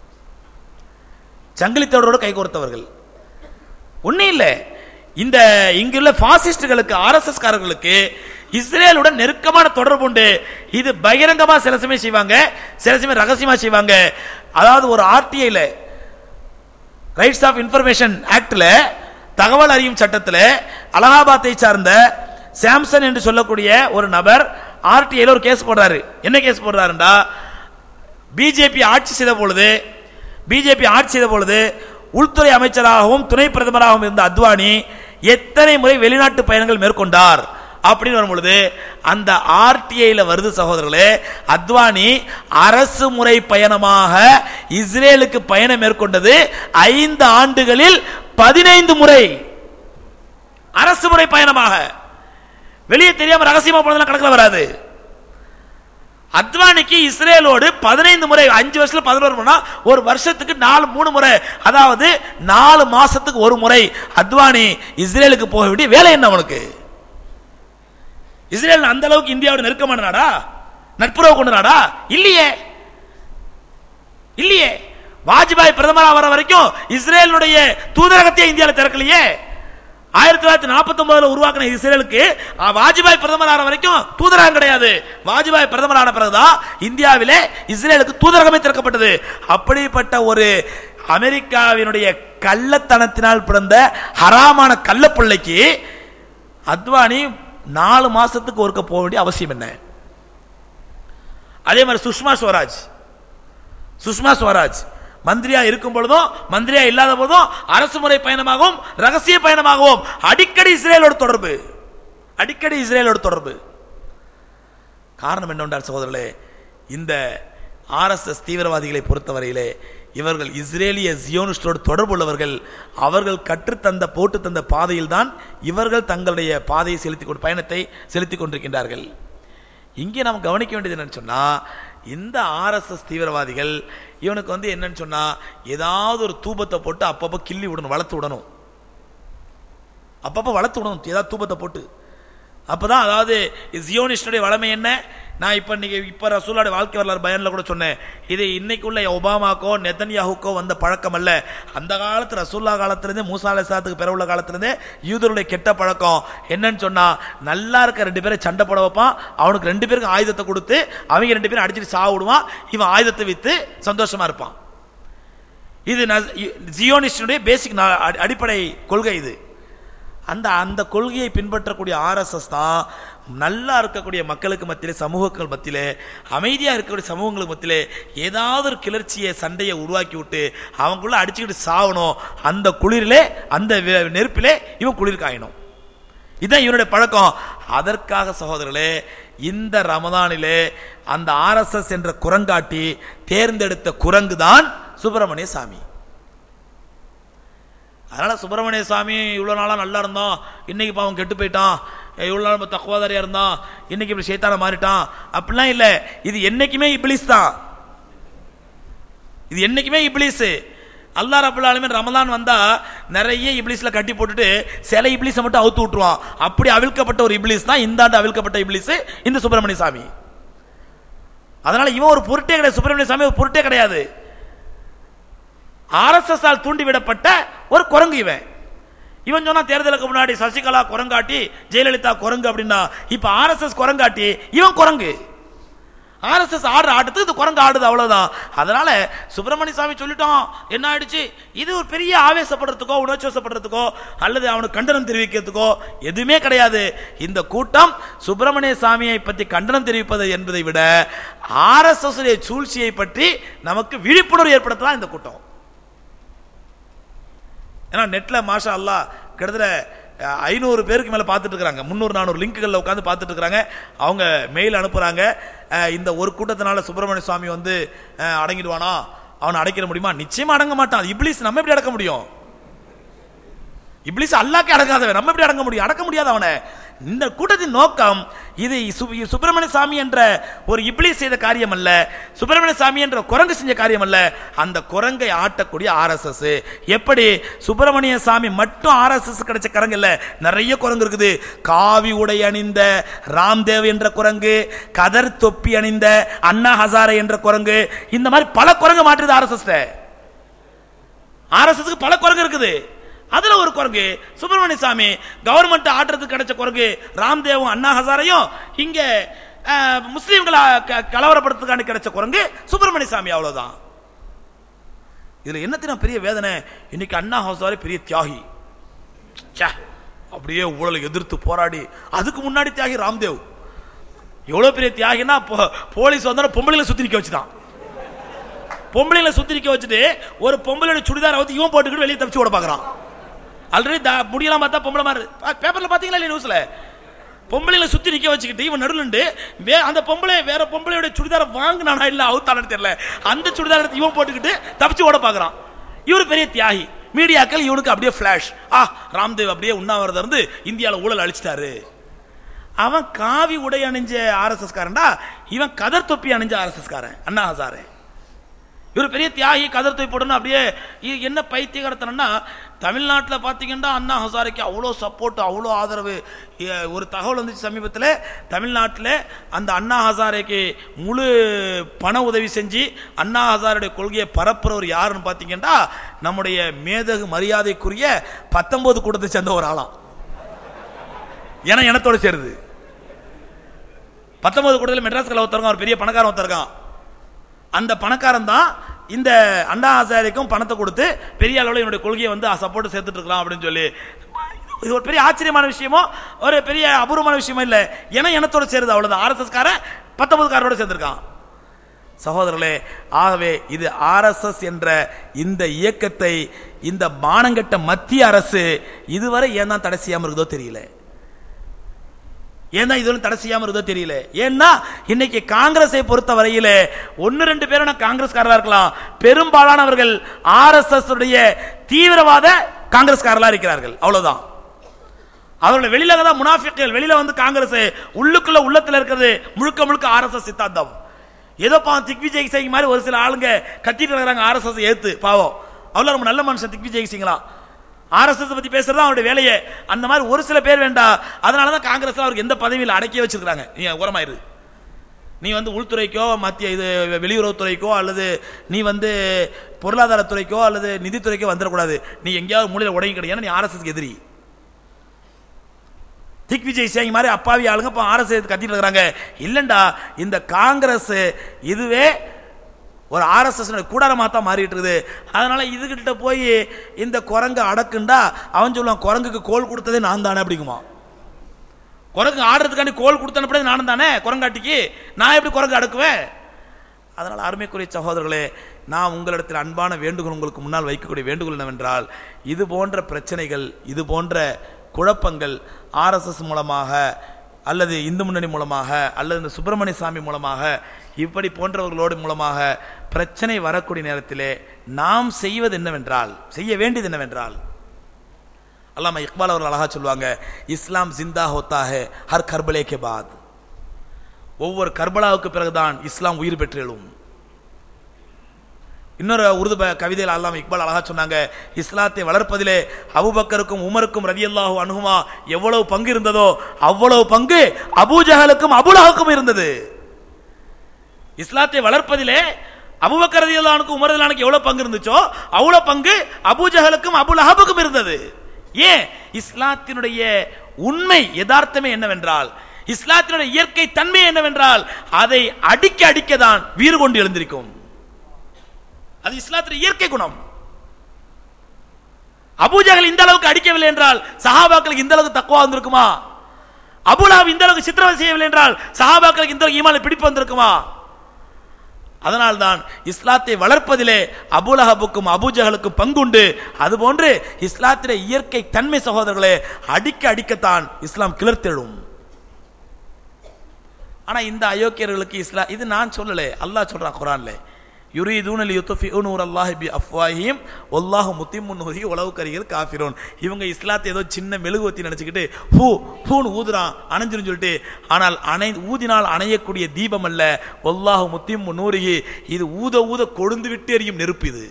சங்கிலி தொடரோடு கைகோர்த்தவர்கள் ஒன்றும் இல்லை இந்த இங்குள்ள பாசிஸ்டுகளுக்கு ஆர்எஸ்எஸ் காரர்களுக்கு இஸ்ரேலுடன் நெருக்கமான தொடர்பு உண்டு இது பகிரங்கமா சில சமயம் செய்வாங்க சில சமயம் ரகசியமா செய்வாங்க அதாவது ஒரு ஆர்டிஐல ரைட்ஸ் ஆஃப் இன்ஃபர்மேஷன் ஆக்ட்ல தகவல் அறியும் சட்டத்தில் அலகாபாத்தை சார்ந்த சாம்சன் என்று சொல்லக்கூடிய ஒரு நபர் ஆர்டிஐல ஒரு கேஸ் போடுறாரு என்ன கேஸ் போடுறாருண்டா பிஜேபி ஆட்சி செய்த பொழுது பிஜேபி ஆட்சி செய்த பொழுது உள்துறை அமைச்சராகவும் துணை பிரதமராகவும் இருந்த அத்வானி எத்தனை முறை வெளிநாட்டு பயணங்கள் மேற்கொண்டார் அப்படின்னு வரும் பொழுது அந்த ஆர்டிஐல வருது சகோதரர்களே அத்வானி அரசு முறை பயணமாக இஸ்ரேலுக்கு பயணம் மேற்கொண்டது ஐந்து ஆண்டுகளில் பதினைந்து முறை அரசு முறை பயணமாக வெளியே தெரியாம ரகசியமா போனதெல்லாம் கணக்கில் வராது அத்வானிக்கு இஸ்ரேலோடு பதினைந்து முறை அஞ்சு வருஷத்துல பதினோரு முறை ஒரு வருஷத்துக்கு நாலு மூணு முறை அதாவது நாலு மாசத்துக்கு ஒரு முறை அத்வானி இஸ்ரேலுக்கு போக வேண்டிய வேலை என்ன அவனுக்கு இஸ்ரேல் அந்த அளவுக்கு இந்தியாவோட நெருக்கமான நாடா நட்புறவு கொண்ட நாடா இல்லையே இல்லையே வாஜ்பாய் பிரதமரா வர வரைக்கும் இஸ்ரேலுடைய தூதரகத்தையே இந்தியாவில் திறக்கலையே ஆயிரத்தி தொள்ளாயிரத்தி நாற்பத்தி ஒன்பதுல உருவாக்கின இஸ்ரேலுக்கு அ, வாஜ்பாய் பிரதமர் ஆன வரைக்கும் தூதரகம் கிடையாது வாஜ்பாய் பிரதமர் ஆன பிறகுதான் இந்தியாவிலே இஸ்ரேலுக்கு தூதரகமே திறக்கப்பட்டது அப்படிப்பட்ட ஒரு அமெரிக்காவினுடைய கள்ளத்தனத்தினால் பிறந்த ஹராமான கள்ளப்பிள்ளைக்கு அத்வானி நாலு மாசத்துக்கு ஒருக்க போக வேண்டிய அவசியம் என்ன அதே மாதிரி சுஷ்மா ஸ்வராஜ் சுஷ்மா ஸ்வராஜ் மந்திரியா இருக்கும் பொழுதும் மந்திரியா இல்லாத போதும் அரசு முறை பயணமாகவும் ரகசிய பயணமாகவும் அடிக்கடி இஸ்ரேலோட தொடர்பு அடிக்கடி இஸ்ரேலோட தொடர்பு காரணம் என்னவென்றால் சகோதரர்களே இந்த ஆர்எஸ்எஸ் தீவிரவாதிகளை பொறுத்தவரையிலே இவர்கள் இஸ்ரேலிய ஜியோனிஸ்டோடு தொடர்புள்ளவர்கள் அவர்கள் கற்றுத்தந்த போட்டு தந்த பாதையில் தான் இவர்கள் தங்களுடைய பாதையை செலுத்திக் கொண்டு பயணத்தை செலுத்திக் கொண்டிருக்கின்றார்கள் இங்கே நாம் கவனிக்க வேண்டியது என்னன்னு சொன்னா இந்த ஆர்எஸ்எஸ் தீவிரவாதிகள் இவனுக்கு வந்து என்னன்னு சொன்னா ஏதாவது ஒரு தூபத்தை போட்டு அப்பப்போ கிள்ளி விடணும் வளர்த்து விடணும் அப்பப்போ வளர்த்து விடணும் ஏதாவது தூபத்தை போட்டு அப்பதான் அதாவது ஜியோனிஸ்டுடைய வளமை என்ன நான் இப்போ இன்னைக்கு இப்போ ரசூலோட வாழ்க்கை வரலாறு பயனில் கூட சொன்னேன் இது இன்னைக்கு உள்ள ஒபாமாக்கோ நெத்தன்யாஹுக்கோ வந்த பழக்கம் அல்ல அந்த காலத்து ரசூல்லா காலத்திலேருந்தே மூசா அலிசாத்துக்கு பிற உள்ள காலத்திலேருந்தே யூதருடைய கெட்ட பழக்கம் என்னன்னு சொன்னா நல்லா இருக்க ரெண்டு பேரை சண்டை போட வைப்பான் அவனுக்கு ரெண்டு பேருக்கு ஆயுதத்தை கொடுத்து அவங்க ரெண்டு பேரும் அடிச்சுட்டு சாவு விடுவான் இவன் ஆயுதத்தை வித்து சந்தோஷமா இருப்பான் இது நஸ்- ஜியோனிஸ்டுடைய பேசிக் அடிப்படை கொள்கை இது அந்த அந்த கொள்கையை பின்பற்றக்கூடிய ஆர்எஸ்எஸ் தான் நல்லா இருக்கக்கூடிய மக்களுக்கு மத்தியிலே சமூகங்கள் மத்தியிலே அமைதியாக இருக்கக்கூடிய சமூகங்களுக்கு மத்தியிலே ஏதாவது ஒரு கிளர்ச்சியை சண்டையை உருவாக்கி விட்டு அவங்களுக்குள்ள அடிச்சுக்கிட்டு சாவணும் அந்த குளிரிலே அந்த வெ- நெருப்பிலே இவன் குளிர் காயணும் இதுதான் இவனுடைய பழக்கம் அதற்காக சகோதரர்களே இந்த ரமதானிலே அந்த ஆர்எஸ்எஸ் என்ற குரங்காட்டி தேர்ந்தெடுத்த குரங்கு தான் சுப்பிரமணிய சாமி அதனால சுப்பிரமணிய சாமி இவ்வளோ நாளாக நல்லா இருந்தோம் இன்னைக்கு பாவம் கெட்டு போயிட்டான் இவ்வளோ நாள் நம்ம தக்குவாதாரியா இருந்தான் இன்னைக்கு இப்படி சேத்தான மாறிட்டான் அப்படிலாம் இல்லை இது என்னைக்குமே இப்ளீஸ் தான் இது என்னைக்குமே இப்ளீஸ் அல்லாஹ் ரபுல் ஆலமீன் ரமலான் வந்தா நிறைய இப்ளீஸ்ல கட்டி போட்டுட்டு சில இப்ளீஸை மட்டும் அவுத்து விட்டுருவான் அப்படி அவிழ்க்கப்பட்ட ஒரு இப்ளீஸ் தான் இந்த ஆண்டு அவிழ்க்கப்பட்ட இப்ளீஸ் இந்த சுப்பிரமணிய சாமி அதனால இவன் ஒரு பொருட்டே கிடையாது சுப்பிரமணிய சாமி ஒரு பொருட்டே கிடையாது ஆர்எஸ்எஸ் ஆல் தூண்டிவிடப்பட்ட ஒரு குரங்கு இவன் இவன் சொன்னா தேர்தலுக்கு முன்னாடி சசிகலா குரங்காட்டி ஜெயலலிதா குரங்கு அப்படின்னா இப்ப ஆர்எஸ்எஸ் குரங்காட்டி இவன் குரங்கு ஆர்எஸ்எஸ் ஆடுற ஆட்டத்துக்கு இது குரங்கு ஆடுது அவ்வளவுதான் அதனால சுப்பிரமணிய சாமி சொல்லிட்டோம் என்ன ஆயிடுச்சு இது ஒரு பெரிய ஆவேசப்படுறதுக்கோ உணர்ச்சிவசப்படுறதுக்கோ அல்லது அவனுக்கு கண்டனம் தெரிவிக்கிறதுக்கோ எதுவுமே கிடையாது இந்த கூட்டம் சுப்பிரமணிய சாமியை பற்றி கண்டனம் தெரிவிப்பது என்பதை விட ஆர்எஸ்எஸ் சூழ்ச்சியை பற்றி நமக்கு விழிப்புணர்வு ஏற்படுத்தலாம் இந்த கூட்டம் ஏன்னா நெட்ல மாஷா அல்லாஹ் கிட்டத்தட்ட அஹ், ஐநூறு பேருக்கு மேல பார்த்துட்டு இருக்காங்க முந்நூறு நானூறு லிங்க்குகளில் உட்காந்து பார்த்துட்டு இருக்காங்க அவங்க மெயில் அனுப்புறாங்க அஹ், இந்த ஒரு கூட்டத்தினால சுப்பிரமணிய சுவாமி வந்து அஹ், அடங்கிடுவானா அவனை அடைக்கிற முடியுமா நிச்சயமா அடங்க மாட்டான் இப்ளீஸ் நம்ம எப்படி அடக்க முடியும் இப்ளீஸ் அல்லாக்கே அடங்காதவன் நம்ம எப்படி அடங்க முடியும் அடக்க முடியாது அவனை இந்த கூட்டத்தின் நோக்கம் இது சு- சுப்பிரமணிய சாமி என்ற ஒரு இப்ளீஸ் செய்த காரியம் அல்ல சுப்பிரமணிய சாமி என்ற குரங்கு செஞ்ச காரியம் அல்ல அந்த குரங்கை ஆட்டக்கூடிய ஆர்எஸ்எஸ் எப்படி சுப்பிரமணிய சாமி மட்டும் ஆர்எஸ்எஸ் கிடைச்ச குரங்கு இல்ல நிறைய குரங்கு இருக்குது காவி உடை அணிந்த ராம்தேவ் என்ற குரங்கு கதர் தொப்பி அணிந்த அண்ணா ஹசாரே என்ற குரங்கு இந்த மாதிரி பல குரங்கு மாற்றுது ஆர்எஸ்எஸ் ஆர்எஸ்எஸ்க்கு பல குரங்கு இருக்குது அதுல ஒரு குரங்கு சுப்பிரமணிய சாமி கவர்மெண்ட் ஆட்டுறதுக்கு கிடைச்ச குரங்கு ராம்தேவும் அண்ணா ஹசாரையும் இங்க அஹ், முஸ்லீம்களை க- கலவரப்படுத்துறதுக்காண்டி கிடைச்ச குரங்கு சுப்பிரமணிய சாமி அவ்வளவுதான் இதுல என்னத்தின பெரிய வேதனை இன்னைக்கு அண்ணா ஹசாரே பெரிய தியாகி ச்சே, அப்படியே ஊழலை எதிர்த்து போராடி அதுக்கு முன்னாடி தியாகி ராம்தேவ் எவ்வளவு பெரிய தியாகினா போ- போலீஸ் வந்தா பொம்பளைகளை சுத்தி நிக்க வச்சுதான் பொம்பளைங்களை சுத்தி நிக்க வச்சுட்டு ஒரு பொம்பளையோட சுடிதாரை வந்து இவன் போட்டுக்கிட்டு வெளியே தப்பிச்சு ஓட பாக்குறான் ஆல்ரெடி முடியலாம் பார்த்தா பொம்பளை மாதிரி பா- பேப்பர்ல பாத்தீங்களா இல்லையா நியூஸ்ல பொம்பளைங்களை சுத்தி நிக்க வச்சுக்கிட்டு இவன் நடுலுண்டு வே அந்த பொம்பளை வேற பொம்பளையோட சுடிதாரை வாங்கினானா இல்ல அவுத்தானு தெரியல அந்த சுடிதார் எடுத்து இவன் போட்டுக்கிட்டு தப்பிச்சு ஓட பாக்குறான் இவர் பெரிய தியாகி மீடியாக்கள் இவனுக்கு அப்படியே ஃபிளாஷ் ஆ ராம்தேவ் அப்படியே உண்ணாவிரதம் இருந்து இந்தியால ஊழல் அழிச்சிட்டாரு அவன் காவி உடை அணிஞ்ச ஆர்எஸ்எஸ் காரன்டா இவன் கதர் தொப்பி அணிஞ்ச ஆர்எஸ்எஸ் காரன் அண்ணா ஹசாரே இவர் பெரிய தியாகி கதர் தூக்கி போடணும் அப்படியே இது என்ன பைத்தியகரத்தனம்னா தமிழ்நாட்டில் பார்த்தீங்கன்னா அண்ணா ஹசாரிக்கு அவ்வளோ சப்போர்ட் அவ்வளோ ஆதரவு எ- ஒரு தகவல் வந்துச்சு சமீபத்தில் தமிழ்நாட்டில் அந்த அண்ணா ஹசாரேக்கு முழு பண உதவி செஞ்சு அண்ணா ஹசாருடைய கொள்கையை பரப்புறவர் யாருன்னு பார்த்தீங்கன்னா நம்முடைய மேதகு மரியாதைக்குரிய பத்தொன்பது கூட்டத்தை சேர்ந்த ஒரு ஆளாம் ஏன்னா இனத்தோட சேருது பத்தொன்பது கூட்டத்தில் மெட்ராஸ் கலை ஒருத்தருக்கான் ஒரு பெரிய பணக்காரன் ஒருத்தருக்கான் அந்த பணக்காரன் தான் இந்த அண்ணா ஹசாரிக்கும் பணத்தை கொடுத்து பெரிய அளவில் என்னுடைய கொள்கையை வந்து சப்போர்ட் சேர்த்துட்டு இருக்கலாம் அப்படின்னு சொல்லி இது ஒரு பெரிய ஆச்சரியமான விஷயமோ ஒரு பெரிய அபூர்வமான விஷயமோ இல்லை ஏன்னா இனத்தோட சேருது அவ்வளவுதான் ஆர்எஸ்எஸ் காரன் பத்தொன்பது காரோட சேர்ந்திருக்கான் சகோதரர்களே ஆகவே இது ஆர்எஸ்எஸ் என்ற இந்த இயக்கத்தை இந்த மானங்கட்ட மத்திய அரசு இதுவரை ஏன் தான் தடை செய்யாம இருக்குதோ தெரியல ஏன் தான் இதுவரை தடை செய்யாம இருந்தோ தெரியல ஏன்னா இன்னைக்கு காங்கிரஸை பொறுத்த வரையில ஒன்னு ரெண்டு பேரும் நான் காங்கிரஸ்காரரா இருக்கலாம் பெரும்பாலானவர்கள் ஆர்எஸ்எஸ் உடைய தீவிரவாத காங்கிரஸ்காரர்களா இருக்கிறார்கள் அவ்வளவுதான் அவர்கள் வெளியில தான் முனாஃபிக்கள் வெளியில வந்து காங்கிரஸ் உள்ளுக்குள்ள உள்ளத்துல இருக்கிறது முழுக்க முழுக்க ஆர்எஸ்எஸ் சித்தாந்தம் ஏதோ பாவம் திக்விஜய் சிங் மாதிரி ஒரு சில ஆளுங்க கத்திட்டு இருக்கிறாங்க ஆர்எஸ்எஸ் ஏத்து பாவம் அவ்வளவு ரொம்ப நல்ல மனுஷன் திக்விஜய் சிங்லாம் ஆர்எஸ்எஸ் பத்தி பேசுறது அவருடைய வேலையே அந்த மாதிரி ஒரு சில பேர் வேண்டாம் அதனால தான் காங்கிரஸ் அவருக்கு எந்த பதவியில் அடக்கி வச்சிருக்காங்க நீ உரமாயிரு நீ வந்து உள்துறைக்கோ மத்திய இது வெளியுறவுத்துறைக்கோ அல்லது நீ வந்து பொருளாதாரத்துறைக்கோ அல்லது நிதித்துறைக்கோ வந்துடக்கூடாது நீ எங்கேயாவது மூலையில் உடங்கி கிடையாது நீ ஆர்எஸ்எஸ்க்கு எதிரி திக் விஜய் சிங் மாதிரி அப்பாவி ஆளுங்க இப்போ ஆர்எஸ் கத்திட்டு இருக்காங்க இல்லண்டா இந்த காங்கிரஸ் இதுவே ஒரு ஆர்எஸ்எஸ் கூடாரமாக தான் மாறிட்டு இருக்குது அதனால இதுகிட்ட போய் இந்த குரங்கு அடக்குண்டா அவன் சொல்லுவான் குரங்குக்கு கோல் கொடுத்ததே நான் தானே அப்படிங்குமா குரங்கு ஆடுறதுக்காண்டி கோல் கொடுத்து அனுப்புறது நானும் தானே குரங்காட்டிக்கு நான் எப்படி குரங்கு அடக்குவேன் அதனால் அருமைக்குரிய சகோதரர்களே நான் உங்களிடத்தில் அன்பான வேண்டுகோள் உங்களுக்கு முன்னால் வைக்கக்கூடிய வேண்டுகோள் என்னவென்றால் இது போன்ற பிரச்சனைகள் இது போன்ற குழப்பங்கள் ஆர்எஸ்எஸ் மூலமாக அல்லது இந்து முன்னணி மூலமாக அல்லது இந்த சுப்பிரமணிய சாமி மூலமாக இப்படி போன்றவர்களோடு மூலமாக பிரச்சனை வரக்கூடிய நேரத்திலே நாம் செய்வது என்னவென்றால் செய்ய வேண்டியது என்னவென்றால் அல்லாம இக்பால் அவர்கள் அழகா சொல்லுவாங்க இஸ்லாம் ஜிந்தா ஹோத்தா ஹே ஹர் கர்பலே கே பாத் ஒவ்வொரு கர்பலாவுக்கு பிறகுதான் இஸ்லாம் உயிர் பெற்று எழும் இன்னொரு உருது ப- கவிதையில் அல்லாம இக்பால் அழகா சொன்னாங்க இஸ்லாத்தை வளர்ப்பதிலே அபுபக்கருக்கும் உமருக்கும் ரதியல்லாஹு அனுகுமா எவ்வளவு பங்கு இருந்ததோ அவ்வளவு பங்கு அபூஜஹலுக்கும் அபுலஹுக்கும் இருந்தது இஸ்லாத்தை வளர்ப்பதிலே அபுபக்கர் ரதியல்லாஹுக்கும் உமர் ரதியல்லாஹுக்கு எவ்வளவு பங்கு இருந்துச்சோ அவ்வளவு பங்கு அபூஜஹலுக்கும் அபுலஹபுக்கும் இருந்தது ஏன் இஸ்லாத்தினுடைய உண்மை யதார்த்தமே என்னவென்றால் இஸ்லாத்தினுடைய இயற்கை தன்மை என்னவென்றால் அதை அடிக்க அடிக்க தான் வீறு கொண்டு எழுந்திருக்கும் அது இஸ்லாத்தின் இயற்கை குணம் அபூஜகல் இந்த அளவுக்கு அடிக்கவில்லை என்றால் சஹாபாக்களுக்கு இந்த அளவுக்கு தக்குவா வந்திருக்குமா அபுலாப் இந்த அளவுக்கு சித்திரவதை செய்யவில்லை என்றால் சஹாபாக்களுக்கு இந்த அளவுக்கு ஈமானை பிடிப்பு வந்திருக்குமா அதனால்தான் இஸ்லாத்தை வளர்ப்பதிலே அபுலஹபுக்கும் அபூஜகளுக்கும் பங்குண்டு அதுபோன்று இஸ்லாத்திலே இயற்கை தன்மை சகோதரர்களே அடிக்க அடிக்கத்தான் இஸ்லாம் கிளர்த்தெழும் ஆனா இந்த அயோக்கியர்களுக்கு இஸ்லாம் இது நான் சொல்லல அல்லாஹ் சொல்றான் குரான்ல யுரீதூன லியுத்ஃபிஉ நூரல்லாஹி பி அஃப்வாஹிம் வல்லாஹு முத்திம்மு நூரிஹி வலவு கரிகள் காஃபிரூன் இவங்க இஸ்லாத்தை ஏதோ சின்ன மெழுகுவத்தி நினைச்சுக்கிட்டு ஹூ ஹூன்னு ஊதுறான் அணைஞ்சிரும் சொல்லிட்டு ஆனால் அணை ஊதினால் அணையக்கூடிய தீபம் அல்ல வல்லாஹு முத்திம்மு நூரிஹி இது ஊத ஊத கொழுந்து விட்டு எரியும் நெருப்பு இது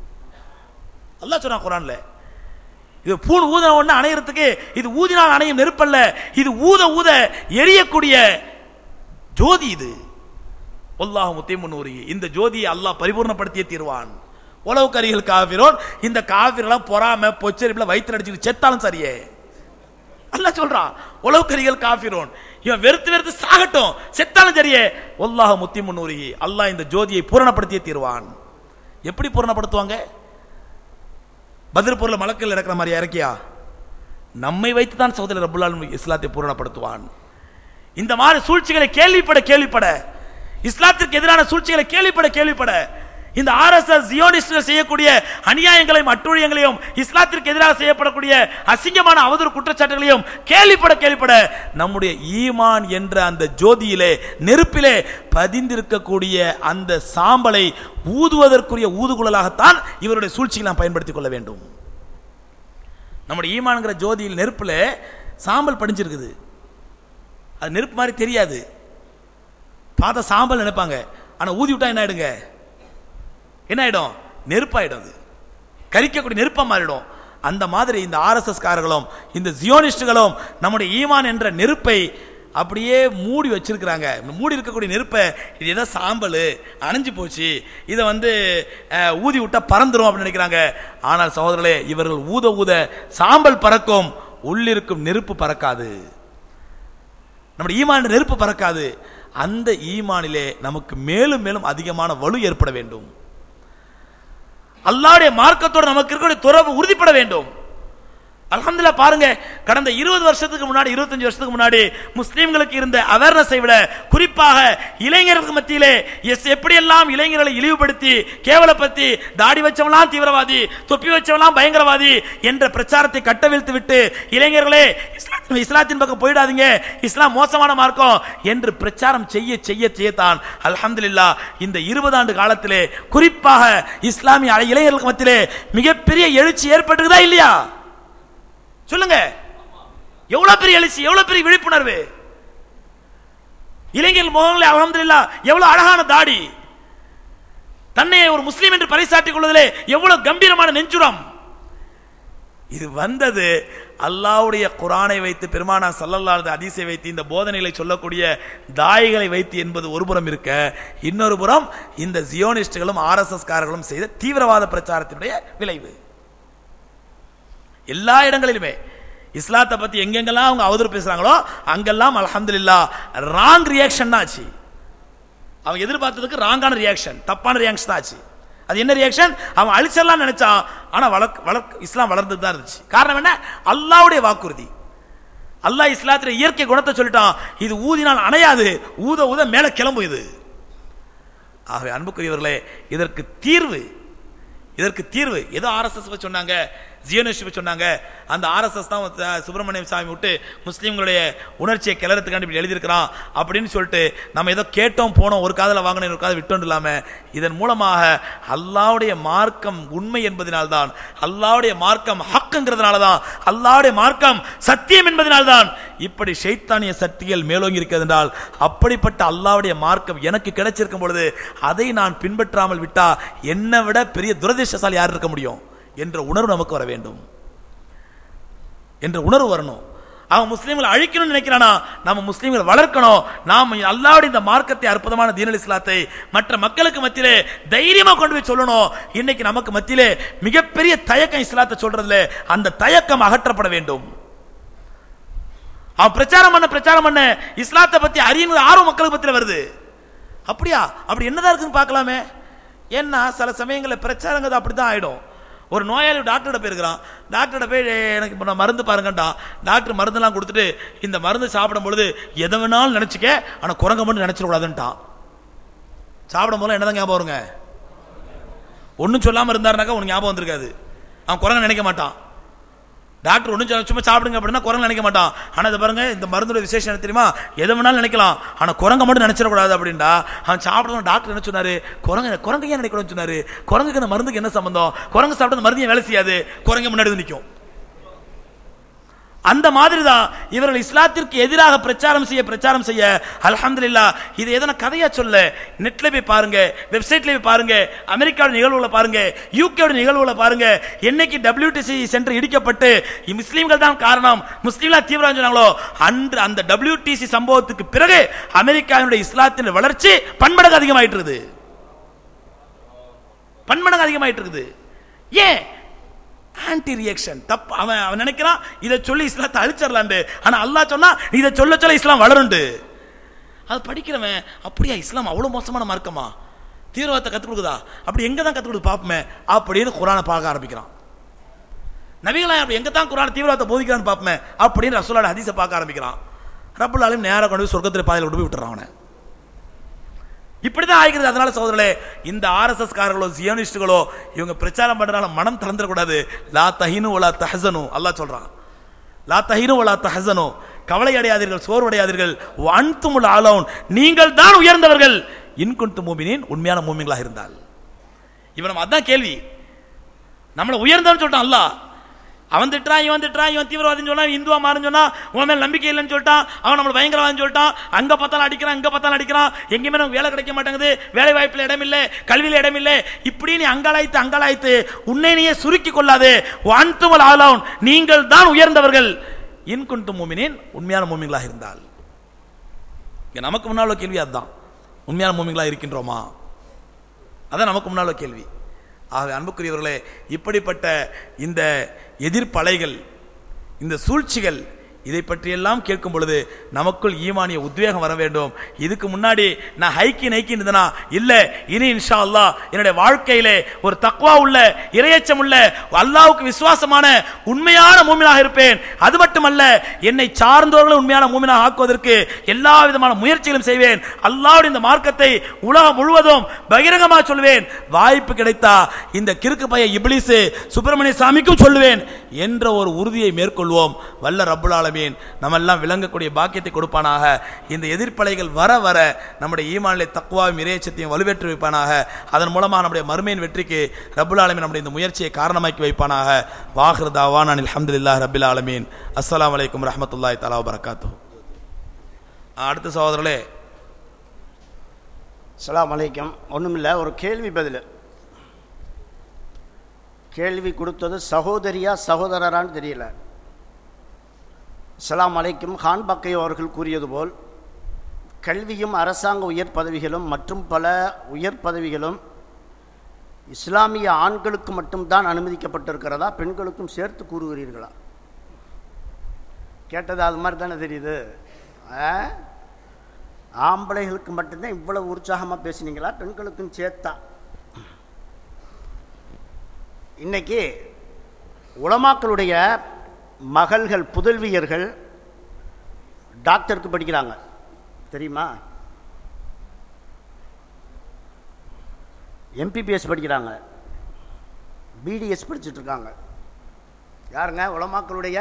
அல்லாஹ் சொல்றான் குரான்ல இது பூண் ஊதின உடனே அணையறதுக்கு இது ஊதினால் அணையும் நெருப்பல்ல இது ஊத ஊத எரியக்கூடிய ஜோதி இது ஒல்லாஹ் முத்திமுன்னூரி இந்த ஜோதியை அல்லாஹ் பரிபூர்ணப்படுத்தியே தீர்வான் உலவு கரிகள் காவிரோன் இந்த காவிரெல்லாம் பொறாம பொச்சரிப்புல வயிற்று அடிச்சுட்டு செத்தாலும் சரியே அல்லாஹ் சொல்றான் உலவு கரிகள் காஃபிரோன் இவன் வெறுத்து வெறுத்து சாகட்டும் செத்தாலும் சரியே ஒல்லாஹ் முத்திமுன்னூரி அல்லாஹ் இந்த ஜோதியை பூரணப்படுத்தியே தீர்வான் எப்படி பூரணப்படுத்துவாங்க பதில் பொருள் மலக்கில் இறக்குற மாதிரி இறக்கியா நம்மை வைத்து தான் சகோதரர் ரபுல்லால் இஸ்லாத்தை பூரணப்படுத்துவான் இந்த மாதிரி சூழ்ச்சிகளை கேள்விப்பட கேள்விப்பட இஸ்லாத்திற்கு எதிரான சூழ்ச்சிகளை கேள்விப்பட கேள்விப்பட இந்த ஆர்எஸ்எஸ் ஜியோனிஸ்டுகள் செய்யக்கூடிய அநியாயங்களையும் அட்டுழியங்களையும் இஸ்லாத்திற்கு எதிராக செய்யப்படக்கூடிய அசிங்கமான அவதூறு குற்றச்சாட்டுகளையும் கேள்விப்பட கேள்விப்பட நம்முடைய ஈமான் என்ற அந்த ஜோதியிலே நெருப்பிலே பதிந்திருக்கக்கூடிய அந்த சாம்பலை ஊதுவதற்குரிய ஊதுகுழலாகத்தான் இவருடைய சூழ்ச்சியை நாம் பயன்படுத்திக் கொள்ள வேண்டும் நம்முடைய ஈமான்ங்கிற ஜோதியில் நெருப்புல சாம்பல் படிஞ்சிருக்குது அது நெருப்பு மாதிரி தெரியாது பார்த்தா சாம்பல் நினைப்பாங்க ஆனா ஊதி விட்டா என்ன ஆயிடுங்க என்ன ஆயிடும் நெருப்பாயிடும் அது கரிக்கக்கூடிய நெருப்பா மாறிடும் அந்த மாதிரி இந்த ஆர்எஸ்எஸ் காரர்களும் இந்த ஜியோனிஸ்டுகளும் நம்முடைய ஈமான் என்ற நெருப்பை அப்படியே மூடி வச்சிருக்கிறாங்க இந்த மூடி இருக்கக்கூடிய நெருப்பை இது ஏதோ சாம்பல் அணைஞ்சு போச்சு இதை வந்து அஹ், ஊதி விட்டா பறந்துரும் அப்படின்னு நினைக்கிறாங்க ஆனால் சகோதரர்களே இவர்கள் ஊத ஊத சாம்பல் பறக்கும் உள்ளிருக்கும் நெருப்பு பறக்காது நம்முடைய ஈமான் நெருப்பு பறக்காது அந்த ஈமானிலே நமக்கு மேலும் மேலும் அதிகமான வலு ஏற்பட வேண்டும் அல்லாஹ்வுடைய மார்க்கத்தோடு நமக்கு இருக்கக்கூடிய துறவு உறுதிப்பட வேண்டும் அல்ஹம்துலில்லாஹ் பாருங்க கடந்த இருபது வருஷத்துக்கு முன்னாடி இருபத்தஞ்சு வருஷத்துக்கு முன்னாடி முஸ்லீம்களுக்கு இருந்த அவேர்னஸை விட குறிப்பாக இளைஞர்களுக்கு மத்தியிலே எஸ் எப்படியெல்லாம் இளைஞர்களை இழிவுபடுத்தி கேவலப்படுத்தி தாடி வச்சவன்லாம் தீவிரவாதி தொப்பி வச்சவன்லாம் பயங்கரவாதி என்ற பிரச்சாரத்தை கட்டவிழ்த்து விட்டு இளைஞர்களே இஸ்லாத்தின் இஸ்லாத்தின் பக்கம் போயிடாதீங்க இஸ்லாம் மோசமான மார்க்கம் என்று பிரச்சாரம் செய்ய செய்ய செய்யத்தான் அல்ஹம்துலில்லாஹ் இந்த இருபது ஆண்டு காலத்திலே குறிப்பாக இஸ்லாமிய இளைஞர்களுக்கு மத்தியிலே மிகப்பெரிய எழுச்சி ஏற்பட்டிருக்குதா இல்லையா சொல்லுங்க எவ்வளவு பெரிய எழுச்சி எவ்வளவு பெரிய விழிப்புணர்வு இளைஞர்கள் முகங்களே அலமதுல்லா எவ்வளவு அழகான தாடி தன்னை ஒரு முஸ்லீம் என்று பறைசாற்றிக் கொள்வதிலே எவ்வளவு கம்பீரமான நெஞ்சுரம் இது வந்தது அல்லாஹ்வுடைய குரானை வைத்து பெருமானா சல்லல்லாஹு அதிசை வைத்து இந்த போதனைகளை சொல்லக்கூடிய தாய்களை வைத்து என்பது ஒரு புறம் இருக்க இன்னொரு புறம் இந்த ஜியோனிஸ்டுகளும் ஆர்எஸ்எஸ் காரர்களும் செய்த தீவிரவாத பிரச்சாரத்தினுடைய விளைவு எல்லா இடங்களிலுமே இஸ்லாத்தை பத்தி எங்கெங்கெல்லாம் அவங்க அவதூறு பேசுறாங்களோ அங்கெல்லாம் அல்ஹம்துலில்லாஹ் ராங் ரியாக்ஷன் தான் ஆச்சு அவங்க எதிர்பார்த்ததுக்கு ராங்கான ரியாக்ஷன் தப்பான ரியாக்ஷன் தான் ஆச்சு அது என்ன ரியாக்ஷன் அவன் அழிச்சிடலாம் நினைச்சான் ஆனா வளர்க்க வளர்க்க இஸ்லாம் வளர்ந்துட்டு தான் இருந்துச்சு காரணம் என்ன அல்லாஹ்வுடைய வாக்குறுதி அல்லாஹ் இஸ்லாத்துல இயற்கை குணத்தை சொல்லிட்டான் இது ஊதினால் அணையாது ஊத ஊத மேல கிளம்பும் இது ஆகவே அன்புக்குரியவர்களே இதற்கு தீர்வு இதற்கு தீர்வு ஏதோ ஆர்எஸ்எஸ் சொன்னாங்க ஜியோனிஸ்ட் சொன்னாங்க அந்த ஆர்எஸ்எஸ் தான் அஹ், சுப்பிரமணியம் சாமி விட்டு முஸ்லீம்களுடைய உணர்ச்சியை கிளறதுக்காண்டி இப்படி எழுதியிருக்கிறான் அப்படின்னு சொல்லிட்டு நம்ம ஏதோ கேட்டோம் போனோம் ஒரு காதல வாங்கினோம் ஒரு காதல விட்டோம் இல்லாம இதன் மூலமாக அல்லாவுடைய மார்க்கம் உண்மை என்பதனால்தான் அல்லாவுடைய மார்க்கம் ஹக்குங்கிறதுனால தான் அல்லாவுடைய மார்க்கம் சத்தியம் என்பதனால்தான் இப்படி ஷைத்தானிய சக்திகள் மேலோங்கி இருக்கிறது என்றால் அப்படிப்பட்ட அல்லாவுடைய மார்க்கம் எனக்கு கிடைச்சிருக்கும் பொழுது அதை நான் பின்பற்றாமல் விட்டா என்னை விட பெரிய துரதிர்ஷ்டசாலி யார் இருக்க முடியும் என்ற உணர்வு நமக்கு வர வேண்டும் என்ற உணர்வு வரணும் அவன் முஸ்லீம்களை அழிக்கணும்னு நினைக்கிறானா நம்ம முஸ்லீம்களை வளர்க்கணும் நாம் அல்லாவுடைய இந்த மார்க்கத்தை அற்புதமான தீனல் இஸ்லாத்தை மற்ற மக்களுக்கு மத்தியிலே தைரியமா கொண்டு போய் சொல்லணும் இன்னைக்கு நமக்கு மத்தியிலே மிகப்பெரிய தயக்கம் இஸ்லாத்தை சொல்றதுல அந்த தயக்கம் அகற்றப்பட வேண்டும் அவன் பிரச்சாரம் பண்ண பிரச்சாரம் பண்ண இஸ்லாத்தை பத்தி அறியணும் ஆர்வம் மக்களுக்கு மத்தியில வருது அப்படியா அப்படி என்னதான் இருக்குன்னு பார்க்கலாமே ஏன்னா சில சமயங்களில் பிரச்சாரங்கிறது அப்படிதான் ஆயிடும் ஒரு நோயாளி டாக்டர்கிட்ட போயிருக்கிறான் டாக்டர்கிட்ட போய் எனக்கு இப்போ நான் மருந்து பாருங்கண்டா டாக்டர் மருந்தெல்லாம் கொடுத்துட்டு இந்த மருந்து சாப்பிடும் பொழுது எதை வேணாலும் நினச்சிக்க ஆனால் குரங்க மட்டும் நினச்சிடக்கூடாதுன்ட்டான் சாப்பிடும் போது என்னதான் ஞாபகம் வருங்க ஒன்றும் சொல்லாமல் இருந்தாருனாக்கா உனக்கு ஞாபகம் வந்திருக்காது அவன் குரங்க நினைக்க மாட்டான் டாக்டர் ஒன்றும் சொல்ல சும்மா சாப்பிடுங்க அப்படின்னா குரங்கு நினைக்க மாட்டான் ஆனால் இதை பாருங்க இந்த மருந்தோட விசேஷம் என்ன தெரியுமா எதை வேணாலும் நினைக்கலாம் ஆனால் குரங்க மட்டும் நினைச்சிடக்கூடாது அப்படின்டா அவன் சாப்பிடணும் டாக்டர் என்ன சொன்னாரு குரங்கு குரங்கு ஏன் நினைக்கணும்னு சொன்னாரு குரங்குக்கு இந்த மருந்துக்கு என்ன சம்பந்தம் குரங்கு சாப்பிட்டு அந்த மருந்து ஏன் வேலை செய்யாது குரங்கு முன்னாடி வந்து நிற்கும் அந்த மாதிரி தான் இவர்கள் இஸ்லாத்திற்கு எதிராக பிரச்சாரம் செய்ய பிரச்சாரம் செய்ய அல்ஹம்துலில்லாஹ் இது எதனா கதையா சொல்ல நெட்ல போய் பாருங்க வெப்சைட்ல போய் பாருங்க அமெரிக்காவோட நிகழ்வுகளை பாருங்க யூகேவோட நிகழ்வுகளை பாருங்க என்னைக்கு WTC சென்டர் இடிக்கப்பட்டு முஸ்லீம்கள் தான் காரணம் முஸ்லீம்களா தீவிரம் சொன்னாங்களோ அன்று அந்த WTC சம்பவத்துக்கு பிறகு அமெரிக்காவினுடைய இஸ்லாத்தின் வளர்ச்சி பன்மடங்கு அதிகமாயிட்டு இருக்குது பன்மடங்கு அதிகமாயிட்டு இருக்குது ஏன் ஆன்டி ரியாக்ஷன் தப்பு அவன் அவன் நினைக்கிறான் இதை சொல்லி இஸ்லாத்தை அழிச்சிடலாண்டு ஆனா அல்லாஹ் சொன்னா இதை சொல்ல சொல்ல இஸ்லாம் வளருண்டு அது படிக்கிறவன் அப்படியா இஸ்லாம் அவ்வளவு மோசமான மார்க்கமா தீவிரவாதத்தை கற்றுக் கொடுக்குதா அப்படி எங்க தான் கற்றுக் கொடுத்து பார்ப்போமே அப்படின்னு குரானை பார்க்க ஆரம்பிக்கிறான் நபிகளா அப்படி எங்க தான் குரான் தீவிரவாதத்தை போதிக்கிறான்னு பார்ப்போமே அப்படின்னு ரசூலோட ஹதீஸை பார்க்க ஆரம்பிக்கிறான் ரப்புல் ஆலமீன் நேரா கொண்டு போய் சொர்க்கத்தில் பாதையில் கொண்டு போய் விட்டுறான் அவனை இப்படிதான் ஆகிறது அதனால சகோதரர்களே இந்த ஆர்எஸ்எஸ் காரர்களோ ஜியோனிஸ்டுகளோ இவங்க பிரச்சாரம் பண்றதுனால மனம் தளர்ந்துடக்கூடாது லா தஹினு ஒலா தஹசனு அல்லாஹ் சொல்றான் லா தஹினு ஒலா தஹசனு கவலை அடையாதீர்கள் சோர்வடையாதீர்கள் அன்துமுல் ஆலோன் நீங்கள் தான் உயர்ந்தவர்கள் இன்குண்டு மூமினின் உண்மையான மூமிங்களாக இருந்தால் இவன் நம்ம அதான் கேள்வி நம்மளை உயர்ந்தவன் சொல்லிட்டான் அல்லாஹ் அவன் திட்டுறான் இவன் திட்டுறான் இவன் தீவிரவாதின்னு சொன்னா இந்துவா மாறுன்னு சொன்னா உன் மேல நம்பிக்கை இல்லைன்னு சொல்லிட்டான் அவன் நம்மள பயங்கரவாதம் சொல்லிட்டான் அங்க பார்த்தாலும் அடிக்கிறான் இங்க பார்த்தாலும் அடிக்கிறான் எங்கேயுமே நமக்கு வேலை கிடைக்க மாட்டேங்குது வேலை வாய்ப்புல இடம் இல்லை கல்வியில இடம் இல்லை இப்படி நீ அங்காளாய்த்து அங்காளாய்த்து உன்னை நீயே சுருக்கி கொள்ளாது வான்துமல் ஆலவுன் நீங்கள் தான் உயர்ந்தவர்கள் இன்குண்டு மூமினின் உண்மையான மூமிங்களாக இருந்தால் இங்க நமக்கு முன்னால் உள்ள கேள்வி அதுதான் உண்மையான மூமிங்களாக இருக்கின்றோமா அதான் நமக்கு முன்னால் உள்ள கேள்வி ஆகவே அன்புக்குரியவர்களே இப்படிப்பட்ட இந்த எதிர்ப்பலைகள் இந்த சூழ்ச்சிகள் இதை பற்றியெல்லாம் கேட்கும் பொழுது நமக்குள் ஈமானிய உத்வேகம் வர வேண்டும் இதுக்கு முன்னாடி நான் ஹைக்கி நைக்கி இருந்தனா இல்ல இனி இன்ஷா அல்லாஹ் என்னுடைய வாழ்க்கையிலே ஒரு தக்வா உள்ள இரையச்சம் உள்ள அல்லாஹ்வுக்கு விசுவாசமான உண்மையான மூமினாக இருப்பேன் அது மட்டுமல்ல என்னை சார்ந்தவர்களை உண்மையான மூமினாக ஆக்குவதற்கு எல்லா விதமான முயற்சிகளும் செய்வேன் அல்லாஹ்வுடைய இந்த மார்க்கத்தை உலகம் முழுவதும் பகிரங்கமாக சொல்வேன் வாய்ப்பு கிடைத்தா இந்த கிறுக்கு பைய இப்ளீஸ் சுப்பிரமணிய சாமிக்கும் சொல்லுவேன் என்ற ஒரு உறுதியை மேற்கொள்வோம் வல்ல ரப்புல் ஆலமீன் நம்ம எல்லாம் விளங்கக்கூடிய பாக்கியத்தை கொடுப்பானாக இந்த எதிர்ப்பலைகள் வர வர நம்முடைய ஈமானிலே தக்குவாவும் இறையச்சத்தையும் வலுவேற்று வைப்பானாக அதன் மூலமாக நம்முடைய மறுமையின் வெற்றிக்கு ரப்புல் ஆலமீன் நம்முடைய இந்த முயற்சியை காரணமாக்கி வைப்பானாக வாஹிர் தாவான் அனில் அல்ஹம்துலில்லாஹ் ரபில் ஆலமீன் அஸ்ஸலாமு அலைக்கும் ரஹமத்துல்லாஹி தலா வரகாத்து அடுத்த சகோதரர்களே அஸ்ஸலாமு அலைக்கும் ஒன்றுமில்ல ஒரு கேள்வி பதில் கேள்வி கொடுத்தது சகோதரியா சகோதரரான்னு தெரியல அஸ்ஸலாமு அலைக்கும் ஹான் பக்கை அவர்கள் கூறியது போல் கல்வியும் அரசாங்க உயர் பதவிகளும் மற்றும் பல உயர் பதவிகளும் இஸ்லாமிய ஆண்களுக்கு மட்டும்தான் அனுமதிக்கப்பட்டிருக்கிறதா பெண்களுக்கும் சேர்த்து கூறுகிறீர்களா கேட்டது அது மாதிரி தானே தெரியுது ஆ? ஆம்பளைகளுக்கு மட்டும்தான் இவ்வளவு உற்சாகமாக பேசுனீங்களா பெண்களுக்கும் சேர்த்தா இன்னைக்கு உலமாக்களுடைய மகள்கள் புதல்வியர்கள் டாக்டருக்கு படிக்கிறாங்க தெரியுமா எம்பிபிஎஸ் படிக்கிறாங்க பிடிஎஸ் படிச்சுட்டு இருக்காங்க யாருங்க உலமாக்களுடைய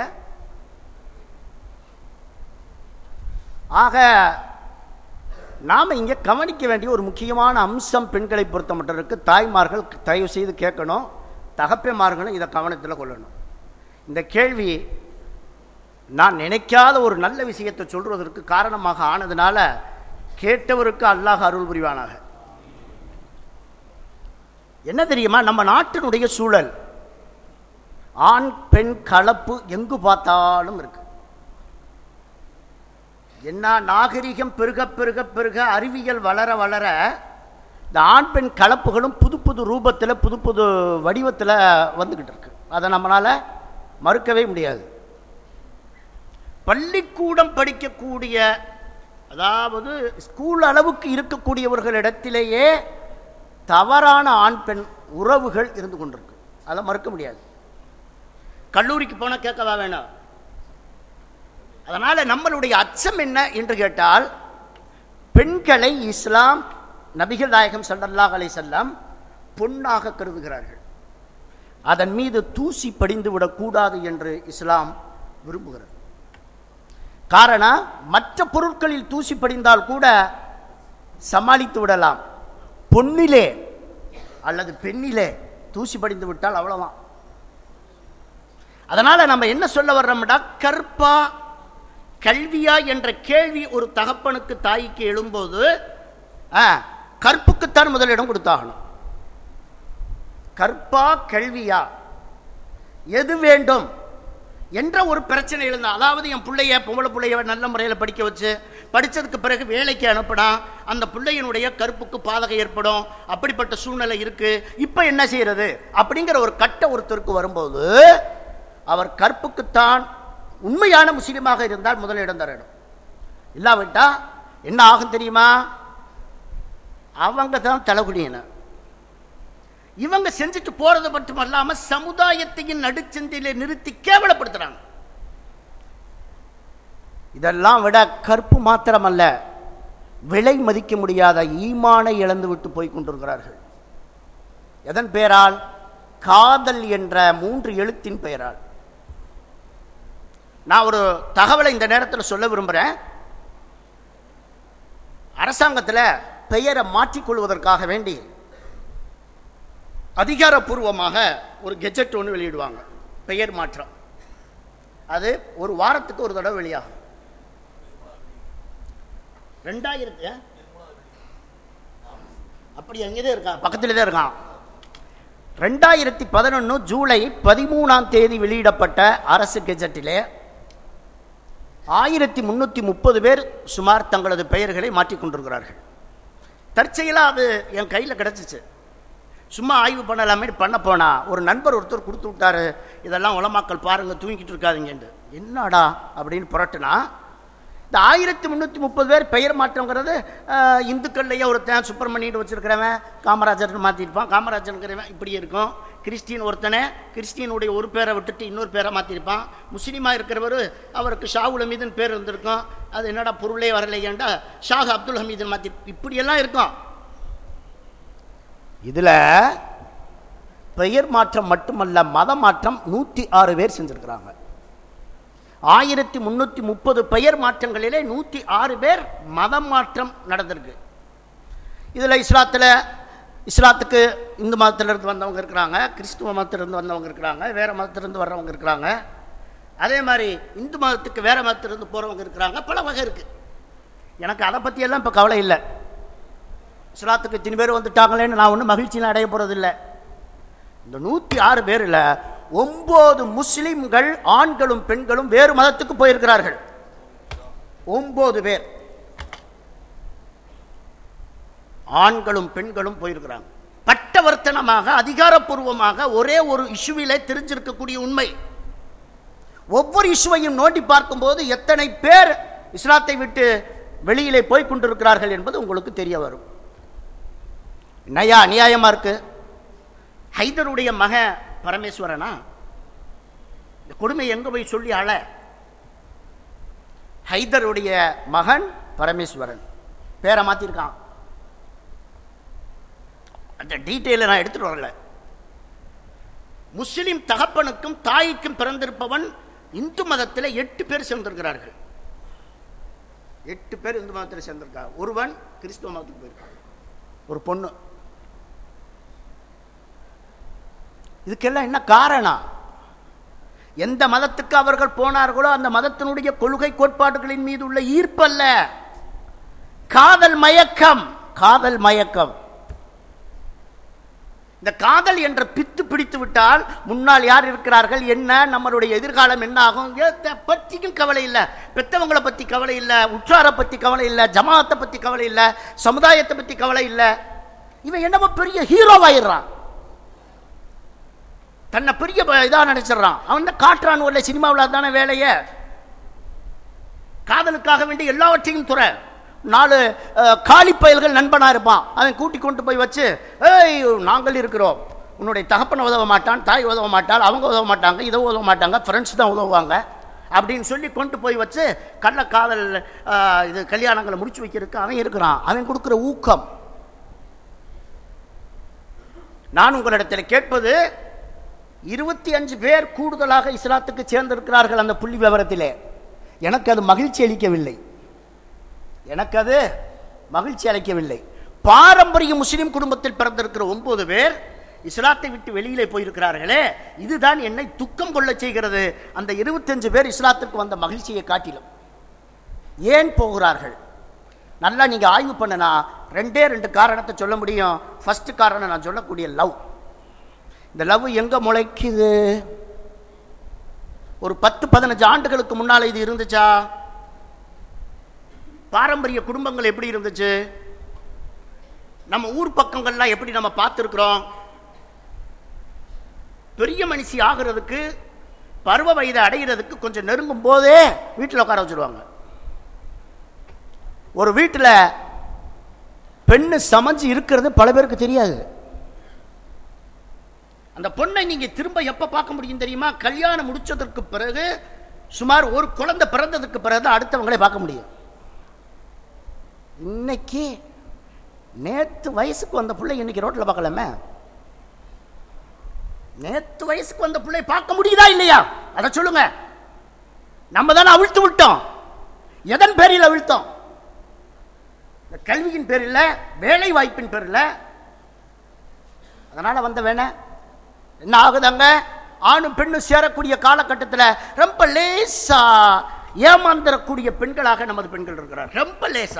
ஆக நாம் இங்கே கவனிக்க வேண்டிய ஒரு முக்கியமான அம்சம் பெண்களை பொறுத்த மட்டும் இருக்கு தாய்மார்கள் தயவு செய்து கேட்கணும் தகப்பைமார்களும் இதை கவனத்தில் கொள்ளணும் இந்த கேள்வி நான் நினைக்காத ஒரு நல்ல விஷயத்தை சொல்வதற்கு காரணமாக ஆனதுனால கேட்டவருக்கு அல்லாஹ் அருள் புரிவானாக என்ன தெரியுமா நம்ம நாட்டினுடைய சூழல் ஆண் பெண் கலப்பு எங்கு பார்த்தாலும் இருக்கு என்ன நாகரிகம் பெருக பெருக பெருக அறிவியல் வளர வளர இந்த ஆண் பெண் கலப்புகளும் புது புது ரூபத்தில் புது புது வடிவத்தில் வந்துக்கிட்டு இருக்கு அதை நம்மளால் மறுக்கவே முடியாது பள்ளிக்கூடம் படிக்கக்கூடிய அதாவது ஸ்கூல் அளவுக்கு இருக்கக்கூடியவர்களிடத்திலேயே தவறான ஆண் பெண் உறவுகள் இருந்து கொண்டிருக்கு அதை மறுக்க முடியாது கல்லூரிக்கு போனால் கேட்கவா வேணும் அதனால் நம்மளுடைய அச்சம் என்ன என்று கேட்டால் பெண்களை இஸ்லாம் நபிகள் நாயகம் ஸல்லல்லாஹு அலைஹி செல்லம் பொன்னாக கருதுகிறார்கள் அதன் மீது தூசி படிந்து விடக்கூடாது என்று இஸ்லாம் விரும்புகிறது காரணம் மற்ற பொருட்களில் தூசி படிந்தால் கூட சமாளித்து விடலாம் பொன்னிலே அல்லது பெண்ணிலே தூசி படிந்து விட்டால் அவ்வளவுதான் அதனால நம்ம என்ன சொல்ல வர்றோம்டா கற்பா கல்வியா என்ற கேள்வி ஒரு தகப்பனுக்கு தாய்க்கு எழும்போது ஆ, கற்புக்குத்தான் முதலிடம் கொடுத்தாகணும் கற்பா கல்வியா எது வேண்டும் என்ற ஒரு பிரச்சனை எழுந்தா அதாவது என் பிள்ளைய பொம்பளை பிள்ளைய நல்ல முறையில் படிக்க வச்சு படித்ததுக்கு பிறகு வேலைக்கு அனுப்பினா அந்த பிள்ளையினுடைய கற்புக்கு பாதகம் ஏற்படும் அப்படிப்பட்ட சூழ்நிலை இருக்கு இப்போ என்ன செய்யறது அப்படிங்கிற ஒரு கட்ட ஒருத்தருக்கு வரும்போது அவர் கற்புக்குத்தான் உண்மையான முஸ்லீமாக இருந்தால் முதலிடம் தரணும் இல்லாவிட்டா என்ன ஆகும் தெரியுமா அவங்க தான் தலைகுனியினர் இவங்க செஞ்சுட்டு போறது மட்டும் அல்லாம சமுதாயத்தையும் நடுச்சந்தையில நிறுத்தி கேவலப்படுத்துறாங்க இதெல்லாம் விட கற்பு மாத்திரமல்ல விலை மதிக்க முடியாத ஈமானை இழந்து விட்டு போய் கொண்டிருக்கிறார்கள் எதன் பெயரால் காதல் என்ற மூன்று எழுத்தின் பெயரால் நான் ஒரு தகவலை இந்த நேரத்தில் சொல்ல விரும்புகிறேன் அரசாங்கத்தில் பெயரை மாற்றிக்கொள்வதற்காக வேண்டி அதிகாரப்பூர்வமாக ஒரு கெஜெட் ஒன்று வெளியிடுவாங்க பெயர் மாற்றம் அது ஒரு வாரத்துக்கு ஒரு தடவை வெளியாகும் ரெண்டாயிரத்து அப்படி எங்கேதான் இருக்கான் பக்கத்துல தான் இருக்கான் ரெண்டாயிரத்தி பதினொன்று ஜூலை பதிமூணாம் தேதி வெளியிடப்பட்ட அரசு கெஜெட்டிலே ஆயிரத்தி முந்நூற்றி முப்பது பேர் சுமார் தங்களது பெயர்களை மாற்றிக் கொண்டிருக்கிறார்கள் தற்செயலாக அது என் கையில் கிடச்சிச்சு சும்மா ஆய்வு பண்ணலாமே பண்ண போனா ஒரு நண்பர் ஒருத்தர் கொடுத்து விட்டாரு இதெல்லாம் உலமாக்கள் பாருங்க தூங்கிட்டு இருக்காதீங்கன்ட்டு என்னடா அப்படின்னு புரட்டுனா இந்த ஆயிரத்தி முந்நூற்றி முப்பது பேர் பெயர் மாற்றங்கிறது அஹ், இந்துக்கள்லையே ஒருத்தன் சுப்பிரமணியன் வச்சிருக்கிறவன் காமராஜர்னு மாற்றிருப்பான் காமராஜருங்கிறவன் இப்படி இருக்கும் கிறிஸ்டின் ஒருத்தனை கிறிஸ்டியனுடைய ஒரு பேரை விட்டுட்டு இன்னொரு பேரை மாற்றிருப்பான் முஸ்லீமாக இருக்கிறவர் அவருக்கு ஷாவுல் ஹமீதுன்னு பேர் இருந்திருக்கும் அது என்னடா பொருளே வரலையேண்டா ஷாஹ் அப்துல் ஹமீதுன்னு மாற்றி இப்படியெல்லாம் இருக்கும் இதுல பெயர் மாற்றம் மட்டுமல்ல மத மாற்றம் நூத்தி ஆறு பேர் செஞ்சிருக்கிறாங்க ஆயிரத்தி முன்னூத்தி முப்பது பெயர் மாற்றங்களிலே நூத்தி ஆறு பேர் மதம் மாற்றம் நடந்திருக்கு இதுல இஸ்லாத்துல இஸ்லாத்துக்கு இந்து மதத்திலிருந்து வந்தவங்க இருக்கிறாங்க கிறிஸ்துவ மதத்திலிருந்து வந்தவங்க இருக்கிறாங்க வேற மதத்திலிருந்து வர்றவங்க இருக்கிறாங்க அதே மாதிரி இந்து மதத்துக்கு வேற மதத்திலிருந்து போறவங்க இருக்கிறாங்க பல வகை இருக்கு எனக்கு அதை பற்றியெல்லாம் இப்போ கவலை இல்லை இஸ்லாத்துக்கு இத்தனை பேர் வந்துட்டாங்களேன்னு நான் ஒன்றும் மகிழ்ச்சியில் அடைய போகிறதில்ல இந்த நூற்றி ஆறு பேரில் ஒன்பது முஸ்லிம்கள் ஆண்களும் பெண்களும் வேறு மதத்துக்கு போயிருக்கிறார்கள் ஒன்பது பேர் ஆண்களும் பெண்களும் போயிருக்கிறாங்க பட்டவர்த்தனமாக அதிகாரப்பூர்வமாக ஒரே ஒரு இஷ்யூவிலே தெரிஞ்சிருக்கக்கூடிய உண்மை ஒவ்வொரு இஷ்யூவையும் நோண்டி பார்க்கும்போது எத்தனை பேர் இஸ்லாத்தை விட்டு வெளியிலே போய் கொண்டிருக்கிறார்கள் என்பது உங்களுக்கு தெரிய வரும் நயா அநியாயமா இருக்கு ஹைதருடைய மக பரமேஸ்வரனா இந்த கொடுமை எங்க போய் சொல்லி அழ ஹைதருடைய மகன் பரமேஸ்வரன் பேரை மாத்திருக்கான் அந்த டீட்டெயிலை நான் எடுத்துட்டு வரல முஸ்லிம் தகப்பனுக்கும் தாய்க்கும் பிறந்திருப்பவன் இந்து மதத்தில் எட்டு பேர் சேர்ந்திருக்கிறார்கள் எட்டு பேர் இந்து மதத்தில் சேர்ந்திருக்காங்க ஒருவன் கிறிஸ்துவ மதத்துக்கு போயிருக்கான் ஒரு பொண்ணு இதுக்கெல்லாம் என்ன காரணம் எந்த மதத்துக்கு அவர்கள் போனார்களோ அந்த மதத்தினுடைய கொள்கை கோட்பாடுகளின் மீது உள்ள ஈர்ப்பல்ல காதல் மயக்கம் காதல் மயக்கம் இந்த காதல் என்ற பித்து பிடித்து விட்டால் முன்னால் யார் இருக்கிறார்கள் என்ன நம்மளுடைய எதிர்காலம் என்ன ஆகும் எதை பற்றியும் கவலை இல்லை பெத்தவங்களை பத்தி கவலை இல்லை உற்றாரை பத்தி கவலை இல்லை ஜமாத்தை பத்தி கவலை இல்லை சமுதாயத்தை பத்தி கவலை இல்லை இவன் என்னமோ பெரிய ஹீரோவாயிடுறான் தன்னை பெரிய ப- இதா நினைச்சிடறான் அவன் தான் காட்டுறான் ஒரு சினிமாவில் தானே வேலையை காதலுக்காக வேண்டி எல்லாவற்றையும் துறை நாலு அஹ், காலி பயல்கள் நண்பனா இருப்பான் அவன் கூட்டி கொண்டு போய் வச்சு ஏய் நாங்கள் இருக்கிறோம் உன்னுடைய தகப்பனை உதவ மாட்டான் தாய் உதவ மாட்டாள் அவங்க உதவ மாட்டாங்க இதை உதவ மாட்டாங்க ஃப்ரெண்ட்ஸ் தான் உதவுவாங்க அப்படின்னு சொல்லி கொண்டு போய் வச்சு கள்ள காதல் அஹ், இது கல்யாணங்களை முடிச்சு வைக்கிறதுக்கு அவன் இருக்கிறான் அவன் கொடுக்குற ஊக்கம் நான் உங்களிடத்தில் கேட்பது இருபத்தி அஞ்சு பேர் கூடுதலாக இஸ்லாத்துக்கு சேர்ந்திருக்கிறார்கள் அந்த புள்ளி விவரத்திலே எனக்கு அது மகிழ்ச்சி அளிக்கவில்லை எனக்கு அது மகிழ்ச்சி அளிக்கவில்லை பாரம்பரிய முஸ்லிம் குடும்பத்தில் பிறந்திருக்கிற ஒன்பது பேர் இஸ்லாத்தை விட்டு வெளியிலே போயிருக்கிறார்களே இதுதான் என்னை துக்கம் கொள்ள செய்கிறது அந்த இருபத்தஞ்சு பேர் இஸ்லாத்திற்கு வந்த மகிழ்ச்சியை காட்டிலும் ஏன் போகிறார்கள் நல்லா நீங்க ஆய்வு பண்ணனா ரெண்டே ரெண்டு காரணத்தை சொல்ல முடியும் ஃபர்ஸ்ட் காரணம் நான் சொல்லக்கூடிய லவ் இந்த லவ் எங்க முளைக்குது ஒரு பத்து பதினஞ்சு ஆண்டுகளுக்கு முன்னால இது இருந்துச்சா பாரம்பரிய குடும்பங்கள் எப்படி இருந்துச்சு நம்ம ஊர் பக்கங்கள்லாம் எப்படி நம்ம பார்த்துருக்குறோம் பெரிய மனுஷி ஆகிறதுக்கு பருவ வயதை அடைகிறதுக்கு கொஞ்சம் நெருங்கும் போதே வீட்டில் உட்கார வச்சிருவாங்க ஒரு வீட்டில் பெண்ணு சமைஞ்சு இருக்கிறது பல பேருக்கு தெரியாது அந்த பொண்ணை நீங்க திரும்ப எப்ப பார்க்க முடியும் தெரியுமா கல்யாணம் முடிச்சதற்கு பிறகு சுமார் ஒரு குழந்தை பிறந்ததுக்கு பிறகு தான் அடுத்தவங்களே பார்க்க முடியும் இன்னைக்கு நேத்து வயசுக்கு வந்த பிள்ளை இன்னைக்கு ரோட்ல பார்க்கலாமே நேத்து வயசுக்கு வந்த பிள்ளை பார்க்க முடியுதா இல்லையா அதை சொல்லுங்க நம்ம தானே அவிழ்த்து விட்டோம் எதன் பேரில் அவிழ்த்தோம் இந்த கல்வியின் பேரில் வேலை வாய்ப்பின் பேரில் அதனால வந்த வேணை என்ன ஆகுதாங்க ஆணும் பெண்ணும் சேரக்கூடிய காலகட்டத்தில் ரொம்ப லேசா ஏமாந்துடக்கூடிய பெண்களாக நமது பெண்கள் இருக்கிறார் ரொம்ப லேசா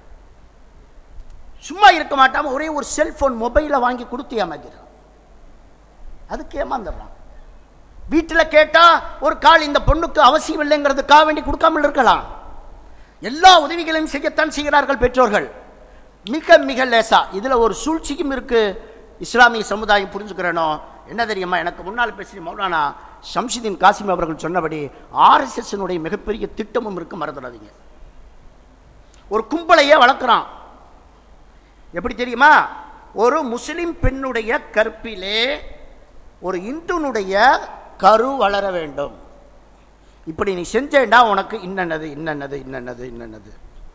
சும்மா இருக்க மாட்டாம ஒரே ஒரு செல்போன் மொபைலை வாங்கி கொடுத்து ஏமாத்திடுறான் அதுக்கு ஏமாந்துடுறான் வீட்டில் கேட்டா ஒரு கால் இந்த பொண்ணுக்கு அவசியம் இல்லைங்கிறதுக்காக வேண்டி கொடுக்காமல் இருக்கலாம் எல்லா உதவிகளையும் செய்யத்தான் செய்கிறார்கள் பெற்றோர்கள் மிக மிக லேசா இதுல ஒரு சூழ்ச்சியும் இருக்கு இஸ்லாமிய சமுதாயம் புரிஞ்சுக்கிறனோ என்ன தெரியுமா எனக்கு முன்னால் பேசிய மௌலானா ஷம்ஷிதீன் காசிம் அவர்கள் சொன்னபடி ஆர்எஸ்எஸ் மிகப்பெரிய திட்டமும் இருக்கு மறந்துடாதீங்க ஒரு கும்பலையே வளர்க்குறான் எப்படி தெரியுமா ஒரு முஸ்லிம் பெண்ணுடைய கற்பிலே ஒரு இந்துனுடைய கரு வளர வேண்டும் இப்படி நீ செஞ்சேண்டா உனக்கு இன்னன்னது இன்னன்னது இன்னன்னது இன்னன்னது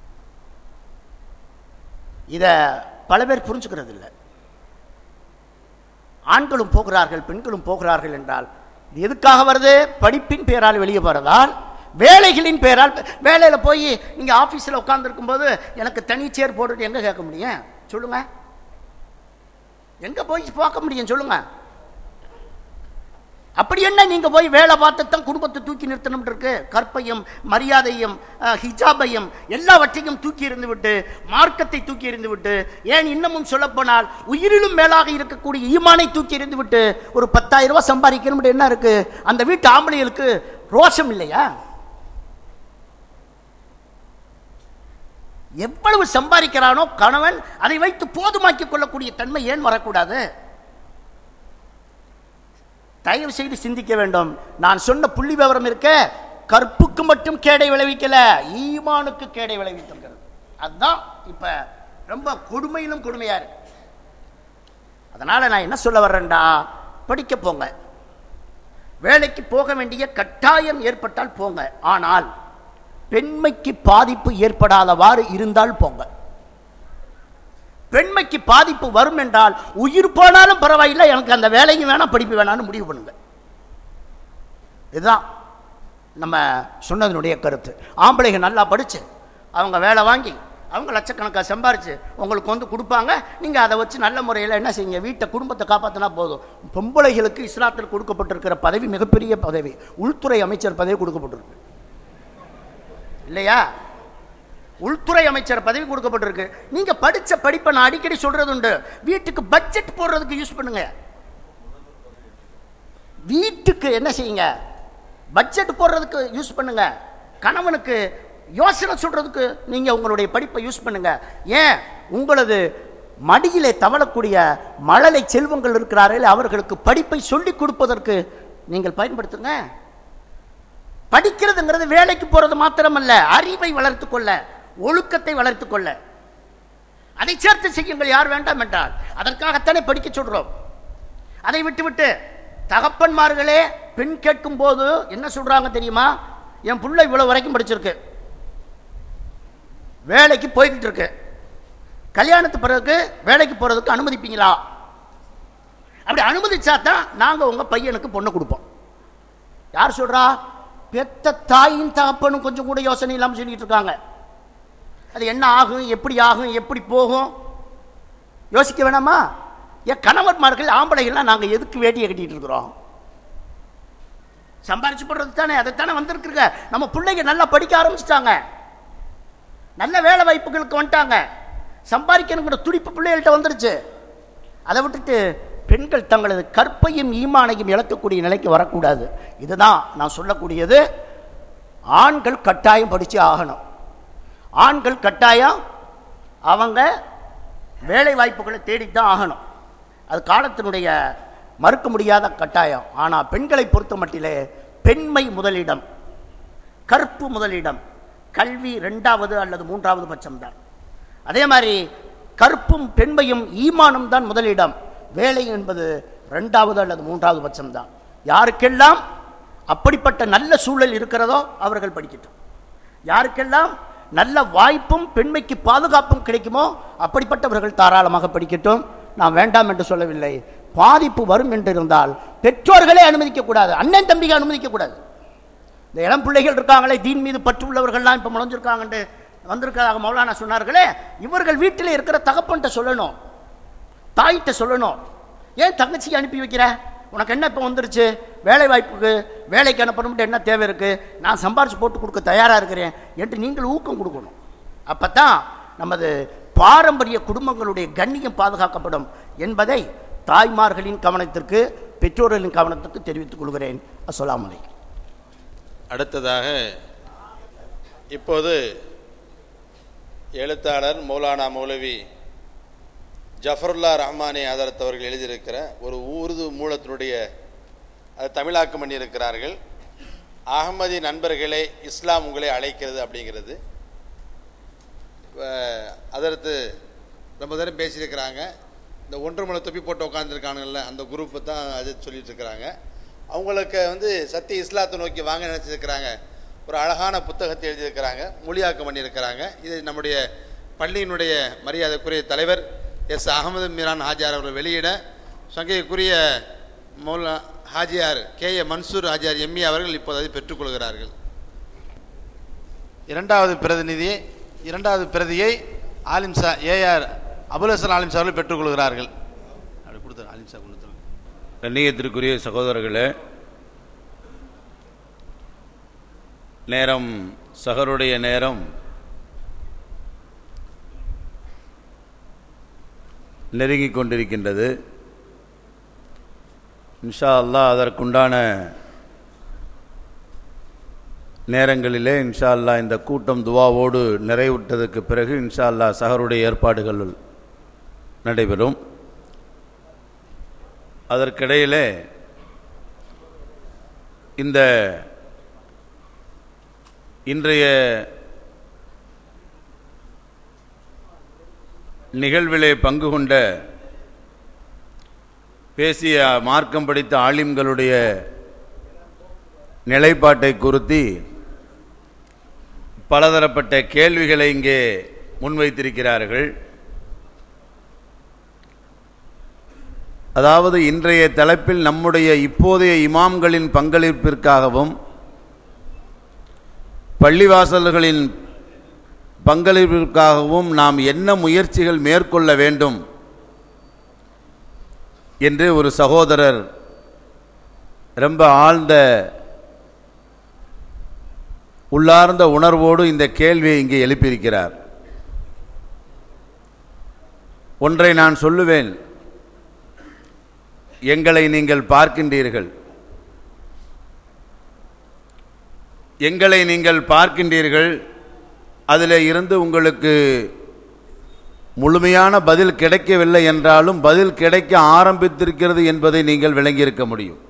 இத பல பேர் புரிஞ்சுக்கிறது இல்லை ஆண்களும் போகிறார்கள் பெண்களும் போகிறார்கள் என்றால் இது எதுக்காக வருது படிப்பின் பேரால் வெளியே போறதால் வேலைகளின் பேரால் வேலையில போய் நீங்க ஆபீஸ்ல உட்கார்ந்துருக்கும் போது எனக்கு தனி சேர் போட்டுட்டு எங்க கேட்க முடியும் சொல்லுங்க எங்க போய் பார்க்க முடியும் சொல்லுங்க அப்படி என்ன நீங்க போய் வேலை பார்த்து தான் குடும்பத்தை தூக்கி நிறுத்தணும் இருக்கு கற்பையும் மரியாதையும் அஹ், ஹிஜாபையும் எல்லாவற்றையும் தூக்கி எறிந்து விட்டு மார்க்கத்தை தூக்கி எறிந்து விட்டு ஏன் இன்னமும் சொல்லப்போனால் உயிரிலும் மேலாக இருக்கக்கூடிய ஈமானை தூக்கி எறிந்து விட்டு ஒரு பத்தாயிரம் ரூபாய் சம்பாதிக்கணும் என்ன இருக்கு அந்த வீட்டு ஆம்பளைகளுக்கு ரோஷம் இல்லையா எவ்வளவு சம்பாதிக்கிறானோ கணவன் அதை வைத்து போதுமாக்கிக் கொள்ளக்கூடிய தன்மை ஏன் வரக்கூடாது தயவு செய்து சிந்திக்க வேண்டும் நான் சொன்ன புள்ளி விவரம் இருக்க கற்புக்கு மட்டும் கேடை விளைவிக்கல ஈமானுக்கு கேடை விளைவித்திருக்கிறது அதுதான் இப்ப ரொம்ப கொடுமையிலும் கொடுமையா இருக்கு அதனால நான் என்ன சொல்ல வர்றேன்டா படிக்க போங்க வேலைக்கு போக வேண்டிய கட்டாயம் ஏற்பட்டால் போங்க ஆனால் பெண்மைக்கு பாதிப்பு ஏற்படாதவாறு இருந்தால் போங்க பெண்மைக்கு பாதிப்பு வரும் என்றால் உயிர் போனாலும் பரவாயில்லை எனக்கு அந்த வேலையும் வேணாம் படிப்பு வேணாம்னு முடிவு பண்ணுங்க இதுதான் நம்ம சொன்னதனுடைய கருத்து ஆம்பளைங்க நல்லா படிச்சு அவங்க வேலை வாங்கி அவங்க லட்சக்கணக்காக சம்பாரிச்சு உங்களுக்கு வந்து கொடுப்பாங்க நீங்கள் அதை வச்சு நல்ல முறையில் என்ன செய்யுங்க வீட்டை குடும்பத்தை காப்பாற்றினா போதும் பொம்பளைகளுக்கு இஸ்லாத்தில் கொடுக்கப்பட்டிருக்கிற பதவி மிகப்பெரிய பதவி உள்துறை அமைச்சர் பதவி கொடுக்கப்பட்டிருக்கு இல்லையா உள்துறை அமைச்சர் பதவி கொடுக்கப்பட்டிருக்கு நீங்க படிச்ச படிப்பை நான் அடிக்கடி சொல்றது உண்டு வீட்டுக்கு பட்ஜெட் போடுறதுக்கு யூஸ் பண்ணுங்க வீட்டுக்கு என்ன செய்யுங்க பட்ஜெட் போடுறதுக்கு யூஸ் பண்ணுங்க கணவனுக்கு யோசனை சொல்றதுக்கு நீங்க உங்களுடைய படிப்பை யூஸ் பண்ணுங்க ஏன் உங்களது மடியிலே தவழக்கூடிய மழலை செல்வங்கள் இருக்கிறார்கள் அவர்களுக்கு படிப்பை சொல்லிக் கொடுப்பதற்கு நீங்கள் பயன்படுத்துங்க படிக்கிறதுங்கிறது வேலைக்கு போறது மாத்திரமல்ல அறிவை வளர்த்துக் கொள்ள ஒழுக்கத்தை வளர்த்துக் கொள்ள அதை சேர்த்து செய்யுங்கள் யார் வேண்டாம் என்றால் அதற்காகத்தானே படிக்க சொல்றோம் அதை விட்டுவிட்டு தகப்பன்மார்களே பெண் கேட்கும் போது என்ன சொல்றாங்க தெரியுமா என் புள்ள இவ்வளவு வரைக்கும் படிச்சிருக்கு வேலைக்கு போய்கிட்டு இருக்கு கல்யாணத்து பிறகு வேலைக்கு போறதுக்கு அனுமதிப்பீங்களா அப்படி அனுமதிச்சா தான் நாங்க உங்க பையனுக்கு பொண்ணு கொடுப்போம் யார் சொல்றா பெத்த தாயின் தகப்பனும் கொஞ்சம் கூட யோசனை இல்லாம சொல்லிட்டு இருக்காங்க அது என்ன ஆகும் எப்படி ஆகும் எப்படி போகும் யோசிக்க வேணாமா என் கணவன்மார்கள் ஆம்பளைகள்லாம் நாங்க எதுக்கு வேட்டியை கட்டிட்டு இருக்கிறோம் சம்பாரிச்சு போடுறது தானே அதைத்தானே வந்திருக்குங்க நம்ம பிள்ளைங்க நல்லா படிக்க ஆரம்பிச்சிட்டாங்க நல்ல வேலை வாய்ப்புகளுக்கு வந்துட்டாங்க சம்பாதிக்கணுங்கிற துடிப்பு பிள்ளைகள்கிட்ட வந்துருச்சு அதை விட்டுட்டு பெண்கள் தங்களது கற்பையும் ஈமானையும் இழக்கக்கூடிய நிலைக்கு வரக்கூடாது இதுதான் நான் சொல்லக்கூடியது ஆண்கள் கட்டாயம் படிச்சு ஆகணும் ஆண்கள் கட்டாயம் அவங்க வேலை வாய்ப்புகளை தேடித்தான் ஆகணும் அது காலத்தினுடைய மறுக்க முடியாத கட்டாயம் ஆனால் பெண்களை பொறுத்த மட்டிலே பெண்மை முதலிடம் கற்பு முதலிடம் கல்வி ரெண்டாவது அல்லது மூன்றாவது பட்சம்தான் அதே மாதிரி கற்பும் பெண்மையும் ஈமானும் தான் முதலிடம் வேலை என்பது ரெண்டாவது அல்லது மூன்றாவது பட்சம்தான் யாருக்கெல்லாம் அப்படிப்பட்ட நல்ல சூழல் இருக்கிறதோ அவர்கள் படிக்கட்டும் யாருக்கெல்லாம் நல்ல வாய்ப்பும் பெண்மைக்கு பாதுகாப்பும் கிடைக்குமோ அப்படிப்பட்டவர்கள் தாராளமாக படிக்கட்டும் நான் வேண்டாம் என்று சொல்லவில்லை பாதிப்பு வரும் என்று இருந்தால் பெற்றோர்களே அனுமதிக்க கூடாது அண்ணன் தம்பிக்கு அனுமதிக்க கூடாது இந்த இளம் பிள்ளைகள் இருக்காங்களே தீன் மீது பற்று உள்ளவர்கள்லாம் இப்போ முளைஞ்சிருக்காங்கன்ட்டு வந்திருக்கிறதாக மௌலானா சொன்னார்களே இவர்கள் வீட்டில் இருக்கிற தகப்பன்ட்ட சொல்லணும் தாயிட்ட சொல்லணும் ஏன் தங்கச்சிக்கு அனுப்பி வைக்கிற உனக்கு என்ன இப்போ வந்துருச்சு வேலை வாய்ப்புக்கு வேலைக்கு அனுப்பணும்ட்டு என்ன தேவை இருக்கு நான் சம்பாரிச்சு போட்டு கொடுக்க தயாராக இருக்கிறேன் என்று நீங்கள் ஊக்கம் கொடுக்கணும் அப்போ தான் நமது பாரம்பரிய குடும்பங்களுடைய கண்ணியம் பாதுகாக்கப்படும் என்பதை தாய்மார்களின் கவனத்திற்கு பெற்றோர்களின் கவனத்திற்கு தெரிவித்துக் கொள்கிறேன் அஸ்ஸலாமு அலைக்கும் அடுத்ததாக இப்போது எழுத்தாளர் மௌலானா மௌலவி ஜஃபருல்லா ரஹ்மானி ஆதரத் அவர்கள் எழுதியிருக்கிற ஒரு உருது மூலத்தினுடைய அது தமிழாக்கம் பண்ணியிருக்கிறார்கள் அகமதி நண்பர்களே இஸ்லாம் உங்களை அழைக்கிறது அப்படிங்கிறது அதற்கு ரொம்ப தரம் பேசியிருக்கிறாங்க இந்த ஒன்று மலை தொப்பி போட்டு உட்காந்துருக்கானுங்கள்ல அந்த குரூப்பு தான் அது சொல்லிட்டு இருக்கிறாங்க அவங்களுக்கு வந்து சத்திய இஸ்லாத்தை நோக்கி வாங்க நினச்சிருக்கிறாங்க ஒரு அழகான புத்தகத்தை எழுதியிருக்கிறாங்க மொழியாக்கம் பண்ணியிருக்கிறாங்க இது நம்முடைய பள்ளியினுடைய மரியாதைக்குரிய தலைவர் எஸ் அகமது மீரான் ஹாஜியார் அவர்கள் வெளியிட சங்கைக்குரிய மௌலா ஹாஜியார் கே ஏ மன்சூர் ஹாஜியார் எம்மி அவர்கள் இப்போது அதை பெற்றுக்கொள்கிறார்கள் இரண்டாவது பிரதிநிதி இரண்டாவது பிரதியை ஆலிம் சா ஏஆர் அபுல் ஹசன் ஆலிம் சார் அவர்கள் பெற்றுக்கொள்கிறார்கள் அப்படி கொடுத்தாரு ஆலிம் சார் கொடுத்தாரு கண்ணியத்திற்குரிய சகோதரர்களே நேரம் சகருடைய நேரம் நெருங்கிக் கொண்டிருக்கின்றது இன்ஷா அல்லாஹ் அதற்குண்டான நேரங்களிலே இன்ஷா அல்லாஹ் இந்த கூட்டம் துவாவோடு நிறைவுற்றதுக்கு பிறகு இன்ஷா அல்லாஹ் சஹருடைய ஏற்பாடுகள் நடைபெறும் அதற்கிடையிலே இந்த இன்றைய நிகழ்விலே பங்கு கொண்ட பேசிய மார்க்கம் படித்த ஆலிம்களுடைய நிலைப்பாட்டை குறித்து பலதரப்பட்ட கேள்விகளை இங்கே முன்வைத்திருக்கிறார்கள் அதாவது இன்றைய தலைப்பில் நம்முடைய இப்போதைய இமாம்களின் பங்களிப்பிற்காகவும் பள்ளிவாசல்களின் பங்களிப்பிற்காகவும் நாம் என்ன முயற்சிகள் மேற்கொள்ள வேண்டும் என்று ஒரு சகோதரர் ரொம்ப ஆழ்ந்த உள்ளார்ந்த உணர்வோடு இந்த கேள்வியை இங்கே எழுப்பியிருக்கிறார் ஒன்றை நான் சொல்லுவேன் எங்களை நீங்கள் பார்க்கின்றீர்கள் எங்களை நீங்கள் பார்க்கின்றீர்கள் அதில் இருந்து உங்களுக்கு முழுமையான பதில் கிடைக்கவில்லை என்றாலும் பதில் கிடைக்க ஆரம்பித்திருக்கிறது என்பதை நீங்கள் விளங்கியிருக்க முடியும்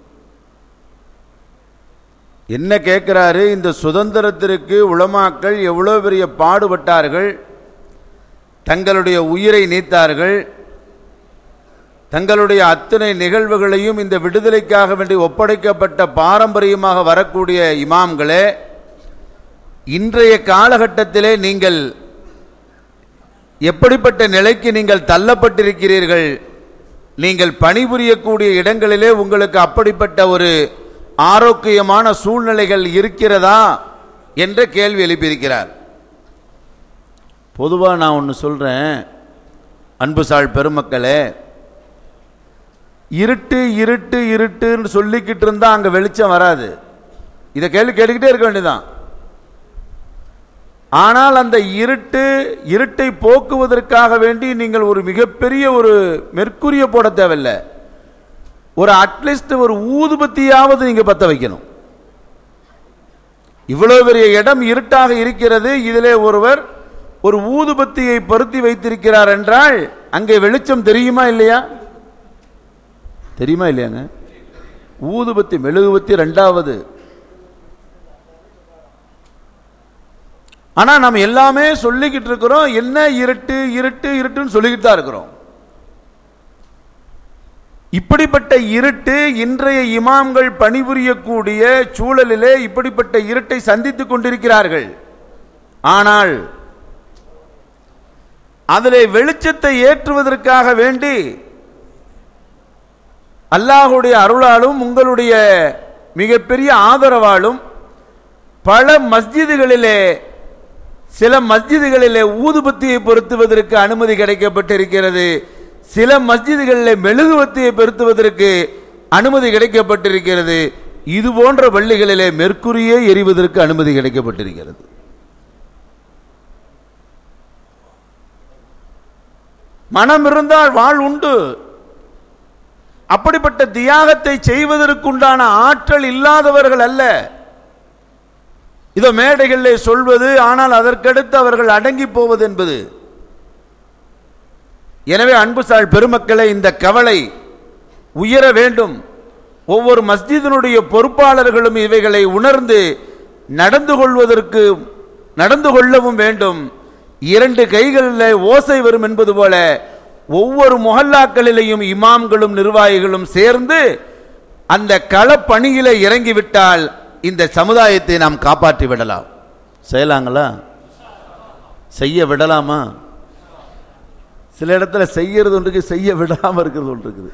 என்ன கேட்கிறாரு இந்த சுதந்திரத்திற்கு உளமாக்கள் எவ்வளோ பெரிய பாடுபட்டார்கள் தங்களுடைய உயிரை நீத்தார்கள் தங்களுடைய அத்தனை நிகழ்வுகளையும் இந்த விடுதலைக்காக வேண்டி ஒப்படைக்கப்பட்ட பாரம்பரியமாக வரக்கூடிய இமாம்களே இன்றைய காலகட்டத்திலே நீங்கள் எப்படிப்பட்ட நிலைக்கு நீங்கள் தள்ளப்பட்டிருக்கிறீர்கள் நீங்கள் பணிபுரியக்கூடிய இடங்களிலே உங்களுக்கு அப்படிப்பட்ட ஒரு ஆரோக்கியமான சூழ்நிலைகள் இருக்கிறதா என்ற கேள்வி எழுப்பியிருக்கிறார் பொதுவாக நான் ஒன்று சொல்கிறேன் அன்புசாள் பெருமக்களே இருட்டு இருட்டு இருட்டுன்னு சொல்லிக்கிட்டு இருந்தால் அங்கே வெளிச்சம் வராது இதை கேள்வி கேட்டுக்கிட்டே இருக்க வேண்டியதான் ஆனால் அந்த இருட்டு இருட்டை போக்குவதற்காக வேண்டி நீங்கள் ஒரு மிகப்பெரிய ஒரு மெர்க்குரிய போட தேவையில்லை ஒரு அட்லீஸ்ட் ஒரு ஊதுபத்தியாவது நீங்க பத்த வைக்கணும் இவ்வளவு பெரிய இடம் இருட்டாக இருக்கிறது இதிலே ஒருவர் ஒரு ஊதுபத்தியை பொருத்தி வைத்திருக்கிறார் என்றால் அங்கே வெளிச்சம் தெரியுமா இல்லையா தெரியுமா இல்லையாங்க ஊதுபத்தி மெழுகுபத்தி ரெண்டாவது ஆனா நம்ம எல்லாமே சொல்லிக்கிட்டு இருக்கிறோம் என்ன இருட்டு இருட்டு இருட்டுன்னு சொல்லிக்கிட்டு தான் இருக்கிறோம் இப்படிப்பட்ட இருட்டு இன்றைய இமாம்கள் பணிபுரியக்கூடிய சூழலிலே இப்படிப்பட்ட இருட்டை சந்தித்துக் கொண்டிருக்கிறார்கள் ஆனால் அதிலே வெளிச்சத்தை ஏற்றுவதற்காக வேண்டி அல்லாஹுடைய அருளாலும் உங்களுடைய மிகப்பெரிய ஆதரவாலும் பல மஸ்ஜிதுகளிலே சில மஸ்ஜிதுகளிலே ஊதுபத்தியை பொருத்துவதற்கு அனுமதி கிடைக்கப்பட்டிருக்கிறது சில மஸ்ஜிதுகளில் மெழுகுவத்தியை பொருத்துவதற்கு அனுமதி கிடைக்கப்பட்டிருக்கிறது இது போன்ற பள்ளிகளிலே மெர்க்குரியே எரிவதற்கு அனுமதி கிடைக்கப்பட்டிருக்கிறது மனம் இருந்தால் வாழ் உண்டு அப்படிப்பட்ட தியாகத்தை செய்வதற்குண்டான ஆற்றல் இல்லாதவர்கள் அல்ல இதோ மேடைகளில் சொல்வது ஆனால் அதற்கடுத்து அவர்கள் அடங்கி போவது என்பது எனவே அன்புசால் பெருமக்களை இந்த கவலை உயர வேண்டும் ஒவ்வொரு மஸ்ஜிதினுடைய பொறுப்பாளர்களும் இவைகளை உணர்ந்து நடந்து கொள்வதற்கு நடந்து கொள்ளவும் வேண்டும் இரண்டு கைகளில் ஓசை வரும் என்பது போல ஒவ்வொரு முகல்லாக்களிலேயும் இமாம்களும் நிர்வாகிகளும் சேர்ந்து அந்த களப்பணியில இறங்கிவிட்டால் இந்த சமுதாயத்தை நாம் காப்பாற்றி விடலாம் செய்யலாங்களா செய்ய விடலாமா சில இடத்துல செய்யறது ஒன்று இருக்கு, செய்ய விடாம இருக்கிறது ஒன்று இருக்குது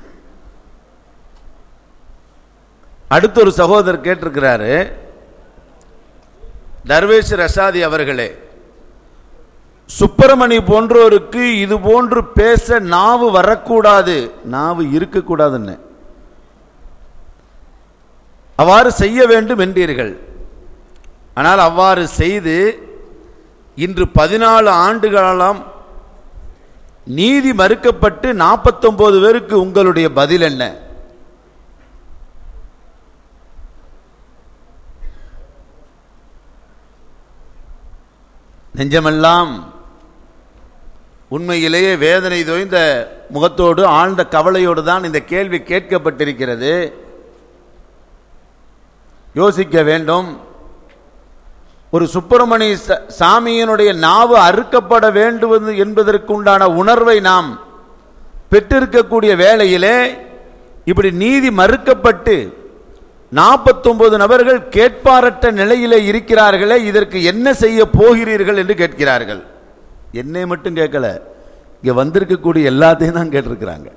அடுத்த ஒரு சகோதரர் கேட்டிருக்கிறாரு தர்வேஷ் ரசாதி அவர்களே சுப்பிரமணி போன்றோருக்கு இது போன்று பேச நாவு வரக்கூடாது நாவு இருக்கக்கூடாதுன்னு அவ்வாறு செய்ய வேண்டும் என்றீர்கள் ஆனால் அவ்வாறு செய்து இன்று பதினாலு ஆண்டுகளெல்லாம் நீதி மறுக்கப்பட்டு நாற்பத்தொன்பது பேருக்கு உங்களுடைய பதில் என்ன நெஞ்சமெல்லாம் உண்மையிலேயே வேதனை தோய்ந்த முகத்தோடு ஆழ்ந்த கவலையோடு தான் இந்த கேள்வி கேட்கப்பட்டிருக்கிறது யோசிக்க வேண்டும் ஒரு சுப்பிரமணிய ச- சாமியினுடைய நாவு அறுக்கப்பட வேண்டும் என்பதற்குண்டான உணர்வை நாம் பெற்றிருக்கக்கூடிய வேளையிலே இப்படி நீதி மறுக்கப்பட்டு நாற்பத்தொன்பது நபர்கள் கேட்பாரற்ற நிலையிலே இருக்கிறார்களே இதற்கு என்ன செய்ய போகிறீர்கள் என்று கேட்கிறார்கள் என்னை மட்டும் கேட்கல இங்க வந்திருக்கக்கூடிய எல்லாத்தையும் தான் கேட்டிருக்கிறாங்க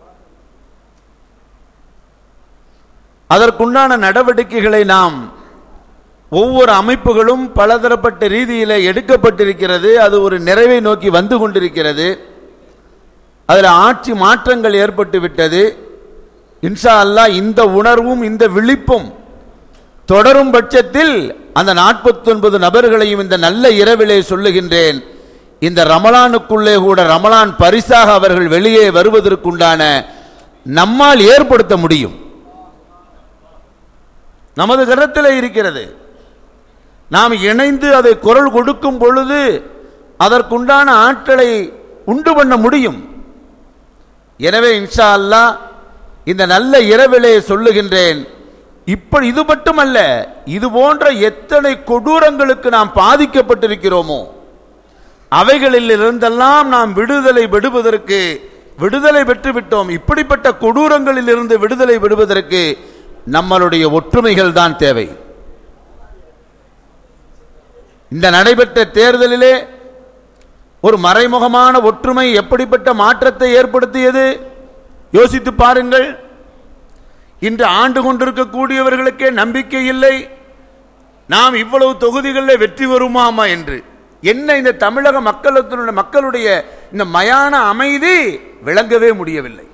அதற்குண்டான நடவடிக்கைகளை நாம் ஒவ்வொரு அமைப்புகளும் பலதரப்பட்ட ரீதியில் எடுக்கப்பட்டிருக்கிறது அது ஒரு நிறைவை நோக்கி வந்து கொண்டிருக்கிறது அதில் ஆட்சி மாற்றங்கள் ஏற்பட்டு விட்டது இன்ஷா அல்லாஹ் இந்த உணர்வும் இந்த விழிப்பும் தொடரும் பட்சத்தில் அந்த 49 நபர்களையும் இந்த நல்ல இரவிலே சொல்லுகின்றேன் இந்த ரமலானுக்குள்ளே கூட ரமலான் பரிசாக அவர்கள் வெளியே வருவதற்குண்டான நம்மால் ஏற்படுத்த முடியும் நமது கரத்தில் இருக்கிறது நாம் இணைந்து அதை குரல் கொடுக்கும் பொழுது அதற்குண்டான ஆற்றலை உண்டு பண்ண முடியும் எனவே இன்ஷா அல்லாஹ் இந்த நல்ல இரவிலே சொல்லுகின்றேன் இப்படி இது மட்டுமல்ல இது போன்ற எத்தனை கொடூரங்களுக்கு நாம் பாதிக்கப்பட்டிருக்கிறோமோ அவைகளில் இருந்தெல்லாம் நாம் விடுதலை விடுவதற்கு விடுதலை பெற்று விட்டோம் இப்படிப்பட்ட கொடூரங்களில் இருந்து விடுதலை விடுவதற்கு நம்மளுடைய ஒற்றுமைகள் தான் தேவை இந்த நடைபெற்ற தேர்தலிலே ஒரு மறைமுகமான ஒற்றுமை எப்படிப்பட்ட மாற்றத்தை ஏற்படுத்தியது யோசித்து பாருங்கள் இன்று ஆண்டு கொண்டிருக்கக்கூடியவர்களுக்கே நம்பிக்கை இல்லை நாம் இவ்வளவு தொகுதிகளில் வெற்றி வருமாமா என்று என்ன இந்த தமிழக மக்களுடைய மக்களுடைய இந்த மயான அமைதி விளங்கவே முடியவில்லை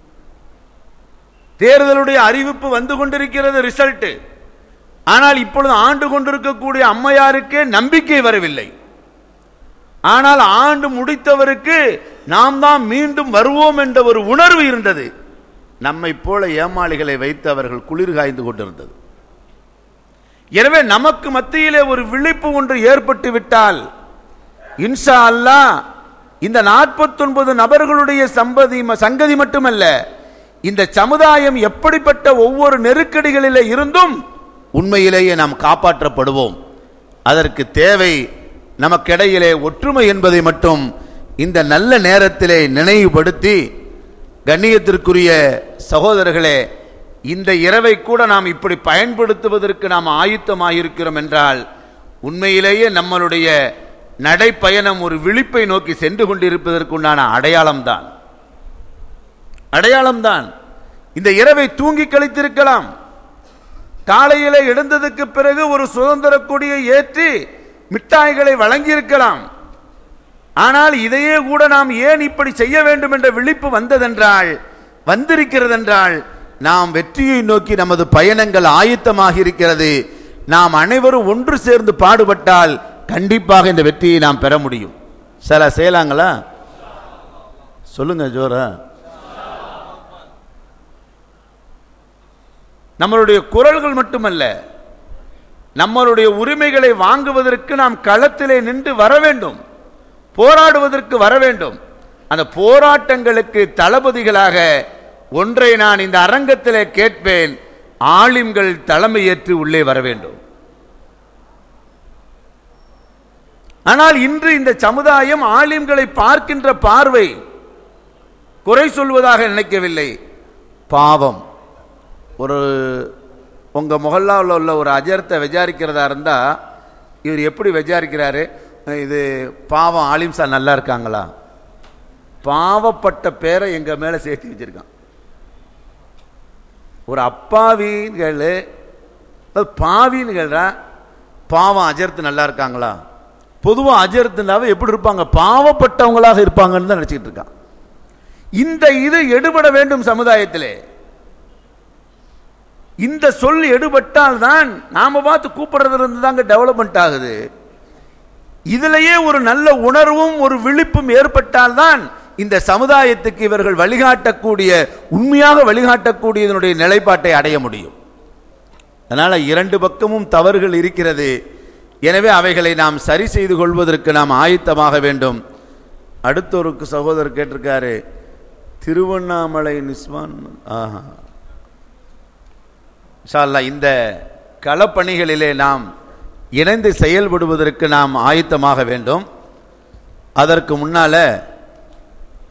தேர்தலுடைய அறிவிப்பு வந்து கொண்டிருக்கிறது ரிசல்ட் ஆனால் இப்பொழுது ஆண்டு கொண்டிருக்கக்கூடிய அம்மையாருக்கே நம்பிக்கை வரவில்லை ஆனால் ஆண்டு முடித்தவருக்கு நாம் தான் மீண்டும் வருவோம் என்ற ஒரு உணர்வு இருந்தது நம்மை போல ஏமாளிகளை வைத்து அவர்கள் குளிர் காய்ந்து கொண்டிருந்தது எனவே நமக்கு மத்தியிலே ஒரு விழிப்பு ஒன்று ஏற்பட்டு விட்டால் இன்ஷா அல்லாஹ் இந்த 49 நபர்களுடைய சம்பதி சங்கதி மட்டுமல்ல இந்த சமுதாயம் எப்படிப்பட்ட ஒவ்வொரு நெருக்கடிகளிலே இருந்தும் உண்மையிலேயே நாம் காப்பாற்றப்படுவோம் அதற்கு தேவை நமக்கிடையிலே ஒற்றுமை என்பதை மட்டும் இந்த நல்ல நேரத்திலே நினைவுபடுத்தி கண்ணியத்திற்குரிய சகோதரர்களே இந்த இரவை கூட நாம் இப்படி பயன்படுத்துவதற்கு நாம் ஆயுத்தமாயிருக்கிறோம் என்றால் உண்மையிலேயே நம்மளுடைய நடைப்பயணம் ஒரு விழிப்பை நோக்கி சென்று கொண்டிருப்பதற்குண்டான அடையாளம்தான் அடையாளம்தான் இந்த இரவை தூங்கி கழித்திருக்கலாம் காலையில எழுந்ததுக்கு பிறகு ஒரு சுதந்திர கொடியை ஏற்றி மிட்டாய்களை வழங்கியிருக்கலாம் ஆனால் இதையே கூட நாம் ஏன் இப்படி செய்ய வேண்டும் என்ற விழிப்பு வந்ததென்றால் வந்திருக்கிறதென்றால் நாம் வெற்றியை நோக்கி நமது பயணங்கள் ஆயத்தமாக இருக்கிறது நாம் அனைவரும் ஒன்று சேர்ந்து பாடுபட்டால் கண்டிப்பாக இந்த வெற்றியை நாம் பெற முடியும் சில செய்யலாங்களா சொல்லுங்க ஜோரா நம்மளுடைய குரல்கள் மட்டுமல்ல நம்மளுடைய உரிமைகளை வாங்குவதற்கு நாம் களத்திலே நின்று வர வேண்டும் போராடுவதற்கு வர வேண்டும் அந்த போராட்டங்களுக்கு தளபதிகளாக ஒன்றை நான் இந்த அரங்கத்திலே கேட்பேன் ஆலிம்கள் தலைமையேற்று உள்ளே வர வேண்டும் ஆனால் இன்று இந்த சமுதாயம் ஆலிம்களை பார்க்கின்ற பார்வை குறை சொல்வதாக நினைக்கவில்லை பாவம் ஒரு உங்க முகல்லாவில் உள்ள ஒரு அஜர்த்தை விசாரிக்கிறதா இருந்தா இவர் எப்படி விசாரிக்கிறாரு இது பாவம் ஆலிம் சார் நல்லா இருக்காங்களா பாவப்பட்ட பேரை எங்க மேல சேர்த்து வச்சிருக்கான் ஒரு அப்பாவின்னு கேளு அது பாவின்னு கேள்றா பாவம் அஜர்த்து நல்லா இருக்காங்களா பொதுவாக அஜர்த்துனாவே எப்படி இருப்பாங்க பாவப்பட்டவங்களாக இருப்பாங்கன்னு தான் நினச்சிக்கிட்டு இருக்கான் இந்த இது எடுபட வேண்டும் சமுதாயத்திலே இந்த சொல் எடுபட்டால் தான் நாம பார்த்து கூப்பிடுறதுல இருந்து தாங்க டெவலப்மெண்ட் ஆகுது இதிலேயே ஒரு நல்ல உணர்வும் ஒரு விழிப்பும் ஏற்பட்டால் தான் இந்த சமுதாயத்துக்கு இவர்கள் வழிகாட்டக்கூடிய உண்மையாக வழிகாட்டக்கூடிய இதனுடைய நிலைப்பாட்டை அடைய முடியும் அதனால இரண்டு பக்கமும் தவறுகள் இருக்கிறது எனவே அவைகளை நாம் சரி செய்து கொள்வதற்கு நாம் ஆயத்தமாக வேண்டும் அடுத்த ஒரு சகோதரர் கேட்டிருக்காரு திருவண்ணாமலை நிஸ்வான் ஆஹா இன்ஷா அல்லாஹ் இந்த களப்பணிகளிலே நாம் இணைந்து செயல்படுவதற்கு நாம் ஆயத்தமாக வேண்டும் அதற்கு முன்னால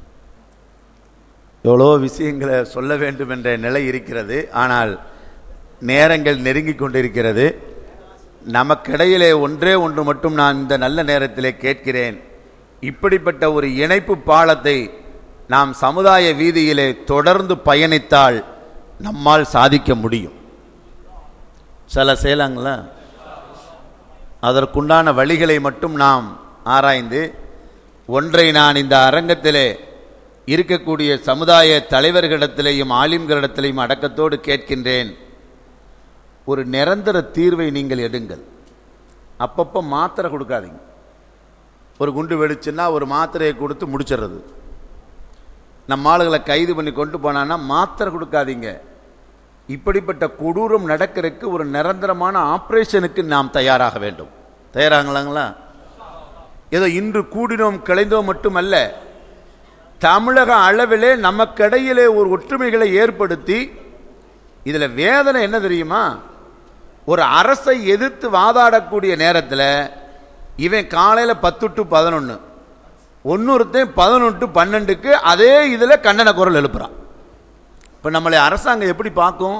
எவ்வளோ விஷயங்களை சொல்ல வேண்டும் என்ற நிலை இருக்கிறது ஆனால் நேரங்கள் நெருங்கிக் கொண்டிருக்கிறது நமக்கிடையிலே ஒன்றே ஒன்று மட்டும் நான் இந்த நல்ல நேரத்திலே கேட்கிறேன் இப்படிப்பட்ட ஒரு இணைப்பு பாலத்தை நாம் சமுதாய வீதியிலே தொடர்ந்து பயணித்தால் நம்மால் சாதிக்க முடியும் சில செய்யலாங்களா அதற்குண்டான வழிகளை மட்டும் நாம் ஆராய்ந்து ஒன்றை நான் இந்த அரங்கத்திலே இருக்கக்கூடிய சமுதாய தலைவர்களிடத்திலேயும் ஆலிம்களிடத்திலேயும் அடக்கத்தோடு கேட்கின்றேன் ஒரு நிரந்தர தீர்வை நீங்கள் எடுங்கள் அப்பப்போ மாத்திரை கொடுக்காதீங்க ஒரு குண்டு வெடிச்சுன்னா ஒரு மாத்திரையை கொடுத்து முடிச்சிடுறது நம்ம ஆளுகளை கைது பண்ணி கொண்டு போனான்னா மாத்திரை கொடுக்காதீங்க இப்படிப்பட்ட கொடூரம் நடக்கிறதுக்கு ஒரு நிரந்தரமான ஆபரேஷனுக்கு நாம் தயாராக வேண்டும் தயாராகலாங்களா ஏதோ இன்று கூடினோம் கிளைந்தோம் மட்டுமல்ல தமிழக அளவிலே நமக்கிடையிலே ஒரு ஒற்றுமைகளை ஏற்படுத்தி இதுல வேதனை என்ன தெரியுமா ஒரு அரசை எதிர்த்து வாதாடக்கூடிய நேரத்தில் இவன் காலையில் பத்து டு பதினொன்று ஒன்னொருத்தன் பதினொன்று பன்னெண்டுக்கு அதே இதில் கண்டன குரல் எழுப்புறான் இப்போ நம்மளை அரசாங்கம் எப்படி பார்க்கும்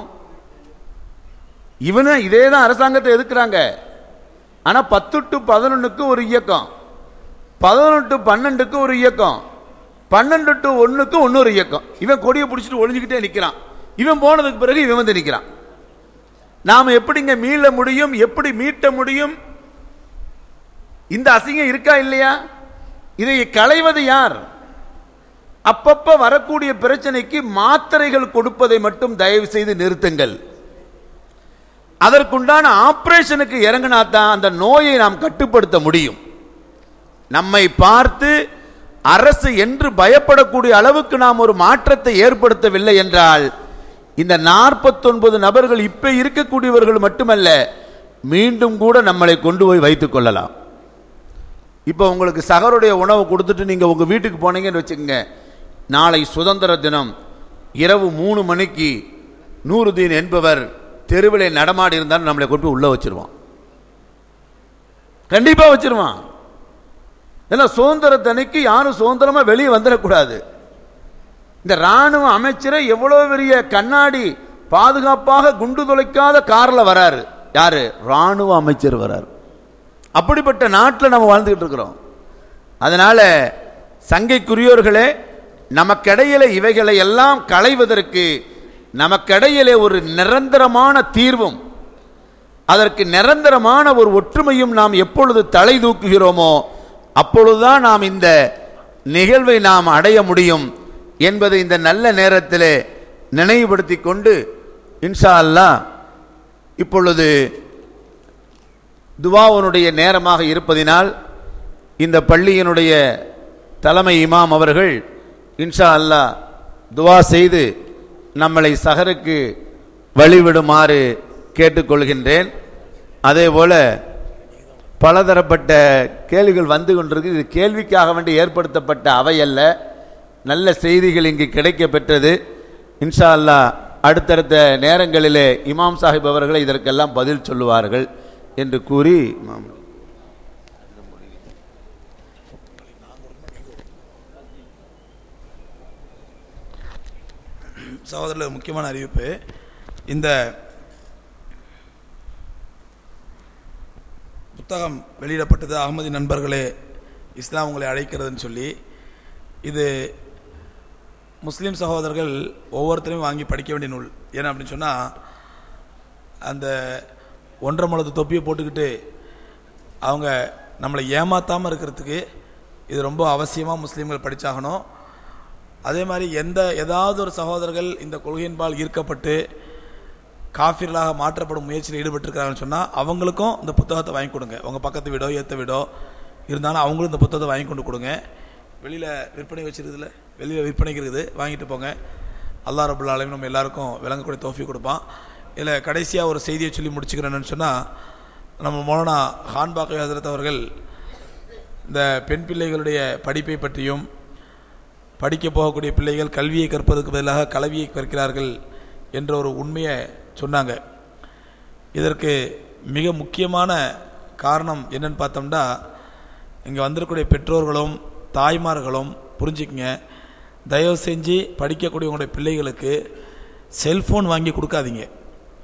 இவனும் இதே தான் அரசாங்கத்தை எதிர்க்கிறாங்க ஆனால் பத்து டு பதினொன்றுக்கு ஒரு இயக்கம் பதினொன்று டு பன்னெண்டுக்கு ஒரு இயக்கம் பன்னெண்டு டு ஒன்றுக்கு இன்னொரு இயக்கம் இவன் கொடியை பிடிச்சிட்டு ஒளிஞ்சுக்கிட்டே நிற்கிறான் இவன் போனதுக்கு பிறகு இவன் வந்து நிற்கிறான் நாம் எப்படிங்க மீள முடியும் எப்படி மீட்ட முடியும் இந்த அசிங்கம் இருக்கா இல்லையா இதை களைவது யார் அப்பப்ப வரக்கூடிய பிரச்சனைக்கு மாத்திரைகள் கொடுப்பதை மட்டும் தயவு செய்து நிறுத்துங்கள் அதற்குண்டான ஆபரேஷனுக்கு இறங்கினா தான் அந்த நோயை நாம் கட்டுப்படுத்த முடியும் நம்மை பார்த்து அரசு என்று பயப்படக்கூடிய அளவுக்கு நாம் ஒரு மாற்றத்தை ஏற்படுத்தவில்லை என்றால் இந்த நாற்பத்தொன்பது நபர்கள் இப்ப இருக்கக்கூடியவர்கள் மட்டுமல்ல மீண்டும் கூட நம்மளை கொண்டு போய் வைத்துக் கொள்ளலாம் இப்போ உங்களுக்கு சகருடைய உணவு கொடுத்துட்டு நீங்க உங்க வீட்டுக்கு போனீங்கன்னு வச்சுக்கோங்க நாளை சுதந்திர தினம் இரவு மூணு மணிக்கு நூறுதீன் என்பவர் தெருவிலே நடமாடி இருந்தாலும் நம்மளை கொண்டு போய் உள்ள வச்சிருவான் கண்டிப்பா வச்சிருவான் ஏன்னா சுதந்திரத்தன்னைக்கு யாரும் சுதந்திரமா வெளியே வந்துடக்கூடாது இந்த ராணுவ அமைச்சரை எவ்வளவு பெரிய கண்ணாடி பாதுகாப்பாக குண்டு துளைக்காத கார்ல வராரு யாரு ராணுவ அமைச்சர் வராரு அப்படிப்பட்ட நாட்டில் நம்ம வாழ்ந்துகிட்டு இருக்கிறோம் அதனால சங்கைக்குரியோர்களே நமக்கிடையில இவைகளை எல்லாம் களைவதற்கு நமக்கிடையிலே ஒரு நிரந்தரமான தீர்வும் அதற்கு நிரந்தரமான ஒரு ஒற்றுமையும் நாம் எப்பொழுது தலை தூக்குகிறோமோ அப்பொழுதுதான் நாம் இந்த நிகழ்வை நாம் அடைய முடியும் என்பதை இந்த நல்ல நேரத்திலே நினைவுபடுத்தி கொண்டு இன்ஷா அல்லாஹ் இப்பொழுது துவாவனுடைய நேரமாக இருப்பதினால் இந்த பள்ளியினுடைய தலைமை இமாம் அவர்கள் இன்ஷா அல்லாஹ் துவா செய்து நம்மளை சஹருக்கு வழிவிடுமாறு கேட்டுக்கொள்கின்றேன் அதே போல பலதரப்பட்ட கேள்விகள் வந்து கொண்டிருக்கு இது கேள்விக்காக வேண்டி ஏற்படுத்தப்பட்ட அவை அல்ல நல்ல செய்திகள் இங்கு கிடைக்க பெற்றது இன்ஷா அல்லாஹ் அடுத்தடுத்த நேரங்களிலே இமாம் சாஹிப் அவர்கள் இதற்கெல்லாம் பதில் சொல்லுவார்கள் என்று கூறி இமாம் சகோதரர் முக்கியமான அறிவிப்பு இந்த புத்தகம் வெளியிடப்பட்டது அகமதி நண்பர்களே இஸ்லாம் உங்களை அழைக்கிறதுன்னு சொல்லி இது முஸ்லீம் சகோதரர்கள் ஒவ்வொருத்தரையும் வாங்கி படிக்க வேண்டிய நூல் ஏன்னா அப்படின்னு சொன்னால் அந்த ஒன்றரை முளத்து தொப்பியை போட்டுக்கிட்டு அவங்க நம்மளை ஏமாத்தாமல் இருக்கிறதுக்கு இது ரொம்ப அவசியமாக முஸ்லீம்கள் படிச்சாகணும் அதே மாதிரி எந்த ஏதாவது ஒரு சகோதரர்கள் இந்த கொள்கையின்பால் ஈர்க்கப்பட்டு காஃபிர்களாக மாற்றப்படும் முயற்சியில் ஈடுபட்டிருக்கிறாங்கன்னு சொன்னால் அவங்களுக்கும் இந்த புத்தகத்தை வாங்கி கொடுங்க உங்கள் பக்கத்து வீடோ ஏற்ற வீடோ இருந்தாலும் அவங்களும் இந்த புத்தகத்தை வாங்கி கொண்டு கொடுங்க வெளியில் விற்பனை வச்சிருக்குதுல வெளியில் விற்பனைக்கு இருக்குது வாங்கிட்டு போங்க அல்லா ரபுல் ஆலமீன் நம்ம எல்லாருக்கும் விளங்கக்கூடிய தோஃபி கொடுப்பான் இதில் கடைசியாக ஒரு செய்தியை சொல்லி முடிச்சுக்கிறேன்னு சொன்னால் நம்ம மௌலானா ஹான்பாக்கை ஹசரத் அவர்கள் இந்த பெண் பிள்ளைகளுடைய படிப்பை பற்றியும் படிக்க போகக்கூடிய பிள்ளைகள் கல்வியை கற்பதற்கு பதிலாக கல்வியை கற்கிறார்கள் என்ற ஒரு உண்மையை சொன்னாங்க இதற்கு மிக முக்கியமான காரணம் என்னன்னு பார்த்தோம்னா இங்கே வந்திருக்கக்கூடிய பெற்றோர்களும் தாய்மார்களும் புரிஞ்சுக்கங்க தயவு செஞ்சு படிக்கக்கூடிய உங்களுடைய பிள்ளைகளுக்கு செல்ஃபோன் வாங்கி கொடுக்காதீங்க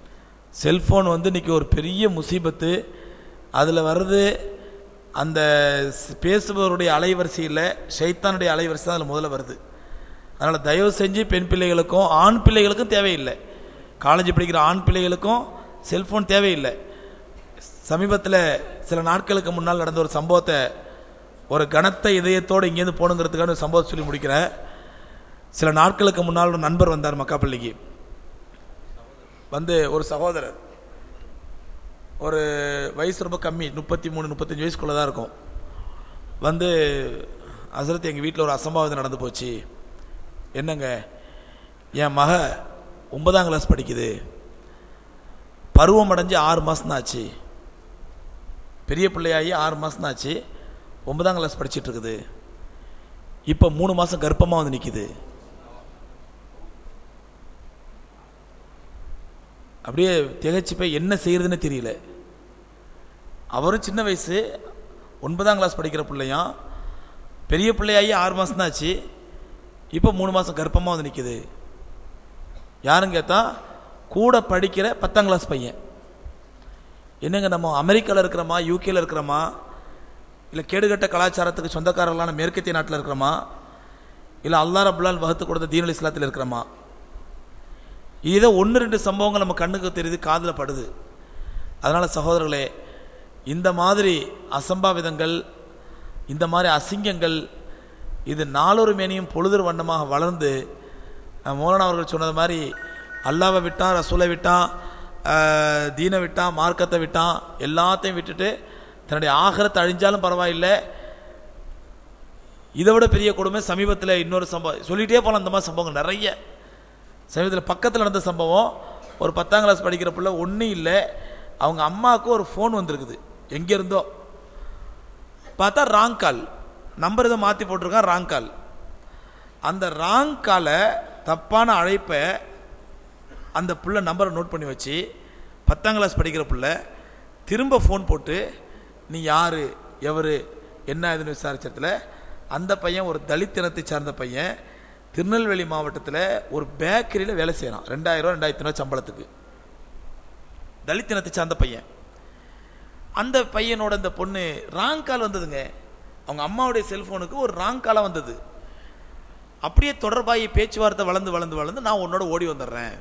செல்ஃபோன் வந்து இன்னைக்கு ஒரு பெரிய முசீபத்து அதில் வர்றது அந்த ஸ்- பேசுபவருடைய அலைவரிசையில் ஷைத்தானுடைய அலைவரிசை தான் அதில் முதல்ல வருது அதனால் தயவு செஞ்சு பெண் பிள்ளைகளுக்கும் ஆண் பிள்ளைகளுக்கும் தேவையில்லை காலேஜ் படிக்கிற ஆண் பிள்ளைகளுக்கும் செல்ஃபோன் தேவையில்லை சமீபத்தில் சில நாட்களுக்கு முன்னால் நடந்த ஒரு சம்பவத்தை ஒரு கனத்த இதயத்தோடு இங்கேருந்து போகணுங்கிறதுக்கான ஒரு சம்பவத்தை சொல்லி முடிக்கிறேன் சில நாட்களுக்கு முன்னால் ஒரு நண்பர் வந்தார் மக்காப்பள்ளிக்கு வந்து ஒரு சகோதரர் ஒரு வயசு ரொம்ப கம்மி முப்பத்தி மூணு முப்பத்தஞ்சு வயசுக்குள்ளே தான் இருக்கும் வந்து அசரத் எங்கள் வீட்டில் ஒரு அசம்பாவிதம் நடந்து போச்சு என்னங்க என் மக ஒன்பதாம் கிளாஸ் படிக்குது பருவம் அடைஞ்சு ஆறு மாதம் தான் ஆச்சு பெரிய பிள்ளையாகி ஆறு மாதம் தான் ஆச்சு ஒன்பதாம் கிளாஸ் படிச்சிட்டு இருக்குது இப்போ மூணு மாதம் கர்ப்பமாக வந்து நிற்கிது அப்படியே திகைச்சு போய் என்ன செய்யறதுன்னு தெரியல அவரும் சின்ன வயசு ஒன்பதாம் கிளாஸ் படிக்கிற பிள்ளையாம் பெரிய பிள்ளையாகி ஆறு மாதம் தான் ஆச்சு இப்போ மூணு மாதம் கர்ப்பமாக வந்து நிற்குது யாருன்னு கேட்டால் கூட படிக்கிற பத்தாம் கிளாஸ் பையன் என்னங்க நம்ம அமெரிக்காவில் இருக்கிறோமா யூகேல இருக்கிறோமா இல்லை கேடுகட்ட கலாச்சாரத்துக்கு சொந்தக்காரர்களான மேற்கத்திய நாட்டில் இருக்கிறோமா இல்லை அல்லா ரபுல்லால் வகுத்து கொடுத்த தீனல் இஸ்லாத்தில் இருக்கிறோமா இதை ஒன்று ரெண்டு சம்பவங்கள் நம்ம கண்ணுக்கு தெரியுது காதில் படுது அதனால் சகோதரர்களே இந்த மாதிரி அசம்பாவிதங்கள் இந்த மாதிரி அசிங்கங்கள் இது நாளொரு மேனியும் பொழுதுற வண்ணமாக வளர்ந்து அஹ், மௌலானா அவர்கள் சொன்னது மாதிரி அல்லாவை விட்டான் ரசூலை விட்டான் அஹ், தீனை விட்டான் மார்க்கத்தை விட்டான் எல்லாத்தையும் விட்டுட்டு தன்னுடைய ஆகரத்தை அழிஞ்சாலும் பரவாயில்லை இதை விட பெரிய கொடுமை சமீபத்தில் இன்னொரு சம்பவம் சொல்லிகிட்டே போகலாம் இந்த மாதிரி சம்பவங்கள் நிறைய சமீபத்தில் பக்கத்தில் நடந்த சம்பவம் ஒரு பத்தாம் கிளாஸ் படிக்கிற பிள்ளை ஒன்றும் இல்லை அவங்க அம்மாவுக்கு ஒரு ஃபோன் வந்திருக்குது எங்கே இருந்தோ பார்த்தா ராங் கால் நம்பர் இதை மாற்றி போட்டிருக்கான் ராங் கால் அந்த ராங் காலை தப்பான அழைப்பை அந்த புள்ள நம்பரை நோட் பண்ணி வச்சு பத்தாம் கிளாஸ் படிக்கிற புள்ள திரும்ப ஃபோன் போட்டு நீ யார் எவர் என்ன இதுன்னு விசாரிச்சதுல அந்த பையன் ஒரு தலித் இனத்தை சார்ந்த பையன் திருநெல்வேலி மாவட்டத்தில் ஒரு பேக்கரியில் வேலை செய்கிறான் ரெண்டாயிரம் ரெண்டாயிரத்தி ரூபா சம்பளத்துக்கு தலித் இனத்தை சார்ந்த பையன் அந்த பையனோட இந்த பொண்ணு ராங் கால் வந்ததுங்க அவங்க அம்மாவுடைய செல்போனுக்கு ஒரு ராங் காலாக வந்தது அப்படியே தொடர்பாகி பேச்சுவார்த்தை வளர்ந்து வளர்ந்து வளர்ந்து நான் உன்னோட ஓடி வந்துடுறேன்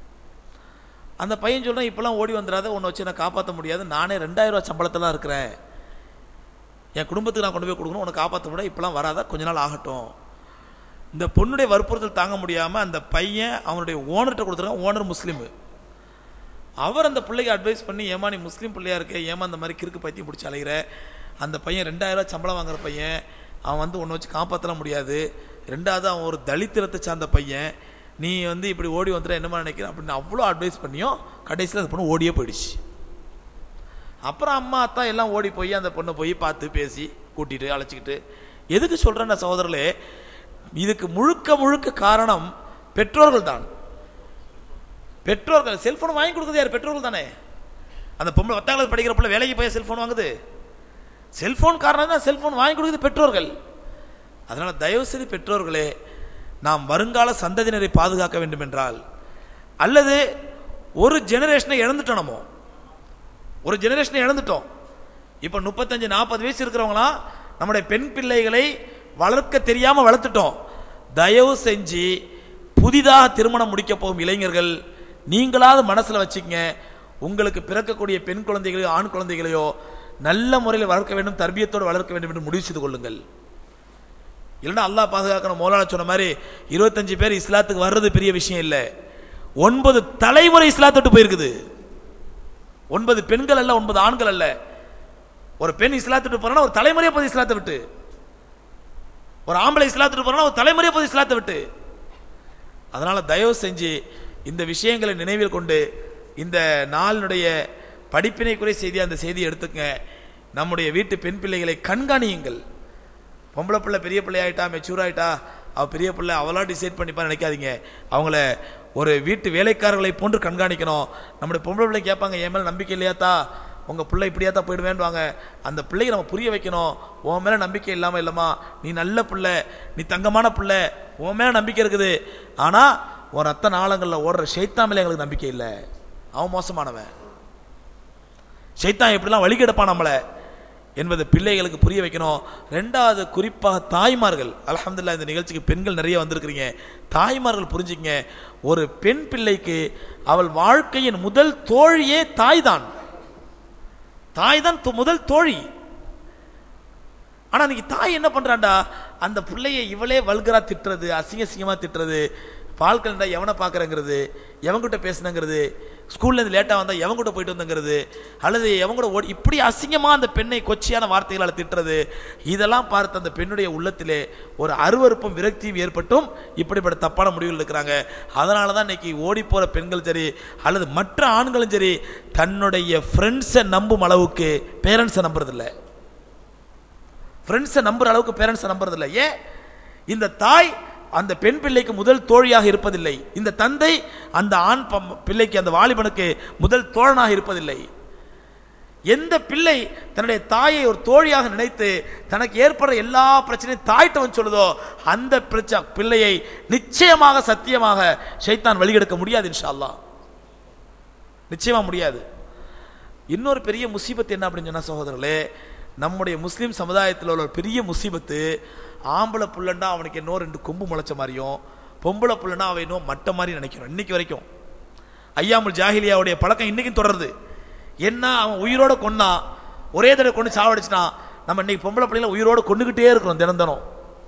அந்த பையன் சொல்கிறான் இப்போலாம் ஓடி வந்துடாத உன்னை வச்சு நான் காப்பாற்ற முடியாது நானே ரெண்டாயிரம் ரூபா சம்பளத்தில் தான் இருக்கிறேன் என் குடும்பத்துக்கு நான் கொண்டு போய் கொடுக்கணும் உன்னை காப்பாற்ற முடியாது இப்போலாம் வராத கொஞ்ச நாள் ஆகட்டும் இந்த பொண்ணுடைய வற்புறுத்தல் தாங்க முடியாமல் அந்த பையன் அவனுடைய ஓனர்கிட்ட கொடுத்துருக்கான் ஓனர் முஸ்லீமு அவர் அந்த பிள்ளைக்கு அட்வைஸ் பண்ணி ஏமா நீ முஸ்லீம் பிள்ளையா இருக்க ஏமா அந்த மாதிரி கிறுக்கு பைத்தியம் பிடிச்சி அலைகிற அந்த பையன் ரெண்டாயிரம் ரூபாய் சம்பளம் வாங்குற பையன் அவன் வந்து உன்னை வச்சு காப்பாற்ற முடியாது ரெண்டாவது அவன் ஒரு தலித்திரத்தை சார்ந்த பையன் நீ வந்து இப்படி ஓடி வந்துட என்னமா நினைக்கிற அப்படின்னு அவ்வளோ அட்வைஸ் பண்ணியும் கடைசியில் அந்த பொண்ணு ஓடியே போயிடுச்சு அப்புறம் அம்மா அத்தா எல்லாம் ஓடி போய் அந்த பொண்ணை போய் பார்த்து பேசி கூட்டிட்டு அழைச்சிக்கிட்டு எதுக்கு சொல்கிறேன் சகோதரர்களே இதுக்கு முழுக்க முழுக்க காரணம் பெற்றோர்கள் தான் பெற்றோர்கள் செல்போன் வாங்கி கொடுக்குறது யார் பெற்றோர்கள் தானே அந்த பொம்பளை பத்தாம் கிளாஸ் படிக்கிற பிள்ளை வேலைக்கு போய் செல்போன் வாங்குது செல்போன் காரணம் தான் செல்போன் வாங்கி கொடுக்குறது பெற்றோர்கள் அதனால தயவு செய்து பெற்றோர்களே நாம் வருங்கால சந்ததியினரை பாதுகாக்க வேண்டும் என்றால் அல்லது ஒரு ஜெனரேஷனை இழந்துட்டோம் நம்ம ஒரு ஜெனரேஷனை இழந்துட்டோம் இப்போ முப்பத்தஞ்சு நாற்பது வயசு இருக்கிறவங்களாம் நம்முடைய பெண் பிள்ளைகளை வளர்க்க தெரியாம வளர்த்துட்டோம் தயவு செஞ்சு புதிதாக திருமணம் முடிக்க போகும் இளைஞர்கள் நீங்களாவது மனசுல வச்சுக்கங்க உங்களுக்கு பிறக்கக்கூடிய பெண் குழந்தைகளையோ ஆண் குழந்தைகளையோ நல்ல முறையில் வளர்க்க வேண்டும் தர்பியத்தோடு வளர்க்க வேண்டும் என்று முடிவு செய்து கொள்ளுங்கள் இல்லைன்னா அல்லாஹ் பாதுகாக்கணும் மௌலானா சொன்ன மாதிரி இருபத்தஞ்சு பேர் இஸ்லாத்துக்கு வர்றது பெரிய விஷயம் இல்லை ஒன்பது தலைமுறை இஸ்லாத்தை விட்டு போயிருக்குது ஒன்பது பெண்கள் அல்ல ஒன்பது ஆண்கள் அல்ல ஒரு பெண் இஸ்லாத்தை விட்டு போறா ஒரு தலைமுறையை போது இஸ்லாத்தை விட்டு ஒரு ஆம்பளை இஸ்லாத்தை விட்டு போறா ஒரு தலைமுறையை போது இஸ்லாத்தை விட்டு அதனால தயவு செஞ்சு இந்த விஷயங்களை நினைவில் கொண்டு இந்த நாளினுடைய படிப்பினைக்குரிய செய்தி அந்த செய்தியை எடுத்துக்கங்க நம்முடைய வீட்டு பெண் பிள்ளைகளை கண்காணியுங்கள் பொம்பளை பிள்ளை பெரிய பிள்ளை ஆயிட்டா மெச்சூர் ஆயிட்டா அவ பெரிய பிள்ளை அவளா டிசைட் பண்ணிப்பா நினைக்காதீங்க அவங்கள ஒரு வீட்டு வேலைக்காரர்களை போன்று கண்காணிக்கணும் நம்முடைய பொம்பளை பிள்ளை கேட்பாங்க என் மேல நம்பிக்கை இல்லையாத்தா உங்க பிள்ளை இப்படியா தான் போயிடுவேன்வாங்க அந்த பிள்ளைக்கு நம்ம புரிய வைக்கணும் உன் மேல நம்பிக்கை இல்லாம இல்லம்மா நீ நல்ல பிள்ளை நீ தங்கமான பிள்ளை உன் மேல நம்பிக்கை இருக்குது ஆனா உன் ரத்த நாளங்கள்ல ஓடுற ஷைத்தா மேல எங்களுக்கு நம்பிக்கை இல்லை அவன் மோசமானவன் சைத்தான் எப்படிலாம் வழிகெடுப்பான் நம்மளை என்பதை பிள்ளைகளுக்கு புரிய வைக்கணும் ரெண்டாவது குறிப்பாக தாய்மார்கள் அல்ஹம்துலில்லாஹ் இந்த நிகழ்ச்சிக்கு பெண்கள் நிறைய வந்திருக்கிறீங்க தாய்மார்கள் புரிஞ்சுக்கங்க ஒரு பெண் பிள்ளைக்கு அவள் வாழ்க்கையின் முதல் தோழியே தாய் தான் தாய் தான் து- முதல் தோழி ஆனா இன்னைக்கு தாய் என்ன பண்றான்டா அந்த பிள்ளையை இவளே வல்கரா திட்டுறது அசிங்க அசிங்கமா திட்டுறது பால் கலண்டா எவனை பார்க்கறங்கிறது எவன்கிட்ட பேசுனங்கிறது ஸ்கூல்ல இருந்து லேட்டா வந்தா எவன்கிட்ட போயிட்டு வந்தங்கிறது அல்லது எவன் கூட ஓடி இப்படி அசிங்கமா அந்த பெண்ணை கொச்சியான வார்த்தைகளால் திட்டுறது இதெல்லாம் பார்த்து அந்த பெண்ணுடைய உள்ளத்திலே ஒரு அருவருப்பும் விரக்தியும் ஏற்பட்டும் இப்படிப்பட்ட தப்பான முடிவுகள் இருக்கிறாங்க அதனால தான் இன்னைக்கு ஓடி போற பெண்கள் சரி அல்லது மற்ற ஆண்களும் சரி தன்னுடைய ஃப்ரெண்ட்ஸை நம்பும் அளவுக்கு பேரண்ட்ஸை நம்புறதில்லை ஃப்ரெண்ட்ஸை நம்புற அளவுக்கு பேரண்ட்ஸை நம்புறதில்லை ஏன் இந்த தாய் அந்த பெண் பிள்ளைக்கு முதல் தோழியாக இருப்பதில்லை இந்த தந்தை அந்த ஆண் பம்- பிள்ளைக்கு அந்த வாலிபனுக்கு முதல் தோழனாக இருப்பதில்லை எந்த பிள்ளை தன்னுடைய தாயை ஒரு தோழியாக நினைத்து தனக்கு ஏற்படுற எல்லா பிரச்சனையும் தாய்கிட்ட வந்து சொல்லுதோ அந்த பிரச்ச பிள்ளையை நிச்சயமாக சத்தியமாக ஷைத்தான் வழிகெடுக்க முடியாது இன்ஷா அல்லாஹ் நிச்சயமா முடியாது இன்னொரு பெரிய முசீபத்து என்ன அப்படின்னு சொன்னா சகோதரர்களே நம்முடைய முஸ்லீம் சமுதாயத்தில் உள்ள ஒரு பெரிய முசீபத்து ஆம்பளை புள்ளண்டா அவனுக்கு என்னோ ரெண்டு கொம்பு முளைச்ச மாதிரியும் பொம்பளை புள்ளண்டா அவன் இன்னும் மட்ட மாதிரி நினைக்கிறோம் இன்னைக்கு வரைக்கும் ஐயாமுல் ஜாஹிலியாவுடைய பழக்கம் இன்னைக்கும் தொடருது என்ன அவன் உயிரோட கொன்னா ஒரே தடவை கொண்டு சாவடிச்சிட்டான் நம்ம இன்னைக்கு பொம்பளை பிள்ளைகளை உயிரோட கொண்டுகிட்டே இருக்கிறோம் தினம் தினம்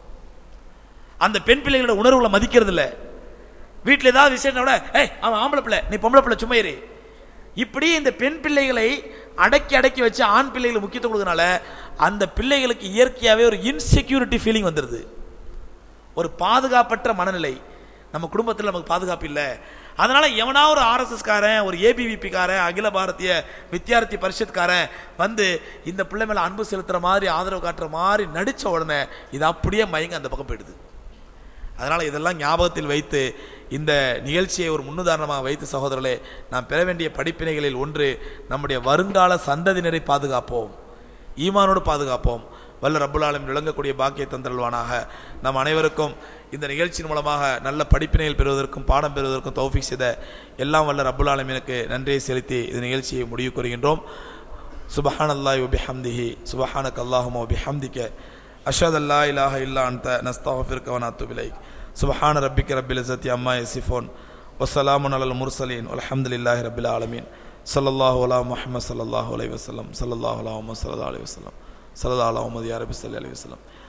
அந்த பெண் பிள்ளைகளோட உணர்வுகளை மதிக்கிறது இல்ல வீட்டில் ஏதாவது விஷயம் விட ஏய் அவன் ஆம்பளை பிள்ளை நீ பொம்பளை பிள்ளை சும்மா இரு இப்படி இந்த பெண் பிள்ளைகளை அடக்கி அடக்கி வச்சு ஆண் பிள்ளைகளுக்கு முக்கியத்துவம் கொடுக்கறனால அந்த பிள்ளைகளுக்கு இயற்கையாகவே ஒரு இன்செக்யூரிட்டி ஃபீலிங் வந்துடுது ஒரு பாதுகாப்பற்ற மனநிலை நம்ம குடும்பத்தில் நமக்கு பாதுகாப்பு இல்லை அதனால எவனா ஒரு ஆர்எஸ்எஸ் காரன் ஒரு ஏபிவிபி காரன் அகில பாரதிய வித்யார்த்தி பரிஷத் காரன் வந்து இந்த பிள்ளை மேல அன்பு செலுத்துற மாதிரி ஆதரவு காட்டுற மாதிரி நடிச்ச உடனே இது அப்படியே மயங்க அந்த பக்கம் போயிடுது அதனால இதெல்லாம் ஞாபகத்தில் வைத்து இந்த நிகழ்ச்சியை ஒரு முன்னுதாரணமாக வைத்து சகோதரர்களே நாம் பெற வேண்டிய படிப்பினைகளில் ஒன்று நம்முடைய வருங்கால சந்ததியினரை பாதுகாப்போம் ஈமானோடு பாதுகாப்போம் வல்ல ரப்புல் ஆலமீன் விளங்கக்கூடிய பாக்கிய தந்தல்வானாக நம் அனைவருக்கும் இந்த நிகழ்ச்சியின் மூலமாக நல்ல படிப்பினைகள் பெறுவதற்கும் பாடம் பெறுவதற்கும் தௌஃபீக் செய்த எல்லாம் வல்ல ரப்புல் ஆலமீனுக்கு நன்றியை செலுத்தி இந்த நிகழ்ச்சியை முடிவு கூறுகின்றோம் சுபஹான் அல்லாஹ் பிஹம்திஹி சுபஹானக் அல்லாஹும் பிஹம்திக்க அஷத் அல்லா இலாஹ இல்லா அன்த நஸ்தாஃபிர்க வ நத்துபு இலைக் சுபஹான ரப்பிக்க ரப்பில் இஸ்ஸத்தி அம்மா யசிஃபோன் வஸ்ஸலாமுன் அலல் முர்சலீன் வல்ஹம்துலில்லாஹி ரப்பில் ஆலமீன் ஸல்லல்லாஹு அலா முஹம்மது ஸல்லல்லாஹு அலைஹி வஸல்லம் ஸல்லல்லாஹு அலா முஹம்மது ஸல்லல்லாஹு அலைஹி வஸல்லம் ஸல்லல்லாஹு அலா முஹம்மது யா ரப்பி ஸல்லல்லாஹு அலைஹி வஸல்லம்